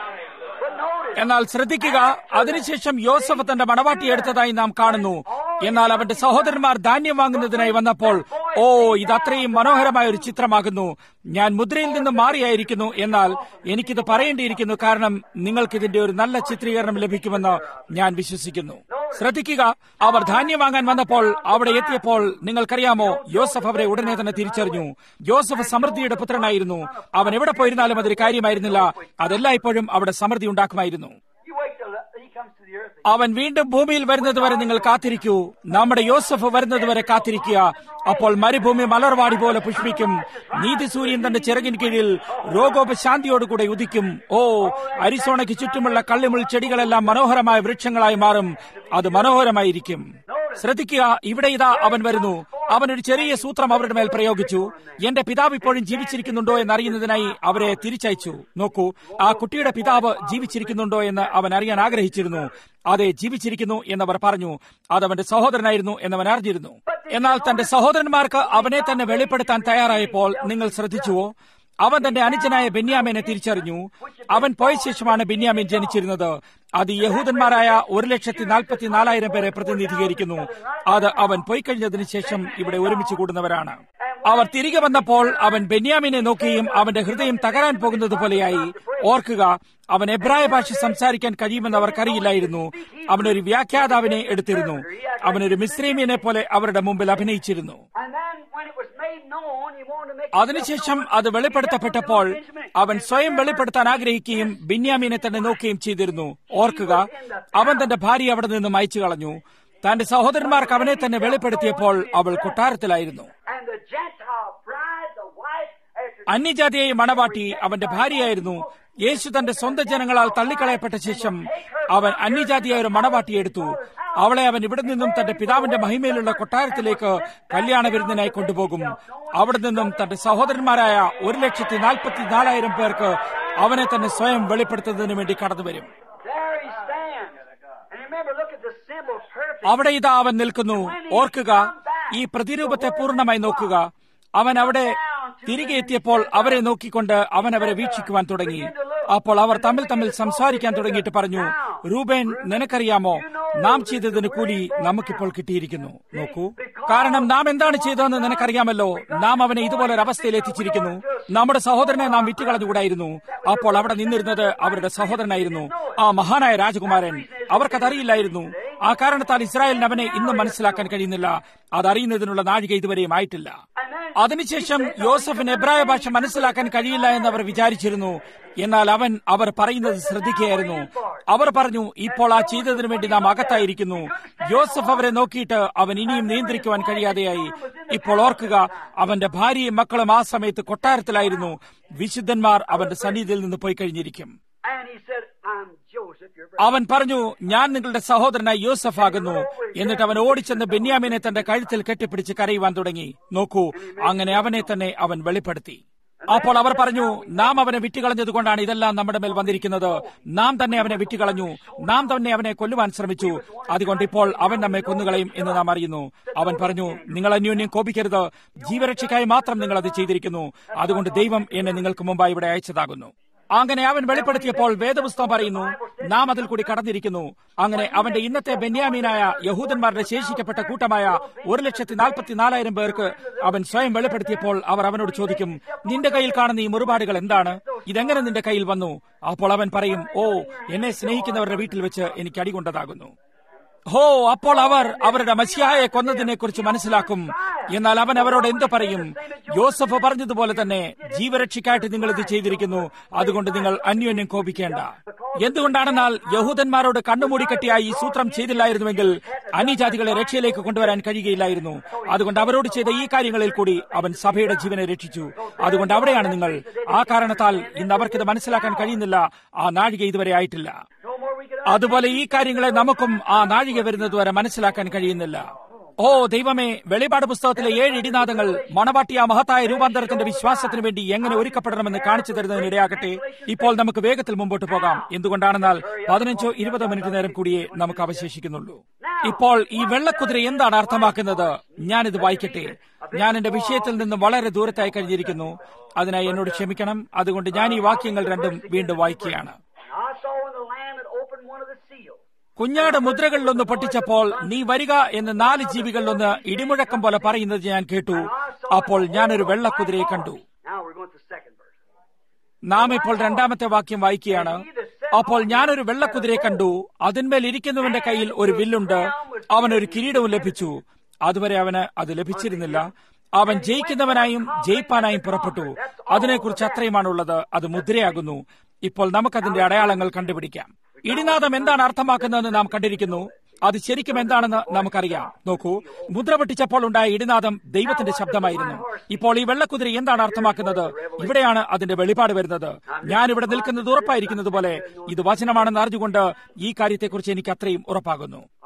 But notice, എന്നാൽ ശ്രദ്ധിക്കുക അതിനുശേഷം യോസഫ് തന്റെ മണവാട്ടി എടുത്തതായി നാം കാണുന്നു എന്നാൽ അവന്റെ സഹോദരന്മാർ ധാന്യം വാങ്ങുന്നതിനായി വന്നപ്പോൾ ഓ ഇത് അത്രയും മനോഹരമായ ഒരു ചിത്രമാകുന്നു ഞാൻ മുദ്രയിൽ നിന്ന് മാറിയായിരിക്കുന്നു എന്നാൽ എനിക്കിത് പറയേണ്ടിയിരിക്കുന്നു കാരണം നിങ്ങൾക്ക് ഇതിന്റെ ഒരു നല്ല ചിത്രീകരണം ലഭിക്കുമെന്ന് ഞാൻ വിശ്വസിക്കുന്നു ശ്രദ്ധിക്കുക അവർ ധാന്യം വാങ്ങാൻ വന്നപ്പോൾ അവിടെ എത്തിയപ്പോൾ നിങ്ങൾക്കറിയാമോ യോസഫ് അവരെ ഉടനെ തന്നെ തിരിച്ചറിഞ്ഞു യോസഫ് സമൃദ്ധിയുടെ പുത്രനായിരുന്നു അവൻ എവിടെ പോയിരുന്നാലും അതൊരു കാര്യമായിരുന്നില്ല അതെല്ലായ്പ്പോഴും അവിടെ സമൃദ്ധി ഉണ്ടാക്കുമായിരുന്നു you wait till he comes to the earth. അവൻ വീണ്ടും ഭൂമിയിൽ വരുന്നതുവരെ നിങ്ങൾ കാത്തിരിക്കൂ നമ്മുടെ യോസഫ് വരുന്നതുവരെ കാത്തിരിക്കുക അപ്പോൾ മരുഭൂമി മലർവാടി പോലെ പുഷ്പിക്കും നീതി സൂര്യൻ തന്റെ ചിറകിൻ കീഴിൽ രോഗോപശാന്തിയോടുകൂടെ ഉദിക്കും ഓ അരിസോണയ്ക്ക് ചുറ്റുമുള്ള കള്ളിമുൾ ചെടികളെല്ലാം മനോഹരമായ വൃക്ഷങ്ങളായി മാറും അത് മനോഹരമായിരിക്കും ശ്രദ്ധിക്കുക ഇവിടെ ഇതാ അവൻ വരുന്നു അവൻ ഒരു ചെറിയ സൂത്രം അവരുടെ മേൽ പ്രയോഗിച്ചു എന്റെ പിതാവ് ഇപ്പോഴും ജീവിച്ചിരിക്കുന്നുണ്ടോ എന്നറിയുന്നതിനായി അവരെ തിരിച്ചയച്ചു നോക്കൂ ആ കുട്ടിയുടെ പിതാവ് ജീവിച്ചിരിക്കുന്നുണ്ടോ എന്ന് അവൻ അറിയാൻ ആഗ്രഹിച്ചിരുന്നു അതെ ജീവിച്ചിരിക്കുന്നു എന്നവർ പറഞ്ഞു അത് അവന്റെ സഹോദരനായിരുന്നു എന്നവൻ അറിഞ്ഞിരുന്നു എന്നാൽ തന്റെ സഹോദരന്മാർക്ക് അവനെ തന്നെ വെളിപ്പെടുത്താൻ തയ്യാറായപ്പോൾ നിങ്ങൾ ശ്രദ്ധിച്ചുവോ അവൻ തന്റെ അനുജനായ ബെന്യാമിനെ തിരിച്ചറിഞ്ഞു അവൻ പോയ ശേഷമാണ് ബെന്യാമിൻ ജനിച്ചിരുന്നത് അത് യഹൂദന്മാരായ ഒരു ലക്ഷത്തി നാൽപ്പത്തി നാലായിരം പേരെ പ്രതിനിധീകരിക്കുന്നു അത് അവൻ പോയി കഴിഞ്ഞതിന് ശേഷം ഇവിടെ ഒരുമിച്ച് കൂടുന്നവരാണ് അവർ തിരികെ വന്നപ്പോൾ അവൻ ബെന്യാമിനെ നോക്കുകയും അവന്റെ ഹൃദയം തകരാൻ പോകുന്നത് പോലെയായി ഓർക്കുക അവൻ എബ്രായ ഭാഷ സംസാരിക്കാൻ കഴിയുമെന്ന് അവർക്കറിയില്ലായിരുന്നു അവനൊരു വ്യാഖ്യാതാവിനെ എടുത്തിരുന്നു അവനൊരു മിശ്രീമിനെ പോലെ അവരുടെ മുമ്പിൽ അഭിനയിച്ചിരുന്നു അതിനുശേഷം അത് വെളിപ്പെടുത്തപ്പെട്ടപ്പോൾ അവൻ സ്വയം വെളിപ്പെടുത്താൻ ആഗ്രഹിക്കുകയും ബിന്യാമിനെ തന്നെ നോക്കുകയും ചെയ്തിരുന്നു ഓർക്കുക അവൻ തന്റെ ഭാര്യ അവിടെ നിന്നും അയച്ചു കളഞ്ഞു തന്റെ സഹോദരന്മാർക്ക് അവനെ തന്നെ വെളിപ്പെടുത്തിയപ്പോൾ അവൾ കൊട്ടാരത്തിലായിരുന്നു അന്യജാതിയായി മണവാട്ടി അവന്റെ ഭാര്യയായിരുന്നു യേശു തന്റെ സ്വന്തം ജനങ്ങളാൽ തള്ളിക്കളയപ്പെട്ട ശേഷം അവൻ അന്യജാതിയായ ഒരു മണവാട്ടി എടുത്തു അവളെ അവൻ ഇവിടെ നിന്നും തന്റെ പിതാവിന്റെ മഹിമയിലുള്ള കൊട്ടാരത്തിലേക്ക് കല്യാണ വിരുന്നിനായി കൊണ്ടുപോകും അവിടെ നിന്നും തന്റെ സഹോദരന്മാരായ ഒരു ലക്ഷത്തി നാൽപ്പത്തി നാലായിരം പേർക്ക് അവനെ തന്നെ സ്വയം വെളിപ്പെടുത്തുന്നതിന് വേണ്ടി കടന്നുവരും അവിടെ ഇതാ അവൻ നിൽക്കുന്നു ഓർക്കുക ഈ പ്രതിരൂപത്തെ പൂർണ്ണമായി നോക്കുക അവൻ അവിടെ തിരികെ എത്തിയപ്പോൾ അവരെ നോക്കിക്കൊണ്ട് അവൻ അവരെ വീക്ഷിക്കുവാൻ തുടങ്ങി അപ്പോൾ അവർ തമ്മിൽ തമ്മിൽ സംസാരിക്കാൻ തുടങ്ങിയിട്ട് പറഞ്ഞു റൂബേൻ നിനക്കറിയാമോ നാം ചെയ്തതിന് കൂലി നമുക്കിപ്പോൾ കിട്ടിയിരിക്കുന്നു നോക്കൂ കാരണം നാം എന്താണ് ചെയ്തതെന്ന് നിനക്കറിയാമല്ലോ നാം അവനെ ഇതുപോലെ ഒരു അവസ്ഥയിൽ എത്തിച്ചിരിക്കുന്നു നമ്മുടെ സഹോദരനെ നാം വിറ്റുകളഞ്ഞുകൂടായിരുന്നു അപ്പോൾ അവിടെ നിന്നിരുന്നത് അവരുടെ സഹോദരനായിരുന്നു ആ മഹാനായ രാജകുമാരൻ അവർക്കതറിയില്ലായിരുന്നു ആ കാരണത്താൽ ഇസ്രായേലിന് അവനെ ഇന്നും മനസ്സിലാക്കാൻ കഴിയുന്നില്ല അതറിയുന്നതിനുള്ള നാഴിക ഇതുവരെയും ആയിട്ടില്ല അതിനുശേഷം യോസഫിന് എബ്രായ ഭാഷ മനസ്സിലാക്കാൻ കഴിയില്ല എന്ന് അവർ വിചാരിച്ചിരുന്നു എന്നാൽ അവൻ അവർ പറയുന്നത് ശ്രദ്ധിക്കുകയായിരുന്നു അവർ പറഞ്ഞു ഇപ്പോൾ ആ ചെയ്തതിനു വേണ്ടി നാം അകത്തായിരിക്കുന്നു യോസഫ് അവരെ നോക്കിയിട്ട് അവൻ ഇനിയും നിയന്ത്രിക്കുവാൻ കഴിയാതെയായി ഇപ്പോൾ ഓർക്കുക അവന്റെ ഭാര്യയും മക്കളും ആ സമയത്ത് കൊട്ടാരത്തിലായിരുന്നു വിശുദ്ധന്മാർ അവന്റെ സന്നിധിയിൽ നിന്ന് പോയി കഴിഞ്ഞിരിക്കും അവൻ പറഞ്ഞു ഞാൻ നിങ്ങളുടെ സഹോദരനായി യോസഫ് ആകുന്നു എന്നിട്ട് അവൻ ഓടിച്ചെന്ന് ബെന്യാമിനെ തന്റെ കഴുത്തിൽ കെട്ടിപ്പിടിച്ച് കരയുവാൻ തുടങ്ങി നോക്കൂ അങ്ങനെ അവനെ തന്നെ അവൻ വെളിപ്പെടുത്തി അപ്പോൾ അവർ പറഞ്ഞു നാം അവനെ വിറ്റുകളഞ്ഞതുകൊണ്ടാണ് ഇതെല്ലാം നമ്മുടെ മേൽ വന്നിരിക്കുന്നത് നാം തന്നെ അവനെ വിറ്റുകളഞ്ഞു നാം തന്നെ അവനെ കൊല്ലുവാൻ ശ്രമിച്ചു അതുകൊണ്ട് ഇപ്പോൾ അവൻ നമ്മെ കൊന്നുകളയും എന്ന് നാം അറിയുന്നു അവൻ പറഞ്ഞു നിങ്ങൾ അന്യോന്യം കോപിക്കരുത് ജീവരക്ഷയ്ക്കായി മാത്രം നിങ്ങൾ അത് ചെയ്തിരിക്കുന്നു അതുകൊണ്ട് ദൈവം എന്നെ നിങ്ങൾക്ക് മുമ്പായി ഇവിടെ അയച്ചതാകുന്നു അങ്ങനെ അവൻ വെളിപ്പെടുത്തിയപ്പോൾ വേദപുസ്തകം പറയുന്നു നാം അതിൽ കൂടി കടന്നിരിക്കുന്നു അങ്ങനെ അവന്റെ ഇന്നത്തെ ബെന്യാമീനായ യഹൂദന്മാരുടെ ശേഷിക്കപ്പെട്ട കൂട്ടമായ ഒരു ലക്ഷത്തി നാൽപ്പത്തി നാലായിരം പേർക്ക് അവൻ സ്വയം വെളിപ്പെടുത്തിയപ്പോൾ അവർ അവനോട് ചോദിക്കും നിന്റെ കയ്യിൽ കാണുന്ന ഈ മുറിപാടുകൾ എന്താണ് ഇതെങ്ങനെ നിന്റെ കയ്യിൽ വന്നു അപ്പോൾ അവൻ പറയും ഓ എന്നെ സ്നേഹിക്കുന്നവരുടെ വീട്ടിൽ വെച്ച് എനിക്ക് അടികൊണ്ടതാകുന്നു ഹോ അപ്പോൾ അവർ അവരുടെ മസിയായെ കൊന്നതിനെ കുറിച്ച് മനസ്സിലാക്കും എന്നാൽ അവൻ അവരോട് എന്തു പറയും യോസഫ് പറഞ്ഞതുപോലെ തന്നെ ജീവരക്ഷയ്ക്കായിട്ട് നിങ്ങൾ ഇത് ചെയ്തിരിക്കുന്നു അതുകൊണ്ട് നിങ്ങൾ അന്യോന്യം കോപിക്കേണ്ട എന്തുകൊണ്ടാണെന്നാൽ യഹൂദന്മാരോട് കണ്ണുമൂടിക്കെട്ടിയായി ഈ സൂത്രം ചെയ്തില്ലായിരുന്നുവെങ്കിൽ അന്യജാതികളെ രക്ഷയിലേക്ക് കൊണ്ടുവരാൻ കഴിയുകയില്ലായിരുന്നു അതുകൊണ്ട് അവരോട് ചെയ്ത ഈ കാര്യങ്ങളിൽ കൂടി അവൻ സഭയുടെ ജീവനെ രക്ഷിച്ചു അതുകൊണ്ട് അവിടെയാണ് നിങ്ങൾ ആ കാരണത്താൽ ഇന്ന് അവർക്കിത് മനസ്സിലാക്കാൻ കഴിയുന്നില്ല ആ നാഴിക ഇതുവരെ ആയിട്ടില്ല അതുപോലെ ഈ കാര്യങ്ങളെ നമുക്കും ആ നാഴിക വരുന്നത് വരെ മനസ്സിലാക്കാൻ കഴിയുന്നില്ല ഓ ദൈവമേ വെളിപാട് പുസ്തകത്തിലെ ഏഴ് ഇടിനാദങ്ങൾ മണവാട്ടി ആ മഹത്തായ രൂപാന്തരത്തിന്റെ വിശ്വാസത്തിന് വേണ്ടി എങ്ങനെ ഒരുക്കപ്പെടണമെന്ന് കാണിച്ചു തരുന്നതിനിടയാകട്ടെ ഇപ്പോൾ നമുക്ക് വേഗത്തിൽ മുമ്പോട്ട് പോകാം എന്തുകൊണ്ടാണെന്നാൽ പതിനഞ്ചോ ഇരുപതോ മിനിറ്റ് നേരം കൂടിയേ നമുക്ക് അവശേഷിക്കുന്നുള്ളൂ ഇപ്പോൾ ഈ വെള്ളക്കുതിര എന്താണ് അർത്ഥമാക്കുന്നത് ഞാനിത് വായിക്കട്ടെ ഞാൻ എന്റെ വിഷയത്തിൽ നിന്ന് വളരെ ദൂരത്തായി കഴിഞ്ഞിരിക്കുന്നു അതിനായി എന്നോട് ക്ഷമിക്കണം അതുകൊണ്ട് ഞാൻ ഈ വാക്യങ്ങൾ രണ്ടും വീണ്ടും വായിക്കുകയാണ് കുഞ്ഞാട് മുദ്രകളിലൊന്ന് പൊട്ടിച്ചപ്പോൾ നീ വരിക എന്ന് നാല് ജീവികളിലൊന്ന് ഇടിമുഴക്കം പോലെ പറയുന്നത് ഞാൻ കേട്ടു അപ്പോൾ ഞാനൊരു വെള്ളക്കുതിരയെ കണ്ടു നാം ഇപ്പോൾ രണ്ടാമത്തെ വാക്യം വായിക്കുകയാണ് അപ്പോൾ ഞാനൊരു വെള്ളക്കുതിരയെ കണ്ടു അതിന്മേൽ ഇരിക്കുന്നവന്റെ കയ്യിൽ ഒരു വില്ലുണ്ട് അവനൊരു കിരീടവും ലഭിച്ചു അതുവരെ അവന് അത് ലഭിച്ചിരുന്നില്ല അവൻ ജയിക്കുന്നവനായും ജയിപ്പാനായും പുറപ്പെട്ടു അതിനെക്കുറിച്ച് അത്രയുമാണുള്ളത് അത് മുദ്രയാകുന്നു ഇപ്പോൾ നമുക്കതിന്റെ അടയാളങ്ങൾ കണ്ടുപിടിക്കാം ഇടിനാദം എന്താണ് അർത്ഥമാക്കുന്നതെന്ന് നാം കണ്ടിരിക്കുന്നു അത് ശരിക്കും എന്താണെന്ന് നമുക്കറിയാം നോക്കൂ മുദ്ര പൊട്ടിച്ചപ്പോൾ ഉണ്ടായ ഇടിനാദം ദൈവത്തിന്റെ ശബ്ദമായിരുന്നു ഇപ്പോൾ ഈ വെള്ളക്കുതിര എന്താണ് അർത്ഥമാക്കുന്നത് ഇവിടെയാണ് അതിന്റെ വെളിപാട് വരുന്നത് ഞാൻ ഇവിടെ നിൽക്കുന്നത് ഉറപ്പായിരിക്കുന്നത് പോലെ ഇത് വചനമാണെന്ന് അറിഞ്ഞുകൊണ്ട് ഈ കാര്യത്തെക്കുറിച്ച് എനിക്ക് അത്രയും ഉറപ്പാകുന്നു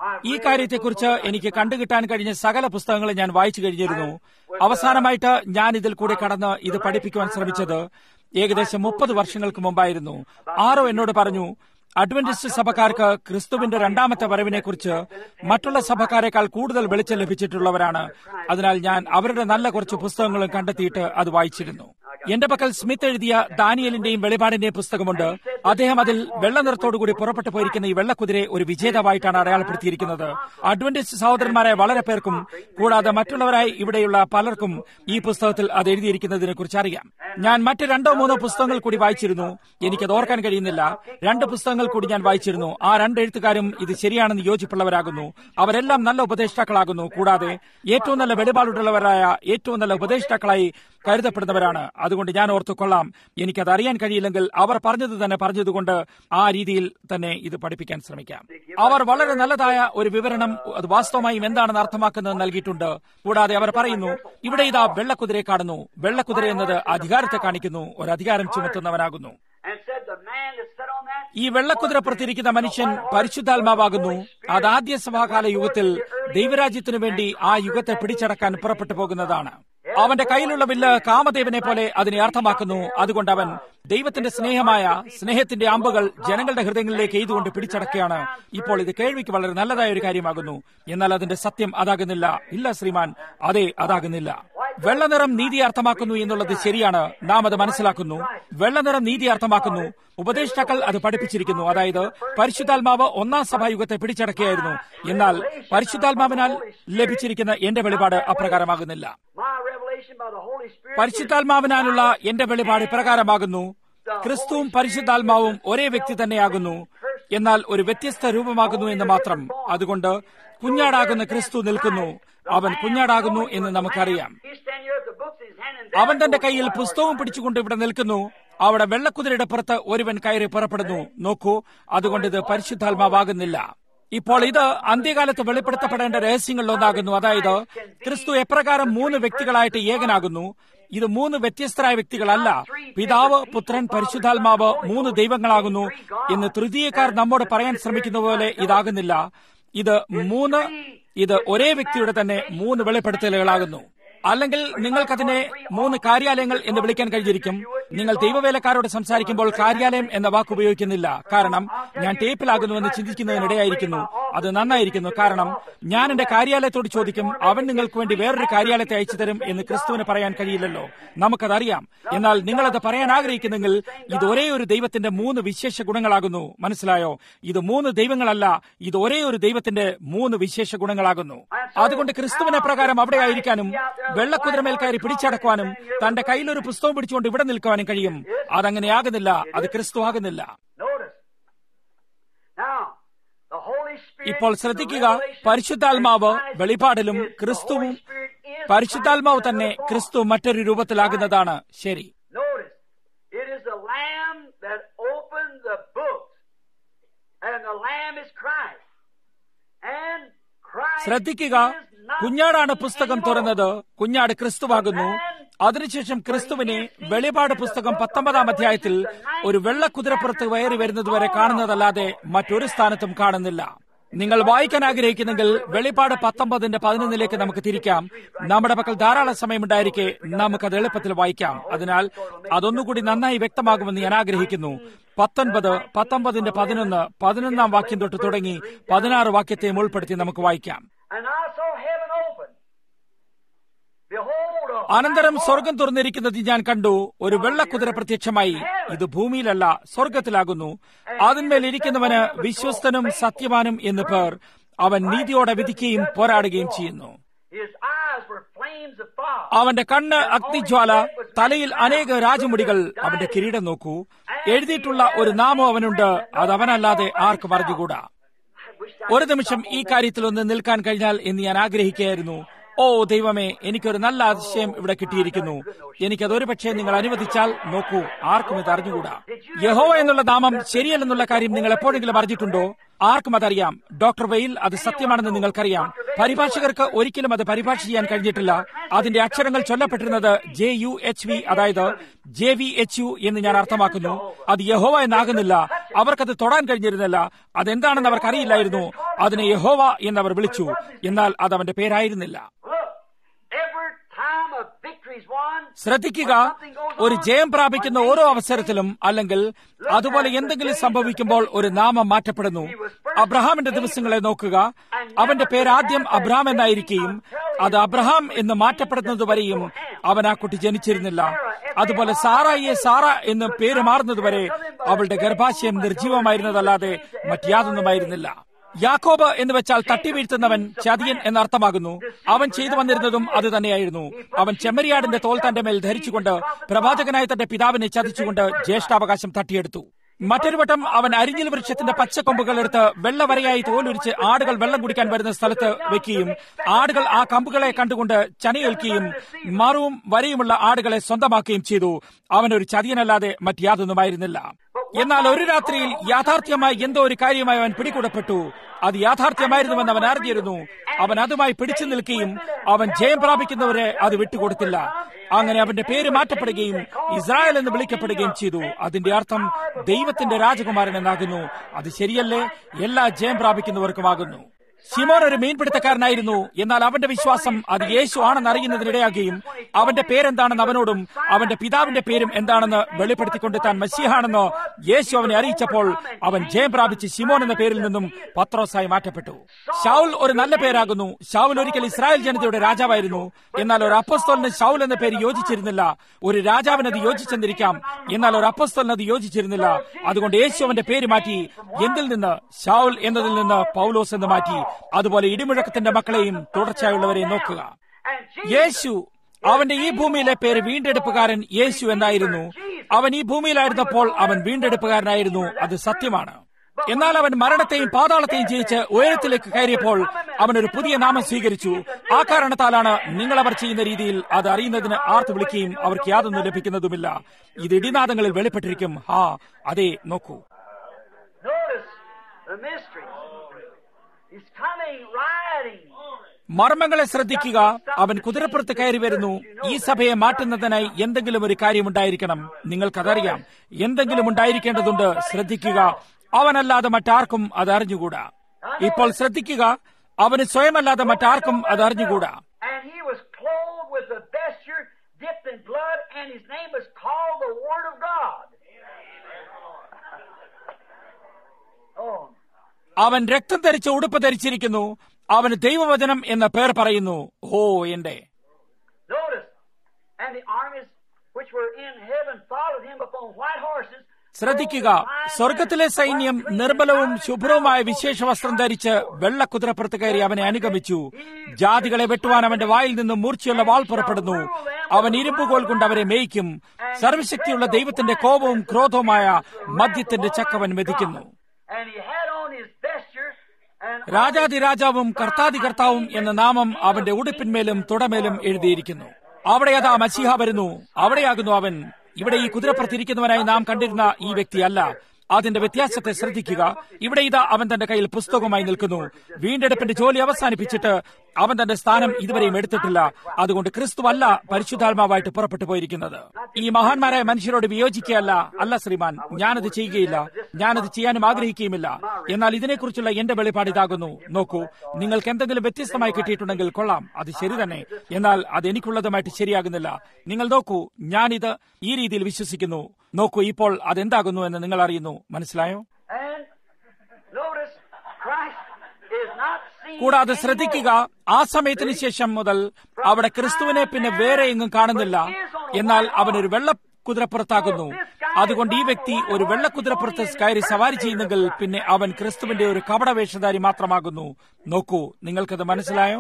ഈ കാര്യത്തെക്കുറിച്ച് എനിക്ക് കണ്ടുകിട്ടാൻ കഴിഞ്ഞ സകല പുസ്തകങ്ങളും ഞാൻ വായിച്ചു കഴിഞ്ഞിരുന്നു അവസാനമായിട്ട് ഞാൻ ഇതിൽ കൂടി കടന്ന് ഇത് പഠിപ്പിക്കുവാൻ ശ്രമിച്ചത് ഏകദേശം മുപ്പത് വർഷങ്ങൾക്ക് മുമ്പായിരുന്നു ആരോ എന്നോട് പറഞ്ഞു അഡ്വന്റിസ്റ്റ് സഭക്കാർക്ക് ക്രിസ്തുവിന്റെ രണ്ടാമത്തെ വരവിനെക്കുറിച്ച് മറ്റുള്ള സഭക്കാരെക്കാൾ കൂടുതൽ വെളിച്ചം ലഭിച്ചിട്ടുള്ളവരാണ് അതിനാൽ ഞാൻ അവരുടെ നല്ല കുറച്ച് പുസ്തകങ്ങളും കണ്ടെത്തിയിട്ട് അത് വായിച്ചിരുന്നു എന്റെ പക്കൽ സ്മിത്ത് എഴുതിയ ദാനിയലിന്റെയും വെളിപാടിന്റെയും പുസ്തകമുണ്ട് അദ്ദേഹം അതിൽ വെള്ള നിറത്തോടുകൂടി പുറപ്പെട്ടു പോയിരിക്കുന്ന ഈ വെള്ളക്കുതിരെ ഒരു വിജേതാവായിട്ടാണ് അടയാളപ്പെടുത്തിയിരിക്കുന്നത് അഡ്വന്റിസ്റ്റ് സഹോദരന്മാരെ വളരെ പേർക്കും കൂടാതെ മറ്റുള്ളവരായി ഇവിടെയുള്ള പലർക്കും ഈ പുസ്തകത്തിൽ അത് എഴുതിയിരിക്കുന്നതിനെ കുറിച്ച് അറിയാം ഞാൻ മറ്റ് രണ്ടോ മൂന്നോ പുസ്തകങ്ങൾ കൂടി വായിച്ചിരുന്നു എനിക്കത് ഓർക്കാൻ കഴിയുന്നില്ല രണ്ട് പുസ്തകങ്ങൾ കൂടി ഞാൻ വായിച്ചിരുന്നു ആ രണ്ട് എഴുത്തുകാരും ഇത് ശരിയാണെന്ന് യോജിപ്പുള്ളവരാകുന്നു അവരെല്ലാം നല്ല ഉപദേഷ്ടാക്കളാകുന്നു കൂടാതെ ഏറ്റവും നല്ല വെളിപാടുള്ളവരായ ഏറ്റവും നല്ല ഉപദേഷ്ടാക്കളായി കരുതപ്പെടുന്നവരാണ് അതുകൊണ്ട് ഞാൻ ഓർത്തു കൊള്ളാം എനിക്കത് അറിയാൻ കഴിയില്ലെങ്കിൽ അവർ പറഞ്ഞത് തന്നെ പറഞ്ഞതുകൊണ്ട് ആ രീതിയിൽ തന്നെ ഇത് പഠിപ്പിക്കാൻ ശ്രമിക്കാം അവർ വളരെ നല്ലതായ ഒരു വിവരണം അത് വാസ്തവമായും എന്താണെന്ന് അർത്ഥമാക്കുന്നത് നൽകിയിട്ടുണ്ട് കൂടാതെ അവർ പറയുന്നു ഇവിടെ ഇതാ വെള്ളക്കുതിരയെ കാണുന്നു വെള്ളക്കുതിര എന്നത് അധികാരത്തെ കാണിക്കുന്നു ഒരു അധികാരം ചുമത്തുന്നവനാകുന്നു and said the man that sat on that ഈ വെള്ളക്കുതിരപ്പുറത്തിരിക്കുന്ന മനുഷ്യൻ പരിശുദ്ധാത്മാവാകുന്നു അത് ആദ്യ സഭാകാല യുഗത്തിൽ ദൈവരാജ്യത്തിനു വേണ്ടി ആ യുഗത്തെ പിടിച്ചടക്കാൻ പുറപ്പെട്ടു പോകുന്നതാണ് അവന്റെ കയ്യിലുള്ള വില്ല് കാമദേവനെ പോലെ അതിനെ അർത്ഥമാക്കുന്നു അതുകൊണ്ട് അവൻ ദൈവത്തിന്റെ സ്നേഹമായ സ്നേഹത്തിന്റെ അമ്പുകൾ ജനങ്ങളുടെ ഹൃദയങ്ങളിലേക്ക് എയ്തുകൊണ്ട് പിടിച്ചടക്കുകയാണ് ഇപ്പോൾ ഇത് കേൾവിക്ക് വളരെ നല്ലതായ ഒരു കാര്യമാകുന്നു എന്നാൽ അതിന്റെ സത്യം അതാകുന്നില്ല ഇല്ല ശ്രീമാൻ അതെ അതാകുന്നില്ല വെള്ളനിറം നീതി അർത്ഥമാക്കുന്നു എന്നുള്ളത് ശരിയാണ് നാം അത് മനസ്സിലാക്കുന്നു വെള്ളനിറം നീതി അർത്ഥമാക്കുന്നു ഉപദേഷ്ടാക്കൾ അത് പഠിപ്പിച്ചിരിക്കുന്നു അതായത് പരിശുദ്ധാത്മാവ് ഒന്നാം സഭായുഗത്തെ പിടിച്ചടക്കുകയായിരുന്നു എന്നാൽ പരിശുദ്ധാത്മാവിനാൽ ലഭിച്ചിരിക്കുന്ന എന്റെ വെളിപാട് അപ്രകാരമാകുന്നില്ല my revelation by the Holy Spirit പരിശുദ്ധാത്മാവിനാലുള്ള എന്റെ വെളിപാട് ഇപ്രകാരമാകുന്നു ക്രിസ്തുവും പരിശുദ്ധാത്മാവും ഒരേ വ്യക്തി തന്നെയാകുന്നു എന്നാൽ ഒരു വ്യത്യസ്ത രൂപമാകുന്നു എന്ന് മാത്രം അതുകൊണ്ട് കുഞ്ഞാടാകുന്ന ക്രിസ്തു നിൽക്കുന്നു അവൻ കുഞ്ഞാടാകുന്നു എന്ന് നമുക്കറിയാം He's standing here with the books in his hand and അവൻ തന്റെ കയ്യിൽ പുസ്തകവും പിടിച്ചുകൊണ്ട് ഇവിടെ നിൽക്കുന്നു അവിടെ വെള്ളക്കുതിരയുടെ പുറത്ത് ഒരുവൻ കയറി പുറപ്പെടുന്നു നോക്കൂ അതുകൊണ്ട് ഇത് പരിശുദ്ധാത്മാവാകുന്നില്ല ഇപ്പോൾ ഇത് അന്ത്യകാലത്ത് വെളിപ്പെടുത്തപ്പെടേണ്ട രഹസ്യങ്ങളിലൊന്നാകുന്നു അതായത് ക്രിസ്തു എപ്രകാരം മൂന്ന് വ്യക്തികളായിട്ട് ഏകനാകുന്നു ഇത് മൂന്ന് വ്യത്യസ്തരായ വ്യക്തികളല്ല പിതാവ് പുത്രൻ പരിശുദ്ധാത്മാവ് മൂന്ന് ദൈവങ്ങളാകുന്നു എന്ന് തൃതീയക്കാർ നമ്മോട് പറയാൻ ശ്രമിക്കുന്ന പോലെ ഇതാകുന്നില്ല ഇത് മൂന്ന് ഇത് ഒരേ വ്യക്തിയുടെ തന്നെ മൂന്ന് വെളിപ്പെടുത്തലുകളാകുന്നു അല്ലെങ്കിൽ നിങ്ങൾക്കതിനെ മൂന്ന് കാര്യാലയങ്ങൾ എന്ന് വിളിക്കാൻ കഴിഞ്ഞിരിക്കും നിങ്ങൾ ദൈവവേലക്കാരോട് സംസാരിക്കുമ്പോൾ കാര്യാലയം എന്ന വാക്ക് ഉപയോഗിക്കുന്നില്ല കാരണം ഞാൻ ടേപ്പിലാകുന്നുവെന്ന് ചിന്തിക്കുന്നതിനിടയായിരിക്കുന്നു അത് നന്നായിരിക്കുന്നു കാരണം ഞാൻ എന്റെ കാര്യാലയത്തോട് ചോദിക്കും അവൻ നിങ്ങൾക്ക് വേണ്ടി വേറൊരു കാര്യാലയത്തെ അയച്ചു തരും എന്ന് ക്രിസ്തുവിന് പറയാൻ കഴിയില്ലല്ലോ നമുക്കതറിയാം എന്നാൽ നിങ്ങളത് പറയാൻ ആഗ്രഹിക്കുന്നെങ്കിൽ ഇത് ഒരേ ഒരു ദൈവത്തിന്റെ മൂന്ന് വിശേഷ ഗുണങ്ങളാകുന്നു മനസ്സിലായോ ഇത് മൂന്ന് ദൈവങ്ങളല്ല ഇത് ഒരേ ഒരു ദൈവത്തിന്റെ മൂന്ന് വിശേഷ ഗുണങ്ങളാകുന്നു അതുകൊണ്ട് ക്രിസ്തുവിനെ പ്രകാരം അവിടെ ആയിരിക്കാനും വെള്ളക്കുതിരമേൽ കയറി പിടിച്ചടക്കുവാനും തന്റെ കയ്യിലൊരു പുസ്തകം പിടിച്ചുകൊണ്ട് ഇവിടെ നിൽക്കുവാനും കഴിയും അതങ്ങനെയാകുന്നില്ല അത് ക്രിസ്തു ആകുന്നില്ല Notice. Now, the Holy Spirit, ഇപ്പോൾ ശ്രദ്ധിക്കുക പരിശുദ്ധാത്മാവ് വെളിപാടിലും ക്രിസ്തുവും പരിശുദ്ധാത്മാവ് തന്നെ ക്രിസ്തു മറ്റൊരു രൂപത്തിലാകുന്നതാണ് ശരി Notice. It is the Lamb that opened the books. And the Lamb is Christ. And Christ ശ്രദ്ധിക്കുക is not കുഞ്ഞാടാണ് seen പുസ്തകം anymore. തുറന്നത് കുഞ്ഞാട് ക്രിസ്തുവാകുന്നു അതിനുശേഷം ക്രിസ്തുവിനെ വെളിപാട് പുസ്തകം പത്തൊമ്പതാം അധ്യായത്തിൽ ഒരു വെള്ളക്കുതിരപ്പുറത്ത് കയറി വരുന്നതുവരെ കാണുന്നതല്ലാതെ മറ്റൊരു സ്ഥാനത്തും കാണുന്നില്ല നിങ്ങൾ വായിക്കാൻ ആഗ്രഹിക്കുന്നെങ്കിൽ വെളിപാട് പത്തൊമ്പതിന്റെ പതിനൊന്നിലേക്ക് നമുക്ക് തിരിക്കാം നമ്മുടെ പക്കൽ ധാരാളം സമയമുണ്ടായിരിക്കെ നമുക്കത് എളുപ്പത്തിൽ വായിക്കാം അതിനാൽ അതൊന്നുകൂടി നന്നായി വ്യക്തമാകുമെന്ന് ഞാൻ ആഗ്രഹിക്കുന്നു പത്തൊൻപത് പത്തൊമ്പതിന്റെ പതിനൊന്ന് പതിനൊന്നാം വാക്യം തൊട്ട് തുടങ്ങി പതിനാറ് വാക്യത്തെയും ഉൾപ്പെടുത്തി നമുക്ക് വായിക്കാം And I saw heaven open. Behold, a അനന്തരം white സ്വർഗം തുറന്നിരിക്കുന്നത് ഞാൻ കണ്ടു ഒരു വെള്ളക്കുതിര പ്രത്യക്ഷമായി ഇത് ഭൂമിയിലല്ല സ്വർഗത്തിലാകുന്നു അതിന്മേൽ ഇരിക്കുന്നവന് വിശ്വസ്തനും സത്യവാനും എന്ന് പേർ അവൻ നീതിയോടെ വിധിക്കുകയും പോരാടുകയും ചെയ്യുന്നു His eyes were flames of fire. അവന്റെ കണ്ണ് അഗ്നിജ്വാല തലയിൽ അനേക രാജമുടികൾ അവന്റെ കിരീടം നോക്കൂ എഴുതിയിട്ടുള്ള ഒരു നാമം അവനുണ്ട് അത് അവനല്ലാതെ ആർക്കും അറിഞ്ഞുകൂടാ I wish I ഒരു നിമിഷം ഈ കാര്യത്തിൽ ഒന്ന് നിൽക്കാൻ കഴിഞ്ഞാൽ എന്ന് ഞാൻ ആഗ്രഹിക്കുകയായിരുന്നു ഓ ദൈവമേ എനിക്കൊരു നല്ല അതിശയം ഇവിടെ കിട്ടിയിരിക്കുന്നു എനിക്കത് ഒരു പക്ഷേ നിങ്ങൾ അനുവദിച്ചാൽ നോക്കൂ ആർക്കും ഇത് അറിഞ്ഞുകൂടാ യഹോവ എന്നുള്ള നാമം ശരിയല്ലെന്നുള്ള കാര്യം നിങ്ങൾ എപ്പോഴെങ്കിലും അറിഞ്ഞിട്ടുണ്ടോ ആർക്കും അതറിയാം ഡോക്ടർ വെയിൽ അത് സത്യമാണെന്ന് നിങ്ങൾക്കറിയാം പരിഭാഷകർക്ക് ഒരിക്കലും അത് പരിഭാഷ ചെയ്യാൻ കഴിഞ്ഞിട്ടില്ല അതിന്റെ അക്ഷരങ്ങൾ ചൊല്ലപ്പെട്ടിരുന്നത് ജെ യു എച്ച് വി അതായത് ജെ വി എച്ച് യു എന്ന് ഞാൻ അർത്ഥമാക്കുന്നു അത് യഹോവ എന്നാകുന്നില്ല അവർക്കത് തൊടാൻ കഴിഞ്ഞിരുന്നില്ല അതെന്താണെന്ന് അവർക്കറിയില്ലായിരുന്നു അതിനെ യഹോവ എന്നവർ വിളിച്ചു എന്നാൽ അത് അവന്റെ പേരായിരുന്നില്ല ശ്രദ്ധിക്കുക ഒരു ജയം പ്രാപിക്കുന്ന ഓരോ അവസരത്തിലും അല്ലെങ്കിൽ അതുപോലെ എന്തെങ്കിലും സംഭവിക്കുമ്പോൾ ഒരു നാമം മാറ്റപ്പെടുന്നു അബ്രഹാമിന്റെ ദിവസങ്ങളെ നോക്കുക അവന്റെ പേര് ആദ്യം അബ്രഹാം എന്നായിരിക്കുകയും അത് അബ്രഹാം എന്ന് മാറ്റപ്പെടുന്നതുവരെയും അവൻ ആ കുട്ടി ജനിച്ചിരുന്നില്ല അതുപോലെ സാറായിയെ സാറ എന്ന് പേര് മാറുന്നതുവരെ അവളുടെ ഗർഭാശയം നിർജീവമായിരുന്നതല്ലാതെ മറ്റാതൊന്നുമായിരുന്നില്ല യാക്കോബ് എന്ന് വെച്ചാൽ തട്ടി വീഴ്ത്തുന്നവൻ ചതിയൻ എന്നർത്ഥമാകുന്നു അവൻ ചെയ്തു വന്നിരുന്നതും അത് തന്നെയായിരുന്നു അവൻ ചെമ്മരിയാടിന്റെ തോൾ തന്റെ മേൽ ധരിച്ചുകൊണ്ട് പ്രവാചകനായ തന്റെ പിതാവിനെ ചതിച്ചുകൊണ്ട് ജ്യേഷ്ഠാവകാശം തട്ടിയെടുത്തു മറ്റൊരു വട്ടം അവൻ അരിഞ്ഞിൽ വൃക്ഷത്തിന്റെ പച്ചക്കൊമ്പുകൾ എടുത്ത് വെള്ളവരയായി തോലുരിച്ച് ആടുകൾ വെള്ളം കുടിക്കാൻ വരുന്ന സ്ഥലത്ത് വെക്കുകയും ആടുകൾ ആ കമ്പുകളെ കണ്ടുകൊണ്ട് ചനയേൽക്കുകയും മറുവും വരയുമുള്ള ആടുകളെ സ്വന്തമാക്കുകയും ചെയ്തു അവനൊരു ചതിയനല്ലാതെ മറ്റാതൊന്നുമായിരുന്നില്ല എന്നാൽ ഒരു രാത്രിയിൽ യാഥാർത്ഥ്യമായി എന്തോ ഒരു കാര്യമായി അവൻ പിടികൂടപ്പെട്ടു അത് യാഥാർത്ഥ്യമായിരുന്നുവെന്ന് അവൻ അറിഞ്ഞിരുന്നു അവൻ അതുമായി പിടിച്ചു നിൽക്കുകയും അവൻ ജയം പ്രാപിക്കുന്നവരെ അത് വിട്ടുകൊടുത്തില്ല അങ്ങനെ അവന്റെ പേര് മാറ്റപ്പെടുകയും ഇസ്രായേൽ എന്ന് വിളിക്കപ്പെടുകയും ചെയ്തു അതിന്റെ അർത്ഥം ദൈവത്തിന്റെ രാജകുമാരൻ എന്നാകുന്നു അത് ശരിയല്ലേ എല്ലാ ജയം പ്രാപിക്കുന്നവർക്കുമാകുന്നു ശിമോൻ ഒരു മീൻപിടുത്തക്കാരനായിരുന്നു എന്നാൽ അവന്റെ വിശ്വാസം അത് യേശു ആണെന്ന് അറിയുന്നതിനിടയാകുകയും അവന്റെ പേരെന്താണെന്ന് അവനോടും അവന്റെ പിതാവിന്റെ പേരും എന്താണെന്ന് വെളിപ്പെടുത്തിക്കൊണ്ട് താൻ മസിഹാണെന്ന് യേശു അവനെ അറിയിച്ചപ്പോൾ അവൻ ജയം പ്രാപിച്ച് ശിമോൻ എന്ന പേരിൽ നിന്നും പത്രോസായി മാറ്റപ്പെട്ടു ഷൗൽ ഒരു നല്ല പേരാകുന്നു ഷൗൽ ഒരിക്കൽ ഇസ്രായേൽ ജനതയുടെ രാജാവായിരുന്നു എന്നാൽ ഒരു അപ്പസ്തോലിന് ഷൗൽ എന്ന പേര് യോജിച്ചിരുന്നില്ല ഒരു രാജാവിനത് യോജിച്ചെന്നിരിക്കാം എന്നാൽ ഒരു അപ്പസ്തോലിനത് യോജിച്ചിരുന്നില്ല അതുകൊണ്ട് യേശു അവന്റെ പേര് മാറ്റി എന്തിൽ നിന്ന് ഷൗൽ എന്നതിൽ നിന്ന് പൗലോസ് എന്ന് മാറ്റി അതുപോലെ ഇടിമുഴക്കത്തിന്റെ മക്കളെയും തുടർച്ചയായുള്ളവരെയും നോക്കുക യേശു അവന്റെ ഈ ഭൂമിയിലെ പേര് വീണ്ടെടുപ്പുകാരൻ യേശു എന്നായിരുന്നു അവൻ ഈ ഭൂമിയിലായിരുന്നപ്പോൾ അവൻ വീണ്ടെടുപ്പുകാരനായിരുന്നു അത് സത്യമാണ് എന്നാൽ അവൻ മരണത്തെയും പാതാളത്തെയും ജയിച്ച് ഉയരത്തിലേക്ക് കയറിയപ്പോൾ അവൻ ഒരു പുതിയ നാമം സ്വീകരിച്ചു ആ കാരണത്താലാണ് നിങ്ങൾ അവർ ചെയ്യുന്ന രീതിയിൽ അത് അറിയുന്നതിന് ആർത്ത് വിളിക്കുകയും അവർക്ക് യാതൊന്നും ലഭിക്കുന്നതുമില്ല ഇത് ഇടിനാദങ്ങളിൽ വെളിപ്പെട്ടിരിക്കും ഹാ അതെ നോക്കൂ മർമ്മങ്ങളെ ശ്രദ്ധിക്കുക അവൻ കുതിരപ്പുറത്ത് കയറി വരുന്നു ഈ സഭയെ മാറ്റുന്നതിനായി എന്തെങ്കിലും ഒരു കാര്യമുണ്ടായിരിക്കണം നിങ്ങൾക്കതറിയാം എന്തെങ്കിലും ഉണ്ടായിരിക്കേണ്ടതുണ്ട് ശ്രദ്ധിക്കുക അവനല്ലാതെ മറ്റാർക്കും അത് അറിഞ്ഞുകൂടാ ഇപ്പോൾ ശ്രദ്ധിക്കുക അവന് സ്വയമല്ലാതെ മറ്റാർക്കും അത് അറിഞ്ഞുകൂടാ dipped in blood, and his name was called the Word of God. Oh. അവൻ രക്തം ധരിച്ച ഉടുപ്പ് ധരിച്ചിരിക്കുന്നു അവന് ദൈവവചനം എന്ന പേർ പറയുന്നു ഓ എന്റെ Notice, and the armies which were in heaven followed him upon white horses. ശ്രദ്ധിക്കുക സ്വർഗത്തിലെ സൈന്യം നിർമ്മലവും ശുഭ്രവുമായ വിശേഷ വസ്ത്രം ധരിച്ച് വെള്ളക്കുതിരപ്പുറത്ത് കയറി അവനെ അനുഗമിച്ചു ജാതികളെ വെട്ടുവാൻ അവന്റെ വായിൽ നിന്നും മൂർച്ചയുള്ള വാൾ പുറപ്പെടുന്നു അവൻ ഇരുമ്പുകോൽ കൊണ്ട് അവരെ മേയ്ക്കും സർവശക്തിയുള്ള ദൈവത്തിന്റെ കോപവും ക്രോധവുമായ മദ്യത്തിന്റെ ചക്കവൻ മെതിക്കുന്നു And he had on his vesture and രാജാതിരാജാവും കർത്താതി കർത്താവും എന്ന നാമം അവന്റെ ഉടുപ്പിന്മേലും തുടമേലും എഴുതിയിരിക്കുന്നു അവിടെ അതാ മസിഹ വരുന്നു അവിടെയാകുന്നു അവൻ ഇവിടെ ഈ കുതിരപ്പുറത്തിരിക്കുന്നവനായി നാം കണ്ടിരുന്ന ഈ വ്യക്തിയല്ല അതിന്റെ വ്യത്യാസത്തെ ശ്രദ്ധിക്കുക ഇവിടെ ഇതാ അവൻ തന്റെ കയ്യിൽ പുസ്തകവുമായി നിൽക്കുന്നു വീണ്ടെടുപ്പിന്റെ ജോലി അവസാനിപ്പിച്ചിട്ട് അവൻ തന്റെ സ്ഥാനം ഇതുവരെയും എടുത്തിട്ടില്ല അതുകൊണ്ട് ക്രിസ്തു അല്ല പരിശുദ്ധാത്മാവായിട്ട് പുറപ്പെട്ടു പോയിരിക്കുന്നത് ഈ മഹാന്മാരായ മനുഷ്യരോട് വിയോജിക്കുകയല്ല അല്ല ശ്രീമാൻ ഞാനത് ചെയ്യുകയില്ല ഞാനത് ചെയ്യാനും ആഗ്രഹിക്കുകയുമില്ല എന്നാൽ ഇതിനെക്കുറിച്ചുള്ള എന്റെ വെളിപ്പാട് ഇതാകുന്നു നോക്കൂ നിങ്ങൾക്ക് എന്തെങ്കിലും വ്യത്യസ്തമായി കിട്ടിയിട്ടുണ്ടെങ്കിൽ കൊള്ളാം അത് ശരി തന്നെ എന്നാൽ അത് എനിക്കുള്ളതുമായിട്ട് ശരിയാകുന്നില്ല നിങ്ങൾ നോക്കൂ ഞാനിത് ഈ രീതിയിൽ വിശ്വസിക്കുന്നു നോക്കൂ ഇപ്പോൾ അതെന്താകുന്നു എന്ന് നിങ്ങൾ അറിയുന്നു മനസ്സിലായോ and notice Christ is not seen കൂടാതെ ശ്രദ്ധിക്കുക ആ സമയത്തിന് ശേഷം മുതൽ അവിടെ ക്രിസ്തുവിനെ പിന്നെ വേറെ എങ്ങും കാണുന്നില്ല എന്നാൽ അവനൊരു വെള്ള കുതിരപ്പുറത്താകുന്നു അതുകൊണ്ട് ഈ വ്യക്തി ഒരു വെള്ളക്കുതിരപ്പുറത്ത് കയറി സവാരി ചെയ്യുന്നെങ്കിൽ പിന്നെ അവൻ ക്രിസ്തുവിന്റെ ഒരു കപടവേഷധാരി മാത്രമാകുന്നു നോക്കൂ നിങ്ങൾക്കത് മനസ്സിലായോ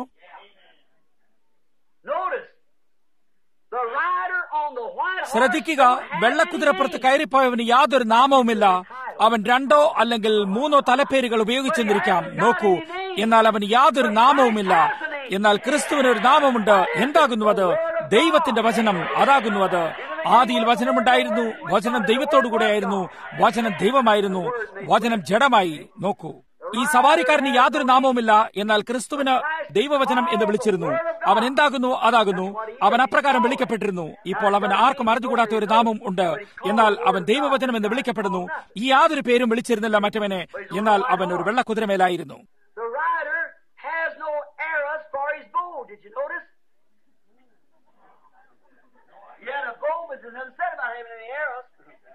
Notice the rider on the white horse ശ്രദ്ധിക്കുക don't have വെള്ളക്കുതിരപ്പുറത്ത് any name. കയറിപ്പോയവന് യാതൊരു നാമവുമില്ല അവൻ രണ്ടോ അല്ലെങ്കിൽ മൂന്നോ തലപ്പേരുകൾ ഉപയോഗിച്ചെന്നിരിക്കാം നോക്കൂ എന്നാൽ അവന് യാതൊരു നാമവുമില്ല എന്നാൽ ക്രിസ്തുവിന് ഒരു നാമമുണ്ട് എന്താകുന്നു അത് ദൈവത്തിന്റെ വചനം അതാകുന്നു അത് ആദിയിൽ വചനമുണ്ടായിരുന്നു വചനം ദൈവത്തോടുകൂടെയായിരുന്നു വചനം ദൈവമായിരുന്നു വചനം ജഡമായി നോക്കൂ ഈ സവാരിക്കാരന് യാതൊരു നാമവുമില്ല എന്നാൽ ക്രിസ്തുവിന് ദൈവവചനം എന്ന് വിളിച്ചിരുന്നു അവൻ എന്താകുന്നു അതാകുന്നു അവൻ അപ്രകാരം വിളിക്കപ്പെട്ടിരുന്നു ഇപ്പോൾ അവൻ ആർക്കും അറിഞ്ഞുകൂടാത്ത ഒരു നാമം ഉണ്ട് എന്നാൽ അവൻ ദൈവവചനം എന്ന് വിളിക്കപ്പെടുന്നു ഈ യാതൊരു പേരും വിളിച്ചിരുന്നില്ല മറ്റവനെ എന്നാൽ അവൻ ഒരു വെള്ളക്കുതിരമേലായിരുന്നു The rider has no arrows for his bow. Did you notice? He had a bow, but there's nothing said about having any arrows.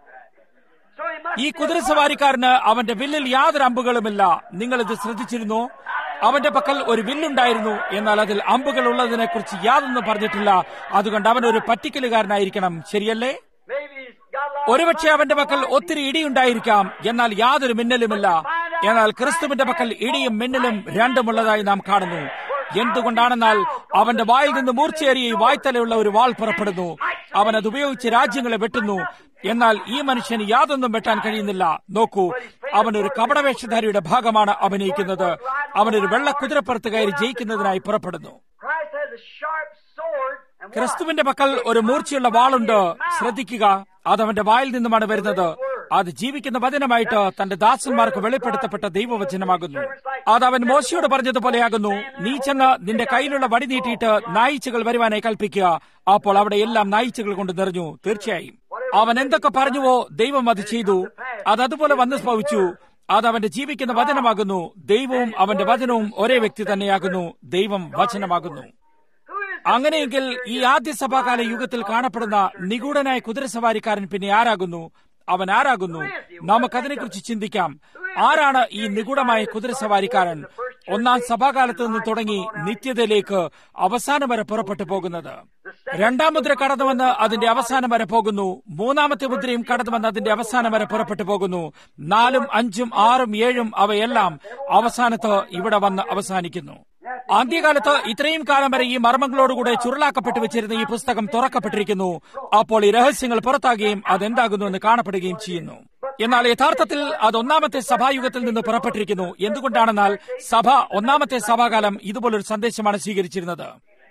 So he must ഈ be a കുതിരസവാരിക്കാരന് അവന്റെ വില്ലിൽ യാതൊരു അമ്പുകളുമില്ല നിങ്ങൾ ഇത് ശ്രദ്ധിച്ചിരുന്നോ അവന്റെ പക്കൽ ഒരു വില്ലുണ്ടായിരുന്നു എന്നാൽ അതിൽ അമ്പുകൾ ഉള്ളതിനെ കുറിച്ച് യാതൊന്നും പറഞ്ഞിട്ടില്ല അതുകൊണ്ട് അവൻ ഒരു പറ്റിക്കലുകാരനായിരിക്കണം ശരിയല്ലേ Maybe he's got a lot ഒരുപക്ഷെ അവന്റെ പക്കൽ ഒത്തിരി ഇടിയുണ്ടായിരിക്കാം എന്നാൽ യാതൊരു മിന്നലുമില്ല എന്നാൽ ക്രിസ്തുവിന്റെ പക്കൽ ഇടിയും മിന്നലും രണ്ടുമുള്ളതായി നാം കാണുന്നു എന്തുകൊണ്ടാണെന്നാൽ അവന്റെ വായിൽ നിന്ന് മൂർച്ചയേറിയ ഈ വായ്ത്തലയുള്ള ഒരു വാൾ പുറപ്പെടുന്നു അവൻ അത് ഉപയോഗിച്ച് രാജ്യങ്ങളെ വെട്ടുന്നു എന്നാൽ ഈ മനുഷ്യന് യാതൊന്നും വെട്ടാൻ കഴിയുന്നില്ല നോക്കൂ അവൻ ഒരു കപടവേഷധാരിയുടെ ഭാഗമാണ് അഭിനയിക്കുന്നത് അവനൊരു വെള്ള കുതിരപ്പുറത്ത് കയറി ജയിക്കുന്നതിനായി പുറപ്പെടുന്നു Christ has a sharp sword. And what? ക്രിസ്തുവിന്റെ പക്കൽ ഒരു മൂർച്ചയുള്ള വാളുണ്ട് ശ്രദ്ധിക്കുക അത് അവന്റെ വായിൽ നിന്നുമാണ് വരുന്നത് അത് ജീവിക്കുന്ന വചനമായിട്ട് തന്റെ ദാസന്മാർക്ക് വെളിപ്പെടുത്തപ്പെട്ട ദൈവവചനമാകുന്നു അത് അവൻ മോശയോട് പറഞ്ഞതുപോലെയാകുന്നു നീ ചെന്ന് നിന്റെ കയ്യിലുള്ള വടി നീട്ടിയിട്ട് നായിച്ചകൾ വരുവാനായി കൽപ്പിക്കുക അപ്പോൾ അവിടെ എല്ലാം നായിച്ചകൾ കൊണ്ട് നിറഞ്ഞു തീർച്ചയായും അവൻ എന്തൊക്കെ പറഞ്ഞുവോ ദൈവം അത് ചെയ്തു അത് അതുപോലെ വന്നു ഭവിച്ചു അത് അവന്റെ ജീവിക്കുന്ന വചനമാകുന്നു ദൈവവും അവന്റെ വചനവും ഒരേ വ്യക്തി തന്നെയാകുന്നു ദൈവം വചനമാകുന്നു Who is അങ്ങനെയെങ്കിൽ ഈ ആദ്യ സഭാകാല യുഗത്തിൽ കാണപ്പെടുന്ന നിഗൂഢനായ കുതിരസവാരിക്കാരൻ പിന്നെ ആരാകുന്നു അവൻ ആരാകുന്നു നമുക്കതിനെക്കുറിച്ച് ചിന്തിക്കാം ആരാണ് ഈ നിഗൂഢമായ കുതിരസവാരിക്കാരൻ ഒന്നാം സഭാകാലത്ത് നിന്ന് തുടങ്ങി നിത്യതയിലേക്ക് അവസാനം വരെ പുറപ്പെട്ടു പോകുന്നത് രണ്ടാം മുദ്ര കടന്നുവന്ന് അതിന്റെ അവസാനം വരെ പോകുന്നു മൂന്നാമത്തെ മുദ്രയും കടന്നുവന്ന് അതിന്റെ അവസാനം വരെ പുറപ്പെട്ടു പോകുന്നു നാലും അഞ്ചും ആറും ഏഴും അവയെല്ലാം അവസാനത്ത് ഇവിടെ വന്ന് അവസാനിക്കുന്നു ആദ്യകാലത്ത് ഇത്രയും കാലം വരെ ഈ മർമ്മങ്ങളോടുകൂടെ ചുരുളാക്കപ്പെട്ടു വെച്ചിരുന്ന ഈ പുസ്തകം തുറക്കപ്പെട്ടിരിക്കുന്നു അപ്പോൾ ഈ രഹസ്യങ്ങൾ പുറത്താകുകയും അതെന്താകുന്നു എന്ന് കാണപ്പെടുകയും ചെയ്യുന്നു എന്നാൽ യഥാർത്ഥത്തിൽ അത് ഒന്നാമത്തെ സഭായുഗത്തിൽ നിന്ന് പുറപ്പെട്ടിരിക്കുന്നു എന്തുകൊണ്ടാണെന്നാൽ സഭ ഒന്നാമത്തെ സഭാകാലം ഇതുപോലൊരു സന്ദേശമാണ് സ്വീകരിച്ചിരുന്നത്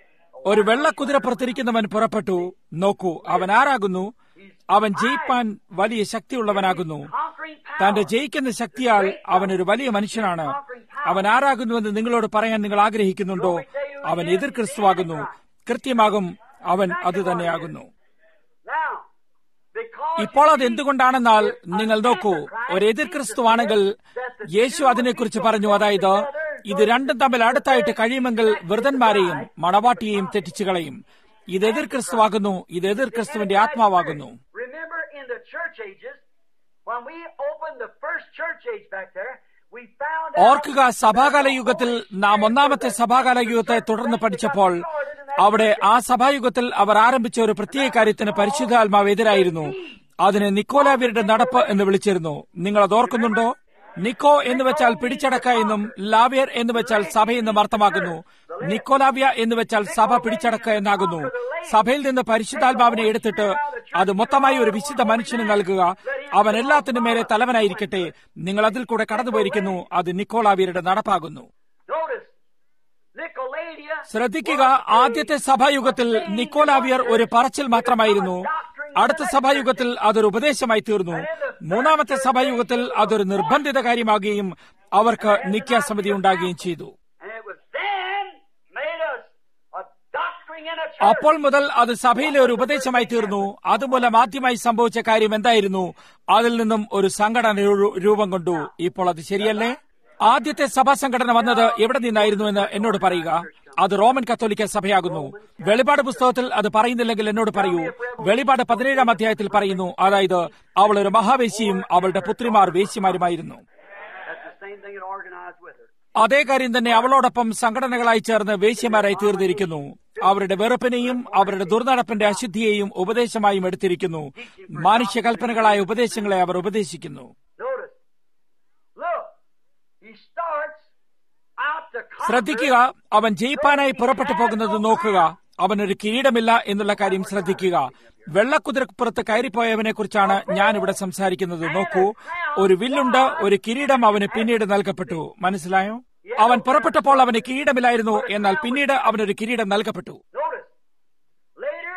ഒരു വെള്ളക്കുതിരപ്പുറത്തിരിക്കുന്നവൻ പുറപ്പെട്ടു നോക്കൂ അവൻ ആരാകുന്നു അവൻ ജയിപ്പാൻ വലിയ ശക്തിയുള്ളവനാകുന്നു conquering power? തന്റെ ജയിക്കുന്ന ശക്തിയാൽ അവനൊരു വലിയ മനുഷ്യനാണ് അവൻ ആരാകുന്നുവെന്ന് നിങ്ങളോട് പറയാൻ നിങ്ങൾ ആഗ്രഹിക്കുന്നുണ്ടോ അവൻ എതിർ ക്രിസ്തുവാകുന്നു കൃത്യമാകും അവൻ അത് തന്നെയാകുന്നു Now, because ഇപ്പോൾ അത് എന്തുകൊണ്ടാണെന്നാൽ നിങ്ങൾ നോക്കൂ ഒരു എതിർ ക്രിസ്തുവാണെങ്കിൽ യേശു അതിനെക്കുറിച്ച് പറഞ്ഞു അതായത് ഇത് രണ്ടും തമ്മിൽ അടുത്തായിട്ട് കഴിയുമെങ്കിൽ വൃതന്മാരെയും മണവാട്ടിയെയും തെറ്റിച്ചു കളയും ഇത് എതിർ ക്രിസ്തുവാകുന്നു ഇത് എതിർ ക്രിസ്തുവിന്റെ ആത്മാവാകുന്നു remember in the church ages, when we opened the first church age back there, we found out ഓർക്കുക സഭാകാല യുഗത്തിൽ നാം ഒന്നാമത്തെ സഭാകാല യുഗത്തെ തുടർന്ന് പഠിച്ചപ്പോൾ അവിടെ ആ സഭായുഗത്തിൽ അവർ ആരംഭിച്ച ഒരു പ്രത്യേക കാര്യത്തിന് പരിശുദ്ധാത്മാവ് എതിരായിരുന്നു അതിനെ നിക്കോലാവിയരുടെ നടപ്പ് എന്ന് വിളിച്ചിരുന്നു നിങ്ങൾ അത് ഓർക്കുന്നുണ്ടോ നിക്കോ എന്ന് വെച്ചാൽ പിടിച്ചടക്ക എന്നും ലാവിയർ എന്ന് വെച്ചാൽ സഭ എന്നും അർത്ഥമാക്കുന്നു നിക്കോലാവിയ എന്ന് വെച്ചാൽ സഭ പിടിച്ചടക്ക എന്നാകുന്നു സഭയിൽ നിന്ന് പരിശുദ്ധാത്മാവിനെ എടുത്തിട്ട് അത് മൊത്തമായി ഒരു വിശുദ്ധ മനുഷ്യന് നൽകുക അവൻ എല്ലാത്തിനും മേലെ തലവനായിരിക്കട്ടെ നിങ്ങൾ അതിൽ കൂടെ കടന്നുപോയിരിക്കുന്നു അത് നിക്കോളാവിയരുടെ നടപ്പാകുന്നു notice Nicolaidia ശ്രദ്ധിക്കുക ആദ്യത്തെ സഭായുഗത്തിൽ നിക്കോലാവിയർ ഒരു പറച്ചിൽ മാത്രമായിരുന്നു അടുത്ത സഭായുഗത്തിൽ അതൊരു ഉപദേശമായി തീർന്നു മൂന്നാമത്തെ സഭായുഗത്തിൽ അതൊരു നിർബന്ധിത കാര്യമാകുകയും അവർക്ക് നിത്യാസമിതി ഉണ്ടാകുകയും ചെയ്തു and it was then made us a doctrine in a church. അപ്പോൾ മുതൽ അത് സഭയിലെ ഒരു ഉപദേശമായി തീർന്നു അതുമൂലം ആദ്യമായി സംഭവിച്ച കാര്യം എന്തായിരുന്നു അതിൽ നിന്നും ഒരു സംഘടന രൂ- രൂപം കൊണ്ടു ഇപ്പോൾ അത് ശരിയല്ലേ ആദ്യത്തെ സഭാ സംഘടന വന്നത് എവിടെ നിന്നായിരുന്നു എന്ന് എന്നോട് പറയുക അത് റോമൻ കത്തോലിക്ക സഭയാകുന്നു വെളിപാട് പുസ്തകത്തിൽ അത് പറയുന്നില്ലെങ്കിൽ എന്നോട് പറയൂ വെളിപാട് പതിനേഴാം അധ്യായത്തിൽ പറയുന്നു അതായത് അവൾ ഒരു മഹാവേശിയും അവളുടെ പുത്രിമാർ വേശ്യമാരുമായിരുന്നു That's the same thing it organized with her. അതേ കാര്യം തന്നെ അവളോടൊപ്പം സംഘടനകളായി ചേർന്ന് വേശ്യമാരായി തീർന്നിരിക്കുന്നു അവരുടെ വെറുപ്പിനെയും അവരുടെ ദുർനടപ്പിന്റെ അശുദ്ധിയെയും ഉപദേശമായും എടുത്തിരിക്കുന്നു മാനുഷ്യ കൽപ്പനകളായ ഉപദേശങ്ങളെ അവർ ഉപദേശിക്കുന്നു Notice. Look. He starts out to conquer. ശ്രദ്ധിക്കുക അവൻ ജയിപ്പാനായി പുറപ്പെട്ടു പോകുന്നത് നോക്കുക അവനൊരു കിരീടമില്ല എന്നുള്ള കാര്യം ശ്രദ്ധിക്കുക വെള്ളക്കുതിരപ്പുറത്ത് കയറിപ്പോയവനെ കുറിച്ചാണ് ഞാൻ ഇവിടെ സംസാരിക്കുന്നത് നോക്കൂ ഒരു വില്ലുണ്ട് ഒരു കിരീടം അവന് പിന്നീട് നൽകപ്പെട്ടു മനസ്സിലായോ അവൻ പുറപ്പെട്ടപ്പോൾ അവന് കിരീടമില്ലായിരുന്നു എന്നാൽ പിന്നീട് അവനൊരു കിരീടം നൽകപ്പെട്ടു Notice. Later,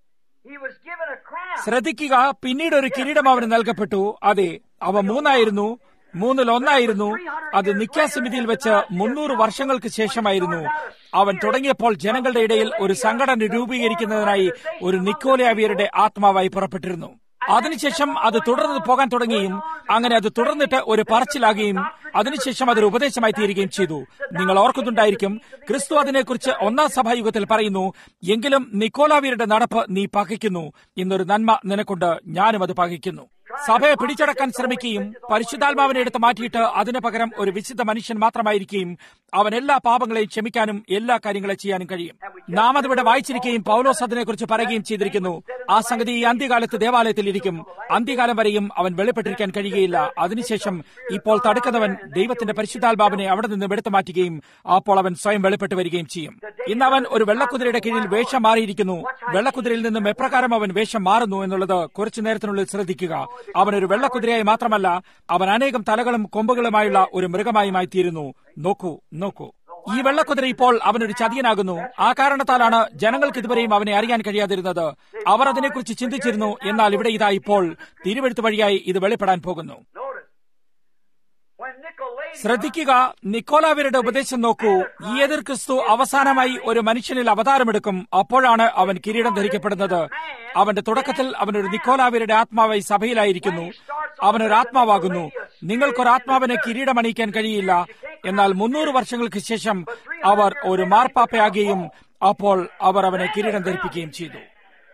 he was given a crown. ശ്രദ്ധിക്കുക പിന്നീട് ഒരു കിരീടം അവന് നൽകപ്പെട്ടു അതെ അവ മൂന്നായിരുന്നു മൂന്നിൽ ഒന്നായിരുന്നു അത് നിക്കാസമിതിയിൽ വെച്ച് മുന്നൂറ് വർഷങ്ങൾക്ക് ശേഷമായിരുന്നു അവൻ തുടങ്ങിയപ്പോൾ ജനങ്ങളുടെ ഇടയിൽ ഒരു സംഘടന രൂപീകരിക്കുന്നതിനായി ഒരു നിക്കോലയാവിയരുടെ ആത്മാവായി പുറപ്പെട്ടിരുന്നു അതിനുശേഷം അത് തുടർന്ന് പോകാൻ തുടങ്ങിയും അങ്ങനെ അത് തുടർന്നിട്ട് ഒരു പറച്ചിലാകുകയും അതിനുശേഷം അതൊരു ഉപദേശമായി തീരുകയും ചെയ്തു നിങ്ങൾ ഓർക്കുന്നുണ്ടായിരിക്കും ക്രിസ്തു അതിനെക്കുറിച്ച് ഒന്നാം സഭായുഗത്തിൽ പറയുന്നു എങ്കിലും നിക്കോലാവിയരുടെ നടപ്പ് നീ പകയ്ക്കുന്നു ഇന്നൊരു നന്മ നിനക്കുണ്ട് ഞാനും അത് പകയ്ക്കുന്നു സഭയെ പിടിച്ചടക്കാൻ ശ്രമിക്കുകയും പരിശുദ്ധാത്മാവിനെ എടുത്ത് മാറ്റിയിട്ട് അതിനു പകരം ഒരു വിശുദ്ധ മനുഷ്യൻ മാത്രമായിരിക്കുകയും അവൻ എല്ലാ പാപങ്ങളെയും ക്ഷമിക്കാനും എല്ലാ കാര്യങ്ങളെ ചെയ്യാനും കഴിയും നാം അതിവിടെ വായിച്ചിരിക്കുകയും പൗലോസ് അതിനെക്കുറിച്ച് പറയുകയും ചെയ്തിരിക്കുന്നു ആ സംഗതി ഈ അന്ത്യകാലത്ത് ദേവാലയത്തിൽ ഇരിക്കും അന്ത്യകാലം വരെയും അവൻ വെളിപ്പെട്ടിരിക്കാൻ കഴിയുകയില്ല അതിനുശേഷം ഇപ്പോൾ തടുക്കുന്നവൻ ദൈവത്തിന്റെ പരിശുദ്ധാത്മാവിനെ അവിടെ നിന്ന് എടുത്തു മാറ്റുകയും അപ്പോൾ അവൻ സ്വയം വെളിപ്പെട്ട് വരികയും ചെയ്യും ഇന്ന് അവൻ ഒരു വെള്ളക്കുതിരയുടെ കീഴിൽ വേഷം മാറിയിരിക്കുന്നു വെള്ളക്കുതിരയിൽ നിന്നും എപ്രകാരം അവൻ വേഷം മാറുന്നു എന്നുള്ളത് കുറച്ചു നേരത്തിനുള്ളിൽ ശ്രദ്ധിക്കുക അവൻ ഒരു വെള്ളക്കുതിരയായി മാത്രമല്ല അവൻ അനേകം തലകളും കൊമ്പുകളുമായുള്ള ഒരു മൃഗമായുമായി തീരുന്നു നോക്കൂ നോക്കൂ ഈ വെള്ളക്കുതിര ഇപ്പോൾ അവനൊരു ചതിയനാകുന്നു ആ കാരണത്താലാണ് ജനങ്ങൾക്ക് ഇതുവരെയും അവനെ അറിയാൻ കഴിയാതിരുന്നത് അവർ അതിനെക്കുറിച്ച് ചിന്തിച്ചിരുന്നു എന്നാൽ ഇവിടെ ഇതാ ഇപ്പോൾ തിരുവെഴുത്ത് വഴിയായി ഇത് വെളിപ്പെടാൻ പോകുന്നു ശ്രദ്ധിക്കുക നിക്കോലാവരുടെ ഉപദേശം നോക്കൂ ഈ എതിർ ക്രിസ്തു അവസാനമായി ഒരു മനുഷ്യനിൽ അവതാരമെടുക്കും അപ്പോഴാണ് അവൻ കിരീടം ധരിക്കപ്പെടുന്നത് അവന്റെ തുടക്കത്തിൽ അവനൊരു നിക്കോലാവരുടെ ആത്മാവായി സഭയിലായിരിക്കുന്നു അവനൊരു ആത്മാവാകുന്നു നിങ്ങൾക്കൊരാത്മാവിനെ കിരീടമണിയിക്കാൻ കഴിയില്ല എന്നാൽ മുന്നൂറ് വർഷങ്ങൾക്ക് ശേഷം അവർ ഒരു മാർപ്പാപ്പയാകുകയും അപ്പോൾ അവർ അവനെ കിരീടം ധരിപ്പിക്കുകയും ചെയ്തു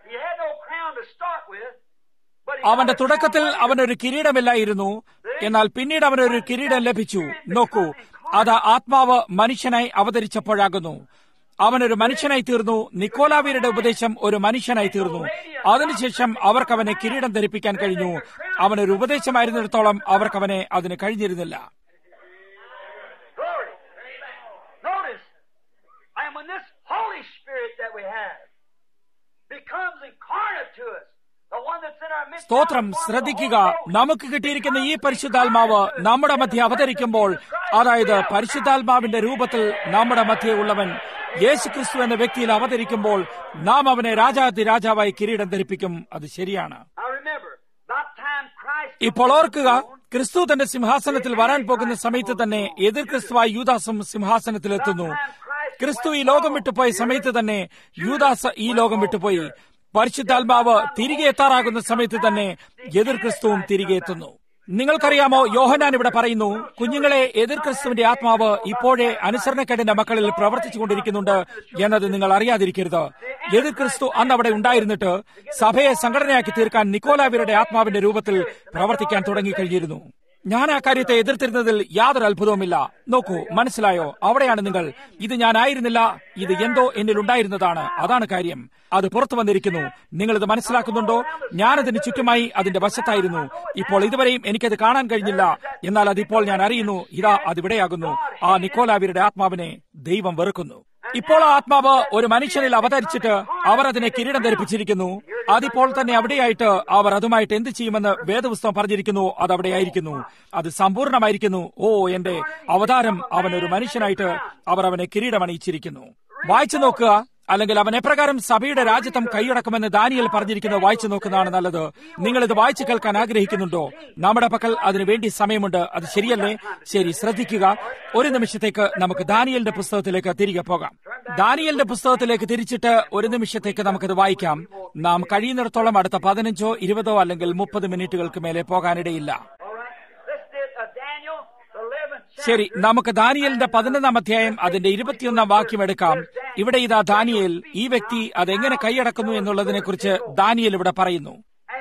അവന്റെ തുടക്കത്തിൽ അവനൊരു കിരീടമില്ലായിരുന്നു എന്നാൽ പിന്നീട് അവനൊരു കിരീടം ലഭിച്ചു നോക്കൂ അത് ആത്മാവ് മനുഷ്യനായി അവതരിച്ചപ്പോഴാകുന്നു അവനൊരു മനുഷ്യനായി തീർന്നു നിക്കോലാവീരുടെ ഉപദേശം ഒരു മനുഷ്യനായി തീർന്നു അതിനുശേഷം അവർക്ക് അവനെ കിരീടം ധരിപ്പിക്കാൻ കഴിഞ്ഞു അവനൊരു ഉപദേശമായിരുന്നിടത്തോളം അവർക്ക് അവനെ അതിന് കഴിഞ്ഞിരുന്നില്ല becomes incarnate to us. സ്തോത്രം ശ്രദ്ധിക്കുക നമുക്ക് കിട്ടിയിരിക്കുന്ന ഈ പരിശുദ്ധാത്മാവ് നമ്മുടെ മധ്യ അവതരിക്കുമ്പോൾ അതായത് പരിശുദ്ധാത്മാവിന്റെ രൂപത്തിൽ നമ്മുടെ മധ്യ ഉള്ളവൻ യേശുക്രിസ്തു എന്ന വ്യക്തിയിൽ അവതരിക്കുമ്പോൾ നാം അവനെ രാജാതി രാജാവായി കിരീടം ധരിപ്പിക്കും അത് ശരിയാണ് ഇപ്പോൾ ഓർക്കുക ക്രിസ്തു തന്റെ സിംഹാസനത്തിൽ വരാൻ പോകുന്ന സമയത്ത് തന്നെ എതിർ ക്രിസ്തുവായി യൂദാസും സിംഹാസനത്തിലെത്തുന്നു ക്രിസ്തു ഈ ലോകം വിട്ടുപോയ സമയത്ത് തന്നെ യൂദാസ് ഈ ലോകം വിട്ടുപോയി പരിശുദ്ധാത്മാവ് തിരികെ എത്താറാകുന്ന സമയത്ത് തന്നെ എതിർ ക്രിസ്തുവും തിരികെ എത്തുന്നു നിങ്ങൾക്കറിയാമോ യോഹനാൻ ഇവിടെ പറയുന്നു കുഞ്ഞുങ്ങളെ എതിർ ക്രിസ്തുവിന്റെ ആത്മാവ് ഇപ്പോഴേ അനുസരണക്കേടിന്റെ മക്കളിൽ പ്രവർത്തിച്ചുകൊണ്ടിരിക്കുന്നുണ്ട് എന്നത് നിങ്ങൾ അറിയാതിരിക്കരുത് എതിർ ക്രിസ്തു അന്ന് അവിടെ ഉണ്ടായിരുന്നിട്ട് സഭയെ സംഘടനയാക്കി തീർക്കാൻ നിക്കോലാവിയുടെ ആത്മാവിന്റെ രൂപത്തിൽ പ്രവർത്തിക്കാൻ തുടങ്ങിക്കഴിഞ്ഞിരുന്നു ഞാൻ ആ കാര്യത്തെ എതിർത്തിരുന്നതിൽ യാതൊരു അത്ഭുതവുമില്ല നോക്കൂ മനസ്സിലായോ അവിടെയാണ് നിങ്ങൾ ഇത് ഞാനായിരുന്നില്ല ഇത് എന്തോ എന്നിൽ ഉണ്ടായിരുന്നതാണ് അതാണ് കാര്യം അത് പുറത്തു വന്നിരിക്കുന്നു നിങ്ങൾ ഇത് മനസ്സിലാക്കുന്നുണ്ടോ ഞാനതിന് ചുറ്റുമായി അതിന്റെ വശത്തായിരുന്നു ഇപ്പോൾ ഇതുവരെയും എനിക്കത് കാണാൻ കഴിഞ്ഞില്ല എന്നാൽ അതിപ്പോൾ ഞാൻ അറിയുന്നു ഇതാ അതിവിടെയാകുന്നു ആ നിക്കോലാവിയുടെ ആത്മാവിനെ ദൈവം വെറുക്കുന്നു ഇപ്പോൾ ആ ആത്മാവ് ഒരു മനുഷ്യനിൽ അവതരിച്ചിട്ട് അവർ അതിനെ കിരീടം ധരിപ്പിച്ചിരിക്കുന്നു അതിപ്പോൾ തന്നെ അവിടെയായിട്ട് അവർ അതുമായിട്ട് എന്ത് ചെയ്യുമെന്ന് വേദപുസ്തകം പറഞ്ഞിരിക്കുന്നു അത് അവിടെയായിരിക്കുന്നു അത് സമ്പൂർണ്ണമായിരിക്കുന്നു ഓ എന്റെ അവതാരം അവൻ ഒരു മനുഷ്യനായിട്ട് അവർ അവനെ കിരീടമണിയിച്ചിരിക്കുന്നു വായിച്ചു നോക്കുക അല്ലെങ്കിൽ അവൻ എപ്രകാരം സഭയുടെ രാജ്യത്വം കൈയടക്കുമെന്ന് ദാനിയൽ പറഞ്ഞിരിക്കുന്നത് വായിച്ചു നോക്കുന്നതാണ് നല്ലത് നിങ്ങൾ ഇത് വായിച്ചു കേൾക്കാൻ ആഗ്രഹിക്കുന്നുണ്ടോ നമ്മുടെ പക്കൽ അതിനു വേണ്ടി സമയമുണ്ട് അത് ശരിയല്ലേ ശരി ശ്രദ്ധിക്കുക ഒരു നിമിഷത്തേക്ക് നമുക്ക് ദാനിയലിന്റെ പുസ്തകത്തിലേക്ക് തിരികെ പോകാം ദാനിയലിന്റെ പുസ്തകത്തിലേക്ക് തിരിച്ചിട്ട് ഒരു നിമിഷത്തേക്ക് നമുക്കത് വായിക്കാം നാം കഴിയുന്നിടത്തോളം അടുത്ത പതിനഞ്ചോ ഇരുപതോ അല്ലെങ്കിൽ മുപ്പത് മിനിറ്റുകൾക്ക് മേലെ പോകാനിടയില്ല ശരി നമുക്ക് ദാനിയലിന്റെ പതിനൊന്നാം അധ്യായം അതിന്റെ ഇരുപത്തിയൊന്നാം വാക്യം എടുക്കാം ഇവിടെ ഇതാ ദാനിയേൽ ഈ വ്യക്തി അതെങ്ങനെ കൈയടക്കുന്നു എന്നുള്ളതിനെ കുറിച്ച് ദാനിയൽ ഇവിടെ പറയുന്നു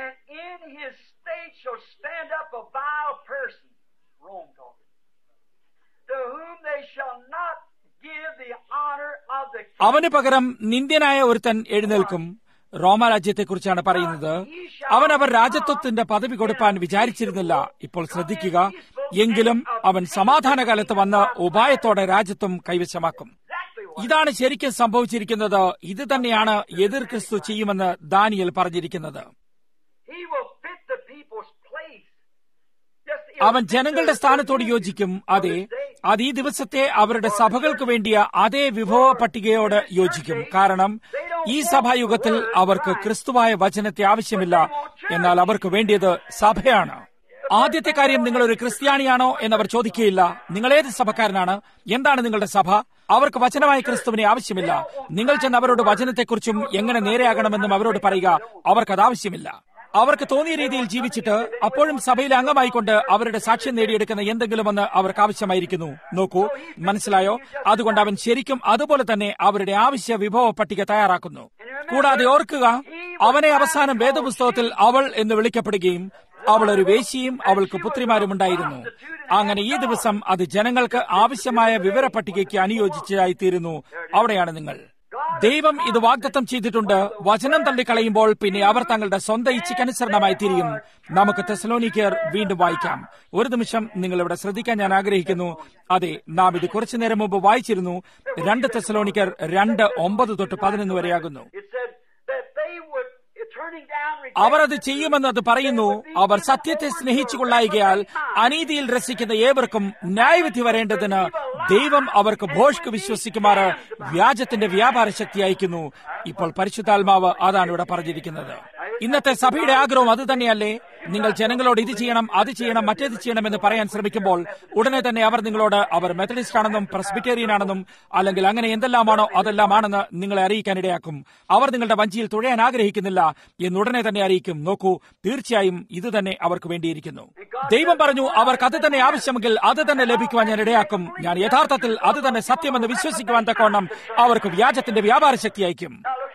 അവന് പകരം നിന്ദ്യനായ ഒരുത്തൻ എഴുന്നേൽക്കും റോമാരാജ്യത്തെക്കുറിച്ചാണ് പറയുന്നത് അവൻ അവർ രാജ്യത്വത്തിന്റെ പദവി കൊടുപ്പാൻ വിചാരിച്ചിരുന്നില്ല ഇപ്പോൾ ശ്രദ്ധിക്കുക എങ്കിലും അവൻ സമാധാനകാലത്ത് വന്ന് ഉപായത്തോടെ രാജ്യത്വം കൈവശമാക്കും ഇതാണ് ശരിക്കും സംഭവിച്ചിരിക്കുന്നത് ഇത് തന്നെയാണ് എതിർ ക്രിസ്തു ചെയ്യുമെന്ന് ദാനിയൽ പറഞ്ഞിരിക്കുന്നത് അവൻ ജനങ്ങളുടെ സ്ഥാനത്തോട് യോജിക്കും അതെ അത് ഈ ദിവസത്തെ അവരുടെ സഭകൾക്ക് വേണ്ടിയ അതേ വിഭവ പട്ടികയോട് യോജിക്കും കാരണം ഈ സഭായുഗത്തിൽ അവർക്ക് ക്രിസ്തുവായ വചനത്തെ ആവശ്യമില്ല എന്നാൽ അവർക്ക് വേണ്ടിയത് സഭയാണ് ആദ്യത്തെ കാര്യം നിങ്ങൾ ഒരു ക്രിസ്ത്യാനിയാണോ എന്നവർ ചോദിക്കുകയില്ല നിങ്ങൾ ഏത് സഭക്കാരനാണ് എന്താണ് നിങ്ങളുടെ സഭ അവർക്ക് വചനമായ ക്രിസ്തുവിനെ ആവശ്യമില്ല നിങ്ങൾ ചെന്ന് അവരോട് വചനത്തെക്കുറിച്ചും എങ്ങനെ നേരെയാകണമെന്നും അവരോട് പറയുക അവർക്കത് ആവശ്യമില്ല അവർക്ക് തോന്നിയ രീതിയിൽ ജീവിച്ചിട്ട് അപ്പോഴും സഭയിലെ അംഗമായിക്കൊണ്ട് അവരുടെ സാക്ഷ്യം നേടിയെടുക്കുന്ന എന്തെങ്കിലും ഒന്ന് അവർക്ക് ആവശ്യമായിരിക്കുന്നു നോക്കൂ മനസ്സിലായോ അതുകൊണ്ട് അവൻ ശരിക്കും അതുപോലെ തന്നെ അവരുടെ ആവശ്യ വിഭവ പട്ടിക തയ്യാറാക്കുന്നു കൂടാതെ ഓർക്കുക അവനെ അവസാനം വേദപുസ്തകത്തിൽ അവൾ എന്ന് വിളിക്കപ്പെടുകയും അവൾ ഒരു വേശിയും അവൾക്ക് പുത്രിമാരും ഉണ്ടായിരുന്നു അങ്ങനെ ഈ ദിവസം അത് ജനങ്ങൾക്ക് ആവശ്യമായ വിവര പട്ടികയ്ക്ക് അനുയോജിച്ചതായി തീരുന്നു അവിടെയാണ് നിങ്ങൾ ദൈവം ഇത് വാഗ്ദത്തം ചെയ്തിട്ടുണ്ട് വചനം തള്ളിക്കളയുമ്പോൾ പിന്നെ അവർ തങ്ങളുടെ സ്വന്തം ഇച്ഛയ്ക്കനുസരണമായി തിരിയും നമുക്ക് തെസലോനിക്കർ വീണ്ടും വായിക്കാം ഒരു നിമിഷം നിങ്ങൾ ഇവിടെ ശ്രദ്ധിക്കാൻ ഞാൻ ആഗ്രഹിക്കുന്നു അതെ നാം ഇത് കുറച്ചു നേരം മുമ്പ് വായിച്ചിരുന്നു രണ്ട് തെസലോനിക്കർ രണ്ട് ഒമ്പത് തൊട്ട് പതിനൊന്ന് വരെയാകുന്നു അവർ അത് ചെയ്യുമെന്ന് അത് പറയുന്നു അവർ സത്യത്തെ സ്നേഹിച്ചുകൊള്ളായികയാൽ അനീതിയിൽ രസിക്കുന്ന ഏവർക്കും ന്യായവിധി വരേണ്ടതിന് ദൈവം അവർക്ക് ഭോഷ്ക്ക് വിശ്വസിക്കുമാറ് വ്യാജത്തിന്റെ വ്യാപാര ശക്തി അയക്കുന്നു ഇപ്പോൾ പരിശുദ്ധാത്മാവ് അതാണ് ഇവിടെ പറഞ്ഞിരിക്കുന്നത് ഇന്നത്തെ സഭയുടെ ആഗ്രഹം അത് തന്നെയല്ലേ നിങ്ങൾ ജനങ്ങളോട് ഇത് ചെയ്യണം അത് ചെയ്യണം മറ്റേത് ചെയ്യണമെന്ന് പറയാൻ ശ്രമിക്കുമ്പോൾ ഉടനെ തന്നെ അവർ നിങ്ങളോട് അവർ മെത്തഡിസ്റ്റ് ആണെന്നും പ്രസ്ബിറ്റേറിയൻ ആണെന്നും അല്ലെങ്കിൽ അങ്ങനെ എന്തെല്ലാമാണോ അതെല്ലാമാണെന്ന് നിങ്ങളെ അറിയിക്കാനിടയാക്കും അവർ നിങ്ങളുടെ വഞ്ചിയിൽ തുഴയാൻ ആഗ്രഹിക്കുന്നില്ല എന്നുടനെ തന്നെ അറിയിക്കും നോക്കൂ തീർച്ചയായും ഇത് തന്നെ അവർക്ക് വേണ്ടിയിരിക്കുന്നു ദൈവം പറഞ്ഞു അവർക്ക് അത് തന്നെ ആവശ്യമെങ്കിൽ അത് തന്നെ ലഭിക്കുവാൻ ഞാൻ ഇടയാക്കും ഞാൻ യഥാർത്ഥത്തിൽ അത് തന്നെ സത്യമെന്ന് വിശ്വസിക്കുവാൻ തക്കവണ്ണം അവർക്ക് വ്യാജത്തിന്റെ വ്യാപാര ശക്തി അയക്കും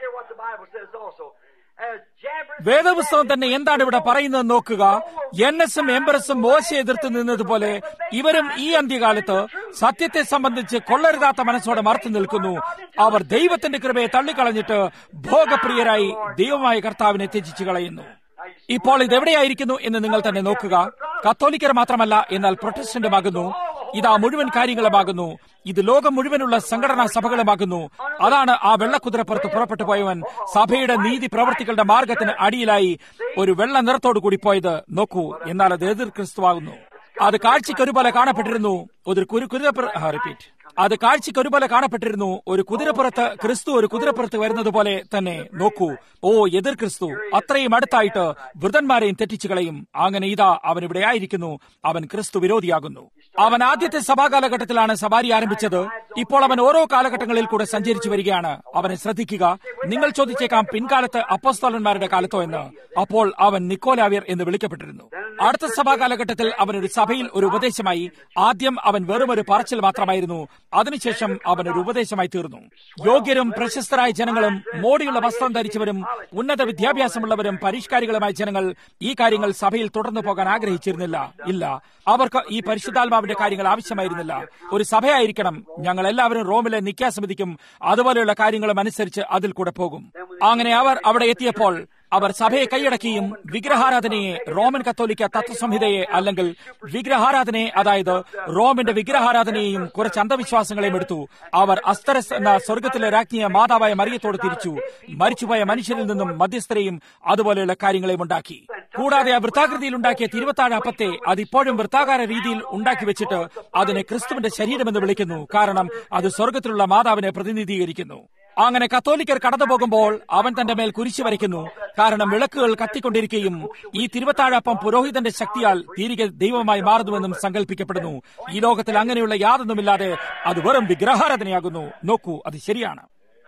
വേദപുസ്തകം തന്നെ എന്താണ് ഇവിടെ പറയുന്നത് നോക്കുക എൻ എസും എംബറസും മോശ എതിർത്ത് നിന്നതുപോലെ ഇവരും ഈ അന്ത്യകാലത്ത് സത്യത്തെ സംബന്ധിച്ച് കൊള്ളരുതാത്ത മനസ്സോടെ മറത്തു നിൽക്കുന്നു അവർ ദൈവത്തിന്റെ കൃപയെ തള്ളിക്കളഞ്ഞിട്ട് ഭോഗപ്രിയരായി ദൈവമായ കർത്താവിനെ ത്യജിച്ചു കളയുന്നു ഇപ്പോൾ ഇതെവിടെയായിരിക്കുന്നു എന്ന് നിങ്ങൾ തന്നെ നോക്കുക കത്തോലിക്കർ മാത്രമല്ല എന്നാൽ പ്രൊട്ടസ്റ്റന്റുമാകുന്നു ഇതാ മുഴുവൻ കാര്യങ്ങളുമാകുന്നു ഇത് ലോകം മുഴുവനുള്ള സംഘടനാ സഭകളുമാകുന്നു അതാണ് ആ വെള്ളക്കുതിരപ്പുറത്ത് പുറപ്പെട്ടു പോയവൻ സഭയുടെ നീതി പ്രവർത്തികളുടെ മാർഗത്തിന് അടിയിലായി ഒരു വെള്ള നിറത്തോടു കൂടി പോയത് നോക്കൂ എന്നാൽ അത് എതിർ ക്രിസ്തുവാകുന്നു അത് കാഴ്ചയ്ക്ക് ഒരുപോലെ കാണപ്പെട്ടിരുന്നു ഒരു കുരു കുതിരപ്പുറ റിപ്പീറ്റ് അത് കാഴ്ചയ്ക്ക് ഒരുപോലെ കാണപ്പെട്ടിരുന്നു ഒരു കുതിരപ്പുറത്ത് ക്രിസ്തു ഒരു കുതിരപ്പുറത്ത് വരുന്നത് പോലെ തന്നെ നോക്കൂ ഓ എതിർ ക്രിസ്തു അത്രയും അടുത്തായിട്ട് വൃതന്മാരെയും തെറ്റിച്ചു കളയും അങ്ങനെ ഇതാ അവൻ ഇവിടെ ആയിരിക്കുന്നു അവൻ ക്രിസ്തു വിരോധിയാകുന്നു അവൻ ആദ്യത്തെ സഭാകാലഘട്ടത്തിലാണ് സവാരി ആരംഭിച്ചത് ഇപ്പോൾ അവൻ ഓരോ കാലഘട്ടങ്ങളിൽ കൂടെ സഞ്ചരിച്ചു വരികയാണ് അവനെ ശ്രദ്ധിക്കുക നിങ്ങൾ ചോദിച്ചേക്കാം പിൻകാലത്ത് അപ്പോസ്തോലന്മാരുടെ കാലത്തോ എന്ന് അപ്പോൾ അവൻ നിക്കോലാവിയർ എന്ന് വിളിക്കപ്പെട്ടിരുന്നു അടുത്ത സഭാ കാലഘട്ടത്തിൽ അവൻ ഒരു സഭയിൽ ഒരു ഉപദേശമായി ആദ്യം അവൻ വെറും ഒരു പറച്ചിൽ മാത്രമായിരുന്നു അതിനുശേഷം അവൻ ഒരു ഉപദേശമായി തീർന്നു യോഗ്യരും പ്രശസ്തരായ ജനങ്ങളും മോടിയുള്ള വസ്ത്രം ധരിച്ചവരും ഉന്നത വിദ്യാഭ്യാസമുള്ളവരും പരിഷ്കാരികളുമായ ജനങ്ങൾ ഈ കാര്യങ്ങൾ സഭയിൽ തുടർന്നു പോകാൻ ആഗ്രഹിച്ചിരുന്നില്ല ഇല്ല അവർക്ക് ഈ പരിശുദ്ധാത്മാവിന്റെ കാര്യങ്ങൾ ആവശ്യമായിരുന്നില്ല ഒരു സഭയായിരിക്കണം ഞങ്ങൾ എല്ലാവരും റോമിലെ നിക്കാസമിതിക്കും അതുപോലെയുള്ള കാര്യങ്ങളും അനുസരിച്ച് അതിൽ കൂടെ പോകും അങ്ങനെ അവർ അവിടെ എത്തിയപ്പോൾ അവർ സഭയെ കൈയടക്കിയും വിഗ്രഹാരാധനയെ റോമൻ കത്തോലിക്ക തത്വസംഹിതയെ അല്ലെങ്കിൽ വിഗ്രഹാരാധനയെ അതായത് റോമിന്റെ വിഗ്രഹാരാധനയെയും കുറച്ച് അന്ധവിശ്വാസങ്ങളെയും എടുത്തു അവർ അസ്തരസ് എന്ന സ്വർഗത്തിലെ രാജ്ഞിയ മാതാവായ മറിയത്തോട് തിരിച്ചു മരിച്ചുപോയ മനുഷ്യരിൽ നിന്നും മധ്യസ്ഥരെയും അതുപോലെയുള്ള കാര്യങ്ങളെയും ഉണ്ടാക്കി കൂടാതെ ആ വൃത്താകൃതിയിൽ ഉണ്ടാക്കിയ തിരുവത്താഴ അപ്പത്തെ അതിപ്പോഴും വൃത്താകാര രീതിയിൽ ഉണ്ടാക്കി വെച്ചിട്ട് അതിനെ ക്രിസ്തുവിന്റെ ശരീരമെന്ന് വിളിക്കുന്നു കാരണം അത് സ്വർഗത്തിലുള്ള മാതാവിനെ പ്രതിനിധീകരിക്കുന്നു അങ്ങനെ കത്തോലിക്കർ കടന്നു പോകുമ്പോൾ അവൻ തന്റെ മേൽ കുരിശു വരയ്ക്കുന്നു കാരണം വിളക്കുകൾ കത്തിക്കൊണ്ടിരിക്കുകയും ഈ തിരുവത്താഴപ്പം പുരോഹിതന്റെ ശക്തിയാൽ തിരികെ ദൈവമായി മാറുന്നുവെന്നും സങ്കല്പിക്കപ്പെടുന്നു ഈ ലോകത്തിൽ അങ്ങനെയുള്ള യാതൊന്നുമില്ലാതെ അത് വെറും വിഗ്രഹാരാധനയാകുന്നു നോക്കൂ അത് ശരിയാണ്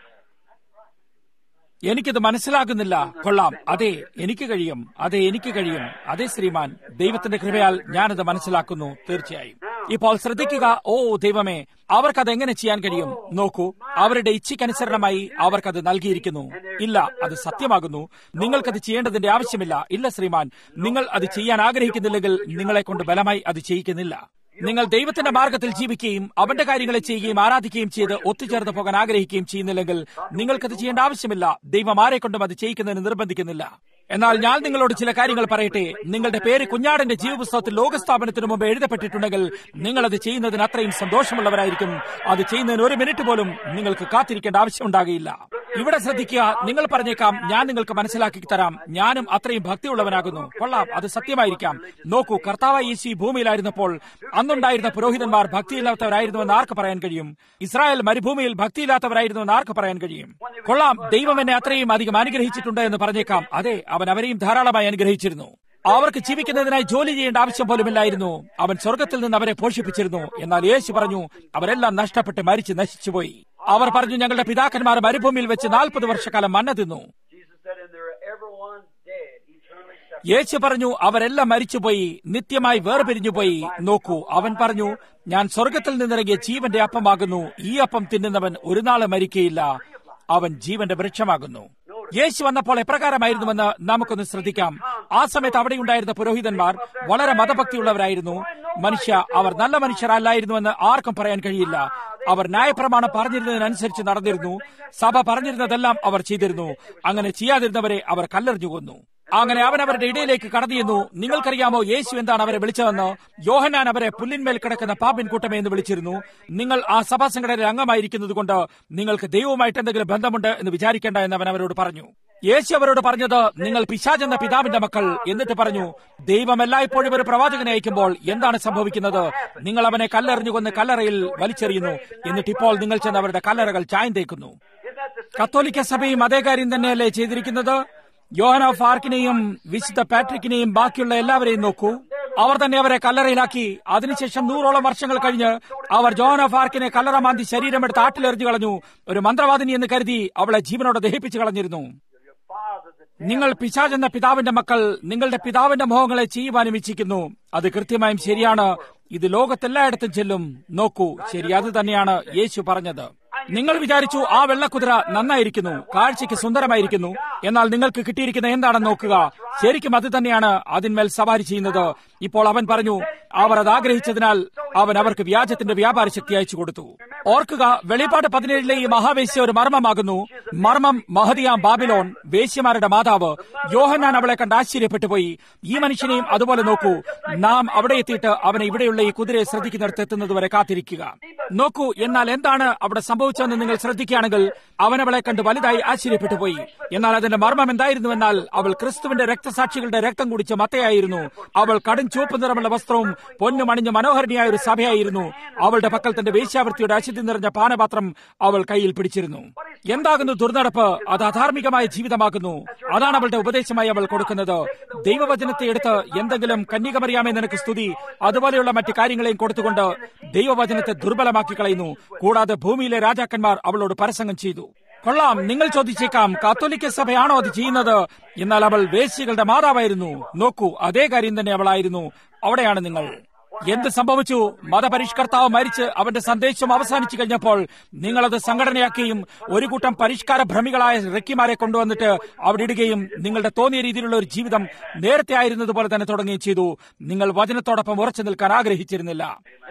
എനിക്കിത് മനസ്സിലാകുന്നില്ല കൊള്ളാം അതെ എനിക്ക് കഴിയും അതെ എനിക്ക് കഴിയും അതെ ശ്രീമാൻ ദൈവത്തിന്റെ കൃപയാൽ ഞാനത് മനസ്സിലാക്കുന്നു തീർച്ചയായും ഇപ്പോൾ ശ്രദ്ധിക്കുക ഓ ദൈവമേ അവർക്കത് എങ്ങനെ ചെയ്യാൻ കഴിയും നോക്കൂ അവരുടെ ഇച്ഛയ്ക്കനുസരണമായി അവർക്കത് നൽകിയിരിക്കുന്നു ഇല്ല അത് സത്യമാകുന്നു നിങ്ങൾക്കത് ചെയ്യേണ്ടതിന്റെ ആവശ്യമില്ല ഇല്ല ശ്രീമാൻ നിങ്ങൾ അത് ചെയ്യാൻ ആഗ്രഹിക്കുന്നില്ലെങ്കിൽ നിങ്ങളെ കൊണ്ട് ബലമായി അത് ചെയ്യിക്കുന്നില്ല നിങ്ങൾ ദൈവത്തിന്റെ മാർഗത്തിൽ ജീവിക്കുകയും അവന്റെ കാര്യങ്ങളെ ചെയ്യുകയും ആരാധിക്കുകയും ചെയ്ത് ഒത്തുചേർന്ന് പോകാൻ ആഗ്രഹിക്കുകയും ചെയ്യുന്നില്ലെങ്കിൽ നിങ്ങൾക്കത് ചെയ്യേണ്ട ആവശ്യമില്ല ദൈവം ആരെക്കൊണ്ടും അത് ചെയ്യിക്കുന്നതിന് നിർബന്ധിക്കുന്നില്ല എന്നാൽ ഞാൻ നിങ്ങളോട് ചില കാര്യങ്ങൾ പറയട്ടെ നിങ്ങളുടെ പേര് കുഞ്ഞാടിന്റെ ജീവപുസ്തകത്തിൽ ലോകസ്ഥാപനത്തിന് മുമ്പ് എഴുതപ്പെട്ടിട്ടുണ്ടെങ്കിൽ നിങ്ങൾ അത് ചെയ്യുന്നതിന് അത്രയും സന്തോഷമുള്ളവരായിരിക്കും അത് ചെയ്യുന്നതിന് ഒരു മിനിറ്റ് പോലും നിങ്ങൾക്ക് കാത്തിരിക്കേണ്ട ആവശ്യമുണ്ടാകില്ല ഇവിടെ ശ്രദ്ധിക്കുക നിങ്ങൾ പറഞ്ഞേക്കാം ഞാൻ നിങ്ങൾക്ക് മനസ്സിലാക്കി തരാം ഞാനും അത്രയും ഭക്തിയുള്ളവനാകുന്നു കൊള്ളാം അത് സത്യമായിരിക്കാം നോക്കൂ കർത്താവ് യേശു ഈ ഭൂമിയിലായിരുന്നപ്പോൾ അന്നുണ്ടായിരുന്ന പുരോഹിതന്മാർ ഭക്തിയില്ലാത്തവരായിരുന്നുവെന്ന് ആർക്ക് പറയാൻ കഴിയും ഇസ്രായേൽ മരുഭൂമിയിൽ ഭക്തിയില്ലാത്തവരായിരുന്നുവെന്ന് ആർക്ക് പറയാൻ കഴിയും കൊള്ളാം ദൈവം എന്നെ അത്രയും അധികം അനുഗ്രഹിച്ചിട്ടുണ്ട് എന്ന് പറഞ്ഞേക്കാം അതെ അവൻ അവരെയും ധാരാളമായി അനുഗ്രഹിച്ചിരുന്നു അവർക്ക് ജീവിക്കുന്നതിനായി ജോലി ചെയ്യേണ്ട ആവശ്യം പോലുമില്ലായിരുന്നു അവൻ സ്വർഗത്തിൽ നിന്ന് അവരെ പോഷിപ്പിച്ചിരുന്നു എന്നാൽ യേശു പറഞ്ഞു അവരെല്ലാം നഷ്ടപ്പെട്ട് മരിച്ച് നശിച്ചുപോയി അവർ പറഞ്ഞു ഞങ്ങളുടെ പിതാക്കന്മാർ മരുഭൂമിയിൽ വെച്ച് നാൽപ്പത് വർഷക്കാലം മന്ന തിന്നു Jesus said, and they're everyone dead, eternally separated. യേശു പറഞ്ഞു അവരെല്ലാം മരിച്ചുപോയി നിത്യമായി വേർപിരിഞ്ഞുപോയി നോക്കൂ അവൻ പറഞ്ഞു ഞാൻ സ്വർഗത്തിൽ നിന്നിറങ്ങിയ ജീവന്റെ അപ്പമാകുന്നു ഈ അപ്പം തിന്നുന്നവൻ ഒരു നാളെ മരിക്കയില്ല അവൻ ജീവന്റെ വൃക്ഷമാകുന്നു യേശു വന്നപ്പോൾ എപ്രകാരമായിരുന്നുവെന്ന് നമുക്കൊന്ന് ശ്രദ്ധിക്കാം ആ സമയത്ത് അവിടെയുണ്ടായിരുന്ന പുരോഹിതന്മാർ വളരെ മതഭക്തിയുള്ളവരായിരുന്നു മനുഷ്യ അവർ നല്ല മനുഷ്യരല്ലായിരുന്നുവെന്ന് ആർക്കും പറയാൻ കഴിയില്ല അവർ ന്യായപ്രമാണം പറഞ്ഞിരുന്നതിനനുസരിച്ച് നടന്നിരുന്നു സഭ പറഞ്ഞിരുന്നതെല്ലാം അവർ ചെയ്തിരുന്നു അങ്ങനെ ചെയ്യാതിരുന്നവരെ അവർ കല്ലെറിഞ്ഞു കൊന്നു അങ്ങനെ അവൻ അവരുടെ ഇടയിലേക്ക് കടന്നിരുന്നു നിങ്ങൾക്കറിയാമോ യേശു എന്താണ് അവരെ വിളിച്ചതെന്ന് യോഹനാൻ അവരെ പുല്ലിന്മേൽ കിടക്കുന്ന പാപ്പിൻ കൂട്ടമേ എന്ന് വിളിച്ചിരുന്നു നിങ്ങൾ ആ സഭാ സംഘടനയിൽ അംഗമായിരിക്കുന്നത് കൊണ്ട് നിങ്ങൾക്ക് ദൈവവുമായിട്ട് എന്തെങ്കിലും ബന്ധമുണ്ട് എന്ന് വിചാരിക്കേണ്ട എന്ന് അവൻ അവരോട് പറഞ്ഞു യേശു അവരോട് പറഞ്ഞത് നിങ്ങൾ പിശാചെന്ന പിതാവിന്റെ മക്കൾ എന്നിട്ട് പറഞ്ഞു ദൈവം എല്ലായ്പ്പോഴും ഒരു പ്രവാചകനെ അയക്കുമ്പോൾ എന്താണ് സംഭവിക്കുന്നത് നിങ്ങൾ അവനെ കല്ലെറിഞ്ഞുകൊന്ന് കല്ലറയിൽ വലിച്ചെറിയുന്നു എന്നിട്ട് ഇപ്പോൾ നിങ്ങൾ ചെന്ന് അവരുടെ കല്ലറകൾ ചായം തേക്കുന്നു Isn't that the same? കത്തോലിക്ക സഭയും അതേ കാര്യം തന്നെയല്ലേ ചെയ്തിരിക്കുന്നത് യോഹന ഫാർക്കിനെയും വിശുദ്ധ പാട്രിക്കിനെയും ബാക്കിയുള്ള എല്ലാവരെയും നോക്കൂ അവർ തന്നെ അവരെ കല്ലറയിലാക്കി അതിനുശേഷം നൂറോളം വർഷങ്ങൾ കഴിഞ്ഞ് അവർ ജോഹന ഫാർക്കിനെ കല്ലറ മാന്തി ശരീരമെടുത്ത് ആട്ടിലെറിഞ്ഞു കളഞ്ഞു ഒരു മന്ത്രവാദിനി എന്ന് കരുതി അവളെ ജീവനോടെ ദഹിപ്പിച്ചു കളഞ്ഞിരുന്നു Your father, the നിങ്ങൾ പിശാചെന്ന പിതാവിന്റെ മക്കൾ നിങ്ങളുടെ പിതാവിന്റെ മോഹങ്ങളെ ചെയ്യുവാനും ഇച്ഛിക്കുന്നു അത് കൃത്യമായും ശരിയാണ് ഇത് ലോകത്തെല്ലായിടത്തും ചെല്ലും നോക്കൂ ശരി അത് തന്നെയാണ് യേശു പറഞ്ഞത് നിങ്ങൾ വിചാരിച്ചു ആ വെള്ളക്കുതിര നന്നായിരിക്കുന്നു കാഴ്ചയ്ക്ക് സുന്ദരമായിരിക്കുന്നു എന്നാൽ നിങ്ങൾക്ക് കിട്ടിയിരിക്കുന്ന എന്താണെന്ന് നോക്കുക ശരിക്കും അത് തന്നെയാണ് അതിന്മേൽ സവാരി ചെയ്യുന്നത് ഇപ്പോൾ അവൻ പറഞ്ഞു അവർ അത് ആഗ്രഹിച്ചതിനാൽ അവൻ അവർക്ക് വ്യാജത്തിന്റെ വ്യാപാര ശക്തി അയച്ചു കൊടുത്തു ഓർക്കുക വെളിപ്പാട് പതിനേഴിലെ ഈ മഹാവേശ്യ ഒരു മർമ്മമാകുന്നു മർമ്മം മഹദിയാം ബാബിലോൺ വേശ്യമാരുടെ മാതാവ് യോഹന്നാൻ അവളെ കണ്ട് ആശ്ചര്യപ്പെട്ടു പോയി ഈ മനുഷ്യനെയും അതുപോലെ നോക്കൂ നാം അവിടെ എത്തിയിട്ട് അവനെ ഇവിടെയുള്ള ഈ കുതിരയെ ശ്രദ്ധിക്കുന്നിടത്ത് എത്തുന്നതുവരെ കാത്തിരിക്കുക നോക്കൂ എന്നാൽ എന്താണ് അവിടെ സംഭവിച്ചതെന്ന് നിങ്ങൾ ശ്രദ്ധിക്കുകയാണെങ്കിൽ അവൻ അവളെ കണ്ട് വലുതായി ആശ്ചര്യപ്പെട്ടു പോയി എന്നാൽ അതിന്റെ മർമ്മം എന്തായിരുന്നുവെന്നാൽ അവൾ ക്രിസ്തുവിന്റെ രക്തസാക്ഷികളുടെ രക്തം കുടിച്ച മത്തയായിരുന്നു അവൾ കടും ചുവപ്പ് നിറമുള്ള വസ്ത്രവും പൊന്നും അണിഞ്ഞ മനോഹരണിയായ ഒരു സഭയായിരുന്നു അവളുടെ പക്കൽ തന്റെ വേശ്യാവൃത്തിയുടെ അശുദ്ധി നിറഞ്ഞ പാനപാത്രം അവൾ കയ്യിൽ പിടിച്ചിരുന്നു എന്താകുന്നു ദുർനടപ്പ് അത് അധാർമികമായ ജീവിതമാകുന്നു അതാണ് അവളുടെ ഉപദേശമായി അവൾ കൊടുക്കുന്നത് ദൈവവചനത്തെ എടുത്ത് എന്തെങ്കിലും കന്യകമറിയാമേ നിനക്ക് സ്തുതി അതുപോലെയുള്ള മറ്റു കാര്യങ്ങളെയും കൊടുത്തുകൊണ്ട് ദൈവവചനത്തെ ദുർബലമാക്കി കളയുന്നു കൂടാതെ ഭൂമിയിലെ രാജാക്കന്മാർ അവളോട് പരസംഗം ചെയ്തു കൊള്ളാം നിങ്ങൾ ചോദിച്ചേക്കാം കാത്തോലിക്ക സഭയാണോ അത് ചെയ്യുന്നത് എന്നാൽ അവൾ വേശ്യകളുടെ മാതാവായിരുന്നു നോക്കൂ അതേ കാര്യം തന്നെ അവളായിരുന്നു അവിടെയാണ് നിങ്ങൾ എന്ത് സംഭവിച്ചു മതപരിഷ്കർത്താവ് മരിച്ച് അവന്റെ സന്ദേശം അവസാനിച്ചു കഴിഞ്ഞപ്പോൾ നിങ്ങളത് സംഘടനയാക്കുകയും ഒരു കൂട്ടം പരിഷ്കാര ഭ്രമികളായ റെക്കിമാരെ കൊണ്ടുവന്നിട്ട് അവിടെ ഇടുകയും നിങ്ങളുടെ തോന്നിയ രീതിയിലുള്ള ഒരു ജീവിതം നേരത്തെ ആയിരുന്നതുപോലെ തന്നെ തുടങ്ങുകയും ചെയ്തു നിങ്ങൾ വചനത്തോടൊപ്പം ഉറച്ചു നിൽക്കാൻ ആഗ്രഹിച്ചിരുന്നില്ല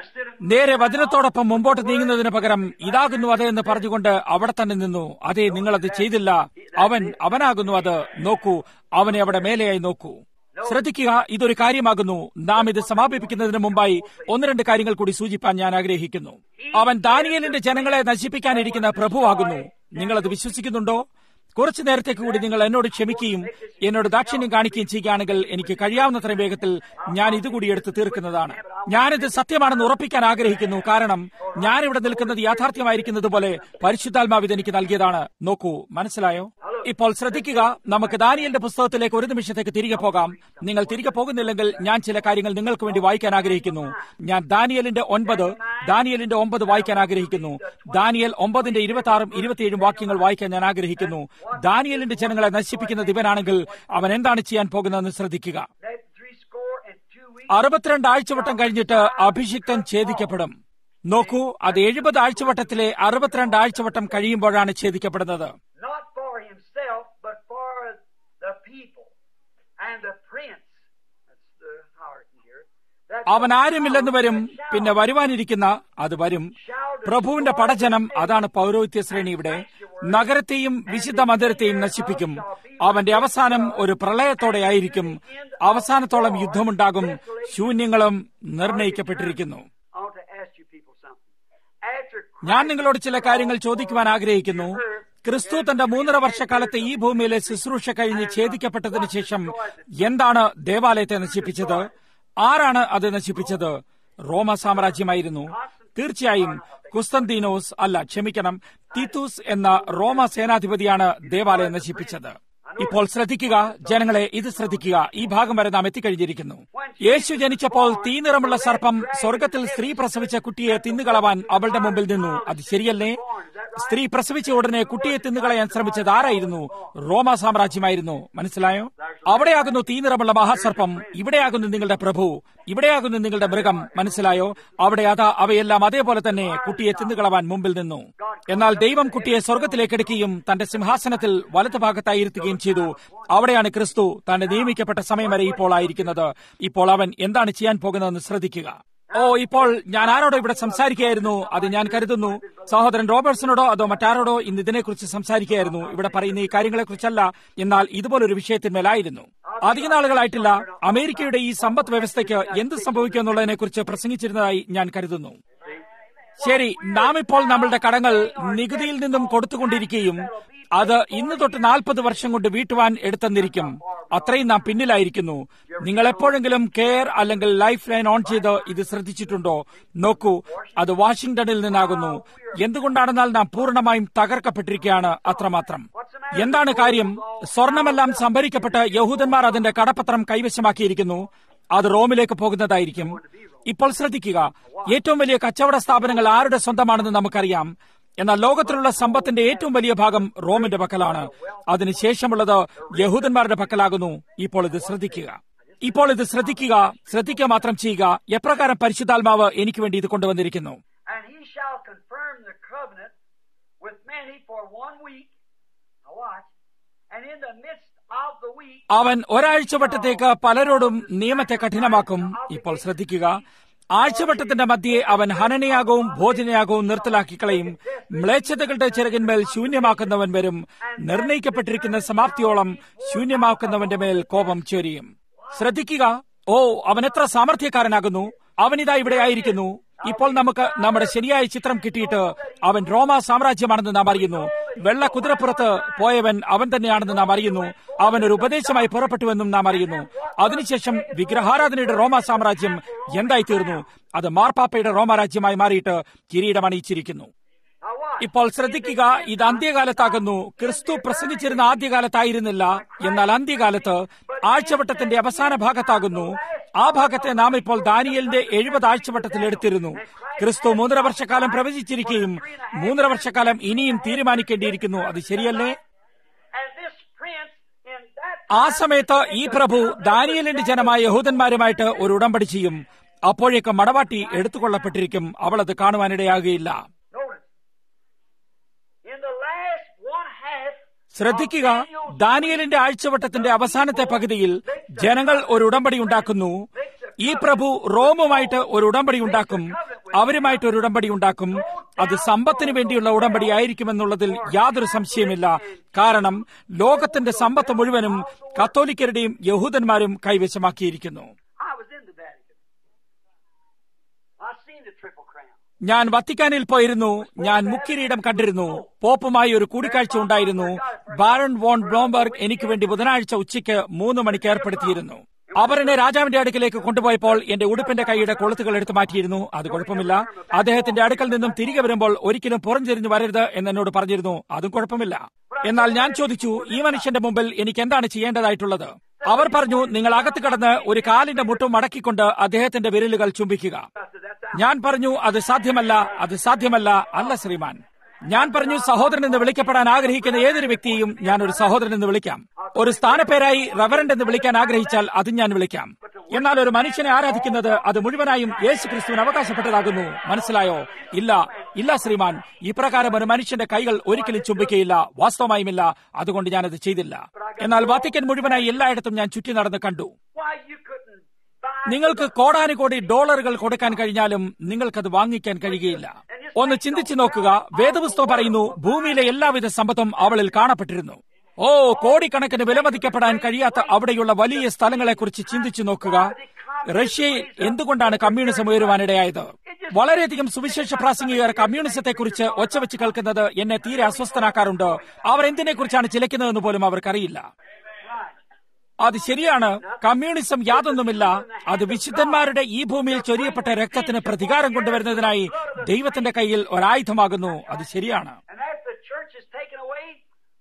നേരെ വചനത്തോടൊപ്പം മുമ്പോട്ട് നീങ്ങുന്നതിന് പകരം ഇതാകുന്നു അത് എന്ന് പറഞ്ഞുകൊണ്ട് അവിടെ തന്നെ നിന്നു അതെ നിങ്ങളത് ചെയ്തില്ല അവൻ അവനാകുന്നു അത് നോക്കൂ അവനെ അവിടെ മേലെയായി നോക്കൂ ശ്രദ്ധിക്കുക ഇതൊരു കാര്യമാകുന്നു നാം ഇത് സമാപിപ്പിക്കുന്നതിന് മുമ്പായി ഒന്ന് രണ്ട് കാര്യങ്ങൾ കൂടി സൂചിപ്പാൻ ഞാൻ ആഗ്രഹിക്കുന്നു അവൻ ദാനിയലിന്റെ ജനങ്ങളെ നശിപ്പിക്കാനിരിക്കുന്ന പ്രഭുവാകുന്നു നിങ്ങളത് വിശ്വസിക്കുന്നുണ്ടോ കുറച്ചു നേരത്തേക്ക് കൂടി നിങ്ങൾ എന്നോട് ക്ഷമിക്കുകയും എന്നോട് ദാക്ഷിണ്യം കാണിക്കുകയും ചെയ്യുകയാണെങ്കിൽ എനിക്ക് കഴിയാവുന്നത്രയും വേഗത്തിൽ ഞാൻ ഇതുകൂടി എടുത്ത് തീർക്കുന്നതാണ് ഞാനിത് സത്യമാണെന്ന് ഉറപ്പിക്കാൻ ആഗ്രഹിക്കുന്നു കാരണം ഞാനിവിടെ നിൽക്കുന്നത് യാഥാർത്ഥ്യമായിരിക്കുന്നത് പോലെ പരിശുദ്ധാത്മാവ് ഇത് എനിക്ക് നൽകിയതാണ് നോക്കൂ മനസ്സിലായോ ഇപ്പോൾ ശ്രദ്ധിക്കുക നമുക്ക് ദാനിയലിന്റെ പുസ്തകത്തിലേക്ക് ഒരു നിമിഷത്തേക്ക് തിരികെ പോകാം നിങ്ങൾ തിരികെ പോകുന്നില്ലെങ്കിൽ ഞാൻ ചില കാര്യങ്ങൾ നിങ്ങൾക്ക് വേണ്ടി വായിക്കാൻ ആഗ്രഹിക്കുന്നു ഞാൻ ദാനിയലിന്റെ ഒൻപത് ദാനിയലിന്റെ ഒമ്പത് വായിക്കാൻ ആഗ്രഹിക്കുന്നു ദാനിയൽ ഒമ്പതിന്റെ ഇരുപത്തി ആറും ഇരുപത്തിയേഴും വാക്യങ്ങൾ വായിക്കാൻ ഞാൻ ആഗ്രഹിക്കുന്നു ദാനിയലിന്റെ ജനങ്ങളെ നശിപ്പിക്കുന്നത് ഇവനാണെങ്കിൽ അവൻ എന്താണ് ചെയ്യാൻ പോകുന്നതെന്ന് ശ്രദ്ധിക്കുക That three score and two weeks. അറുപത്തിരണ്ട് ആഴ്ചവട്ടം കഴിഞ്ഞിട്ട് അഭിഷിക്തൻ ഛേദിക്കപ്പെടും നോക്കൂ അത് എഴുപത് ആഴ്ചവട്ടത്തിലെ അറുപത്തിരണ്ട് ആഴ്ചവട്ടം കഴിയുമ്പോഴാണ് ഛേദിക്കപ്പെടുന്നത് Not for himself, but for the people and the prince. That's the hierarchy here. That അവൻ ആരുമില്ലെന്ന് വരും പിന്നെ വരുവാനിരിക്കുന്ന അത് വരും പ്രഭുവിന്റെ പടജനം അതാണ് പൗരോഹിത്യ ശ്രേണി ഇവിടെ നഗരത്തെയും വിശുദ്ധ മന്ദിരത്തെയും നശിപ്പിക്കും അവന്റെ അവസാനം ഒരു പ്രളയത്തോടെ ആയിരിക്കും അവസാനത്തോളം യുദ്ധമുണ്ടാകും ശൂന്യങ്ങളും നിർണയിക്കപ്പെട്ടിരിക്കുന്നു I want to ask you people something. After ഞാൻ നിങ്ങളോട് ചില കാര്യങ്ങൾ ചോദിക്കുവാൻ ആഗ്രഹിക്കുന്നു ക്രിസ്തു തന്റെ മൂന്നര വർഷക്കാലത്തെ ഈ ഭൂമിയിലെ ശുശ്രൂഷ കഴിഞ്ഞ് ഛേദിക്കപ്പെട്ടതിന് ശേഷം എന്താണ് ദേവാലയത്തെ നശിപ്പിച്ചത് ആരാണ് അത് നശിപ്പിച്ചത് റോമ സാമ്രാജ്യമായിരുന്നു തീർച്ചയായും കുസ്തന്തീനോസ് അല്ല ക്ഷമിക്കണം തീത്തൂസ് എന്ന റോമ സേനാധിപതിയാണ് ദേവാലയം നശിപ്പിച്ചത് ഇപ്പോൾ ശ്രദ്ധിക്കുക ജനങ്ങളെ ഇത് ശ്രദ്ധിക്കുക ഈ ഭാഗം വരെ നാം എത്തിക്കഴിഞ്ഞിരിക്കുന്നു യേശു ജനിച്ചപ്പോൾ തീനിറമുള്ള സർപ്പം സ്വർഗത്തിൽ സ്ത്രീ പ്രസവിച്ച കുട്ടിയെ തിന്നുകളവാൻ അവളുടെ മുമ്പിൽ നിന്നു അത് ശരിയല്ലേ സ്ത്രീ പ്രസവിച്ച ഉടനെ കുട്ടിയെ തിന്നുകളയാൻ ശ്രമിച്ചത് ആരായിരുന്നു റോമ സാമ്രാജ്യമായിരുന്നു മനസ്സിലായോ അവിടെയാകുന്നു തീനിറമുള്ള മഹാസർപ്പം ഇവിടെയാകുന്നു നിങ്ങളുടെ പ്രഭു ഇവിടെയാകുന്നു നിങ്ങളുടെ മൃഗം മനസ്സിലായോ അവിടെ അതാ അവയെല്ലാം അതേപോലെ തന്നെ കുട്ടിയെ തിന്നുകളവാൻ മുമ്പിൽ നിന്നു എന്നാൽ ദൈവം കുട്ടിയെ സ്വർഗത്തിലേക്ക് എടുക്കുകയും തന്റെ സിംഹാസനത്തിൽ വലതുഭാഗത്തായി ഇരുത്തുകയും ചെയ്തു അവിടെയാണ് ക്രിസ്തു തന്റെ നിയമിക്കപ്പെട്ട സമയം വരെ ഇപ്പോൾ ആയിരിക്കുന്നത് ഇപ്പോൾ അവൻ എന്താണ് ചെയ്യാൻ പോകുന്നതെന്ന് ശ്രദ്ധിക്കുക ഓ ഇപ്പോൾ ഞാൻ ആരോടോ ഇവിടെ സംസാരിക്കുകയായിരുന്നു അത് ഞാൻ കരുതുന്നു സഹോദരൻ റോബർട്ട്സനോടോ അതോ മറ്റാരോടോ ഇന്ന് ഇതിനെക്കുറിച്ച് സംസാരിക്കുകയായിരുന്നു ഇവിടെ പറയുന്ന ഈ കാര്യങ്ങളെക്കുറിച്ചല്ല എന്നാൽ ഇതുപോലൊരു വിഷയത്തിന്മേലായിരുന്നു അധിക നാളുകളായിട്ടില്ല അമേരിക്കയുടെ ഈ സമ്പദ് വ്യവസ്ഥയ്ക്ക് എന്ത് സംഭവിക്കും എന്നുള്ളതിനെക്കുറിച്ച് പ്രസംഗിച്ചിരുന്നതായി ഞാൻ കരുതുന്നു ശരി നാം ഇപ്പോൾ നമ്മളുടെ കടങ്ങൾ നികുതിയിൽ നിന്നും കൊടുത്തുകൊണ്ടിരിക്കുകയും അത് ഇന്ന് തൊട്ട് നാൽപ്പത് വർഷം കൊണ്ട് വീട്ടുവാൻ എടുത്തെന്നിരിക്കും അത്രയും നാം പിന്നിലായിരിക്കുന്നു നിങ്ങൾ എപ്പോഴെങ്കിലും കെയർ അല്ലെങ്കിൽ ലൈഫ് ലൈൻ ഓൺ ചെയ്ത് ഇത് ശ്രദ്ധിച്ചിട്ടുണ്ടോ നോക്കൂ അത് വാഷിംഗ്ടണിൽ നിന്നാകുന്നു എന്തുകൊണ്ടാണെന്നാൽ നാം പൂർണ്ണമായും തകർക്കപ്പെട്ടിരിക്കുകയാണ് അത്രമാത്രം എന്താണ് കാര്യം സ്വർണമെല്ലാം സംഭരിക്കപ്പെട്ട് യഹൂദന്മാർ അതിന്റെ കടപ്പത്രം കൈവശമാക്കിയിരിക്കുന്നു അത് റോമിലേക്ക് പോകുന്നതായിരിക്കും ഇപ്പോൾ ശ്രദ്ധിക്കുക ഏറ്റവും വലിയ കച്ചവട സ്ഥാപനങ്ങൾ ആരുടെ സ്വന്തമാണെന്ന് നമുക്കറിയാം എന്നാൽ ലോകത്തിലുള്ള സമ്പത്തിന്റെ ഏറ്റവും വലിയ ഭാഗം റോമിന്റെ പക്കലാണ് അതിനുശേഷമുള്ളത് യഹൂദന്മാരുടെ പക്കലാകുന്നു ഇപ്പോൾ ഇത് ശ്രദ്ധിക്കുക ഇപ്പോൾ ഇത് ശ്രദ്ധിക്കുക ശ്രദ്ധിക്കുക മാത്രം ചെയ്യുക എപ്രകാരം പരിശുദ്ധാത്മാവ് എനിക്ക് വേണ്ടി ഇത് കൊണ്ടുവന്നിരിക്കുന്നു And he shall confirm the covenant with many for one week. Now watch. And in the midst of the week, അവൻ ഒരാഴ്ചവട്ടത്തേക്ക് പലരോടും നിയമത്തെ കഠിനമാക്കും ഇപ്പോൾ ശ്രദ്ധിക്കുക ആഴ്ചവട്ടത്തിന്റെ മധ്യേ അവൻ ഹനനയാകവും ഭോജനയാകവും നിർത്തലാക്കി കളയും മ്ലേച്ഛതകളുടെ ചിറകിന്മേൽ ശൂന്യമാക്കുന്നവൻ വരും നിർണയിക്കപ്പെട്ടിരിക്കുന്ന സമാപ്തിയോളം ശൂന്യമാക്കുന്നവന്റെ മേൽ കോപം ചൊരിയും ശ്രദ്ധിക്കുക ഓ അവൻ എത്ര സാമർഥ്യക്കാരനാകുന്നു അവനിതാ ഇവിടെ ആയിരിക്കുന്നു ഇപ്പോൾ നമുക്ക് നമ്മുടെ ശരിയായ ചിത്രം കിട്ടിയിട്ട് അവൻ റോമ സാമ്രാജ്യമാണെന്ന് നാം അറിയുന്നു വെള്ള കുതിരപ്പുറത്ത് പോയവൻ അവൻ തന്നെയാണെന്ന് നാം അറിയുന്നു അവൻ ഒരു ഉപദേശമായി പുറപ്പെട്ടുവെന്നും നാം അറിയുന്നു അതിനുശേഷം വിഗ്രഹാരാധനയുടെ റോമ സാമ്രാജ്യം എന്തായി തീർന്നു അത് മാർപ്പാപ്പയുടെ റോമരാജ്യമായി മാറിയിട്ട് കിരീടമണിയിച്ചിരിക്കുന്നു now watch. ഇപ്പോൾ ശ്രദ്ധിക്കുക ഇത് അന്ത്യകാലത്താകുന്നു ക്രിസ്തു പ്രസംഗിച്ചിരുന്ന ആദ്യകാലത്തായിരുന്നില്ല എന്നാൽ അന്ത്യകാലത്ത് ആഴ്ചവട്ടത്തിന്റെ അവസാന ഭാഗത്താകുന്നു ആ ഭാഗത്തെ നാം ഇപ്പോൾ ദാനിയലിന്റെ എഴുപത് ആഴ്ചവട്ടത്തിൽ എടുത്തിരുന്നു ക്രിസ്തു മൂന്നര വർഷക്കാലം പ്രവചിച്ചിരിക്കുകയും മൂന്നര വർഷക്കാലം ഇനിയും തീരുമാനിക്കേണ്ടിയിരിക്കുന്നു അത് ശരിയല്ലേ And this prince in that ആ സമയത്ത് ഈ പ്രഭു ദാനിയലിന്റെ ജനമായ യഹൂദന്മാരുമായിട്ട് ഒരു ഉടമ്പടി ചെയ്യും അപ്പോഴേക്ക് മടവാട്ടി എടുത്തുകൊള്ളപ്പെട്ടിരിക്കും അവൾ അത് കാണുവാനിടയാകുകയില്ല notice. In the last one half ശ്രദ്ധിക്കുക ദാനിയലിന്റെ ആഴ്ചവട്ടത്തിന്റെ അവസാനത്തെ പകുതിയിൽ ജനങ്ങൾ ഒരു ഉടമ്പടി ഉണ്ടാക്കുന്നു ഈ പ്രഭു റോമുമായിട്ട് ഒരു ഉടമ്പടി ഉണ്ടാക്കും അവരുമായിട്ട് ഒരു ഉടമ്പടി ഉണ്ടാക്കും അത് സമ്പത്തിന് വേണ്ടിയുള്ള ഉടമ്പടി ആയിരിക്കുമെന്നുള്ളതിൽ യാതൊരു സംശയമില്ല കാരണം ലോകത്തിന്റെ സമ്പത്ത് മുഴുവനും കത്തോലിക്കരുടെയും യഹൂദന്മാരും കൈവശമാക്കിയിരിക്കുന്നു I was in the Vatican. I seen the Triple Crown. ഞാൻ വത്തിക്കാനിൽ പോയിരുന്നു ഞാൻ മുക്കിരീടം കണ്ടിരുന്നു പോപ്പുമായി ഒരു കൂടിക്കാഴ്ച ഉണ്ടായിരുന്നു ബാരൺ വോൺ ബ്ലോംബർഗ് എനിക്ക് വേണ്ടി ബുധനാഴ്ച ഉച്ചയ്ക്ക് മൂന്ന് മണിക്ക് ഏർപ്പെടുത്തിയിരുന്നു അവർ എന്നെ രാജാവിന്റെ അടുക്കലേക്ക് കൊണ്ടുപോയപ്പോൾ എന്റെ ഉടുപ്പിന്റെ കൈയുടെ കൊളുത്തുകൾ എടുത്തു മാറ്റിയിരുന്നു അത് കുഴപ്പമില്ല അദ്ദേഹത്തിന്റെ അടുക്കൽ നിന്നും തിരികെ വരുമ്പോൾ ഒരിക്കലും പുറംചെരിഞ്ഞു വരരുത് എന്ന് എന്നോട് പറഞ്ഞിരുന്നു അതും കുഴപ്പമില്ല എന്നാൽ ഞാൻ ചോദിച്ചു ഈ മനുഷ്യന്റെ മുമ്പിൽ എനിക്ക് എന്താണ് ചെയ്യേണ്ടതായിട്ടുള്ളത് അവർ പറഞ്ഞു നിങ്ങൾ അകത്ത് കടന്ന് ഒരു കാലിന്റെ മുട്ടും മടക്കിക്കൊണ്ട് അദ്ദേഹത്തിന്റെ വിരലുകൾ ചുംബിക്കുക I said, that's ഞാൻ പറഞ്ഞു അത് സാധ്യമല്ല അത് സാധ്യമല്ല അല്ല ശ്രീമാൻ ഞാൻ പറഞ്ഞു സഹോദരൻ എന്ന് വിളിക്കപ്പെടാൻ ആഗ്രഹിക്കുന്ന ഏതൊരു വ്യക്തിയെയും ഞാൻ ഒരു സഹോദരൻ എന്ന് വിളിക്കാം ഒരു സ്ഥാനപ്പേരായി റവറന്റ് എന്ന് വിളിക്കാൻ ആഗ്രഹിച്ചാൽ അതും ഞാൻ വിളിക്കാം എന്നാൽ ഒരു മനുഷ്യനെ ആരാധിക്കുന്നത് അത് മുഴുവനായും യേശു ക്രിസ്തുവിന് അവകാശപ്പെട്ടതാകുന്നു മനസ്സിലായോ ഇല്ല ഇല്ല ശ്രീമാൻ ഇപ്രകാരം ഒരു മനുഷ്യന്റെ കൈകൾ ഒരിക്കലും ചുംബിക്കയില്ല വാസ്തവമായുമില്ല അതുകൊണ്ട് ഞാനത് ചെയ്തില്ല എന്നാൽ വാത്തിക്കൻ മുഴുവനായി എല്ലായിടത്തും ഞാൻ ചുറ്റി നടന്ന് കണ്ടു why you couldn't buy നിങ്ങൾക്ക് കോടാനുകോടി ഡോളറുകൾ കൊടുക്കാൻ കഴിഞ്ഞാലും നിങ്ങൾക്കത് വാങ്ങിക്കാൻ കഴിയുകയില്ല ഒന്ന് ചിന്തിച്ചു നോക്കുക വേദപുസ്തകം പറയുന്നു ഭൂമിയിലെ എല്ലാവിധ സമ്പത്തും അവളിൽ കാണപ്പെട്ടിരുന്നു ഓ കോടിക്കണക്കിന് വിലമതിക്കപ്പെടാൻ കഴിയാത്ത അവിടെയുള്ള വലിയ സ്ഥലങ്ങളെക്കുറിച്ച് ചിന്തിച്ചു നോക്കുക റഷ്യയിൽ എന്തുകൊണ്ടാണ് കമ്മ്യൂണിസം ഉയരുവാനിടയായത് വളരെയധികം സുവിശേഷ പ്രാസംഗികർ കമ്മ്യൂണിസത്തെക്കുറിച്ച് ഒച്ചവെച്ച് കേൾക്കുന്നത് എന്നെ തീരെ അസ്വസ്ഥനാക്കാറുണ്ട് അവർ എന്തിനെക്കുറിച്ചാണ് ചിലക്കുന്നതെന്ന് പോലും അവർക്കറിയില്ല അത് ശരിയാണ് കമ്മ്യൂണിസം യാതൊന്നുമില്ല അത് വിശുദ്ധന്മാരുടെ ഈ ഭൂമിയിൽ ചൊരിയപ്പെട്ട രക്തത്തിന് പ്രതികാരം കൊണ്ടുവരുന്നതിനായി ദൈവത്തിന്റെ കയ്യിൽ ഒരായുധമാകുന്നു അത് ശരിയാണ് And as the church is taken away,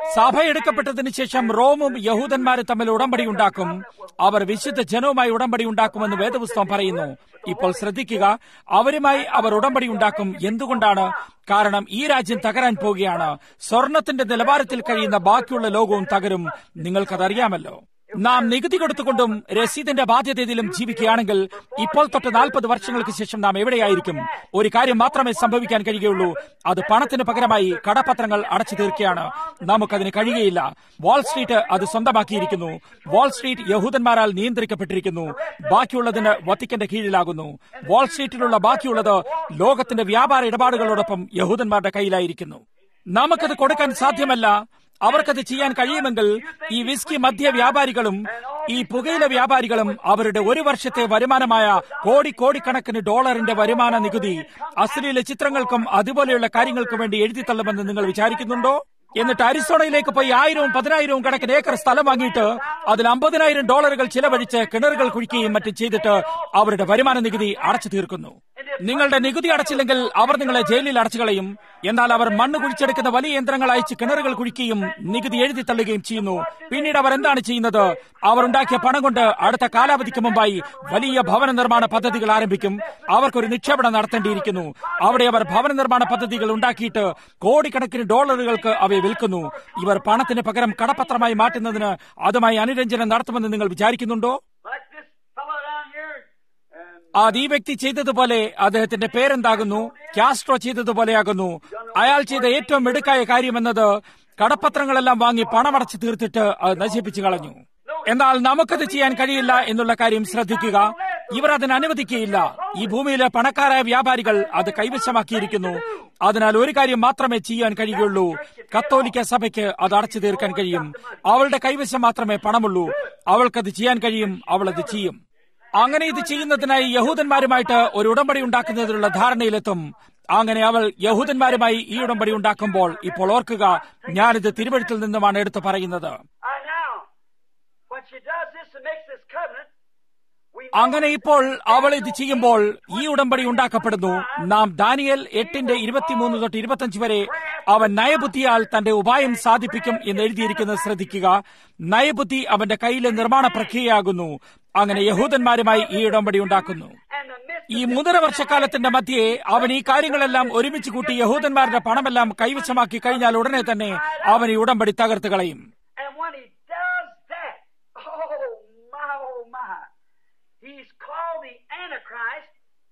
സഭ എടുക്കപ്പെട്ടതിന് ശേഷം റോമും യഹൂദന്മാരും തമ്മിൽ ഉടമ്പടി ഉണ്ടാക്കും അവർ വിശുദ്ധ ജനവുമായി ഉടമ്പടി ഉണ്ടാക്കുമെന്ന് വേദപുസ്തകം പറയുന്നു ഇപ്പോൾ ശ്രദ്ധിക്കുക അവരുമായി അവർ ഉടമ്പടി ഉണ്ടാക്കും എന്തുകൊണ്ടാണ് കാരണം ഈ രാജ്യം തകരാൻ പോവുകയാണ് സ്വർണത്തിന്റെ നിലവാരത്തിൽ കഴിയുന്ന ബാക്കിയുള്ള ലോകവും തകരും നിങ്ങൾക്കതറിയാമല്ലോ നാം നികുതി കൊടുത്തുകൊണ്ടും രസീതിന്റെ ബാധ്യതയിലും ജീവിക്കുകയാണെങ്കിൽ ഇപ്പോൾ തൊട്ട് നാൽപ്പത് വർഷങ്ങൾക്ക് ശേഷം നാം എവിടെയായിരിക്കും ഒരു കാര്യം മാത്രമേ സംഭവിക്കാൻ കഴിയുകയുള്ളൂ അത് പണത്തിന് പകരമായി കടപത്രങ്ങൾ അടച്ചു തീർക്കുകയാണ് നമുക്കതിന് കഴിയുകയില്ല വാൾ സ്ട്രീറ്റ് അത് സ്വന്തമാക്കിയിരിക്കുന്നു വാൾ സ്ട്രീറ്റ് യഹൂദന്മാരാൽ നിയന്ത്രിക്കപ്പെട്ടിരിക്കുന്നു ബാക്കിയുള്ളതിന് വത്തിക്കന്റെ കീഴിലാകുന്നു വാൾ സ്ട്രീറ്റിലുള്ള ബാക്കിയുള്ളത് ലോകത്തിന്റെ വ്യാപാര ഇടപാടുകളോടൊപ്പം യഹൂദന്മാരുടെ കയ്യിലായിരിക്കുന്നു നമുക്കത് കൊടുക്കാൻ സാധ്യമല്ല അവർക്കത് ചെയ്യാൻ കഴിയുമെങ്കിൽ ഈ വിസ്കി മദ്യ വ്യാപാരികളും ഈ പുകയില വ്യാപാരികളും അവരുടെ ഒരു വർഷത്തെ വരുമാനമായ കോടി കോടിക്കണക്കിന് ഡോളറിന്റെ വരുമാന നികുതി അശ്ലീല ചിത്രങ്ങൾക്കും അതുപോലെയുള്ള കാര്യങ്ങൾക്കും വേണ്ടി എഴുതി തള്ളുമെന്ന് നിങ്ങൾ വിചാരിക്കുന്നുണ്ടോ എന്നിട്ട് അരിസോണയിലേക്ക് പോയി ആയിരവും പതിനായിരവും കണക്കിന് ഏക്കർ സ്ഥലം വാങ്ങിയിട്ട് അതിൽ അമ്പതിനായിരം ഡോളറുകൾ ചിലവഴിച്ച് കിണറുകൾ കുഴിക്കുകയും മറ്റും ചെയ്തിട്ട് അവരുടെ വരുമാന നികുതി അടച്ചു തീർക്കുന്നു നിങ്ങളുടെ നികുതി അടച്ചില്ലെങ്കിൽ അവർ നിങ്ങളെ ജയിലിൽ അടച്ചു കളയും എന്നാൽ അവർ മണ്ണ് കുഴിച്ചെടുക്കുന്ന വലിയ യന്ത്രങ്ങൾ അയച്ച് കിണറുകൾ കുഴിക്കുകയും നികുതി എഴുതി തള്ളുകയും ചെയ്യുന്നു പിന്നീട് അവർ എന്താണ് ചെയ്യുന്നത് അവർ ഉണ്ടാക്കിയ പണം കൊണ്ട് അടുത്ത കാലാവധിക്ക് മുമ്പായി വലിയ ഭവന നിർമ്മാണ പദ്ധതികൾ ആരംഭിക്കും അവർക്കൊരു നിക്ഷേപണം നടത്തേണ്ടിയിരിക്കുന്നു അവിടെ അവർ ഭവന നിർമ്മാണ പദ്ധതികൾ ഉണ്ടാക്കിയിട്ട് കോടിക്കണക്കിന് ഡോളറുകൾക്ക് അവയെ വിൽക്കുന്നു ഇവർ പണത്തിന് പകരം കടപ്പത്രമായി മാറ്റുന്നതിന് അതുമായി അനുരഞ്ജനം നടത്തുമെന്ന് നിങ്ങൾ വിചാരിക്കുന്നുണ്ടോ Like this fellow down here. And അത് ഈ വ്യക്തി ചെയ്തതുപോലെ അദ്ദേഹത്തിന്റെ പേരെന്താകുന്നു കാസ്ട്രോ ചെയ്തതുപോലെയാകുന്നു അയാൾ ചെയ്ത ഏറ്റവും മിടുക്കായ കാര്യമെന്നത് കടപ്പത്രങ്ങളെല്ലാം വാങ്ങി പണമടച്ചു തീർത്തിട്ട് അത് നശിപ്പിച്ചു കളഞ്ഞു എന്നാൽ നമുക്കത് ചെയ്യാൻ കഴിയില്ല എന്നുള്ള കാര്യം ശ്രദ്ധിക്കുക ഇവർ അതിന് അനുവദിക്കുകയില്ല ഈ ഭൂമിയിലെ പണക്കാരായ വ്യാപാരികൾ അത് കൈവശമാക്കിയിരിക്കുന്നു അതിനാൽ ഒരു കാര്യം മാത്രമേ ചെയ്യാൻ കഴിയുകയുള്ളൂ കത്തോലിക്ക സഭയ്ക്ക് അത് അടച്ചു തീർക്കാൻ കഴിയും അവളുടെ കൈവശം മാത്രമേ പണമുള്ളൂ അവൾക്കത് ചെയ്യാൻ കഴിയും അവൾ അത് ചെയ്യും അങ്ങനെ ഇത് ചെയ്യുന്നതിനായി യഹൂദന്മാരുമായിട്ട് ഒരു ഉടമ്പടി ഉണ്ടാക്കുന്നതിനുള്ള ധാരണയിലെത്തും അങ്ങനെ അവൾ യഹൂദന്മാരുമായി ഈ ഉടമ്പടി ഉണ്ടാക്കുമ്പോൾ ഇപ്പോൾ ഓർക്കുക ഞാനിത് തിരുവഴുത്തിൽ നിന്നുമാണ് എടുത്തു പറയുന്നത് uh, now, when she does this and makes this covenant, we know അങ്ങനെ ഇപ്പോൾ അവൾ ഇത് ചെയ്യുമ്പോൾ ഈ ഉടമ്പടി ഉണ്ടാക്കപ്പെടുന്നു നാം ദാനിയൽ എട്ടിന്റെ ഇരുപത്തിമൂന്ന് തൊട്ട് ഇരുപത്തഞ്ച് വരെ അവൻ നയബുദ്ധിയാൽ തന്റെ ഉപായം സാധിപ്പിക്കും എന്ന് എഴുതിയിരിക്കുന്നത് ശ്രദ്ധിക്കുക നയബുദ്ധി അവന്റെ കയ്യിലെ നിർമ്മാണ പ്രക്രിയയാകുന്നു അങ്ങനെ യഹൂദന്മാരുമായി ഈ ഉടമ്പടി ഉണ്ടാക്കുന്നു and the midst ഈ മൂന്നര വർഷക്കാലത്തിന്റെ മധ്യേ അവൻ ഈ കാര്യങ്ങളെല്ലാം ഒരുമിച്ച് കൂട്ടി യഹൂദന്മാരുടെ പണമെല്ലാം കൈവശമാക്കി കഴിഞ്ഞാൽ ഉടനെ തന്നെ അവൻ ഈ ഉടമ്പടി തകർത്ത് കളയും And when he does that, oh my, oh my, he's called the Antichrist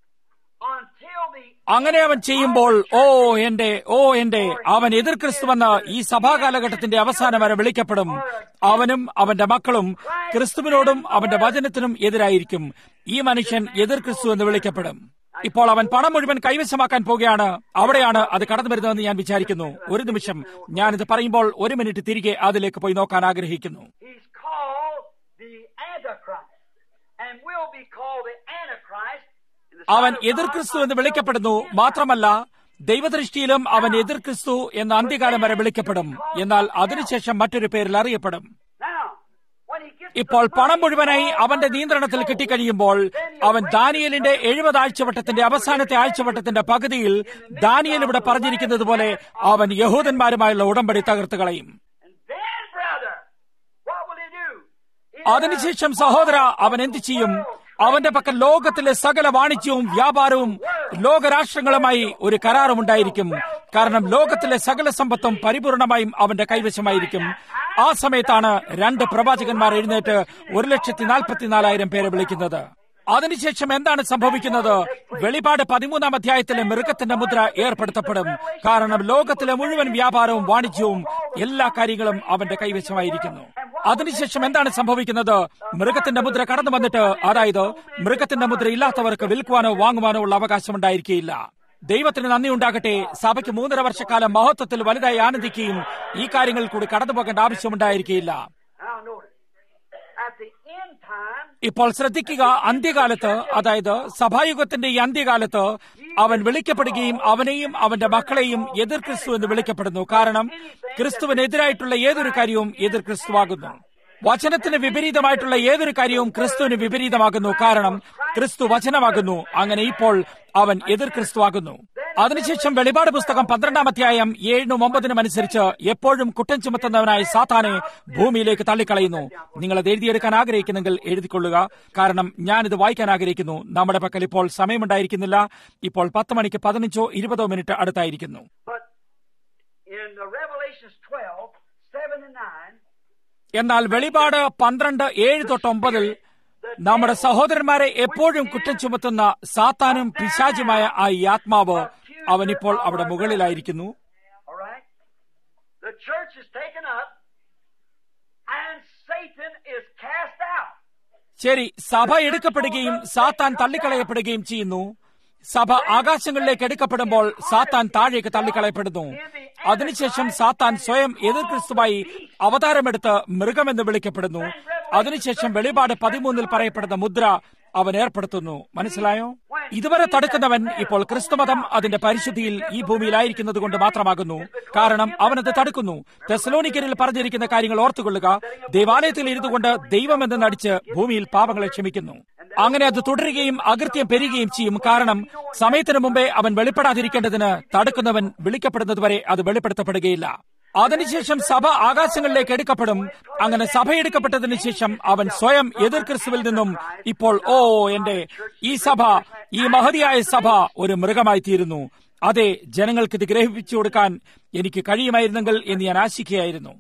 until the അങ്ങനെ അവൻ ചെയ്യുമ്പോൾ ഓ എന്റെ ഓ എന്റെ അവൻ എതിർ ക്രിസ്തുവെന്ന് ഈ സഭാ കാലഘട്ടത്തിന്റെ അവസാനം വരെ വിളിക്കപ്പെടും അവനും അവന്റെ മക്കളും ക്രിസ്തുവിനോടും അവന്റെ വചനത്തിനും എതിരായിരിക്കും ഈ മനുഷ്യൻ എതിർ ക്രിസ്തു എന്ന് വിളിക്കപ്പെടും ഇപ്പോൾ അവൻ പണം മുഴുവൻ കൈവശമാക്കാൻ പോകുകയാണ് അവിടെയാണ് അത് കടന്നു വരുന്നതെന്ന് ഞാൻ വിചാരിക്കുന്നു ഒരു നിമിഷം ഞാനിത് പറയുമ്പോൾ ഒരു മിനിറ്റ് തിരികെ അതിലേക്ക് പോയി നോക്കാൻ ആഗ്രഹിക്കുന്നു he's called the Antichrist and will be called the Antichrist in the അവൻ sight of എതിർ God ക്രിസ്തു എന്ന് വിളിക്കപ്പെടുന്നു മാത്രമല്ല ദൈവദൃഷ്ടിയിലും അവൻ എതിർ ക്രിസ്തു എന്ന അന്ത്യകാലം വരെ വിളിക്കപ്പെടും എന്നാൽ അതിനുശേഷം മറ്റൊരു പേരിൽ അറിയപ്പെടും Now, when he gets ഇപ്പോൾ പണം മുഴുവനായി അവന്റെ നിയന്ത്രണത്തിൽ കിട്ടിക്കഴിയുമ്പോൾ അവൻ ദാനിയലിന്റെ എഴുപത് ആഴ്ചവട്ടത്തിന്റെ അവസാനത്തെ ആഴ്ചവട്ടത്തിന്റെ പകുതിയിൽ ദാനിയൽ ഇവിടെ പറഞ്ഞിരിക്കുന്നത് പോലെ അവൻ യഹൂദന്മാരുമായുള്ള ഉടമ്പടി തകർത്ത് കളയും and then, brother, what will he do? He അതിനുശേഷം സഹോദര അവൻ എന്ത് ചെയ്യും അവന്റെ പക്കൽ ലോകത്തിലെ സകല വാണിജ്യവും വ്യാപാരവും ലോകരാഷ്ട്രങ്ങളുമായി ഒരു കരാറും ഉണ്ടായിരിക്കും കാരണം ലോകത്തിലെ സകല സമ്പത്തും പരിപൂർണമായും അവന്റെ കൈവശമായിരിക്കും ആ സമയത്താണ് രണ്ട് പ്രവാചകന്മാർ എഴുന്നേറ്റ് ഒരു ലക്ഷത്തി നാൽപ്പത്തിനാലായിരം പേരെ വിളിക്കുന്നത് അതിനുശേഷം എന്താണ് സംഭവിക്കുന്നത് വെളിപാട് പതിമൂന്നാം അധ്യായത്തിലെ മൃഗത്തിന്റെ മുദ്ര ഏർപ്പെടുത്തപ്പെടും കാരണം ലോകത്തിലെ മുഴുവൻ വ്യാപാരവും വാണിജ്യവും എല്ലാ കാര്യങ്ങളും അവന്റെ കൈവശമായിരിക്കുന്നു അതിനുശേഷം എന്താണ് സംഭവിക്കുന്നത് മൃഗത്തിന്റെ മുദ്ര കടന്നു വന്നിട്ട് അതായത് മൃഗത്തിന്റെ മുദ്ര ഇല്ലാത്തവർക്ക് വിൽക്കുവാനോ വാങ്ങുവാനോ ഉള്ള അവകാശം ഉണ്ടായിരിക്കുകയില്ല ദൈവത്തിന് നന്ദി ഉണ്ടാകട്ടെ സഭയ്ക്ക് മൂന്നര വർഷക്കാലം മഹത്വത്തിൽ വലുതായി ആനന്ദിക്കുകയും ഈ കാര്യങ്ങളിൽ കൂടി കടന്നു പോകേണ്ട ആവശ്യമുണ്ടായിരിക്കുകയില്ല Now notice, at the end time, ഇപ്പോൾ ശ്രദ്ധിക്കുക അന്ത്യകാലത്ത് അതായത് സഭായുഗത്തിന്റെ ഈ അന്ത്യകാലത്ത് അവൻ വിളിക്കപ്പെടുകയും അവനെയും അവന്റെ മക്കളെയും എതിർ ക്രിസ്തു എന്ന് വിളിക്കപ്പെടുന്നു കാരണം ക്രിസ്തുവിനെതിരായിട്ടുള്ള ഏതൊരു കാര്യവും എതിർ ക്രിസ്തുവാകുന്നു വചനത്തിന് വിപരീതമായിട്ടുള്ള ഏതൊരു കാര്യവും ക്രിസ്തുവിന് വിപരീതമാകുന്നു കാരണം ക്രിസ്തു വചനമാകുന്നു അങ്ങനെ ഇപ്പോൾ അവൻ എതിർ ക്രിസ്തുവാകുന്നു then അതിനുശേഷം വെളിപാട് പുസ്തകം പന്ത്രണ്ടാം അധ്യായം ഏഴിനും ഒമ്പതിനും അനുസരിച്ച് എപ്പോഴും കുറ്റം ചുമത്തുന്നവനായ സാത്താനെ ഭൂമിയിലേക്ക് തള്ളിക്കളയുന്നു നിങ്ങൾ അത് എഴുതിയെടുക്കാൻ ആഗ്രഹിക്കുന്നെങ്കിൽ എഴുതിക്കൊള്ളുക കാരണം ഞാനിത് വായിക്കാൻ ആഗ്രഹിക്കുന്നു നമ്മുടെ പക്കൽ ഇപ്പോൾ സമയമുണ്ടായിരിക്കുന്നില്ല ഇപ്പോൾ പത്ത് മണിക്ക് പതിനഞ്ചോ ഇരുപതോ മിനിറ്റ് അടുത്തായിരിക്കുന്നു But in the Revelations 12, 7 and 9, എന്നാൽ വെളിപാട് പന്ത്രണ്ട് ഏഴ് തൊട്ട് ഒമ്പതിൽ നമ്മുടെ സഹോദരന്മാരെ എപ്പോഴും കുറ്റം ചുമത്തുന്ന സാത്താനും പിശാചുമായ ആ ഈ ആത്മാവ് അവനിപ്പോൾ അവിടെ മുകളിലായിരിക്കുന്നു all right, the church is taken up and Satan is cast out. ശരി സഭ എടുക്കപ്പെടുകയും സാത്താൻ തള്ളിക്കളയപ്പെടുകയും ചെയ്യുന്നു സഭ ആകാശങ്ങളിലേക്ക് എടുക്കപ്പെടുമ്പോൾ സാത്താൻ താഴേക്ക് തള്ളിക്കളയപ്പെടുന്നു അതിനുശേഷം സാത്താൻ സ്വയം എതിർ ക്രിസ്തുവായി അവതാരമെടുത്ത് മൃഗമെന്ന് വിളിക്കപ്പെടുന്നു അതിനുശേഷം വെളിപാട് പതിമൂന്നിൽ പറയപ്പെടുന്ന മുദ്ര അവൻ ഏർപ്പെടുത്തുന്നു മനസ്സിലായോ ഇതുവരെ തടുക്കുന്നവൻ ഇപ്പോൾ ക്രിസ്തുമതം അതിന്റെ പരിശുദ്ധിയിൽ ഈ ഭൂമിയിലായിരിക്കുന്നത് കൊണ്ട് മാത്രമാകുന്നു കാരണം അവനത് തടുക്കുന്നു തെസലോനിക്കരിൽ പറഞ്ഞിരിക്കുന്ന കാര്യങ്ങൾ ഓർത്തുകൊള്ളുക ദേവാലയത്തിൽ ഇരുന്നുകൊണ്ട് ദൈവമെന്ന് നടിച്ച് ഭൂമിയിൽ പാപങ്ങളെ ക്ഷമിക്കുന്നു അങ്ങനെ അത് തുടരുകയും അകൃത്യം പെരുകയും ചെയ്യും കാരണം സമയത്തിന് മുമ്പേ അവൻ വെളിപ്പെടാതിരിക്കേണ്ടതിന് തടുക്കുന്നവൻ വിളിക്കപ്പെടുന്നതുവരെ അത് വെളിപ്പെടുത്തപ്പെടുകയില്ല അതിനുശേഷം സഭ ആകാശങ്ങളിലേക്ക് എടുക്കപ്പെടും അങ്ങനെ സഭ എടുക്കപ്പെട്ടതിനു ശേഷം അവൻ സ്വയം എതിർ ക്രിസ്തുവിൽ നിന്നും ഇപ്പോൾ ഓ എന്റെ ഈ സഭ ഈ മഹതിയായ സഭ ഒരു മൃഗമായി തീരുന്നു അതെ ജനങ്ങൾക്ക് ഇത് ഗ്രഹിപ്പിച്ചു കൊടുക്കാൻ എനിക്ക് കഴിയുമായിരുന്നെങ്കിൽ എന്ന് ഞാൻ ആശിക്കുകയായിരുന്നു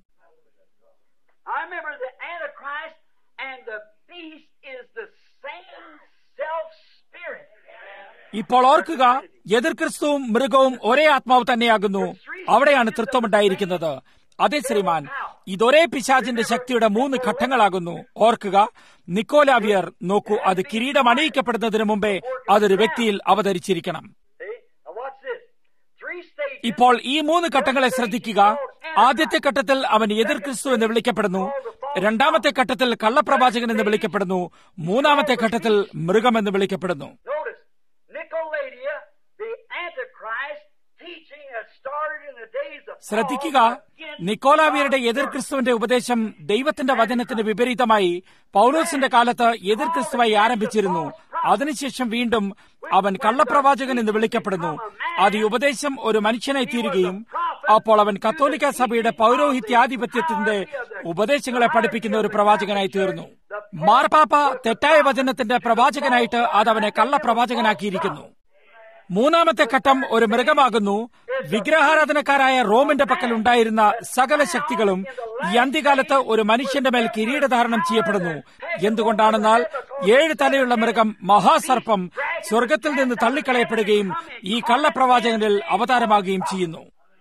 I remember the Antichrist and the beast is the same self spirit. ഇപ്പോൾ ഓർക്കുക എതിർ ക്രിസ്തുവും മൃഗവും ഒരേ ആത്മാവ് തന്നെയാകുന്നു അവിടെയാണ് തൃത്വമുണ്ടായിരിക്കുന്നത് അതെ ശ്രീമാൻ ഇതൊരേ പിശാചിന്റെ ശക്തിയുടെ മൂന്ന് ഘട്ടങ്ങളാകുന്നു ഓർക്കുക നിക്കോലാവിയർ നോക്കൂ അത് കിരീടം അണിയിക്കപ്പെടുന്നതിന് മുമ്പേ അതൊരു വ്യക്തിയിൽ അവതരിച്ചിരിക്കണം See? Now watch this. Three stages. ഇപ്പോൾ ഈ മൂന്ന് ഘട്ടങ്ങളെ ശ്രദ്ധിക്കുക ആദ്യത്തെ ഘട്ടത്തിൽ അവൻ എതിർ ക്രിസ്തു എന്ന് വിളിക്കപ്പെടുന്നു രണ്ടാമത്തെ ഘട്ടത്തിൽ കള്ളപ്രവാചകൻ എന്ന് വിളിക്കപ്പെടുന്നു മൂന്നാമത്തെ ഘട്ടത്തിൽ മൃഗം എന്ന് വിളിക്കപ്പെടുന്നു Notice, Nicoladia, the Antichrist, teaching that started in the days of Paul ശ്രദ്ധിക്കുക against നിക്കോലാവിയരുടെ എതിർ ക്രിസ്തുവിന്റെ ഉപദേശം ദൈവത്തിന്റെ വചനത്തിന് വിപരീതമായി പൗലോസിന്റെ കാലത്ത് എതിർ ക്രിസ്തുവായി ആരംഭിച്ചിരുന്നു അതിനുശേഷം വീണ്ടും അവൻ കള്ളപ്രവാചകൻ എന്ന് വിളിക്കപ്പെടുന്നു അത് ഈ ഉപദേശം ഒരു മനുഷ്യനായി തീരുകയും അപ്പോൾ അവൻ കത്തോലിക്ക സഭയുടെ പൗരോഹിത്യാധിപത്യത്തിന്റെ ഉപദേശങ്ങളെ പഠിപ്പിക്കുന്ന ഒരു പ്രവാചകനായി തീർന്നു മാർപ്പാപ്പ തെറ്റായ വചനത്തിന്റെ പ്രവാചകനായിട്ട് അത് അവനെ കള്ളപ്രവാചകനാക്കിയിരിക്കുന്നു മൂന്നാമത്തെ ഘട്ടം ഒരു മൃഗമാകുന്നു വിഗ്രഹാരാധനക്കാരായ റോമിന്റെ പക്കൽ ഉണ്ടായിരുന്ന സകല ശക്തികളും ഈ അന്ത്യകാലത്ത് ഒരു മനുഷ്യന്റെ മേൽ കിരീടധാരണം ചെയ്യപ്പെടുന്നു എന്തുകൊണ്ടാണെന്നാൽ ഏഴ് തലയുള്ള മൃഗം മഹാസർപ്പം സ്വർഗത്തിൽ നിന്ന് തള്ളിക്കളയപ്പെടുകയും ഈ കള്ളപ്രവാചകനിൽ അവതാരമാകുകയും ചെയ്യുന്നു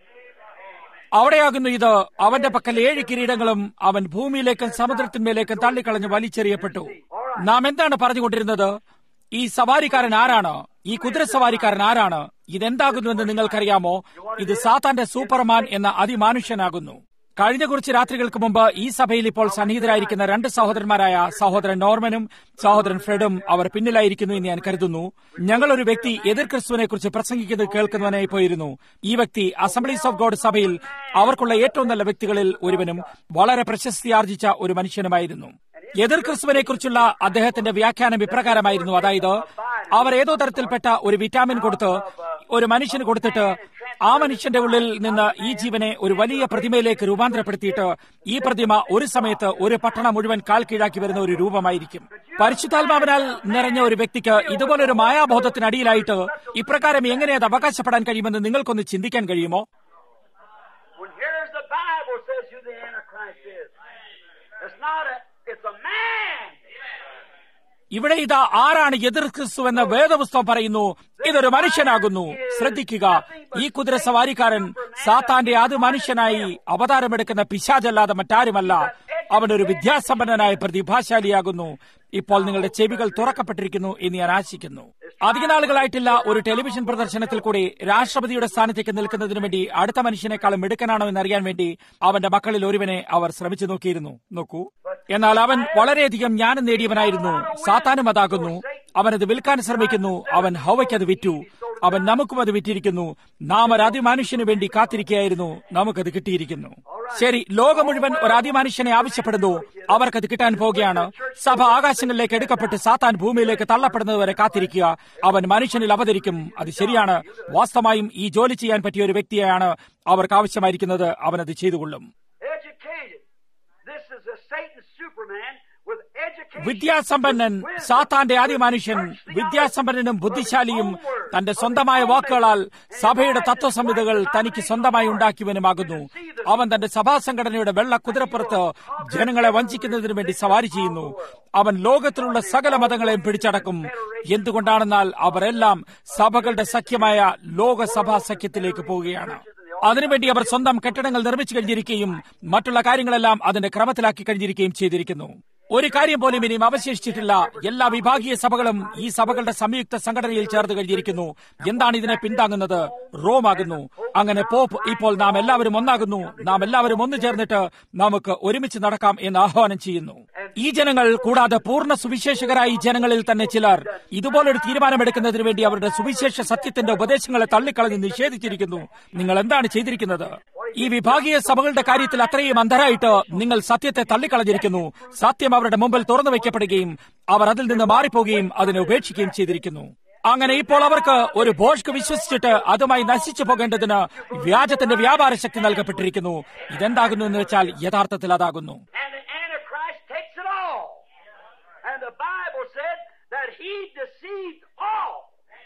അവിടെയാകുന്നു ഇത് അവന്റെ പക്കൽ ഏഴ് കിരീടങ്ങളും അവൻ ഭൂമിയിലേക്കും സമുദ്രത്തിന്മേലേക്കും തള്ളിക്കളഞ്ഞ് വലിച്ചെറിയപ്പെട്ടു നാം എന്താണ് പറഞ്ഞുകൊണ്ടിരുന്നത് ഈ സവാരിക്കാരൻ ആരാണ് ഈ കുതിരസവാരിക്കാരൻ ആരാണ് ഇതെന്താകുന്നുവെന്ന് നിങ്ങൾക്കറിയാമോ ഇത് സാത്താന്റെ സൂപ്പർമാൻ എന്ന അതിമാനുഷ്യനാകുന്നു കഴിഞ്ഞ കുറച്ച് രാത്രികൾക്ക് മുമ്പ് ഈ സഭയിൽ ഇപ്പോൾ സന്നിഹിതരായിരിക്കുന്ന രണ്ട് സഹോദരന്മാരായ സഹോദരൻ നോർമനും സഹോദരൻ ഫ്രെഡും അവർ പിന്നിലായിരിക്കുന്നു എന്ന് ഞാൻ കരുതുന്നു ഞങ്ങൾ ഒരു വ്യക്തി എതിർ ക്രിസ്തുവിനെ കുറിച്ച് പ്രസംഗിക്കുന്നത് കേൾക്കുന്നവനായി പോയിരുന്നു ഈ വ്യക്തി അസംബ്ലീസ് ഓഫ് ഗോഡ് സഭയിൽ അവർക്കുള്ള ഏറ്റവും നല്ല വ്യക്തികളിൽ ഒരുവനും വളരെ പ്രശസ്തി ആർജിച്ച ഒരു മനുഷ്യനുമായിരുന്നു എതിർ ക്രിസ്തുവിനെ കുറിച്ചുള്ള അദ്ദേഹത്തിന്റെ വ്യാഖ്യാനം ഇപ്രകാരമായിരുന്നു അതായത് അവർ ഏതോ തരത്തിൽപ്പെട്ട ഒരു വിറ്റാമിൻ കൊടുത്ത് ഒരു മനുഷ്യന് കൊടുത്തിട്ട് ആ മനുഷ്യന്റെ ഉള്ളിൽ നിന്ന് ഈ ജീവനെ ഒരു വലിയ പ്രതിമയിലേക്ക് രൂപാന്തരപ്പെടുത്തിയിട്ട് ഈ പ്രതിമ ഒരു സമയത്ത് ഒരു പട്ടണം മുഴുവൻ കാൽ കീഴാക്കി വരുന്ന ഒരു രൂപമായിരിക്കും പരിശുദ്ധാത്മാവിനാൽ നിറഞ്ഞ ഒരു വ്യക്തിക്ക് ഇതുപോലൊരു മായാബോധത്തിനടിയിലായിട്ട് ഇപ്രകാരം എങ്ങനെ അത് അവകാശപ്പെടാൻ കഴിയുമെന്ന് നിങ്ങൾക്കൊന്ന് ചിന്തിക്കാൻ കഴിയുമോ When here's the Bible says who the Antichrist is. It's not a, it's a man. ഇവിടെ ഇതാ ആരാണ് എതിർ ക്രിസ്തു എന്ന വേദപുസ്തകം പറയുന്നു ഇതൊരു മനുഷ്യനാകുന്നു ശ്രദ്ധിക്കുക ഈ കുതിര സവാരിക്കാരൻ സാത്താന്റെ അത് മനുഷ്യനായി അവതാരമെടുക്കുന്ന പിശാചല്ലാതെ മറ്റാരുമല്ല അവനൊരു വിദ്യാസമ്പന്നനായ പ്രതിഭാശാലിയാകുന്നു ഇപ്പോൾ നിങ്ങളുടെ ചെവികൾ തുറക്കപ്പെട്ടിരിക്കുന്നു എന്ന് ഞാൻ ആശിക്കുന്നു അധിക നാളുകളായിട്ടില്ല ഒരു ടെലിവിഷൻ പ്രദർശനത്തിൽ കൂടി രാഷ്ട്രപതിയുടെ സ്ഥാനത്തേക്ക് നിൽക്കുന്നതിനു വേണ്ടി അടുത്ത മനുഷ്യനേക്കാളും മിടുക്കനാണോ എന്നറിയാൻ വേണ്ടി അവന്റെ മക്കളിൽ ഒരുവനെ അവർ ശ്രമിച്ചു നോക്കിയിരുന്നു നോക്കൂ എന്നാൽ അവൻ വളരെയധികം ജ്ഞാനം നേടിയവനായിരുന്നു സാത്താനും അതാകുന്നു അവനത് വിൽക്കാൻ ശ്രമിക്കുന്നു അവൻ ഹൗവയ്ക്ക് അത് വിറ്റു അവൻ നമുക്കും അത് വിറ്റിരിക്കുന്നു നാം ഒരു അതിമനുഷ്യന് വേണ്ടി കാത്തിരിക്കുകയായിരുന്നു നമുക്കത് കിട്ടിയിരിക്കുന്നു All ശരി ലോകം മുഴുവൻ ഒരു അതിമനുഷ്യനെ ആവശ്യപ്പെടുന്നു അവർക്കത് കിട്ടാൻ പോവുകയാണ് സഭ ആകാശങ്ങളിലേക്ക് എടുക്കപ്പെട്ട് സാത്താൻ ഭൂമിയിലേക്ക് തള്ളപ്പെടുന്നതുവരെ കാത്തിരിക്കുക അവൻ മനുഷ്യനിൽ അവതരിക്കും അത് ശരിയാണ് വാസ്തവമായും ഈ ജോലി ചെയ്യാൻ പറ്റിയ ഒരു വ്യക്തിയെയാണ് അവർക്ക് ആവശ്യമായിരിക്കുന്നത് അവനത് ചെയ്തുകൊള്ളും Educated. This is a Satan Superman with education. വിദ്യാസമ്പന്നൻ സാത്താന്റെ ആദ്യ മനുഷ്യൻ വിദ്യാസമ്പന്നനും ബുദ്ധിശാലിയും തന്റെ സ്വന്തമായ വാക്കുകളാൽ സഭയുടെ തത്വസംഹിതകൾ തനിക്ക് സ്വന്തമായി ഉണ്ടാക്കിയവനുമാകുന്നു അവൻ തന്റെ സഭാ സംഘടനയുടെ വെള്ള കുതിരപ്പുറത്ത് ജനങ്ങളെ വഞ്ചിക്കുന്നതിനു വേണ്ടി സവാരി ചെയ്യുന്നു അവൻ ലോകത്തിലുള്ള സകല മതങ്ങളെയും പിടിച്ചടക്കും എന്തുകൊണ്ടാണെന്നാൽ അവരെല്ലാം സഭകളുടെ സഖ്യമായ ലോകസഭാ സഖ്യത്തിലേക്ക് പോവുകയാണ് അതിനുവേണ്ടി അവർ സ്വന്തം കെട്ടിടങ്ങൾ നിർമ്മിച്ചു കഴിഞ്ഞിരിക്കുകയും മറ്റുള്ള കാര്യങ്ങളെല്ലാം അതിന്റെ ക്രമത്തിലാക്കി കഴിഞ്ഞിരിക്കുകയും ചെയ്തിരിക്കുന്നു ഒരു കാര്യം പോലും ഇനിയും അവശേഷിച്ചിട്ടില്ല എല്ലാ വിഭാഗീയ സഭകളും ഈ സഭകളുടെ സംയുക്ത സംഘടനയിൽ ചേർത്ത് കഴിഞ്ഞിരിക്കുന്നു എന്താണ് ഇതിനെ പിന്താങ്ങുന്നത് റോം ആകുന്നു അങ്ങനെ പോപ്പ് ഇപ്പോൾ നാം എല്ലാവരും ഒന്നാകുന്നു നാം എല്ലാവരും ഒന്നു ചേർന്നിട്ട് നമുക്ക് ഒരുമിച്ച് നടക്കാം എന്ന് ആഹ്വാനം ചെയ്യുന്നു ഈ ജനങ്ങൾ കൂടാതെ പൂർണ്ണ സുവിശേഷകരായ ഈ ജനങ്ങളിൽ തന്നെ ചിലർ ഇതുപോലൊരു തീരുമാനമെടുക്കുന്നതിന് വേണ്ടി അവരുടെ സുവിശേഷ സത്യത്തിന്റെ ഉപദേശങ്ങളെ തള്ളിക്കളഞ്ഞ് നിഷേധിച്ചിരിക്കുന്നു നിങ്ങൾ എന്താണ് ചെയ്തിരിക്കുന്നത് ഈ വിഭാഗീയ സഭകളുടെ കാര്യത്തിൽ അത്രയും അന്ധരായിട്ട് നിങ്ങൾ സത്യത്തെ തള്ളിക്കളഞ്ഞിരിക്കുന്നു സത്യം അവരുടെ മുമ്പിൽ തുറന്നു വയ്ക്കപ്പെടുകയും അവർ അതിൽ നിന്ന് മാറിപ്പോവുകയും അതിനെ ഉപേക്ഷിക്കുകയും ചെയ്തിരിക്കുന്നു അങ്ങനെ ഇപ്പോൾ അവർക്ക് ഒരു ഭോഷ്ക്ക് വിശ്വസിച്ചിട്ട് അതുമായി നശിച്ചു പോകേണ്ടതിന് വ്യാജത്തിന്റെ വ്യാപാര ശക്തി നൽകപ്പെട്ടിരിക്കുന്നു ഇതെന്താകുന്നു എന്ന് വെച്ചാൽ യഥാർത്ഥത്തിൽ അതാകുന്നു And the Antichrist takes it all. And the Bible said that he deceived all.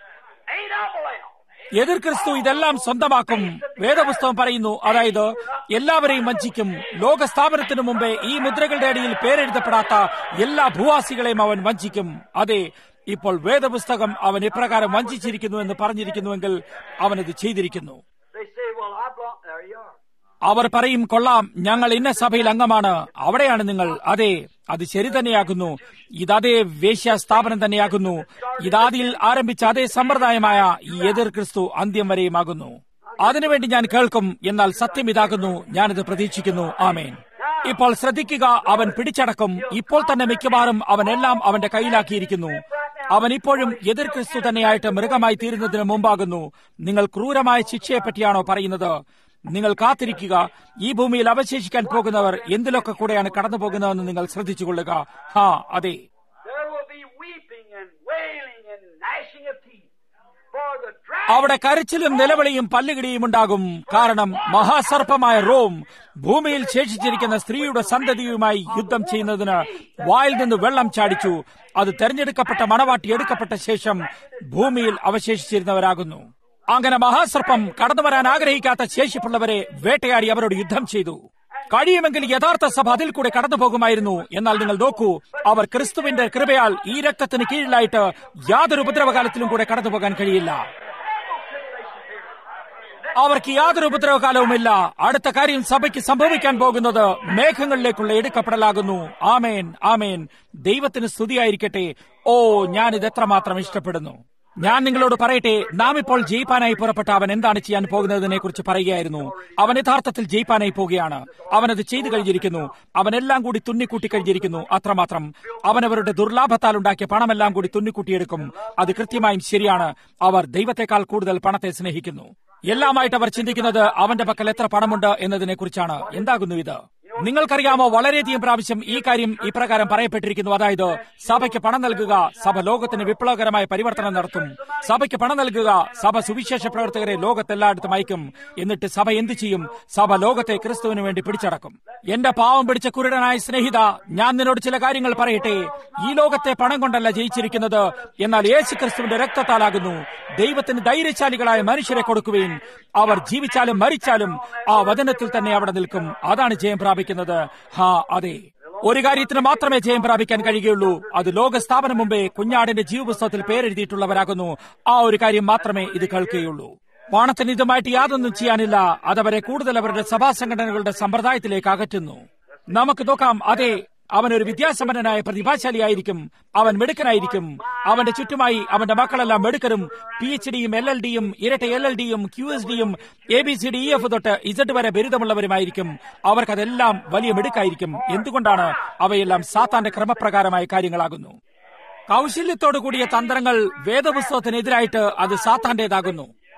A double L. എതിർ ക്രിസ്തു ഇതെല്ലാം സ്വന്തമാക്കും വേദപുസ്തകം പറയുന്നു അതായത് എല്ലാവരെയും വഞ്ചിക്കും ലോകസ്ഥാപനത്തിനു മുമ്പേ ഈ മുദ്രകളുടെ അടിയിൽ പേരെഴുതപ്പെടാത്ത എല്ലാ ഭൂവാസികളെയും അവൻ വഞ്ചിക്കും അതെ ഇപ്പോൾ വേദപുസ്തകം അവൻ ഇപ്രകാരം വഞ്ചിച്ചിരിക്കുന്നു എന്ന് പറഞ്ഞിരിക്കുന്നുവെങ്കിൽ അവനത് ചെയ്തിരിക്കുന്നു They say, well, I belong. There you are. അവർ പറയും കൊള്ളാം ഞങ്ങൾ ഇന്ന സഭയിൽ അംഗമാണ് അവിടെയാണ് നിങ്ങൾ അതെ അത് ശരി തന്നെയാകുന്നു ഇതതേ വേശ്യ സ്ഥാപനം തന്നെയാകുന്നു ഇതാദിയിൽ ആരംഭിച്ച അതേ സമ്പ്രദായമായ ഈ എതിർ ക്രിസ്തു അന്ത്യം വരെയുമാകുന്നു അതിനുവേണ്ടി ഞാൻ കേൾക്കും എന്നാൽ സത്യം ഇതാകുന്നു ഞാനിത് പ്രതീക്ഷിക്കുന്നു ആമേൻ ഇപ്പോൾ ശ്രദ്ധിക്കുക അവൻ പിടിച്ചടക്കും ഇപ്പോൾ തന്നെ മിക്കവാറും അവൻ എല്ലാം അവന്റെ കയ്യിലാക്കിയിരിക്കുന്നു അവൻ ഇപ്പോഴും എതിർ ക്രിസ്തു തന്നെയായിട്ട് മൃഗമായി തീരുന്നതിന് മുമ്പാകുന്നു നിങ്ങൾ ക്രൂരമായ ശിക്ഷയെപ്പറ്റിയാണോ പറയുന്നത് നിങ്ങൾ കാത്തിരിക്കുക ഈ ഭൂമിയിൽ അവശേഷിക്കാൻ പോകുന്നവർ എന്തിലൊക്കെ കൂടെയാണ് കടന്നു പോകുന്നതെന്ന് നിങ്ങൾ ശ്രദ്ധിച്ചുകൊള്ളുക ഹാ അതെ There will be weeping and wailing and gnashing of teeth. For the dragon അവിടെ കരച്ചിലും നിലവിളിയും പല്ലുകിടിയും ഉണ്ടാകും കാരണം മഹാസർപ്പമായ റോം ഭൂമിയിൽ ശേഷിച്ചിരിക്കുന്ന സ്ത്രീയുടെ സന്തതിയുമായി യുദ്ധം ചെയ്യുന്നതിന് വായിൽ നിന്ന് വെള്ളം ചാടിച്ചു അത് തെരഞ്ഞെടുക്കപ്പെട്ട മണവാട്ടി എടുക്കപ്പെട്ട ശേഷം ഭൂമിയിൽ അവശേഷിച്ചിരുന്നവരാകുന്നു അങ്ങനെ മഹാസർപ്പം കടന്നു വരാൻ ആഗ്രഹിക്കാത്ത ശേഷിപ്പുള്ളവരെ വേട്ടയാടി അവരോട് യുദ്ധം ചെയ്തു കഴിയുമെങ്കിൽ യഥാർത്ഥ സഭ അതിൽ കൂടെ കടന്നു പോകുമായിരുന്നു എന്നാൽ നിങ്ങൾ നോക്കൂ അവർ ക്രിസ്തുവിന്റെ കൃപയാൽ ഈ രക്തത്തിന് കീഴിലായിട്ട് യാതൊരു ഉപദ്രവകാലത്തിലും കൂടെ കടന്നു പോകാൻ കഴിയില്ല അവർക്ക് യാതൊരു ഉപദ്രവകാലവുമില്ല അടുത്ത കാര്യം സഭയ്ക്ക് സംഭവിക്കാൻ പോകുന്നത് മേഘങ്ങളിലേക്കുള്ള എടുക്കപ്പെടലാകുന്നു ആമേൻ ആമേൻ ദൈവത്തിന് സ്തുതിയായിരിക്കട്ടെ ഓ ഞാനിത് എത്രമാത്രം ഇഷ്ടപ്പെടുന്നു ഞാൻ നിങ്ങളോട് പറയട്ടെ നാം ഇപ്പോൾ ജയിപ്പാനായി പുറപ്പെട്ട അവൻ എന്താണ് ചെയ്യാൻ പോകുന്നതിനെ കുറിച്ച് പറയുകയായിരുന്നു അവൻ യഥാർത്ഥത്തിൽ ജയിപ്പാനായി പോവുകയാണ് അവനത് ചെയ്തു കഴിഞ്ഞിരിക്കുന്നു അവനെല്ലാം കൂടി തുന്നിക്കൂട്ടി കഴിഞ്ഞിരിക്കുന്നു അത്രമാത്രം അവനവരുടെ ദുർലാഭത്താൽ ഉണ്ടാക്കിയ പണമെല്ലാം കൂടി തുന്നിക്കൂട്ടിയെടുക്കും അത് കൃത്യമായും ശരിയാണ് അവർ ദൈവത്തെക്കാൾ കൂടുതൽ പണത്തെ സ്നേഹിക്കുന്നു എല്ലാമായിട്ട് അവർ ചിന്തിക്കുന്നത് അവന്റെ പക്കൽ എത്ര പണമുണ്ട് എന്നതിനെ കുറിച്ചാണ് എന്താകുന്നു ഇത് നിങ്ങൾക്കറിയാമോ വളരെയധികം പ്രാവശ്യം ഈ കാര്യം ഇപ്രകാരം പറയപ്പെട്ടിരിക്കുന്നു അതായത് സഭയ്ക്ക് പണം നൽകുക സഭ ലോകത്തിന് വിപ്ലവകരമായ പരിവർത്തനം നടത്തും സഭയ്ക്ക് പണം നൽകുക സഭ സുവിശേഷ പ്രവർത്തകരെ ലോകത്തെല്ലായിടത്തും അയക്കും എന്നിട്ട് സഭ എന്തു ചെയ്യും സഭ ലോകത്തെ ക്രിസ്തുവിന് വേണ്ടി പിടിച്ചടക്കും എന്റെ പാവം പിടിച്ച കുരുടനായ സ്നേഹിത ഞാൻ നിന്നോട് ചില കാര്യങ്ങൾ പറയട്ടെ ഈ ലോകത്തെ പണം കൊണ്ടല്ല ജയിച്ചിരിക്കുന്നത് എന്നാൽ യേശു ക്രിസ്തുവിന്റെ രക്തത്താലാകുന്നു ദൈവത്തിന് ധൈര്യശാലികളായ മനുഷ്യരെ കൊടുക്കുവേൻ അവർ ജീവിച്ചാലും മരിച്ചാലും ആ വചനത്തിൽ തന്നെ അവിടെ നിൽക്കും അതാണ് ജയം പ്രാപിക്കുന്നത് ഹാ അതെ ഒരു കാര്യത്തിന് മാത്രമേ ജയം പ്രാപിക്കാൻ കഴിയുകയുള്ളൂ അത് ലോക സ്ഥാപനം മുമ്പേ കുഞ്ഞാടിന്റെ ജീവപുസ്തകത്തിൽ പേരെഴുതിയിട്ടുള്ളവരാകുന്നു ആ ഒരു കാര്യം മാത്രമേ ഇത് കേൾക്കുകയുള്ളൂ പണത്തിന് ഇതുമായിട്ട് യാതൊന്നും ചെയ്യാനില്ല അതവരെ കൂടുതൽ അവരുടെ സഭാ സംഘടനകളുടെ സമ്പ്രദായത്തിലേക്ക് അകറ്റുന്നു നമുക്ക് നോക്കാം അതെ അവൻ ഒരു വിദ്യാസമ്പന്നനായ പ്രതിഭാശാലിയായിരിക്കും അവൻ മിടുക്കനായിരിക്കും അവന്റെ ചുറ്റുമായി അവന്റെ മക്കളെല്ലാം മിടുക്കരും പി എച്ച് ഡിയും എൽ എൽ ഡിയും ഇരട്ട എൽ എൽ ഡിയും ക്യു എസ് ഡിയും A B C D E F തൊട്ട് ഇസഡ് വരെ ബിരുദമുള്ളവരുമായിരിക്കും അവർക്കതെല്ലാം വലിയ മിടുക്കായിരിക്കും എന്തുകൊണ്ടാണ് അവയെല്ലാം സാത്താന്റെ ക്രമപ്രകാരമായ കാര്യങ്ങളാകുന്നു കൗശല്യത്തോടു കൂടിയ തന്ത്രങ്ങൾ വേദപുസ്തകത്തിനെതിരായിട്ട് അത് സാത്താന്റേതാകുന്നു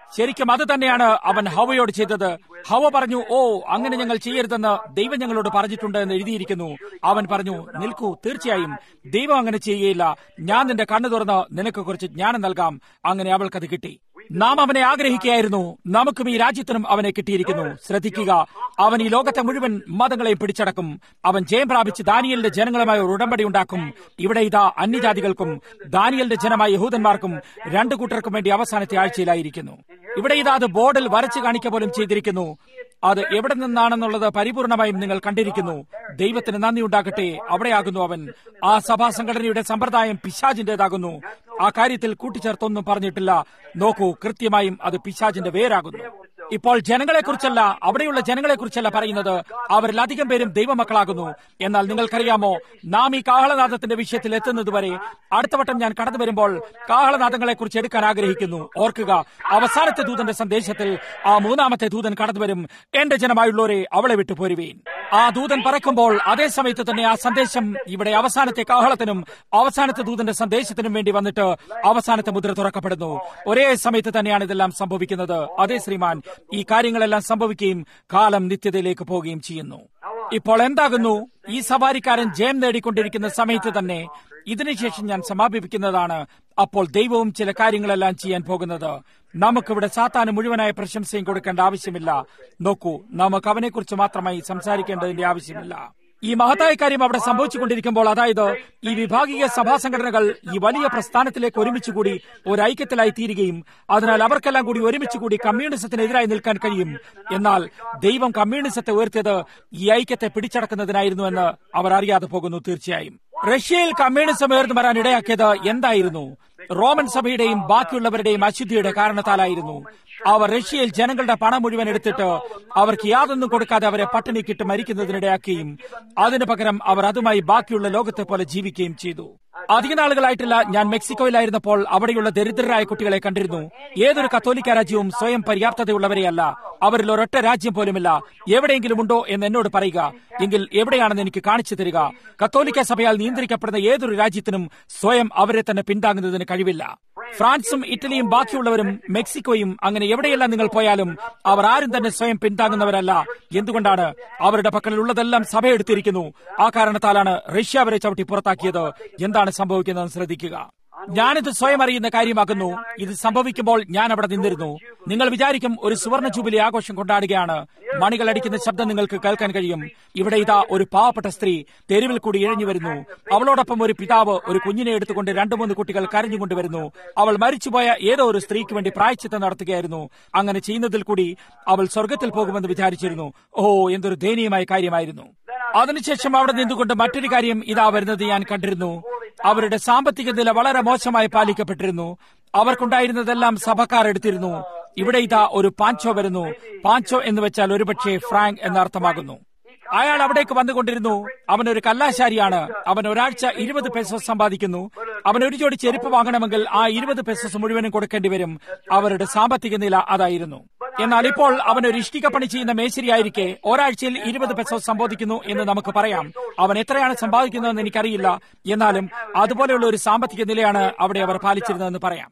ശരിക്കും അത് തന്നെയാണ് അവൻ ഹവയോട് ചെയ്തത് ഹവ പറഞ്ഞു ഓ അങ്ങനെ ഞങ്ങൾ ചെയ്യരുതെന്ന് ദൈവം ഞങ്ങളോട് പറഞ്ഞിട്ടുണ്ട് എന്ന് എഴുതിയിരിക്കുന്നു അവൻ പറഞ്ഞു നിൽക്കൂ തീർച്ചയായും ദൈവം അങ്ങനെ ചെയ്യുകയില്ല ഞാൻ നിന്റെ കണ്ണു തുറന്ന് നിനക്ക് കുറച്ച് ജ്ഞാനം നൽകാം അങ്ങനെ അവൾക്കത് കിട്ടി നാം അവനെ ആഗ്രഹിക്കുകയായിരുന്നു നമുക്കും ഈ രാജ്യത്തിനും അവനെ കിട്ടിയിരിക്കുന്നു ശ്രദ്ധിക്കുക അവൻ ഈ ലോകത്തെ മുഴുവൻ മതങ്ങളെയും പിടിച്ചടക്കും അവൻ ജയം പ്രാപിച്ച് ദാനിയലിന്റെ ജനങ്ങളുമായി ഒരു ഉടമ്പടി ഉണ്ടാക്കും ഇവിടെ ഇതാ അന്യജാതികൾക്കും ദാനിയലിന്റെ ജനമായ യഹൂദന്മാർക്കും രണ്ടു കൂട്ടർക്കും വേണ്ടി അവസാനത്തെ ആഴ്ചയിലായിരിക്കുന്നു ഇവിടെ ഇതാ അത് ബോർഡിൽ വരച്ചു കാണിക്ക പോലും ചെയ്തിരിക്കുന്നു അത് എവിടെ നിന്നാണെന്നുള്ളത് പരിപൂർണമായും നിങ്ങൾ കണ്ടിരിക്കുന്നു ദൈവത്തിന് നന്ദി ഉണ്ടാകട്ടെ അവിടെയാകുന്നു അവൻ ആ സഭാ സംഘടനയുടെ സമ്പ്രദായം പിശാജിന്റേതാകുന്നു ആ കാര്യത്തിൽ കൂട്ടിച്ചേർത്തൊന്നും പറഞ്ഞിട്ടില്ല നോക്കൂ കൃത്യമായും അത് പിശാജിന്റെ വേരാകുന്നു ഇപ്പോൾ ജനങ്ങളെക്കുറിച്ചല്ല അവിടെയുള്ള ജനങ്ങളെക്കുറിച്ചല്ല പറയുന്നത് അവരിലധികം പേരും ദൈവമക്കളാകുന്നു എന്നാൽ നിങ്ങൾക്കറിയാമോ നാം ഈ കാഹളനാദത്തിന്റെ വിഷയത്തിൽ എത്തുന്നതുവരെ അടുത്ത വട്ടം ഞാൻ കടന്നു വരുമ്പോൾ കാഹളനാദങ്ങളെക്കുറിച്ച് എടുക്കാൻ ആഗ്രഹിക്കുന്നു ഓർക്കുക അവസാനത്തെ ദൂതന്റെ സന്ദേശത്തിൽ ആ മൂന്നാമത്തെ ദൂതൻ കടന്നുവരും എന്റെ ജനമായുള്ളവരെ അവളെ വിട്ടു പോരുവീൻ ആ ദൂതൻ പറക്കുമ്പോൾ അതേ സമയത്ത് തന്നെ ആ സന്ദേശം ഇവിടെ അവസാനത്തെ കാഹളത്തിനും അവസാനത്തെ ദൂതന്റെ സന്ദേശത്തിനും വേണ്ടി വന്നിട്ട് അവസാനത്തെ മുദ്ര തുറക്കപ്പെടുന്നു ഒരേ സമയത്ത് തന്നെയാണ് ഇതെല്ലാം സംഭവിക്കുന്നത് അതേ ശ്രീമാൻ ഈ കാര്യങ്ങളെല്ലാം സംഭവിക്കുകയും കാലം നിത്യതയിലേക്ക് പോവുകയും ചെയ്യുന്നു ഇപ്പോൾ എന്താകുന്നു ഈ സവാരിക്കാരൻ ജയം നേടിക്കൊണ്ടിരിക്കുന്ന സമയത്ത് തന്നെ ഇതിനുശേഷം ഞാൻ സമാപിപ്പിക്കുന്നതാണ് അപ്പോൾ ദൈവവും ചില കാര്യങ്ങളെല്ലാം ചെയ്യാൻ പോകുന്നത് നമുക്കിവിടെ സാത്താന് മുഴുവനായ പ്രശംസയും കൊടുക്കേണ്ട ആവശ്യമില്ല നോക്കൂ നമുക്ക് അവനെക്കുറിച്ച് മാത്രമായി സംസാരിക്കേണ്ടതിന്റെ ആവശ്യമില്ല ഈ മഹത്തായ കാര്യം അവിടെ സംഭവിച്ചുകൊണ്ടിരിക്കുമ്പോൾ അതായത് ഈ വിഭാഗീയ സഭാ സംഘടനകൾ ഈ വലിയ പ്രസ്ഥാനത്തിലേക്ക് ഒരുമിച്ചുകൂടി ഒരു ഐക്യത്തിലായി തീരുകയും അതിനാൽ അവർക്കെല്ലാം കൂടി ഒരുമിച്ചുകൂടി കമ്മ്യൂണിസത്തിനെതിരായി നിൽക്കാൻ കഴിയും എന്നാൽ ദൈവം കമ്മ്യൂണിസത്തെ ഉയർത്തിയത് ഈ ഐക്യത്തെ പിടിച്ചടക്കുന്നതിനായിരുന്നു എന്ന് അവർ അറിയാതെ പോകുന്നു തീർച്ചയായും റഷ്യയിൽ കമ്മ്യൂണിസം ഉയർന്നു വരാൻ ഇടയാക്കിയത് എന്തായിരുന്നു റോമൻ സഭയുടെയും ബാക്കിയുള്ളവരുടെയും അശുദ്ധിയുടെ കാരണത്താലായിരുന്നു അവർ റഷ്യയിൽ ജനങ്ങളുടെ പണം മുഴുവൻ എടുത്തിട്ട് അവർക്ക് യാതൊന്നും കൊടുക്കാതെ അവരെ പട്ടിണിക്കിട്ട് മരിക്കുന്നതിനിടയാക്കുകയും അതിനു പകരം അവർ അതുമായി ബാക്കിയുള്ള ലോകത്തെ പോലെ ജീവിക്കുകയും ചെയ്തു അധിക നാളുകളായിട്ടില്ല ഞാൻ മെക്സിക്കോയിലായിരുന്നപ്പോൾ അവിടെയുള്ള ദരിദ്രരായ കുട്ടികളെ കണ്ടിരുന്നു ഏതൊരു കത്തോലിക്ക രാജ്യവും സ്വയം പര്യാപ്തതയുള്ളവരെയല്ല അവരിൽ ഒരൊറ്റ രാജ്യം പോലുമില്ല എവിടെയെങ്കിലും ഉണ്ടോ എന്ന് എന്നോട് പറയുക എങ്കിൽ എവിടെയാണെന്ന് എനിക്ക് കാണിച്ചു തരിക കത്തോലിക്ക സഭയാൽ നിയന്ത്രിക്കപ്പെടുന്ന ഏതൊരു രാജ്യത്തിനും സ്വയം അവരെ തന്നെ പിന്താങ്ങുന്നതിന് കഴിവില്ല ഫ്രാൻസും ഇറ്റലിയും ബാക്കിയുള്ളവരും മെക്സിക്കോയും അങ്ങനെ എവിടെയെല്ലാം നിങ്ങൾ പോയാലും അവർ ആരും തന്നെ സ്വയം പിന്താങ്ങുന്നവരല്ല എന്തുകൊണ്ടാണ് അവരുടെ പക്കലുള്ളതെല്ലാം സഭയെടുത്തിരിക്കുന്നു ആ കാരണത്താലാണ് റഷ്യ അവരെ ചവിട്ടി പുറത്താക്കിയത് എന്താണ് സംഭവിക്കുന്നതെന്ന് ശ്രദ്ധിക്കുക ഞാനിത് സ്വയം അറിയുന്ന കാര്യമാകുന്നു ഇത് സംഭവിക്കുമ്പോൾ ഞാൻ അവിടെ നിന്നിരുന്നു നിങ്ങൾ വിചാരിക്കും ഒരു സുവർണ ജൂബിലി ആഘോഷം കൊണ്ടാടുകയാണ് മണികൾ അടിക്കുന്ന ശബ്ദം നിങ്ങൾക്ക് കേൾക്കാൻ കഴിയും ഇവിടെ ഇതാ ഒരു പാവപ്പെട്ട സ്ത്രീ തെരുവിൽ കൂടി ഇഴഞ്ഞു വരുന്നു അവളോടൊപ്പം ഒരു പിതാവ് ഒരു കുഞ്ഞിനെ എടുത്തുകൊണ്ട് രണ്ടു മൂന്ന് കുട്ടികൾ കരഞ്ഞുകൊണ്ടുവരുന്നു അവൾ മരിച്ചുപോയ ഏതോ ഒരു സ്ത്രീക്ക് വേണ്ടി പ്രായച്ചിത്തം നടത്തുകയായിരുന്നു അങ്ങനെ ചെയ്യുന്നതിൽ കൂടി അവൾ സ്വർഗത്തിൽ പോകുമെന്ന് വിചാരിച്ചിരുന്നു ഓ എന്തൊരു ദയനീയമായ കാര്യമായിരുന്നു അതിനുശേഷം അവിടെ നിന്നുകൊണ്ട് മറ്റൊരു കാര്യം ഇതാ വരുന്നത് ഞാൻ കണ്ടിരുന്നു അവരുടെ സാമ്പത്തിക നില വളരെ മോശമായി പാലിക്കപ്പെട്ടിരുന്നു അവർക്കുണ്ടായിരുന്നതെല്ലാം സഭക്കാർ എടുത്തിരുന്നു ഇവിടെ ഇതാ ഒരു പാഞ്ചോ വരുന്നു പാഞ്ചോ എന്ന് വെച്ചാൽ ഒരുപക്ഷെ ഫ്രാങ്ക് എന്നർത്ഥമാകുന്നു അയാൾ അവിടേക്ക് വന്നുകൊണ്ടിരുന്നു അവൻ ഒരു കല്ലാശാരിയാണ് അവൻ ഒരാഴ്ച ഇരുപത് പെസോസ് സമ്പാദിക്കുന്നു അവൻ ഒരു ജോഡി ചെരുപ്പ് വാങ്ങണമെങ്കിൽ ആ ഇരുപത് പെസോസ് മുഴുവനും കൊടുക്കേണ്ടി വരും അവരുടെ സാമ്പത്തിക നില അതായിരുന്നു എന്നാൽ ഇപ്പോൾ അവൻ ഒരു ഇഷ്ടിക പണി ചെയ്യുന്ന മേശരിയായിരിക്കെ ഒരാഴ്ചയിൽ ഇരുപത് പെസോസ് സമ്പാദിക്കുന്നു എന്ന് നമുക്ക് പറയാം അവൻ എത്രയാണ് സമ്പാദിക്കുന്നതെന്ന് എനിക്കറിയില്ല എന്നാലും അതുപോലെയുള്ള ഒരു സാമ്പത്തിക നിലയാണ് അവിടെ അവർ പാലിച്ചിരുന്നതെന്ന് പറയാം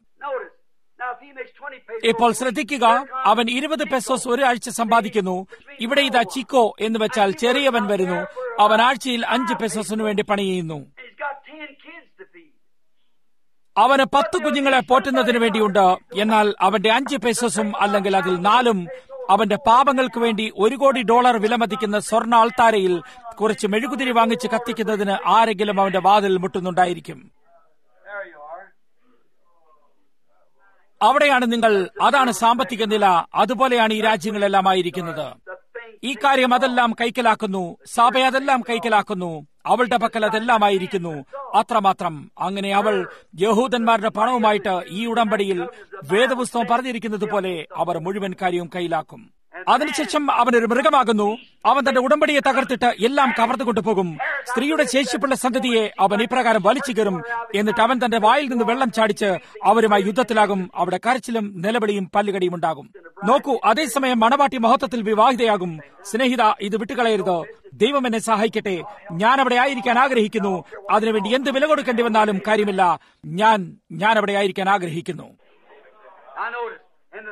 ഇപ്പോൾ ശ്രദ്ധിക്കുക അവൻ ഇരുപത് പെസോസ് ഒരു ആഴ്ച സമ്പാദിക്കുന്നു ഇവിടെ ഇതാ ചിക്കോ എന്ന് വെച്ചാൽ ചെറിയവൻ വരുന്നു അവൻ ആഴ്ചയിൽ അഞ്ച് പെസോസിന് വേണ്ടി പണി ചെയ്യുന്നു അവന് പത്ത് കുഞ്ഞുങ്ങളെ പോറ്റുന്നതിന് വേണ്ടിയുണ്ട് എന്നാൽ അവന്റെ അഞ്ച് പെസോസും അല്ലെങ്കിൽ അതിൽ നാലും അവന്റെ പാപങ്ങൾക്ക് വേണ്ടി ഒരു കോടി ഡോളർ വിലമതിക്കുന്ന സ്വർണ്ണ ആൾത്താരയിൽ കുറച്ച് മെഴുകുതിരി വാങ്ങിച്ച് കത്തിക്കുന്നതിന് ആരെങ്കിലും അവന്റെ വാതിൽ മുട്ടുന്നുണ്ടായിരിക്കും അവിടെയാണ് നിങ്ങൾ അതാണ് സാമ്പത്തിക നില അതുപോലെയാണ് ഈ രാജ്യങ്ങളെല്ലാം ആയിരിക്കുന്നത് ഈ കാര്യം അതെല്ലാം കൈക്കലാക്കുന്നു സഭ അതെല്ലാം കൈക്കലാക്കുന്നു അവളുടെ പക്കൽ അതെല്ലാം ആയിരിക്കുന്നു അത്രമാത്രം അങ്ങനെ അവൾ യഹൂദന്മാരുടെ പണവുമായിട്ട് ഈ ഉടമ്പടിയിൽ വേദപുസ്തകം പറഞ്ഞിരിക്കുന്നത് പോലെ അവർ മുഴുവൻ കാര്യവും കയ്യിലാക്കും അതിനുശേഷം അവൻ ഒരു മൃഗമാകുന്നു അവൻ തന്റെ ഉടമ്പടിയെ തകർത്തിട്ട് എല്ലാം കവർന്നു കൊണ്ടുപോകും സ്ത്രീയുടെ ശേഷിപ്പുള്ള സന്തതിയെ അവൻ ഇപ്രകാരം വലിച്ചു കയറും എന്നിട്ട് അവൻ തന്റെ വായിൽ നിന്ന് വെള്ളം ചാടിച്ച് അവരുമായി യുദ്ധത്തിലാകും അവിടെ കരച്ചിലും നിലവിളിയും പല്ലുകടിയും ഉണ്ടാകും നോക്കൂ അതേസമയം മണവാട്ടി മഹത്വത്തിൽ വിവാഹിതയാകും സ്നേഹിത ഇത് വിട്ടുകളയരുത് ദൈവം എന്നെ സഹായിക്കട്ടെ ഞാൻ അവിടെ ആയിരിക്കാൻ ആഗ്രഹിക്കുന്നു അതിനുവേണ്ടി എന്ത് വില കൊടുക്കേണ്ടി വന്നാലും കാര്യമില്ല ഞാൻ ഞാൻ അവിടെ ആയിരിക്കാൻ ആഗ്രഹിക്കുന്നു I noticed in the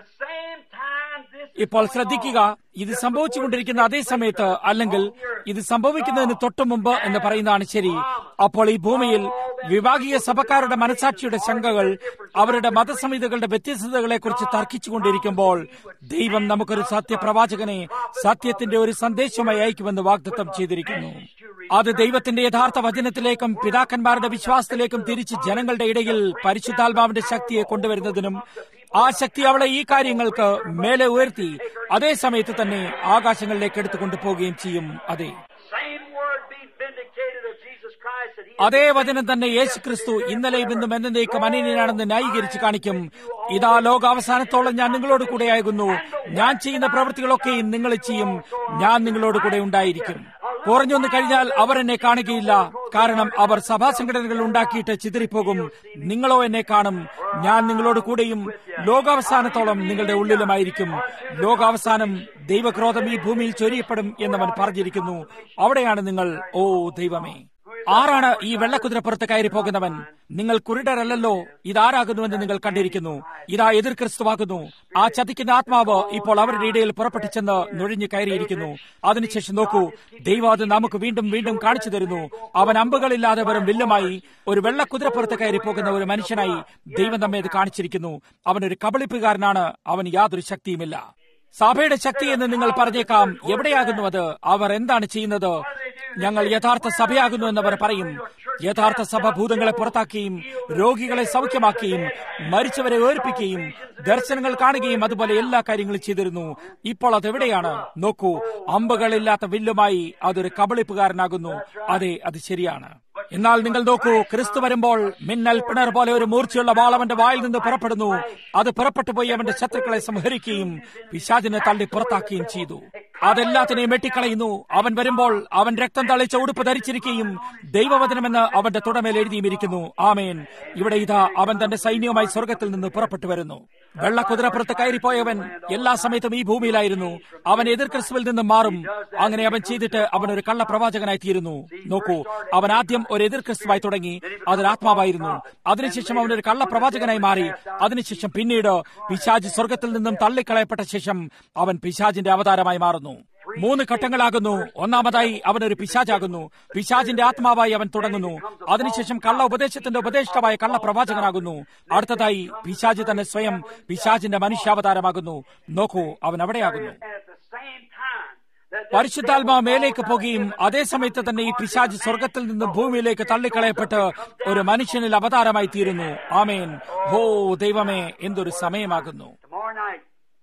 same time this is ഇപ്പോൾ going ശ്രദ്ധിക്കുക on, ഇത് just സംഭവിച്ചുകൊണ്ടിരിക്കുന്ന before അതേ this സമയത്ത് takes place അല്ലെങ്കിൽ on the earth, ഇത് സംഭവിക്കുന്നതിന് തൊട്ടു മുമ്പ് എന്ന് പറയുന്നതാണ് ശരി അപ്പോൾ ഈ ഭൂമിയിൽ വിഭാഗീയ സഭക്കാരുടെ മനസാക്ഷിയുടെ ശങ്കകൾ അവരുടെ മതസമിതികളുടെ വ്യത്യസ്തതകളെക്കുറിച്ച് തർക്കിച്ചുകൊണ്ടിരിക്കുമ്പോൾ ദൈവം നമുക്കൊരു സത്യപ്രവാചകനെ സത്യത്തിന്റെ ഒരു സന്ദേശമായി അയക്കുമെന്ന് വാഗ്ദത്തം ചെയ്തിരിക്കുന്നു അത് ദൈവത്തിന്റെ യഥാർത്ഥ വചനത്തിലേക്കും പിതാക്കന്മാരുടെ വിശ്വാസത്തിലേക്കും തിരിച്ച് ജനങ്ങളുടെ ഇടയിൽ പരിശുദ്ധാത്മാവിന്റെ ശക്തിയെ കൊണ്ടുവരുന്നതിനും ആ ശക്തി അവളെ ഈ കാര്യങ്ങൾക്ക് മേലെ ഉയർത്തി അതേ സമയത്ത് തന്നെ ആകാശങ്ങളിലേക്ക് എടുത്തുകൊണ്ടു പോവുകയും ചെയ്യും അതെ Same word be vindicated of Jesus Christ that he അതേ വചനം തന്നെ യേശു ക്രിസ്തു ഇന്നലെയും ഇന്നും എന്നേക്കും അനന്യനാണെന്ന് ന്യായീകരിച്ച് കാണിക്കും ഇതാ ലോകാവസാനത്തോളം ഞാൻ നിങ്ങളോട് കൂടെയാകുന്നു ഞാൻ ചെയ്യുന്ന പ്രവൃത്തികളൊക്കെയും നിങ്ങൾ ചെയ്യും ഞാൻ നിങ്ങളോട് കൂടെ ഉണ്ടായിരിക്കും കുറഞ്ഞൊന്ന് കഴിഞ്ഞാൽ അവർ എന്നെ കാണുകയില്ല കാരണം അവർ സഭാ സംഘടനകൾ ഉണ്ടാക്കിയിട്ട് ചിതറിപ്പോകും നിങ്ങളോ എന്നെ കാണും ഞാൻ നിങ്ങളോട് കൂടെയും ലോകാവസാനത്തോളം നിങ്ങളുടെ ഉള്ളിലുമായിരിക്കും ലോകാവസാനം ദൈവക്രോധം ഈ ഭൂമിയിൽ ചൊരിയപ്പെടും എന്നവൻ പറഞ്ഞിരിക്കുന്നു അവിടെയാണ് നിങ്ങൾ ഓ ദൈവമേ ആരാണ് ഈ വെള്ളക്കുതിരപ്പുറത്ത് കയറി പോകുന്നവൻ നിങ്ങൾ കുരുടരല്ലോ ഇതാരാകുന്നുവെന്ന് നിങ്ങൾ കണ്ടിരിക്കുന്നു ഇതാ എതിർ ക്രിസ്തുവാകുന്നു ആ ചതിക്കുന്ന ആത്മാവ് ഇപ്പോൾ അവരുടെ ഇടയിൽ പുറപ്പെട്ടു ചെന്ന് നുഴഞ്ഞു കയറിയിരിക്കുന്നു അതിനുശേഷം നോക്കൂ ദൈവം അത് നമുക്ക് വീണ്ടും വീണ്ടും കാണിച്ചു തരുന്നു അവൻ അമ്പുകളില്ലാതെ വെറും വില്ലുമായി ഒരു വെള്ളക്കുതിരപ്പുറത്ത് കയറി പോകുന്ന ഒരു മനുഷ്യനായി ദൈവം നമ്മെ അത് കാണിച്ചിരിക്കുന്നു അവനൊരു കബളിപ്പുകാരനാണ് അവൻ യാതൊരു ശക്തിയുമില്ല സഭയുടെ ശക്തി എന്ന് നിങ്ങൾ പറഞ്ഞേക്കാം എവിടെയാകുന്നു അത് അവർ എന്താണ് ചെയ്യുന്നത് ഞങ്ങൾ യഥാർത്ഥ സഭയാകുന്നു എന്നവർ പറയും യഥാർത്ഥ സഭ ഭൂതങ്ങളെ പുറത്താക്കുകയും രോഗികളെ സൗഖ്യമാക്കുകയും മരിച്ചവരെ ഉയർപ്പിക്കുകയും ദർശനങ്ങൾ കാണുകയും അതുപോലെ എല്ലാ കാര്യങ്ങളും ചെയ്തിരുന്നു ഇപ്പോൾ അതെവിടെയാണ് നോക്കൂ അമ്പുകളില്ലാത്ത വില്ലുമായി അതൊരു കബളിപ്പുകാരനാകുന്നു അതെ അത് ശരിയാണ് എന്നാൽ നിങ്ങൾ നോക്കൂ ക്രിസ്തു വരുമ്പോൾ മിന്നൽ പിണർ പോലെ ഒരു മൂർച്ചയുള്ള വാൾ അവന്റെ വായിൽ നിന്ന് പുറപ്പെടുന്നു അത് പുറപ്പെട്ടു പോയി അവന്റെ ശത്രുക്കളെ സംഹരിക്കുകയും പിശാചിനെ തള്ളി പുറത്താക്കുകയും ചെയ്തു അതെല്ലാത്തിനെയും വെട്ടിക്കളയുന്നു അവൻ വരുമ്പോൾ അവൻ രക്തം തളിച്ച ഉടുപ്പ് ധരിച്ചിരിക്കുകയും ദൈവവചനമെന്ന് അവന്റെ തുടമേൽ എഴുതിയുമിരിക്കുന്നു ആമേൻ ഇവിടെ ഇതാ അവൻ തന്റെ സൈന്യവുമായി സ്വർഗത്തിൽ നിന്ന് പുറപ്പെട്ടു വരുന്നു വെള്ളക്കുതിരപ്പുറത്ത് കയറിപ്പോയവൻ എല്ലാ സമയത്തും ഈ ഭൂമിയിലായിരുന്നു അവൻ എതിർ ക്രിസ്തുവിൽ നിന്ന് മാറും അങ്ങനെ അവൻ ചെയ്തിട്ട് അവൻ ഒരു കള്ളപ്രവാചകനായി തീരുന്നു നോക്കൂ അവൻ ആദ്യം ഒരു എതിർ ക്രിസ്തുവായി തുടങ്ങി അതൊരു ആത്മാവായിരുന്നു അതിനുശേഷം അവൻ ഒരു കള്ളപ്രവാചകനായി മാറി അതിനുശേഷം പിന്നീട് പിശാജ് സ്വർഗത്തിൽ നിന്നും തള്ളിക്കളയപ്പെട്ട ശേഷം അവൻ പിശാജിന്റെ അവതാരമായി മാറുന്നു മൂന്ന് ഘട്ടങ്ങളാകുന്നു ഒന്നാമതായി അവൻ ഒരു പിശാജാകുന്നു പിശാജിന്റെ ആത്മാവായി അവൻ തുടങ്ങുന്നു അതിനുശേഷം കള്ള ഉപദേശത്തിന്റെ ഉപദേഷ്ടാവായ കള്ള പ്രവാചകനാകുന്നു അടുത്തതായി പിശാജ് തന്നെ സ്വയം പിശാജിന്റെ മനുഷ്യാവതാരമാകുന്നു നോക്കൂ അവൻ അവിടെയാകുന്നു and at the same time that this പരിശുദ്ധാത്മാവ് മേലേക്ക് പോകുകയും അതേ സമയത്ത് തന്നെ ഈ പിശാജ് സ്വർഗത്തിൽ നിന്ന് ഭൂമിയിലേക്ക് തള്ളിക്കളയപ്പെട്ട് ഒരു മനുഷ്യനിൽ അവതാരമായി തീരുന്നു ആമേൻ ഹോ ദൈവമേ എന്തൊരു സമയമാകുന്നു tomorrow night,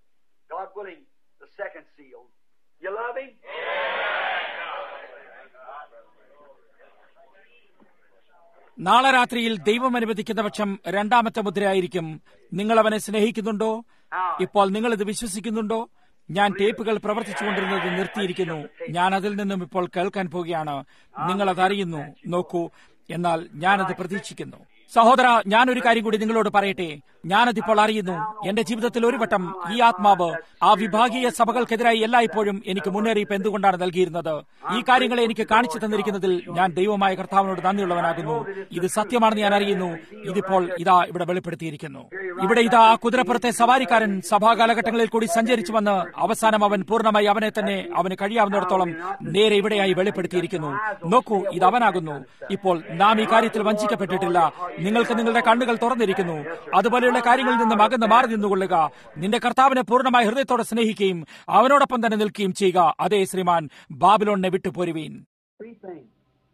God willing, the second seal. You love him? നാളെ രാത്രിയിൽ ദൈവം അനുവദിക്കുന്ന പക്ഷം രണ്ടാമത്തെ മുദ്രയായിരിക്കും നിങ്ങൾ അവനെ സ്നേഹിക്കുന്നുണ്ടോ ഇപ്പോൾ നിങ്ങൾ ഇത് വിശ്വസിക്കുന്നുണ്ടോ ഞാൻ ടേപ്പുകൾ പ്രവർത്തിച്ചുകൊണ്ടിരുന്നത് നിർത്തിയിരിക്കുന്നു ഞാൻ അതിൽ നിന്നും ഇപ്പോൾ കേൾക്കാൻ പോവുകയാണ് നിങ്ങൾ അത് അറിയുന്നു നോക്കൂ എന്നാൽ ഞാനത് പ്രതീക്ഷിക്കുന്നു സഹോദര ഞാൻ ഒരു കാര്യം കൂടി നിങ്ങളോട് പറയട്ടെ ഞാനതിപ്പോൾ അറിയുന്നു എന്റെ ജീവിതത്തിൽ ഒരു വട്ടം ഈ ആത്മാവ് ആ വിഭാഗീയ സഭകൾക്കെതിരായി എല്ലായ്പ്പോഴും എനിക്ക് മുന്നറിയിപ്പ് എന്തുകൊണ്ടാണ് നൽകിയിരുന്നത് ഈ കാര്യങ്ങളെ എനിക്ക് കാണിച്ചു തന്നിരിക്കുന്നതിൽ ഞാൻ ദൈവമായ കർത്താവിനോട് നന്ദിയുള്ളവനാകുന്നു ഇത് സത്യമാണെന്ന് ഞാൻ അറിയുന്നു ഇതിപ്പോൾ ഇതാ ഇവിടെ വെളിപ്പെടുത്തിയിരിക്കുന്നു ഇവിടെ ഇതാ ആ കുതിരപ്പുറത്തെ സവാരിക്കാരൻ സഭാ കാലഘട്ടങ്ങളിൽ കൂടി സഞ്ചരിച്ചു വന്ന് അവസാനം അവൻ പൂർണ്ണമായി അവനെ തന്നെ അവന് കഴിയാവുന്നിടത്തോളം നേരെ ഇവിടെയായി വെളിപ്പെടുത്തിയിരിക്കുന്നു നോക്കൂ ഇത് അവനാകുന്നു ഇപ്പോൾ നാം ഈ കാര്യത്തിൽ വഞ്ചിക്കപ്പെട്ടിട്ടില്ല നിങ്ങൾക്ക് നിങ്ങളുടെ കണ്ണുകൾ തുറന്നിരിക്കുന്നു അതുപോലെയുള്ള കാര്യങ്ങളിൽ നിന്നും അകന്ന് മാറി നിന്നുകൊള്ളുക നിന്റെ കർത്താവിനെ പൂർണ്ണമായി ഹൃദയത്തോടെ സ്നേഹിക്കുകയും അവനോടൊപ്പം തന്നെ നിൽക്കുകയും ചെയ്യുക അതേ ശ്രീമാൻ ബാബിലോണിനെ വിട്ടുപോരുവീൻ Three things.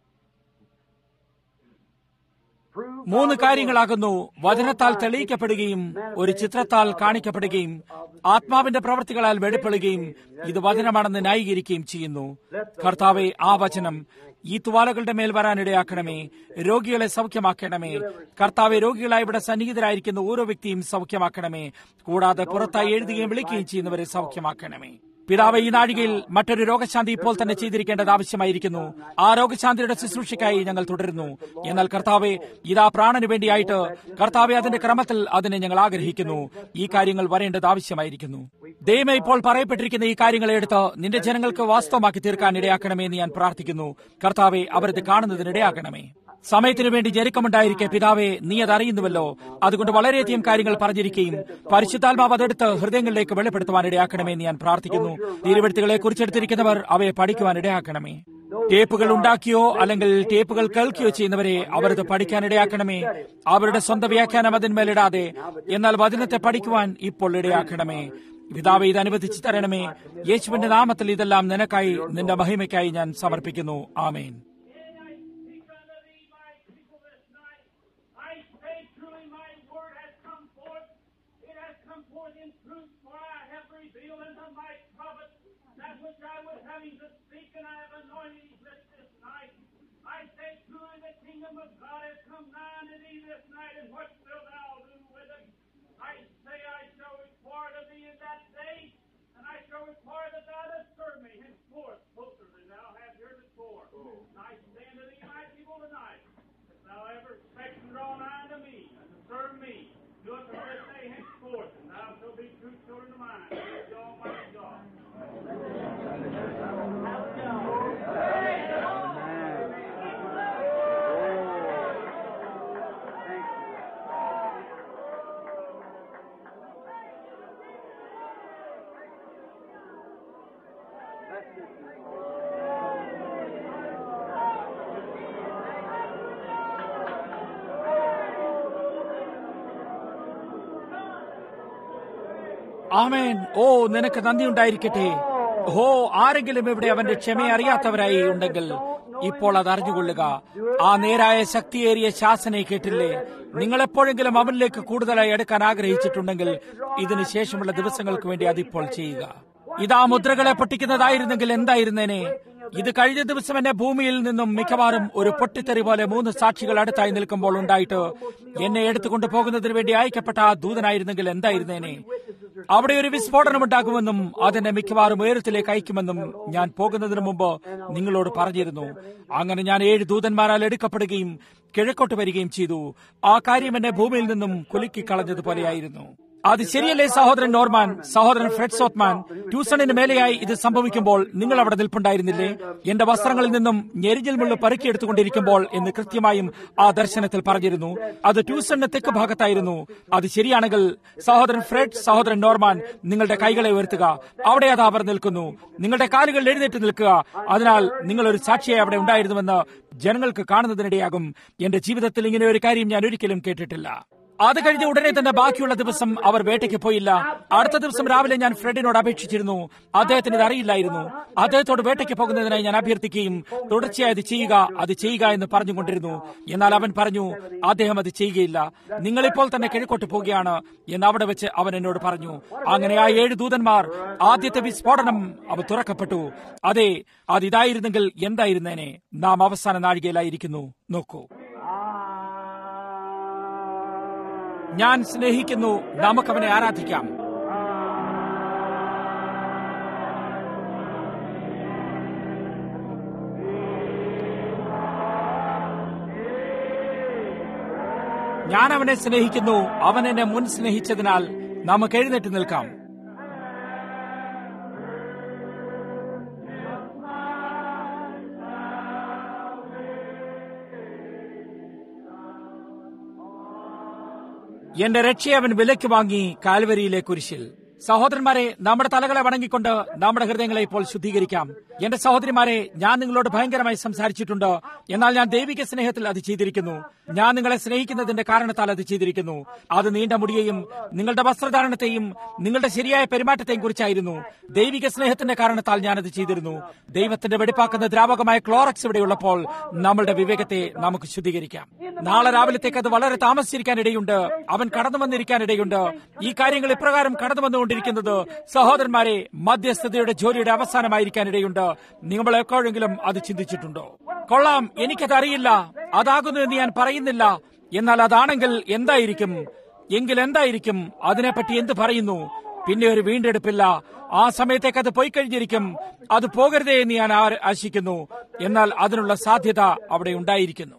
Prove മൂന്ന് കാര്യങ്ങളാകുന്നു വചനത്താൽ തെളിയിക്കപ്പെടുകയും ഒരു ചിത്രത്താൽ കാണിക്കപ്പെടുകയും ആത്മാവിന്റെ പ്രവൃത്തികളാൽ വെളിപ്പെടുകയും ഇത് വചനമാണെന്ന് ന്യായീകരിക്കുകയും ചെയ്യുന്നു കർത്താവെ ആ വചനം ഈ തുവാലകളുടെ മേൽ വരാനിടയാക്കണമേ രോഗികളെ സൗഖ്യമാക്കണമേ കർത്താവെ രോഗികളായി ഇവിടെ സന്നിഹിതരായിരിക്കുന്ന ഓരോ വ്യക്തിയും സൗഖ്യമാക്കണമേ കൂടാതെ പുറത്തായി എഴുതുകയും വിളിക്കുകയും ചെയ്യുന്നവരെ സൗഖ്യമാക്കണമേ പിതാവ് ഈ നാഴികയിൽ മറ്റൊരു രോഗശാന്തി ഇപ്പോൾ തന്നെ ചെയ്തിരിക്കേണ്ടത് ആവശ്യമായിരിക്കുന്നു ആ രോഗശാന്തിയുടെ ശുശ്രൂഷയ്ക്കായി ഞങ്ങൾ തുടരുന്നു എന്നാൽ കർത്താവെ ഇതാ പ്രാണന് വേണ്ടിയായിട്ട് കർത്താവെ അതിന്റെ ക്രമത്തിൽ അതിനെ ഞങ്ങൾ ആഗ്രഹിക്കുന്നു ഈ കാര്യങ്ങൾ വരേണ്ടത് ആവശ്യമായിരിക്കുന്നു ദൈവം ഇപ്പോൾ പറയപ്പെട്ടിരിക്കുന്ന ഈ കാര്യങ്ങളെ എടുത്ത് നിന്റെ ജനങ്ങൾക്ക് വാസ്തവമാക്കി തീർക്കാൻ ഇടയാക്കണമേ എന്ന് ഞാൻ പ്രാർത്ഥിക്കുന്നു കർത്താവെ അവരത് കാണുന്നതിനിടയാക്കണമേ സമയത്തിനു വേണ്ടി ഞെരുക്കമുണ്ടായിരിക്കെ പിതാവെ നീ അത് അറിയുന്നുവല്ലോ അതുകൊണ്ട് വളരെയധികം കാര്യങ്ങൾ പറഞ്ഞിരിക്കുകയും പരിശുദ്ധാത്മാവ് അതെടുത്ത് ഹൃദയങ്ങളിലേക്ക് വെളിപ്പെടുത്തുവാൻ ഇടയാക്കണമേ എന്ന് ഞാൻ പ്രാർത്ഥിക്കുന്നു തീരുവെടുത്തുകളെ കുറിച്ചെടുത്തിരിക്കുന്നവർ അവയെ പഠിക്കുവാൻ ഇടയാക്കണമേ ടേപ്പുകൾ ഉണ്ടാക്കിയോ അല്ലെങ്കിൽ ടേപ്പുകൾ കേൾക്കുകയോ ചെയ്യുന്നവരെ അവരത് പഠിക്കാൻ ഇടയാക്കണമേ അവരുടെ സ്വന്തം വ്യാഖ്യാനം അതിന്മേലിടാതെ എന്നാൽ വചനത്തെ പഠിക്കുവാൻ ഇപ്പോൾ ഇടയാക്കണമേ പിതാവ് ഇത് അനുവദിച്ചു തരണമേ യേശുവിന്റെ നാമത്തിൽ ഇതെല്ലാം നിനക്കായി നിന്റെ മഹിമയ്ക്കായി ഞാൻ സമർപ്പിക്കുന്നു ആമേൻ I say truly my word has come forth. It has come forth in truth, for I have revealed unto my prophet that which I was having to speak, and I have anointed his lips this night. I say truly the kingdom of God has come nigh unto thee this night, and what wilt thou do with it? I say I shall require of thee in that day, and I shall require that thou dost serve me henceforth closer than thou hast heretofore. And I say unto thee, my people tonight, if thou ever expect to draw nigh unto me and to serve me, do it from this day henceforth, and thou shalt be true children of mine. Praise the Almighty God. ആമേൻ ഓ നിനക്ക് നന്ദി ഉണ്ടായിരിക്കട്ടെ ഓ ആരെങ്കിലും ഇവിടെ അവന്റെ ക്ഷമ അറിയാത്തവരായി ഉണ്ടെങ്കിൽ ഇപ്പോൾ അത് അറിഞ്ഞുകൊള്ളുക ആ നേരായ ശക്തിയേറിയ ശാസനയെ കേട്ടില്ലേ നിങ്ങൾ എപ്പോഴെങ്കിലും അവനിലേക്ക് കൂടുതലായി എടുക്കാൻ ആഗ്രഹിച്ചിട്ടുണ്ടെങ്കിൽ ഇതിനു ശേഷമുള്ള ദിവസങ്ങൾക്ക് വേണ്ടി അതിപ്പോൾ ചെയ്യുക ഇതാ മുദ്രകളെ പൊട്ടിക്കുന്നതായിരുന്നെങ്കിൽ എന്തായിരുന്നേനെ ഇത് കഴിഞ്ഞ ദിവസം എന്നെ ഭൂമിയിൽ നിന്നും മിക്കവാറും ഒരു പൊട്ടിത്തെറി പോലെ മൂന്ന് സാക്ഷികൾ അടുത്തായി നിൽക്കുമ്പോൾ ഉണ്ടായിട്ട് എന്നെ എടുത്തുകൊണ്ട് പോകുന്നതിന് വേണ്ടി അയക്കപ്പെട്ട ആ ദൂതനായിരുന്നെങ്കിൽ എന്തായിരുന്നേനെ അവിടെ ഒരു വിസ്ഫോടനം ഉണ്ടാകുമെന്നും അതെന്നെ മിക്കവാറും ഉയരത്തിലേക്ക് അയക്കുമെന്നും ഞാൻ പോകുന്നതിന് മുമ്പ് നിങ്ങളോട് പറഞ്ഞിരുന്നു അങ്ങനെ ഞാൻ ഏഴ് ദൂതന്മാരാൽ എടുക്കപ്പെടുകയും കിഴക്കോട്ട് വരികയും ചെയ്തു ആ കാര്യം എന്നെ ഭൂമിയിൽ നിന്നും കുലുക്കിക്കളഞ്ഞതുപോലെയായിരുന്നു അത് ശരിയല്ലേ സഹോദരൻ നോർമാൻ സഹോദരൻ ഫ്രെഡ് സോത്മാൻ ട്യൂസണിന് മേലെയായി ഇത് സംഭവിക്കുമ്പോൾ നിങ്ങൾ അവിടെ നിൽപ്പുണ്ടായിരുന്നില്ലേ എന്റെ വസ്ത്രങ്ങളിൽ നിന്നും ഞെരിഞ്ഞിൽ മുള്ളു പറുക്കിയെടുത്തുകൊണ്ടിരിക്കുമ്പോൾ എന്ന് കൃത്യമായും ആ ദർശനത്തിൽ പറഞ്ഞിരുന്നു അത് ട്യൂസണിന് തെക്ക് ഭാഗത്തായിരുന്നു അത് ശരിയാണെങ്കിൽ സഹോദരൻ ഫ്രെഡ് സഹോദരൻ നോർമാൻ നിങ്ങളുടെ കൈകളെ ഉയർത്തുക അവിടെ അത് അവർ നിൽക്കുന്നു നിങ്ങളുടെ കാലുകൾ എഴുന്നേറ്റ് നിൽക്കുക അതിനാൽ നിങ്ങൾ ഒരു സാക്ഷിയായി അവിടെ ഉണ്ടായിരുന്നുവെന്ന് ജനങ്ങൾക്ക് കാണുന്നതിനിടയാകും എന്റെ ജീവിതത്തിൽ ഇങ്ങനെ ഒരു കാര്യം ഞാൻ ഒരിക്കലും കേട്ടിട്ടില്ല അത് കഴിഞ്ഞ് ഉടനെ തന്നെ ബാക്കിയുള്ള ദിവസം അവർ വേട്ടയ്ക്ക് പോയില്ല അടുത്ത ദിവസം രാവിലെ ഞാൻ ഫ്രെഡിനോട് അപേക്ഷിച്ചിരുന്നു അദ്ദേഹത്തിന് ഇത് അറിയില്ലായിരുന്നു അദ്ദേഹത്തോട് വേട്ടയ്ക്ക് പോകുന്നതിനായി ഞാൻ അഭ്യർത്ഥിക്കുകയും തുടർച്ചയായി അത് ചെയ്യുക അത് ചെയ്യുക എന്ന് പറഞ്ഞുകൊണ്ടിരുന്നു എന്നാൽ അവൻ പറഞ്ഞു അദ്ദേഹം അത് ചെയ്യുകയില്ല നിങ്ങളിപ്പോൾ തന്നെ കിഴക്കോട്ട് പോവുകയാണ് എന്ന് അവിടെ വെച്ച് അവൻ എന്നോട് പറഞ്ഞു അങ്ങനെ ആ ഏഴ് ദൂതന്മാർ ആദ്യത്തെ വിസ്ഫോടനം അവ തുറക്കപ്പെട്ടു അതെ അത് ഇതായിരുന്നെങ്കിൽ എന്തായിരുന്നേനെ നാം അവസാന നാഴികയിലായിരിക്കുന്നു നോക്കൂ ഞാൻ സ്നേഹിക്കുന്നു നമുക്കവനെ ആരാധിക്കാം ഞാൻ അവനെ സ്നേഹിക്കുന്നു അവൻ എന്നെ മുൻ സ്നേഹിച്ചതിനാൽ നമുക്ക് എഴുന്നേറ്റ് നിൽക്കാം എന്റെ രക്ഷയെ അവൻ വിലയ്ക്ക് വാങ്ങി കാൽവരിയിലെ കുരിശിൽ സഹോദരന്മാരെ നമ്മുടെ തലകളെ വണങ്ങിക്കൊണ്ട് നമ്മുടെ ഹൃദയങ്ങളെ ഇപ്പോൾ ശുദ്ധീകരിക്കാം എന്റെ സഹോദരിമാരെ ഞാൻ നിങ്ങളോട് ഭയങ്കരമായി സംസാരിച്ചിട്ടുണ്ട് എന്നാൽ ഞാൻ ദൈവിക സ്നേഹത്തിൽ അത് ചെയ്തിരിക്കുന്നു ഞാൻ നിങ്ങളെ സ്നേഹിക്കുന്നതിന്റെ കാരണത്താൽ അത് ചെയ്തിരിക്കുന്നു അത് നീണ്ട മുടിയെയും നിങ്ങളുടെ വസ്ത്രധാരണത്തെയും നിങ്ങളുടെ ശരിയായ പെരുമാറ്റത്തെയും കുറിച്ചായിരുന്നു ദൈവിക സ്നേഹത്തിന്റെ കാരണത്താൽ ഞാനത് ചെയ്തിരുന്നു ദൈവത്തിന്റെ വെടിപ്പാക്കുന്ന ദ്രാവകമായ ക്ലോറക്സ് ഇവിടെയുള്ളപ്പോൾ നമ്മളുടെ വിവേകത്തെ നമുക്ക് ശുദ്ധീകരിക്കാം നാളെ രാവിലത്തേക്ക് അത് വളരെ താമസിച്ചിരിക്കാനിടയുണ്ട് അവൻ കടന്നു വന്നിരിക്കാനിടയുണ്ട് ഈ കാര്യങ്ങൾ ഇപ്രകാരം കടന്നു വന്നുകൊണ്ടിരിക്കുന്നത് സഹോദരന്മാരെ മധ്യസ്ഥതയുടെ ജോലിയുടെ അവസാനമായിരിക്കാനിടയുണ്ട് നിങ്ങൾ എപ്പോഴെങ്കിലും അത് ചിന്തിച്ചിട്ടുണ്ടോ കൊള്ളാം എനിക്കത് അറിയില്ല അതാകുന്നു എന്ന് ഞാൻ പറയുന്നില്ല എന്നാൽ അതാണെങ്കിൽ എന്തായിരിക്കും എങ്കിൽ എന്തായിരിക്കും അതിനെപ്പറ്റി എന്ത് പറയുന്നു പിന്നെ ഒരു വീണ്ടെടുപ്പില്ല ആ സമയത്തേക്ക് അത് പോയി കഴിഞ്ഞിരിക്കും അത് പോകരുതേ എന്ന് ഞാൻ ആ- ആശിക്കുന്നു എന്നാൽ അതിനുള്ള സാധ്യത അവിടെ ഉണ്ടായിരിക്കുന്നു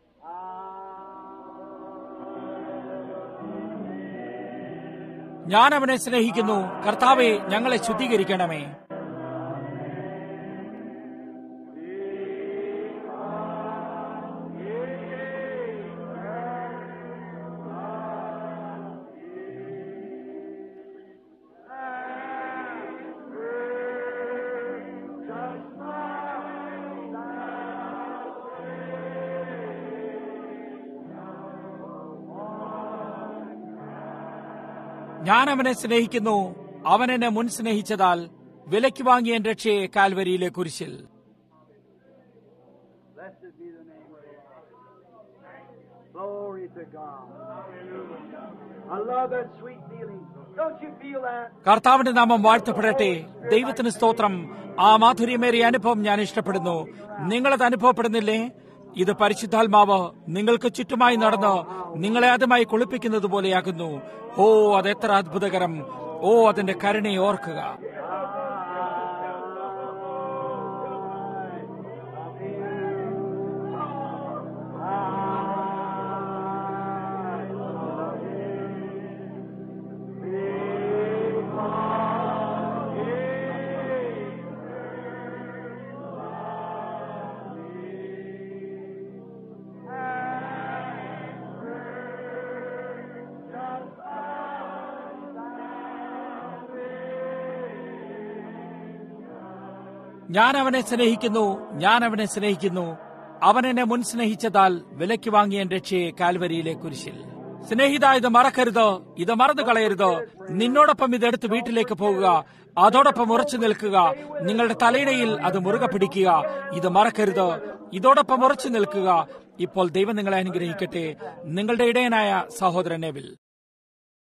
ഞാൻ അവനെ സ്നേഹിക്കുന്നു കർത്താവെ ഞങ്ങളെ ശുദ്ധീകരിക്കണമേ ഞാൻ അവനെ സ്നേഹിക്കുന്നു അവൻ എന്നെ മുൻ സ്നേഹിച്ചതാൽ വിലയ്ക്ക് വാങ്ങിയ എൻ രക്ഷയെ കാൽവരിയിലെ കുരിശിൽ Blessed be the name of the Lord. Glory to God. I love that sweet feeling. Don't you feel that? കർത്താവിന്റെ നാമം വാഴ്ത്തപ്പെടട്ടെ ദൈവത്തിന് സ്തോത്രം ആ മാധുര്യമേറിയ അനുഭവം ഞാൻ ഇഷ്ടപ്പെടുന്നു നിങ്ങളത് അനുഭവപ്പെടുന്നില്ലേ ഇത് പരിശുദ്ധാത്മാവ് നിങ്ങൾക്ക് ചുറ്റുമായി നടന്ന് നിങ്ങളെ അതുമായി കുളിപ്പിക്കുന്നത് പോലെയാകുന്നു ഓ അതെത്ര അത്ഭുതകരം ഓ അതിന്റെ കരുണയെ ഓർക്കുക ഞാൻ അവനെ സ്നേഹിക്കുന്നു ഞാൻ അവനെ സ്നേഹിക്കുന്നു അവൻ എന്നെ മുൻ സ്നേഹിച്ചതാൽ വിലയ്ക്ക് വാങ്ങിയ എൻ രക്ഷയെ കാൽവരിയിലെ കുരിശിൽ സ്നേഹിത ഇത് മറക്കരുത് ഇത് മറന്നു കളയരുത് നിന്നോടൊപ്പം ഇതെടുത്ത് വീട്ടിലേക്ക് പോകുക അതോടൊപ്പം ഉറച്ചു നിൽക്കുക നിങ്ങളുടെ തലയിണയിൽ അത് മുറുകെ പിടിക്കുക ഇത് മറക്കരുത് ഇതോടൊപ്പം ഉറച്ചു നിൽക്കുക ഇപ്പോൾ ദൈവം നിങ്ങളെ അനുഗ്രഹിക്കട്ടെ നിങ്ങളുടെ ഇടയനായ സഹോദരൻ നെവിൽ